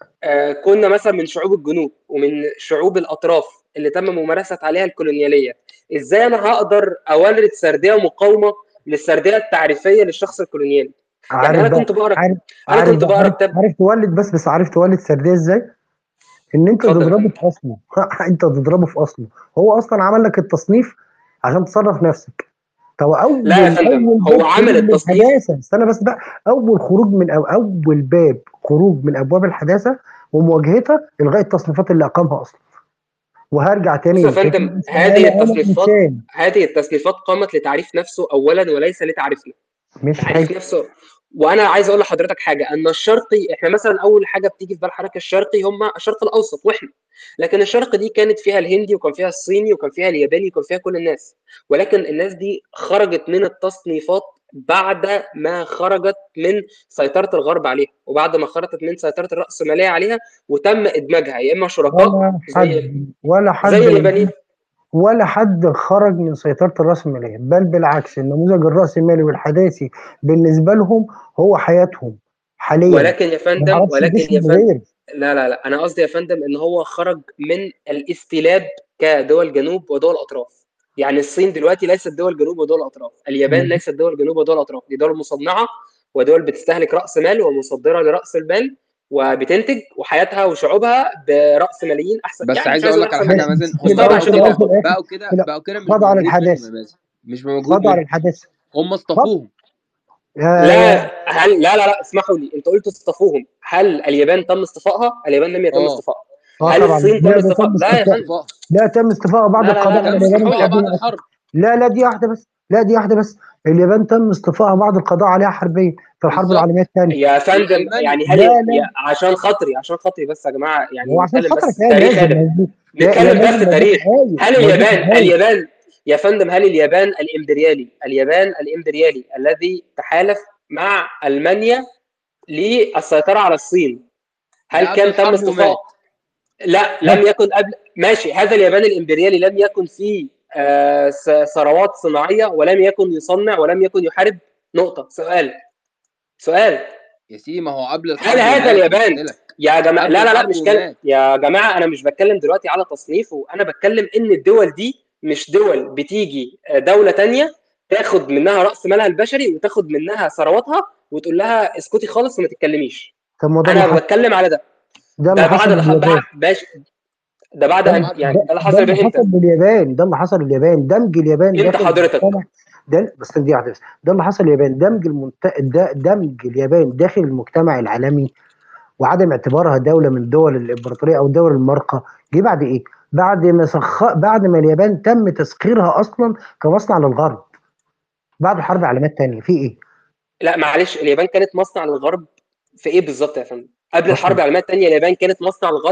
Speaker 4: آه كنا مثلا من شعوب الجنوب ومن شعوب الاطراف اللي تم ممارسه عليها الكولونياليه ازاي انا هقدر اولد سرديه مقاومه للسرديه التعريفيه للشخص الكولونيالي يعني
Speaker 1: عارف
Speaker 4: انا
Speaker 1: بقى
Speaker 4: كنت بقرا
Speaker 1: عارف
Speaker 4: انا
Speaker 1: عارف
Speaker 4: كنت
Speaker 1: بقى
Speaker 4: بقرا
Speaker 1: عارف,
Speaker 4: كتاب
Speaker 1: عارف تولد بس بس عارف تولد سرديه ازاي؟ ان انت
Speaker 4: اتفضل يا
Speaker 1: تضربه
Speaker 4: فندم
Speaker 1: في اصله انت تضربه في اصله هو اصلا عمل لك التصنيف عشان تصرف نفسك طب اول
Speaker 4: لا يا فندم
Speaker 1: اول
Speaker 4: هو
Speaker 1: باب
Speaker 4: عمل
Speaker 1: خروج من
Speaker 4: التصنيف
Speaker 1: الحداثه استنى بس بقى اول خروج من أو اول باب خروج من ابواب الحداثه ومواجهتها الغاء التصنيفات اللي اقامها اصلا وهرجع
Speaker 4: بص
Speaker 1: تاني
Speaker 4: يا
Speaker 1: للفكره
Speaker 4: فندم
Speaker 1: بس
Speaker 4: هذه
Speaker 1: انا انا
Speaker 4: التصنيفات
Speaker 1: انسان
Speaker 4: هذه التصنيفات قامت لتعريف نفسه اولا وليس لتعريفنا
Speaker 1: مش
Speaker 4: تعريف
Speaker 1: حلو
Speaker 4: نفسه وانا عايز اقول لحضرتك حاجه ان الشرقي احنا مثلا اول حاجه بتيجي في بال حضرتك الشرقي هم الشرق الاوسط واحنا لكن الشرق دي كانت فيها الهندي وكان فيها الصيني وكان فيها الياباني وكان فيها كل الناس ولكن الناس دي خرجت من التصنيفات بعد ما خرجت من سيطره الغرب عليها وبعد ما خرجت من سيطره الراسماليه عليها وتم ادماجها يا اما شركاء
Speaker 1: ولا
Speaker 4: زي
Speaker 1: حد ولا حد
Speaker 4: زي
Speaker 1: من
Speaker 4: اليابانيين
Speaker 1: ولا حد خرج من سيطرة الرأسمالية بل بالعكس النموذج الرأسمالي والحداثي بالنسبة لهم هو حياتهم حاليا
Speaker 4: ولكن يا
Speaker 1: ما
Speaker 4: فندم
Speaker 1: يعرفش
Speaker 4: ولكن
Speaker 1: يعيش
Speaker 4: يا
Speaker 1: من
Speaker 4: فندم
Speaker 1: غير
Speaker 4: لا لا لا انا قصدي يا فندم ان هو خرج من الاستيلاب كدول جنوب ودول اطراف يعني الصين دلوقتي ليست دول جنوب ودول اطراف اليابان ليست دول جنوب ودول اطراف دي دول مصنعه ودول بتستهلك راس مال ومصدره لراس المال وبتنتج وحياتها وشعوبها براس ماليين احسن
Speaker 3: بس
Speaker 4: يعني
Speaker 3: عايز
Speaker 4: مش عايز
Speaker 3: اقول
Speaker 4: اقول
Speaker 3: لك على
Speaker 4: احسن
Speaker 3: حاجه يا
Speaker 1: بس
Speaker 3: مازن
Speaker 1: في
Speaker 3: هم
Speaker 1: الأول
Speaker 4: مستوى
Speaker 1: في
Speaker 3: بقوا
Speaker 1: الأول
Speaker 4: معيشتهم
Speaker 1: في الآخر
Speaker 3: كده بقوا كده
Speaker 1: في الأول
Speaker 3: بقوا كده مش
Speaker 1: خضعوا
Speaker 3: بمجهود منهم
Speaker 1: للحداثة
Speaker 3: يا مازن مش بمجهود
Speaker 1: خضعوا
Speaker 3: منهم
Speaker 1: للحداثة
Speaker 3: هم
Speaker 1: خض
Speaker 3: اصطفوهم
Speaker 1: يا
Speaker 4: لا هل لا لا لا اسمحوا لي انت قلت اصطفوهم هل اليابان تم اصطفائها اليابان لم يتم
Speaker 3: اه
Speaker 4: اصطفائها
Speaker 1: اه
Speaker 4: هل
Speaker 1: طبعا
Speaker 4: الصين
Speaker 1: لا
Speaker 4: تم
Speaker 1: ده
Speaker 4: استفاء
Speaker 1: تم
Speaker 4: لا يا
Speaker 1: استفاء
Speaker 4: فندم
Speaker 1: لا تم استفاء بعض
Speaker 4: لا لا لا
Speaker 1: القضاء على
Speaker 4: لا
Speaker 3: تم
Speaker 1: اليابان
Speaker 3: استفاءها
Speaker 1: الحربية
Speaker 3: بعد الحرب
Speaker 1: لا لا دي واحده بس لا دي واحده بس اليابان تم اصطفائها بعد القضاء عليها حربيا في الحرب
Speaker 3: بالظبط
Speaker 1: العالميه الثانيه
Speaker 4: يا فندم
Speaker 3: والألماني
Speaker 4: يعني هل
Speaker 1: لا
Speaker 4: يا
Speaker 1: لا
Speaker 4: يا- عشان خاطري عشان خاطري بس يا جماعه يعني
Speaker 1: هو عشان
Speaker 4: نتكلم
Speaker 1: خاطرك
Speaker 4: بس
Speaker 1: هي
Speaker 4: تاريخ
Speaker 1: لازم
Speaker 4: ادم
Speaker 1: مظبوط لا لا
Speaker 4: نتكلم
Speaker 1: لازم
Speaker 4: بس
Speaker 1: موجود
Speaker 4: تاريخ
Speaker 1: هايل
Speaker 4: هل
Speaker 1: موجود
Speaker 4: اليابان
Speaker 1: هايل
Speaker 4: اليابان يا فندم هل اليابان الامبريالي اليابان الامبريالي الذي تحالف مع المانيا للسيطره على الصين
Speaker 3: ده
Speaker 4: هل
Speaker 3: قبل
Speaker 4: كان تم
Speaker 3: الحرب
Speaker 4: اصطفاء
Speaker 3: ومات
Speaker 4: لا
Speaker 1: لا
Speaker 4: لم يكن قبل ماشي هذا اليابان الامبريالي لم يكن فيه آه، س- ثروات صناعيه ولم يكن يصنع ولم يكن يحارب نقطه سؤال سؤال
Speaker 3: يا سيدي ما هو قبل
Speaker 4: هل
Speaker 3: الحرب
Speaker 4: هذا
Speaker 3: ومات
Speaker 4: اليابان
Speaker 3: قلت لك
Speaker 4: يا جماعه
Speaker 3: قبل
Speaker 4: لا لا لا
Speaker 3: الحرب
Speaker 4: مش كلام
Speaker 3: ومات
Speaker 4: يا جماعه انا مش بتكلم دلوقتي على تصنيفه انا بتكلم ان الدول دي مش دول بتيجي دوله تانية تاخد منها راس مالها البشري وتاخد منها ثرواتها وتقول لها اسكتي خالص وما تتكلميش
Speaker 1: طب ما ده اللي
Speaker 4: انا
Speaker 1: حصل
Speaker 4: بتكلم على ده
Speaker 1: ده
Speaker 4: ده
Speaker 1: اللي
Speaker 4: بعد
Speaker 1: حصل
Speaker 4: الح...
Speaker 1: لليابان
Speaker 4: بعد باش ده بعد
Speaker 1: ده
Speaker 4: ان
Speaker 3: بعد
Speaker 4: يعني
Speaker 1: ده
Speaker 4: ده اللي
Speaker 1: ده
Speaker 4: حصل
Speaker 1: اللي
Speaker 4: بيه امتى؟
Speaker 1: حصل لليابان ده اللي حصل لليابان دمج اليابان
Speaker 4: امتى
Speaker 1: داخل
Speaker 4: حضرتك؟
Speaker 1: المجتمع ده بس دي واحده بس ده اللي حصل لليابان دمج المنت... ده دمج اليابان داخل المجتمع العالمي وعدم اعتبارها دوله من دول الامبراطوريه او دول المارقه جه بعد ايه؟ بعد ما سخ... بعد ما اليابان تم تسخيرها اصلا كمصنع للغرب بعد الحرب العالميه الثانيه في ايه؟
Speaker 4: لا معلش اليابان كانت مصنع للغرب في ايه بالظبط يا فندم؟ قبل
Speaker 1: اصلا
Speaker 4: الحرب العالميه الثانيه اليابان كانت مصنع للغرب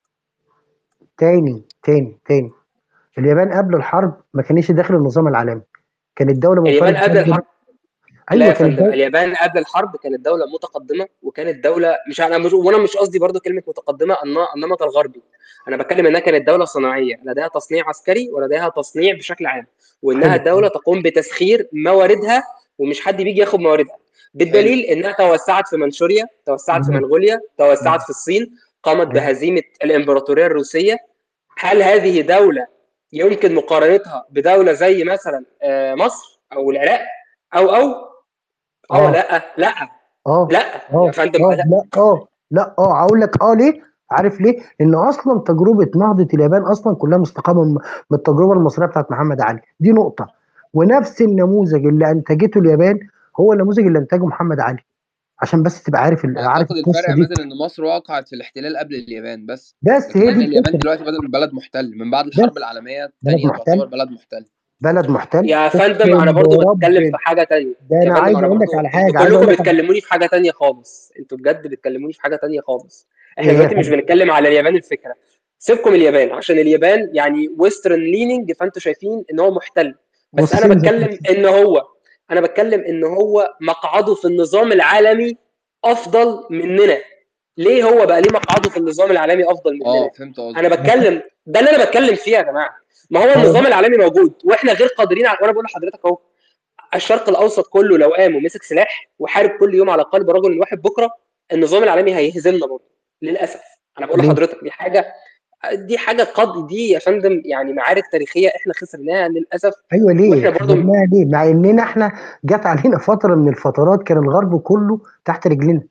Speaker 1: تاني تاني تاني اليابان قبل الحرب ما كانتش داخل النظام العالمي كانت دوله
Speaker 4: اليابان
Speaker 1: منفرده
Speaker 4: قبل
Speaker 1: بحد
Speaker 4: الحرب لا
Speaker 1: ايوه
Speaker 4: يا
Speaker 1: كانت
Speaker 4: فندم
Speaker 1: دوله
Speaker 4: اليابان قبل الحرب كانت دولة متقدمة وكانت دولة مش أنا مش وأنا مش قصدي برضو كلمة متقدمة الن- النمط الغربي أنا بتكلم إنها كانت دولة صناعية لديها تصنيع عسكري ولديها تصنيع بشكل عام وإنها
Speaker 1: حلو
Speaker 4: دولة تقوم بتسخير مواردها ومش حد بيجي ياخد مواردها
Speaker 3: حلو
Speaker 4: بالدليل إنها توسعت في منشوريا توسعت في
Speaker 1: مم.
Speaker 4: منغوليا توسعت
Speaker 1: مم.
Speaker 4: في الصين قامت
Speaker 1: مم.
Speaker 4: بهزيمة الإمبراطورية الروسية هل هذه دولة يمكن مقارنتها بدولة زي مثلا آه، مصر أو العراق أو أو اه
Speaker 1: اه
Speaker 4: لا لا
Speaker 1: اه
Speaker 4: لا يا
Speaker 1: اه
Speaker 4: فندم
Speaker 1: اه
Speaker 4: لا
Speaker 1: لا اه لا اه هقول لك اه ليه؟ عارف ليه؟ لان اصلا تجربه نهضه اليابان اصلا كلها مستقامه من من التجربه المصريه بتاعت محمد علي دي نقطه ونفس النموذج اللي انتجته اليابان هو النموذج اللي انتجه محمد علي عشان بس تبقى عارف ال- عارف
Speaker 3: اعتقد الفرق
Speaker 1: القصه
Speaker 3: يا
Speaker 1: دي
Speaker 3: مازن ان مصر وقعت في الاحتلال قبل اليابان بس
Speaker 1: بس
Speaker 3: لكن
Speaker 1: هي
Speaker 3: احنا
Speaker 1: دي
Speaker 3: اليابان
Speaker 1: الفكره
Speaker 3: دلوقتي بدل بلد محتل من بعد
Speaker 1: بس
Speaker 3: الحرب العالميه
Speaker 1: بلد
Speaker 3: الثانيه تعتبر
Speaker 1: محتل
Speaker 3: بلد محتل
Speaker 1: بلد محتل
Speaker 4: يا فندم
Speaker 1: اقسم
Speaker 4: انا برضو بتكلم
Speaker 1: برب
Speaker 4: في حاجه تانية
Speaker 1: ده
Speaker 4: يا
Speaker 1: انا
Speaker 4: فندم
Speaker 1: عايز
Speaker 4: انا
Speaker 1: اقول لك
Speaker 4: برضو
Speaker 1: على
Speaker 4: انتوا
Speaker 1: حاجه عايز
Speaker 4: كلكم
Speaker 1: اقول لك على
Speaker 4: بتكلموني في حاجه تانية خالص انتوا بجد بتكلموني في حاجه تانية خالص احنا
Speaker 1: ايه
Speaker 4: دلوقتي مش
Speaker 1: حاجة.
Speaker 4: بنتكلم على اليابان الفكره سيبكم اليابان عشان اليابان يعني ويسترن ليننج فانتوا شايفين ان هو محتل بس انا
Speaker 1: والصين ذات
Speaker 4: بتكلم
Speaker 1: نفسها
Speaker 4: ان هو انا بتكلم ان هو مقعده في النظام العالمي افضل مننا ليه هو بقى ليه مقعده في النظام العالمي افضل مننا
Speaker 3: اه فهمت
Speaker 4: انا
Speaker 3: قصدك
Speaker 4: بتكلم ده اللي انا بتكلم فيه يا جماعه ما هو
Speaker 1: هو
Speaker 4: النظام العالمي موجود واحنا غير قادرين على وانا بقول لحضرتك اهو الشرق الاوسط كله لو قام ومسك سلاح وحارب كل يوم على قلب رجل واحد بكره النظام العالمي هيهزمنا برضه للاسف انا بقول
Speaker 1: ليه؟
Speaker 4: لحضرتك دي حاجه دي حاجه قد دي يا فندم يعني معارك تاريخيه احنا خسرناها للاسف
Speaker 1: ايوه ليه؟
Speaker 4: واحنا برضه
Speaker 1: خسرناها ليه؟ مع اننا احنا جت علينا فتره من الفترات كان الغرب كله تحت رجلنا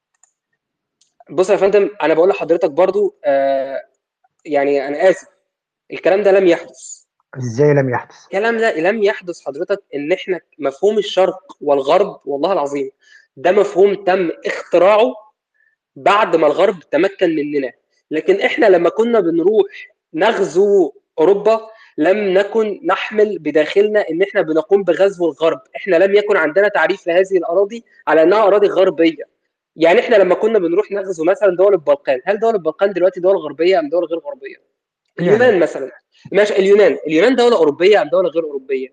Speaker 4: بص يا فندم انا بقول لحضرتك برضه آه يعني انا اسف الكلام ده لم يحدث
Speaker 1: ازاي لم يحدث؟
Speaker 4: الكلام ده لم يحدث حضرتك ان احنا مفهوم الشرق والغرب والله العظيم ده مفهوم تم اختراعه بعد ما الغرب تمكن مننا لكن احنا لما كنا بنروح نغزو اوروبا لم نكن نحمل بداخلنا ان احنا بنقوم بغزو الغرب احنا لم يكن عندنا تعريف لهذه الاراضي على انها اراضي غربيه يعني احنا لما كنا بنروح نغزو مثلا دول البلقان هل دول البلقان دلوقتي دول غربيه ام دول غير غربيه
Speaker 1: يعني
Speaker 4: اليونان مثلا ماشي اليونان اليونان دوله اوروبيه ام دوله غير اوروبيه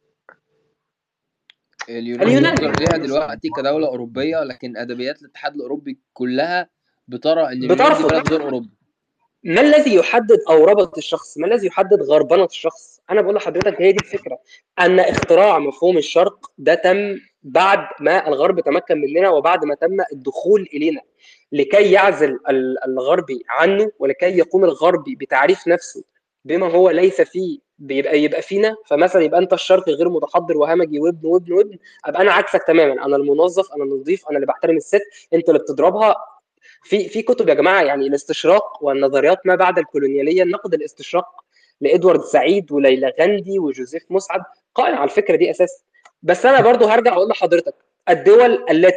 Speaker 3: اليونان
Speaker 4: اليونان
Speaker 3: يذكر ليها دلوقتي كدوله اوروبيه لكن ادبيات الاتحاد الاوروبي كلها بترى ان اليونان دي
Speaker 4: بترفض
Speaker 3: بلد غير اوروبي
Speaker 4: ما الذي يحدد أوربة الشخص؟ ما الذي يحدد غربنة الشخص؟ أنا بقول لحضرتك هي دي الفكرة أن اختراع مفهوم الشرق ده تم بعد ما الغرب تمكن مننا وبعد ما تم الدخول إلينا لكي يعزل ال- الغربي عنه ولكي يقوم الغربي بتعريف نفسه بما هو ليس فيه بيبقى يبقى فينا فمثلا يبقى انت الشرقي غير متحضر وهمجي وابن وابن وابن ابقى انا عكسك تماما انا المنظف انا النظيف انا اللي بحترم الست انت اللي بتضربها في في كتب يا جماعه يعني الاستشراق والنظريات ما بعد الكولونياليه النقد الاستشراق لادوارد سعيد وليلى غاندي وجوزيف مسعد قائم على الفكره دي اساسا بس انا برضو هرجع اقول لحضرتك الدول التي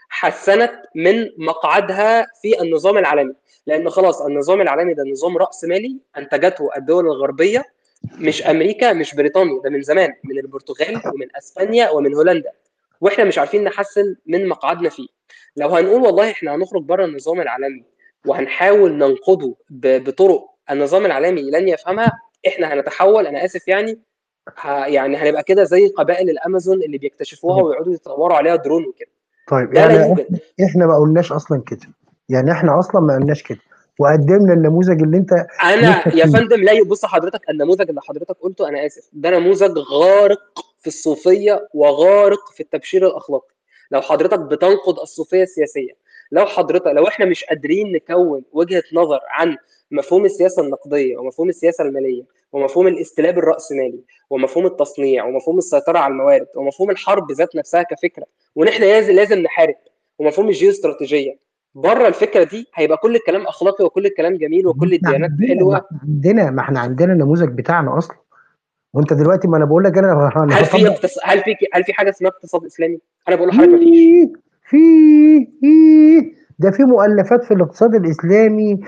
Speaker 4: حسنت من مقعدها في النظام العالمي لان خلاص النظام العالمي ده نظام راس مالي انتجته الدول الغربيه مش امريكا مش بريطانيا ده من زمان من البرتغال ومن اسبانيا ومن هولندا واحنا مش عارفين نحسن من مقعدنا فيه لو هنقول والله احنا هنخرج بره النظام العالمي وهنحاول ننقضه ب- بطرق النظام العالمي لن يفهمها احنا هنتحول انا اسف يعني ه- يعني هنبقى كده زي قبائل الامازون اللي بيكتشفوها ويقعدوا يطوروا عليها درون وكده
Speaker 1: طيب
Speaker 4: ده لا
Speaker 1: يعني
Speaker 4: يوجد
Speaker 1: احنا احنا ما قلناش اصلا كده يعني احنا اصلا ما قلناش كده وقدمنا النموذج اللي انت
Speaker 4: انا
Speaker 1: نفسك
Speaker 4: يا
Speaker 1: فيه
Speaker 4: فندم لا بص حضرتك النموذج اللي حضرتك قلته انا اسف ده نموذج غارق في الصوفيه وغارق في التبشير الاخلاقي لو حضرتك بتنقد الصوفيه السياسيه لو حضرتك لو احنا مش قادرين نكون وجهه نظر عن مفهوم السياسه النقديه ومفهوم السياسه الماليه ومفهوم الاستلاب الراسمالي ومفهوم التصنيع ومفهوم السيطره على الموارد ومفهوم الحرب ذات نفسها كفكره وان احنا لازم لازم نحارب ومفهوم الجيوستراتيجيه بره الفكره دي هيبقى كل الكلام اخلاقي وكل الكلام جميل وكل
Speaker 1: احنا
Speaker 4: الديانات
Speaker 1: عندنا ما
Speaker 4: حلوه
Speaker 1: احنا عندنا ما احنا عندنا النموذج بتاعنا اصلا وانت دلوقتي ما انا بقول لك انا انا
Speaker 4: هل في
Speaker 1: هطبق
Speaker 4: اقتص... هل في هل في حاجه اسمها اقتصاد اسلامي؟ انا بقول لحضرتك مفيش
Speaker 1: في في في ده في مؤلفات في الاقتصاد الاسلامي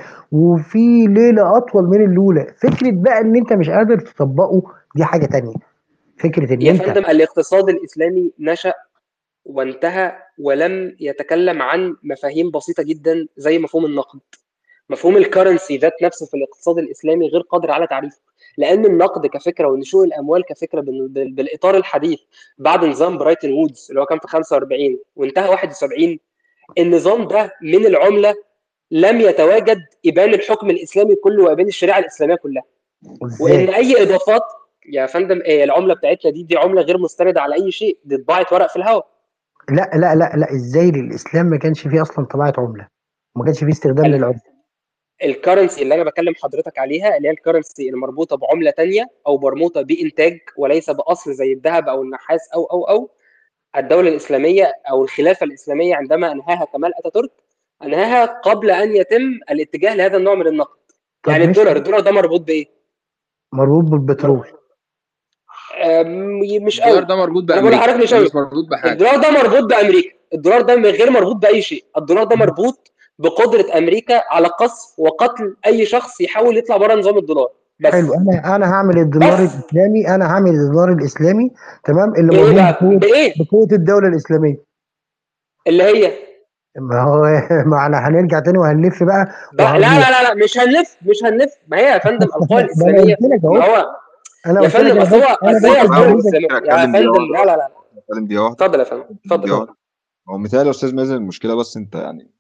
Speaker 1: وفي ليله اطول من الاولى فكره بقى ان انت مش قادر تطبقه دي حاجه تانية فكره ان
Speaker 4: يا
Speaker 1: انت
Speaker 4: فندم الاقتصاد الاسلامي نشا وانتهى ولم يتكلم عن مفاهيم بسيطه جدا زي مفهوم النقد مفهوم الكرنسي ذات نفسه في الاقتصاد الاسلامي غير قادر على تعريفه لان النقد كفكره ونشوء الاموال كفكره بال- بال- بالاطار الحديث بعد نظام برايتن وودز اللي هو كان في 45 وانتهى 71 النظام ده من العمله لم يتواجد ابان الحكم الاسلامي كله وابان الشريعه الاسلاميه كلها وان
Speaker 1: ازاي
Speaker 4: اي اضافات يا فندم إيه العمله بتاعتنا دي دي عمله غير مستنده على اي شيء دي طباعه ورق في الهواء
Speaker 1: لا لا لا لا ازاي للاسلام ما كانش فيه اصلا طباعه عمله ما كانش فيه استخدام
Speaker 4: ال-
Speaker 1: للعمله
Speaker 4: الكرنسي اللي انا بكلم حضرتك عليها اللي هي الكرنسي المربوطه بعمله تانية او مربوطه بانتاج وليس باصل زي الذهب او النحاس او او او الدوله الاسلاميه او الخلافه الاسلاميه عندما انهاها كمال اتاتورك انهاها قبل ان يتم الاتجاه لهذا النوع من النقد
Speaker 1: طب
Speaker 4: يعني
Speaker 1: ماشي
Speaker 4: الدولار الدولار ده مربوط بايه؟
Speaker 1: مربوط بالبترول
Speaker 4: أم، مش
Speaker 3: الدولار
Speaker 4: قوي
Speaker 3: ده مربوط
Speaker 4: انا بقول
Speaker 3: بامريكا
Speaker 4: لحضرتك مش
Speaker 3: ده
Speaker 4: قوي
Speaker 3: مش مربوط بحاجه
Speaker 4: الدولار ده مربوط بامريكا الدولار ده غير مربوط باي شيء الدولار ده مربوط بقدره امريكا على قصف وقتل اي شخص يحاول يطلع بره نظام الدولار بس
Speaker 1: حلو انا انا هعمل الدينار
Speaker 4: بس
Speaker 1: الاسلامي انا هعمل الدينار الاسلامي تمام اللي
Speaker 4: بايه
Speaker 1: مربوط
Speaker 4: بقى؟
Speaker 1: بقوه
Speaker 4: بايه؟
Speaker 1: بقوه الدوله الاسلاميه
Speaker 4: اللي هي
Speaker 1: ما هو ما احنا هنرجع تاني وهنلف بقى
Speaker 4: بقى لا
Speaker 1: وهرجع
Speaker 4: لا لا لا مش هنلف مش هنلف ما هي يا فندم القوى
Speaker 1: ما انا
Speaker 4: الاسلاميه
Speaker 1: قلت لك
Speaker 4: ما
Speaker 1: اهو
Speaker 4: هو
Speaker 1: انا
Speaker 4: يا
Speaker 1: قلت لك
Speaker 4: فندم
Speaker 1: انا
Speaker 4: اصل
Speaker 1: بس
Speaker 4: هو
Speaker 1: انا
Speaker 4: اصل هي
Speaker 1: باخد
Speaker 8: بقى
Speaker 4: القوى
Speaker 1: نموذج
Speaker 4: الاسلاميه يا
Speaker 8: اتكلم دقيقة
Speaker 4: فندم
Speaker 8: واحدة
Speaker 4: لا لا لا
Speaker 8: اتكلم دقيقة واحدة
Speaker 4: اتفضل يا فندم اتفضل
Speaker 8: دقيقة
Speaker 4: اتفضل
Speaker 8: واحدة هو مثال يا استاذ مازن المشكلة بس انت يعني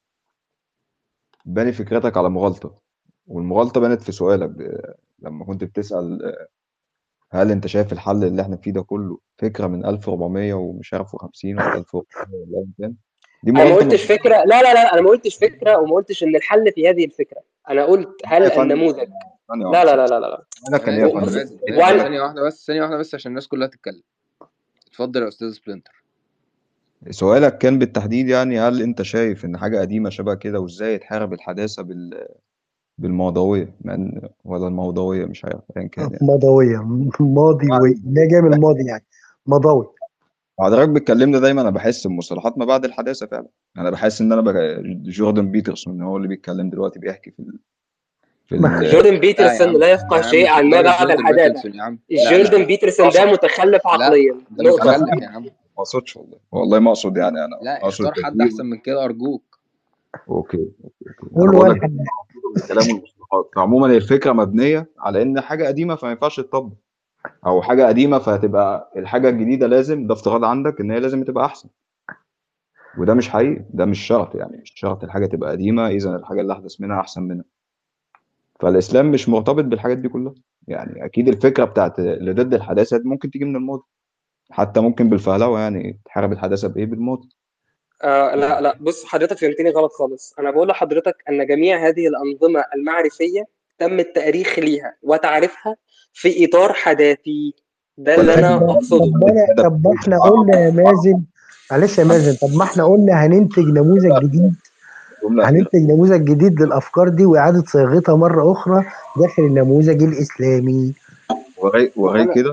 Speaker 8: باني فكرتك على مغالطة والمغالطة بانت في سؤالك ب- لما كنت بتسأل هل انت شايف الحل اللي احنا فيه ده كله فكرة من 1400 ومش عارف و50 ولا 1400 ولا ايا كان دي
Speaker 4: انا ما
Speaker 8: مغالطة
Speaker 4: قلتش
Speaker 8: من
Speaker 4: فكره لا لا لا انا ما قلتش فكره وما قلتش ان الحل في هذه الفكره انا قلت
Speaker 8: لا
Speaker 4: هل
Speaker 8: يا فندم
Speaker 4: النموذج
Speaker 8: ثانية
Speaker 4: لا
Speaker 8: واحدة
Speaker 4: لا لا لا لا
Speaker 8: سؤالك كان ايه يا
Speaker 4: و-
Speaker 8: فندم؟
Speaker 4: بص
Speaker 3: مازن
Speaker 8: عيد
Speaker 3: مازن
Speaker 4: وانا
Speaker 3: ثانيه واحده بس ثانيه واحده بس عشان الناس كلها تتكلم اتفضل يا استاذ سبلنتر
Speaker 8: سؤالك كان بالتحديد يعني هل انت شايف ان حاجة قديمة شبه كده وازاي تحارب الحداثة بال... بالموضوعية مع ان ولا الموضوعية مش عارف ايا كان يعني
Speaker 1: مضويه ماضي وي ده جاي من الماضي يعني مضوي
Speaker 8: حضرتك بتكلمنا دايما انا بحس بمصطلحات ما بعد الحداثة فعلا انا بحس ان انا بقى جوردن بيترسون هو اللي بيتكلم دلوقتي بيحكي في ال... في
Speaker 1: ما-
Speaker 8: ال...
Speaker 4: جوردن
Speaker 3: لا يا
Speaker 4: بيترسون
Speaker 3: عم
Speaker 4: لا
Speaker 3: يا
Speaker 4: يفقه
Speaker 3: عم
Speaker 4: شيء عن ما
Speaker 3: صدقني
Speaker 4: بعد
Speaker 3: جوردن
Speaker 4: الحداثه
Speaker 3: بيترسون يا عم لا لا
Speaker 4: جوردن
Speaker 3: لا
Speaker 4: بيترسون
Speaker 8: اقصد
Speaker 4: ده متخلف
Speaker 3: لا
Speaker 4: عقليا
Speaker 3: ده
Speaker 4: نقطه
Speaker 3: متخلف يا عم
Speaker 8: ما اقصدش والله والله ما اقصد يعني انا
Speaker 3: لا
Speaker 8: اقصد
Speaker 3: اختار حد
Speaker 8: التشبيه
Speaker 3: احسن من كده ارجوك
Speaker 8: اوكي اوكي اوكي
Speaker 1: قول
Speaker 8: انا بقول لك
Speaker 1: واحد
Speaker 8: الكلام والمصطلحات عموما الفكره مبنيه على ان حاجه قديمه فما ينفعش تطبق او حاجه قديمه فهتبقى الحاجه الجديده لازم ده افتراض عندك ان هي لازم تبقى احسن وده مش حقيقي ده مش شرط يعني مش شرط الحاجه تبقى قديمه اذا الحاجه اللي احدث منها احسن منها فالاسلام مش مرتبط بالحاجات دي كلها يعني اكيد الفكره بتاعت اللي ضد الحداثه دي ممكن تيجي من الماضي حتى ممكن بالفهلوه يعني تحارب الحداثه بايه بالماضي
Speaker 4: آه لا لا بص حضرتك فهمتني غلط خالص انا بقول لحضرتك ان جميع هذه الانظمه المعرفيه تم التاريخ ليها وتعريفها في اطار حداثي ده اللي
Speaker 8: ولكن
Speaker 4: انا
Speaker 1: طب
Speaker 4: اقصده
Speaker 1: طب انا
Speaker 8: كده
Speaker 1: طب ما احنا قلنا يا مازن معلش يا مازن طب ما احنا قلنا هننتج نموذج جديد
Speaker 8: جمله اخيره
Speaker 1: هننتج نموذج جديد للافكار دي واعاده صياغتها مره اخرى داخل النموذج الاسلامي
Speaker 8: وغير وغير
Speaker 4: وانا
Speaker 8: كده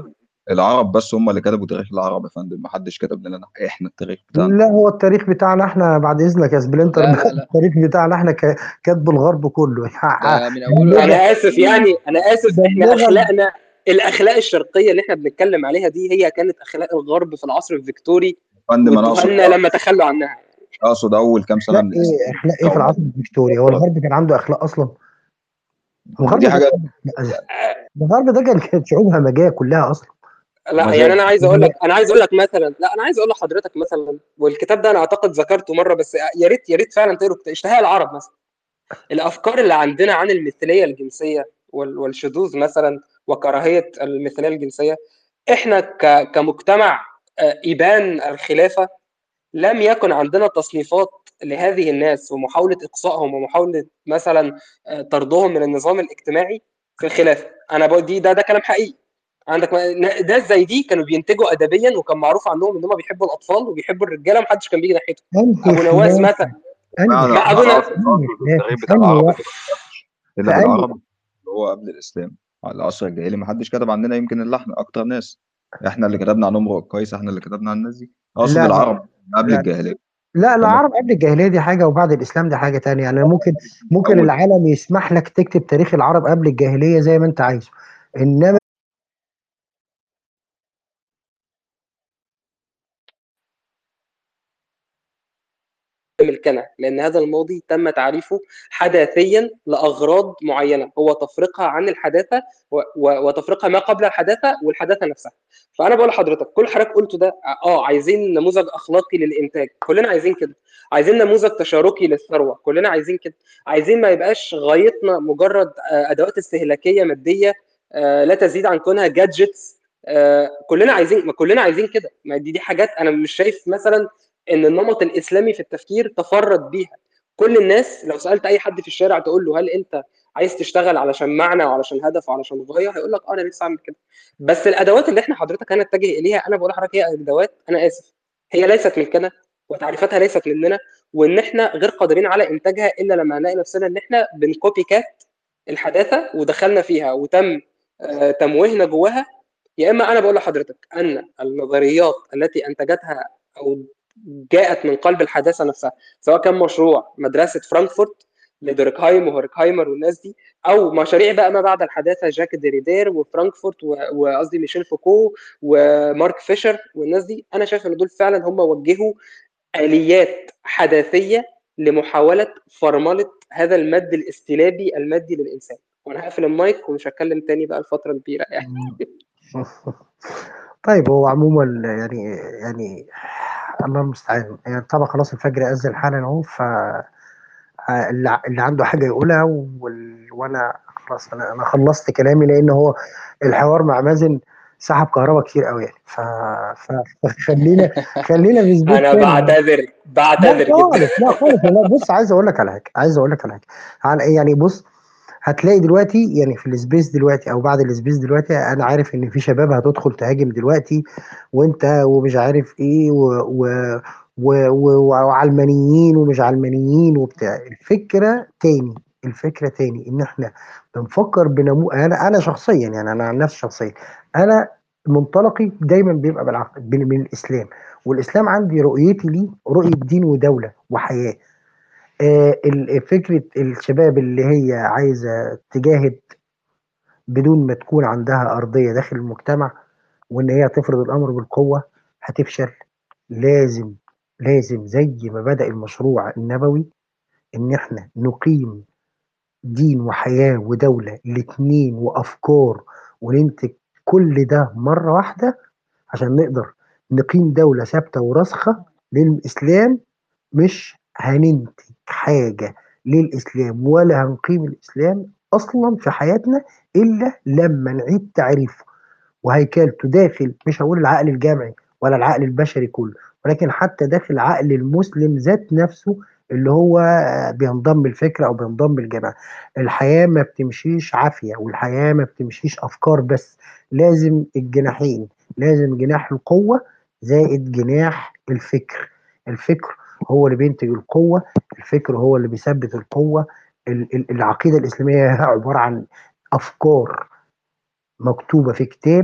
Speaker 8: العرب بس هم اللي كتبوا تاريخ العرب يا فندم ما حدش كتب لنا احنا التاريخ بتاعنا
Speaker 1: لا هو التاريخ بتاعنا احنا بعد اذنك يا سبلنتر
Speaker 3: لا لا لا
Speaker 1: التاريخ بتاعنا احنا ك- كاتبه الغرب كله
Speaker 3: ده من اوله
Speaker 1: اللغة
Speaker 4: انا اسف يعني انا اسف
Speaker 1: ده
Speaker 4: احنا
Speaker 1: اللغة
Speaker 4: اخلاقنا الاخلاق الشرقيه اللي احنا بنتكلم عليها دي هي كانت اخلاق الغرب في العصر الفيكتوري
Speaker 8: يا فندم انا اقصد
Speaker 4: والكهنه لما تخلوا عنها
Speaker 8: اقصد اول كام سنه
Speaker 1: لا
Speaker 8: من
Speaker 1: ايه
Speaker 8: الاسلام
Speaker 1: اخلاق ايه في العصر الفيكتوري هو الغرب كان عنده اخلاق اصلا الغرب
Speaker 8: دي حاجه
Speaker 1: الغرب ده كان كانت شعوب همجيه كلها اصلا
Speaker 4: لا
Speaker 8: ما
Speaker 4: يعني
Speaker 8: زال.
Speaker 4: انا عايز اقول لك انا عايز اقول لك مثلا لا انا عايز اقول لحضرتك مثلا والكتاب ده انا اعتقد ذكرته مره بس يا ريت يا ريت فعلا تقروا كتاب- اشتهاء العرب مثلا الافكار اللي عندنا عن المثليه الجنسيه وال- والشذوذ مثلا وكراهيه المثليه الجنسيه احنا ك- كمجتمع آه، ابان الخلافه لم يكن عندنا تصنيفات لهذه الناس ومحاوله اقصائهم ومحاوله مثلا آه، طردهم من النظام الاجتماعي في الخلافه انا بقول دي ده ده كلام حقيقي عندك م- ناس زي دي كانوا بينتجوا ادبيا وكان معروف عنهم ان هم بيحبوا الاطفال وبيحبوا الرجاله ومحدش كان بيجي ناحيتهم
Speaker 1: انهي
Speaker 4: ابو نواس
Speaker 1: خلاف
Speaker 4: مثلا
Speaker 1: انهي
Speaker 8: انا
Speaker 4: ما
Speaker 8: انا
Speaker 4: أبونا-
Speaker 8: اقصد
Speaker 1: انهي
Speaker 8: التاريخ
Speaker 1: خلاف
Speaker 8: بتاع
Speaker 1: انهي
Speaker 8: العرب
Speaker 1: وقت
Speaker 8: الا
Speaker 1: فأي-
Speaker 8: بالعرب اللي هو قبل الاسلام على العصر الجاهلي ما حدش كتب عننا يمكن الا احنا اكتر ناس احنا اللي كتبنا عنهم رؤى كويس احنا اللي كتبنا عن الناس دي اقصد
Speaker 1: لا
Speaker 8: العرب قبل
Speaker 1: لا
Speaker 8: الجاهليه
Speaker 1: لا
Speaker 8: لما
Speaker 1: العرب قبل الجاهليه دي حاجه وبعد الاسلام دي حاجه تانية يعني ممكن ممكن
Speaker 8: اول
Speaker 1: العالم يسمح لك تكتب تاريخ العرب قبل الجاهليه زي ما انت عايزه انما
Speaker 4: ملكنا لان هذا الماضي تم تعريفه حداثيا لاغراض معينه هو تفرقها عن الحداثه و- و- وتفرقها ما قبل الحداثه والحداثه نفسها فانا بقول لحضرتك كل حضرتك قلته ده اه عايزين نموذج اخلاقي للانتاج كلنا عايزين كده عايزين نموذج تشاركي للثروه كلنا عايزين كده عايزين ما يبقاش غايتنا مجرد آه، ادوات استهلاكيه ماديه آه، لا تزيد عن كونها جادجتس كلنا عايزين ما كلنا عايزين كده ما دي دي حاجات انا مش شايف مثلا ان النمط الاسلامي في التفكير تفرد بيها كل الناس لو سالت اي حد في الشارع تقول له هل انت عايز تشتغل علشان معنى وعلشان هدف وعلشان غايه هيقول لك اه انا نفسي اعمل كده بس الادوات اللي احنا حضرتك هنتجه اليها انا بقول لحضرتك هي ادوات انا اسف هي ليست ملكنا وتعريفاتها ليست مننا وان احنا غير قادرين على انتاجها الا لما نلاقي نفسنا ان احنا بنكوبي كات الحداثه ودخلنا فيها وتم آه، تمويهنا جواها يا اما انا بقول لحضرتك ان النظريات التي انتجتها او جاءت من قلب الحداثه نفسها سواء كان مشروع مدرسه فرانكفورت لدوركهايم وهوركهايمر والناس دي او مشاريع بقى ما بعد الحداثه جاك ديريدير وفرانكفورت و- وقصدي ميشيل فوكو ومارك فيشر والناس دي انا شايف ان دول فعلا هم وجهوا اليات حداثيه لمحاوله فرمله هذا المد الاستلابي المادي للانسان وانا هقفل المايك ومش هتكلم تاني بقى لفتره كبيره يعني
Speaker 1: طيب هو عموما يعني يعني الله المستعان يعني طبعا خلاص الفجر أذن حالا اهو ف اللي اللي عنده حاجه يقولها وال... وانا خلاص انا انا خلصت كلامي لان هو الحوار مع مازن سحب كهرباء كتير قوي يعني ف... ف... فخلينا خلينا في سبيس
Speaker 4: انا
Speaker 1: تاني
Speaker 4: بعتذر
Speaker 1: لا
Speaker 4: بعتذر جدا
Speaker 1: خالص لا خالص لا بص عايز اقول لك على حاجه عايز اقول لك على حاجه على يعني بص هتلاقي دلوقتي يعني في السبيس دلوقتي او بعد السبيس دلوقتي انا عارف ان في شباب هتدخل تهاجم دلوقتي وانت ومش عارف ايه و و و و وعلمانيين ومش علمانيين وبتاع الفكره تاني الفكره تاني ان احنا بنفكر بنمو انا انا شخصيا يعني انا عن نفسي شخصيا انا منطلقي دايما بيبقى بالعقل من من الاسلام والاسلام عندي رؤيتي ليه رؤيه دين ودوله وحياه آه، ال- فكرة الشباب اللي هي عايزة تجاهد بدون ما تكون عندها أرضية داخل المجتمع وإن هي تفرض الأمر بالقوة هتفشل لازم لازم زي ما بدأ المشروع النبوي إن إحنا نقيم دين وحياة ودولة الاتنين وأفكار وننتج كل ده مرة واحدة عشان نقدر نقيم دولة ثابتة وراسخة للإسلام مش هننتج حاجة للإسلام ولا هنقيم الإسلام أصلا في حياتنا إلا لما نعيد تعريفه وهيكلته داخل مش هقول العقل الجمعي ولا العقل البشري كله ولكن حتى داخل عقل المسلم ذات نفسه اللي هو بينضم الفكرة أو بينضم الجماعة الحياة ما بتمشيش عافية والحياة ما بتمشيش أفكار بس لازم الجناحين لازم جناح القوة زائد جناح الفكر الفكر هو اللي بينتج القوة الفكر هو اللي بيثبت القوة ال- ال- العقيدة الإسلامية هي عبارة عن أفكار مكتوبة في كتاب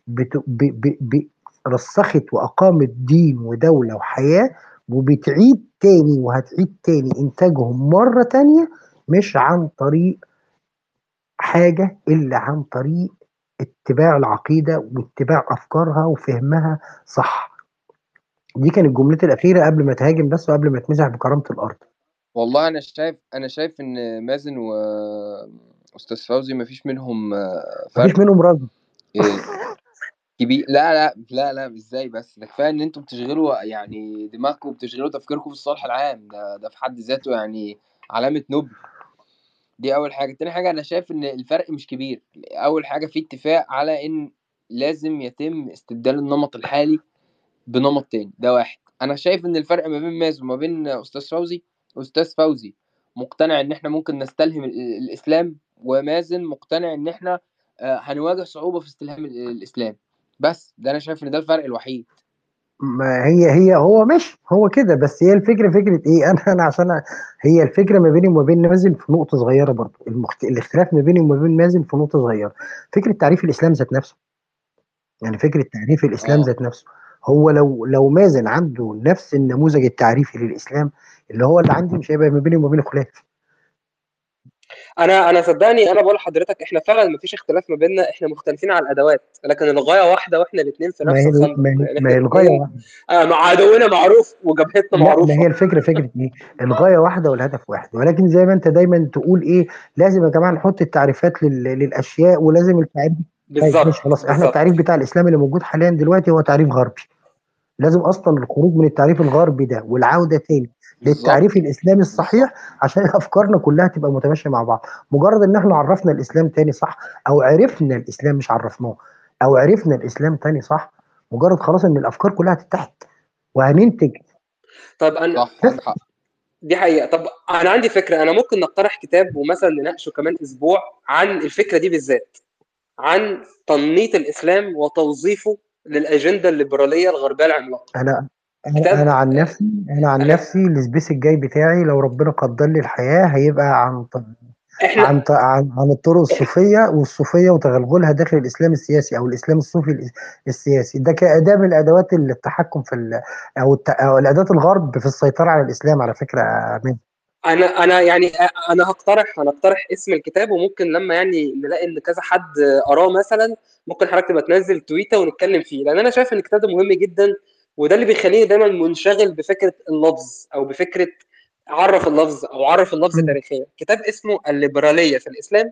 Speaker 1: بت... ب... ب... ب... رسخت واقامت دين ودوله وحياه وبتعيد تاني وهتعيد تاني انتاجهم مره تانيه مش عن طريق حاجه الا عن طريق اتباع العقيده واتباع افكارها وفهمها صح دي كانت جملتي الاخيره قبل ما تهاجم بس وقبل ما تمسح بكرامه الارض
Speaker 3: والله انا شايف انا شايف ان مازن واستاذ فوزي مفيش منهم آه،
Speaker 1: مفيش
Speaker 3: فرق
Speaker 1: منهم راجل
Speaker 3: إيه، كبير لا لا لا لا مش ازاي بس ده كفايه ان انتوا بتشغلوا يعني دماغكم وبتشغلوا تفكيركم في الصالح العام ده ده في حد ذاته يعني علامه نبل دي اول حاجه تاني حاجه انا شايف ان الفرق مش كبير اول حاجه في اتفاق على ان لازم يتم استبدال النمط الحالي بنمط تاني ده واحد انا شايف ان الفرق ما بين مازن وما بين استاذ فوزي استاذ فوزي مقتنع ان احنا ممكن نستلهم ال- الاسلام ومازن مقتنع ان احنا آه، هنواجه صعوبه في استلهام ال- الاسلام بس ده انا شايف ان ده الفرق الوحيد
Speaker 1: ما هي هي هو ماشي هو كده بس هي الفكره فكره ايه انا انا عشان أ- هي الفكره ما بيني وما بين مازن في نقطه صغيره برضه المخت... الاختلاف ما بيني وما بين مازن في نقطه صغيره فكره تعريف الاسلام ذات نفسه يعني فكره تعريف الاسلام
Speaker 3: اه
Speaker 1: ذات نفسه هو لو لو مازن عنده نفس النموذج التعريفي للاسلام اللي هو اللي عندي مش هيبقى ما بيني وما بينه خلاف
Speaker 4: انا انا صدقني انا بقول لحضرتك احنا فعلا مفيش اختلاف ما بيننا احنا مختلفين على الادوات لكن الغايه واحده واحنا الاثنين في
Speaker 1: ما
Speaker 4: نفس
Speaker 1: هي
Speaker 4: الخندق
Speaker 1: ما هي
Speaker 4: يعني
Speaker 1: ما
Speaker 4: احنا
Speaker 1: هي الغايه
Speaker 4: الاثنين
Speaker 1: واحده
Speaker 4: آه مع عدونا معروف وجبهتنا
Speaker 1: لا ما
Speaker 4: معروفه
Speaker 1: هي الفكره فكره ايه الغايه واحده والهدف واحد ولكن زي ما انت دايما تقول ايه لازم يا جماعه نحط التعريفات لل... للاشياء ولازم التعريف طيب ماشي
Speaker 4: بالظبط
Speaker 1: خلاص احنا
Speaker 4: بالظبط
Speaker 1: التعريف بتاع الاسلام اللي موجود حاليا دلوقتي هو تعريف غربي لازم اصلا الخروج من التعريف الغربي ده والعوده تاني
Speaker 3: بالظبط
Speaker 1: للتعريف الاسلامي الصحيح
Speaker 3: بالظبط
Speaker 1: عشان افكارنا كلها تبقى متماشيه مع بعض مجرد ان احنا عرفنا الاسلام تاني صح او عرفنا الاسلام مش عرفناه او عرفنا الاسلام تاني صح مجرد خلاص ان الافكار كلها هتتحد وهننتج
Speaker 4: طب انا
Speaker 3: صح عندك حق
Speaker 4: دي حقيقه طب انا عندي فكره انا ممكن نقترح كتاب ومثلا نناقشه كمان اسبوع عن الفكره دي بالذات عن تنميط الاسلام وتوظيفه للاجنده الليبراليه الغربيه العملاقه
Speaker 1: انا انا
Speaker 4: كتاب
Speaker 1: انا عن نفسي انا عن
Speaker 4: انا
Speaker 1: نفسي السبيس الجاي بتاعي لو ربنا قدر لي الحياه هيبقى عن ط-
Speaker 4: احنا
Speaker 1: عن ط- عن عن الطرق الصوفيه والصوفيه وتغلغلها داخل الاسلام السياسي او الاسلام الصوفي الإس- السياسي ده كاداه من الادوات اللي التحكم في ال- او الت- او الاداه الغرب في السيطره على الاسلام على فكره يا أمين.
Speaker 4: انا انا يعني انا هقترح هنقترح اسم الكتاب وممكن لما يعني نلاقي ان كذا حد قراه مثلا ممكن حضرتك تبقى تنزل تويته ونتكلم فيه لان انا شايف ان الكتاب ده مهم جدا وده اللي بيخليني دايما منشغل بفكره اللفظ او بفكره عرف اللفظ او عرف اللفظ
Speaker 1: مم.
Speaker 4: تاريخيا كتاب اسمه الليبراليه في الاسلام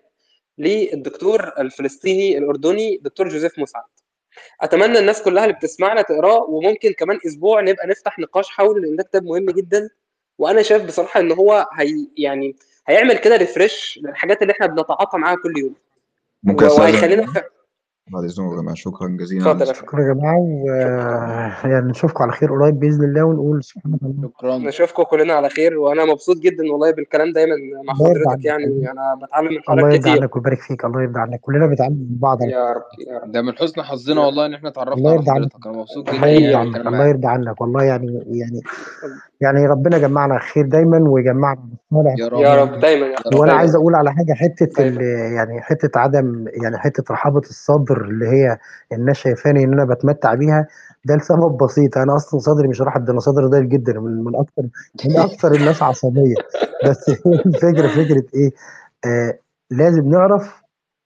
Speaker 4: للدكتور الفلسطيني الاردني دكتور جوزيف مسعد اتمنى الناس كلها اللي بتسمعنا تقراه وممكن كمان اسبوع نبقى نفتح نقاش حوله لان ده كتاب مهم جدا وانا شايف بصراحه ان هو هي يعني هيعمل كده ريفرش للحاجات اللي احنا بنتعاطى معاها كل يوم
Speaker 8: ممكن
Speaker 4: و-
Speaker 8: استاذن
Speaker 4: وهيخلينا ف...
Speaker 8: بعد اذنكم يا جماعه شكرا جزيلا على
Speaker 4: اتفضل يا
Speaker 8: الاستماع
Speaker 4: فندم
Speaker 1: شكرا يا جماعه و
Speaker 4: شكرا
Speaker 1: يعني نشوفكم على خير قريب باذن الله ونقول سبحانك اللهم
Speaker 3: شكرا
Speaker 4: نشوفكم كلنا على خير وانا مبسوط جدا والله بالكلام دايما مع
Speaker 1: الله يرضى
Speaker 4: حضرتك
Speaker 1: عنك
Speaker 4: يعني انا بتعلم من
Speaker 1: الله
Speaker 4: حضرتك
Speaker 1: يرضى
Speaker 4: كتير
Speaker 1: عنك ويبارك فيك الله يرضى عنك كلنا بنتعلم من بعض على فكره
Speaker 4: يا رب يا رب
Speaker 3: ده من حسن حظنا
Speaker 4: يا
Speaker 3: والله ان احنا اتعرفنا
Speaker 1: الله
Speaker 3: على
Speaker 1: يرضى عنك
Speaker 3: حضرتك انا مبسوط
Speaker 1: الله
Speaker 3: جدا
Speaker 1: يرضى
Speaker 3: يعني
Speaker 1: عنك
Speaker 3: بالكلام
Speaker 1: الله
Speaker 3: معاك
Speaker 1: يرضى عنك والله يعني يعني يعني ربنا جمعنا خير دايما ويجمعنا بالصالح
Speaker 3: يا رب
Speaker 4: يا رب دايما يا
Speaker 3: يا
Speaker 4: رب
Speaker 3: رب
Speaker 1: وانا عايز
Speaker 4: دايما
Speaker 1: اقول على حاجه حته ال-
Speaker 4: دايما
Speaker 1: يعني حته عدم يعني حته رحابه الصدر اللي هي الناس شايفاني ان انا بتمتع بيها ده لسبب بسيط انا اصلا صدري مش رحب ده انا صدري ضيق جدا من من اكتر من اكتر الناس عصبيه بس هي الفكره فكره ايه آه لازم نعرف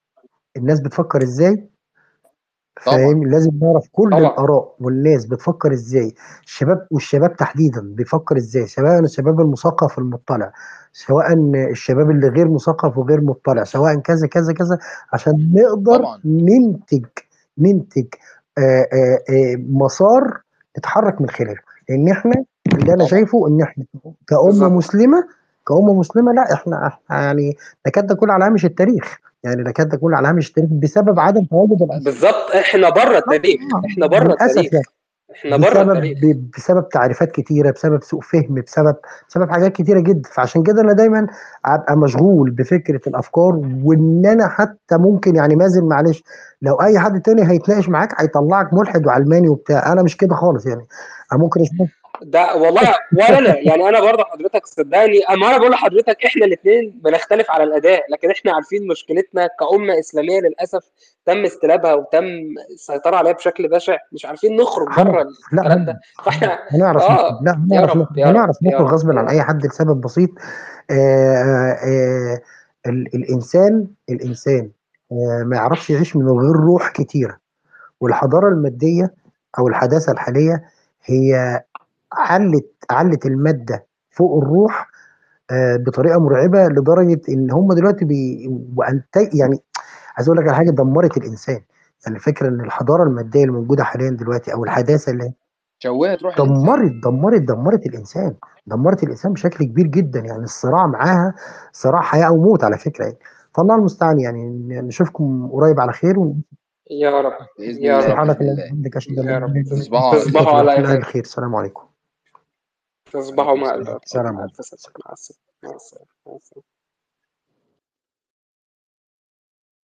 Speaker 1: الناس بتفكر ازاي
Speaker 3: طبعا
Speaker 1: فاهم لازم نعرف كل
Speaker 4: طبعا
Speaker 1: الاراء والناس بتفكر ازاي الشباب والشباب تحديدا بيفكر ازاي سواء الشباب المثقف المطلع سواء الشباب اللي غير مثقف وغير مطلع سواء كذا كذا كذا عشان نقدر
Speaker 3: طبعا
Speaker 1: ننتج ننتج آآ آآ مسار نتحرك من خلاله لان احنا اللي انا
Speaker 3: طبعا
Speaker 1: شايفه ان احنا كأمة
Speaker 4: بالظبط
Speaker 1: مسلمة كأمة مسلمة لا احنا احنا يعني نكاد نكون على هامش التاريخ يعني نكاد نكون على هامش التاريخ بسبب عدم تواجد الأسباب
Speaker 4: بالظبط احنا بره التاريخ احنا بره
Speaker 1: للاسف
Speaker 4: التاريخ
Speaker 1: يعني
Speaker 4: احنا بره
Speaker 1: بسبب
Speaker 4: التاريخ
Speaker 1: ب- بسبب تعريفات كتيره بسبب سوء فهم بسبب بسبب حاجات كتيره جدا فعشان كده انا دايما ابقى مشغول بفكره الافكار وان انا حتى ممكن يعني مازن معلش لو اي حد تاني هيتناقش معاك هيطلعك ملحد وعلماني وبتاع انا مش كده خالص يعني انا ممكن اشوف
Speaker 4: ده والله ولا انا يعني انا برضه حضرتك صدقني اما انا بقول لحضرتك احنا الاثنين بنختلف على الاداء لكن احنا عارفين مشكلتنا كأمة إسلامية للأسف تم استلابها وتم السيطرة عليها بشكل بشع مش عارفين نخرج بره
Speaker 1: هنعرف لا
Speaker 4: الكلام
Speaker 1: هن-
Speaker 4: ده فاحنا
Speaker 1: هنعرف
Speaker 4: اه
Speaker 1: نخرج لا
Speaker 4: يا
Speaker 1: هنعرف
Speaker 4: رب
Speaker 1: نخرج
Speaker 4: يا رب
Speaker 1: هنعرف
Speaker 4: يا
Speaker 1: نخرج
Speaker 4: رب
Speaker 1: غصب
Speaker 4: يا
Speaker 1: عن
Speaker 4: رب
Speaker 1: اي حد لسبب بسيط آه آه ال الانسان الانسان آه ما يعرفش يعيش من غير روح كتيره والحضاره الماديه او الحداثه الحاليه هي علت علت الماده فوق الروح آه بطريقه مرعبه لدرجه ان هم دلوقتي بي وانت يعني عايز اقول لك على حاجه دمرت الانسان يعني الفكره ان الحضاره الماديه اللي موجوده حاليا دلوقتي او الحداثه اللي
Speaker 3: شوهت روح الانسان
Speaker 1: دمرت دمرت دمرت الانسان دمرت الانسان بشكل كبير جدا يعني الصراع معاها صراع حياه او موت على فكره يعني فالله المستعان يعني نشوفكم قريب على خير
Speaker 4: يا رب
Speaker 3: باذن
Speaker 4: يا
Speaker 3: الله
Speaker 4: رب
Speaker 1: سبحانك
Speaker 3: باذن
Speaker 1: اللهم
Speaker 3: الله
Speaker 1: وبحمدك اشهد ان
Speaker 4: يا
Speaker 1: لا
Speaker 4: رب
Speaker 1: اله الا انت
Speaker 3: تصبحوا على
Speaker 4: تصبحوا
Speaker 3: خير
Speaker 4: على
Speaker 1: أستغفرك.
Speaker 4: خير
Speaker 1: الخير السلام عليكم
Speaker 4: تصبحوا
Speaker 3: عليكم
Speaker 4: مع
Speaker 3: السلام
Speaker 1: السلام
Speaker 4: مع
Speaker 1: عليكم
Speaker 4: الف سلامة مع السلامة مع السلامة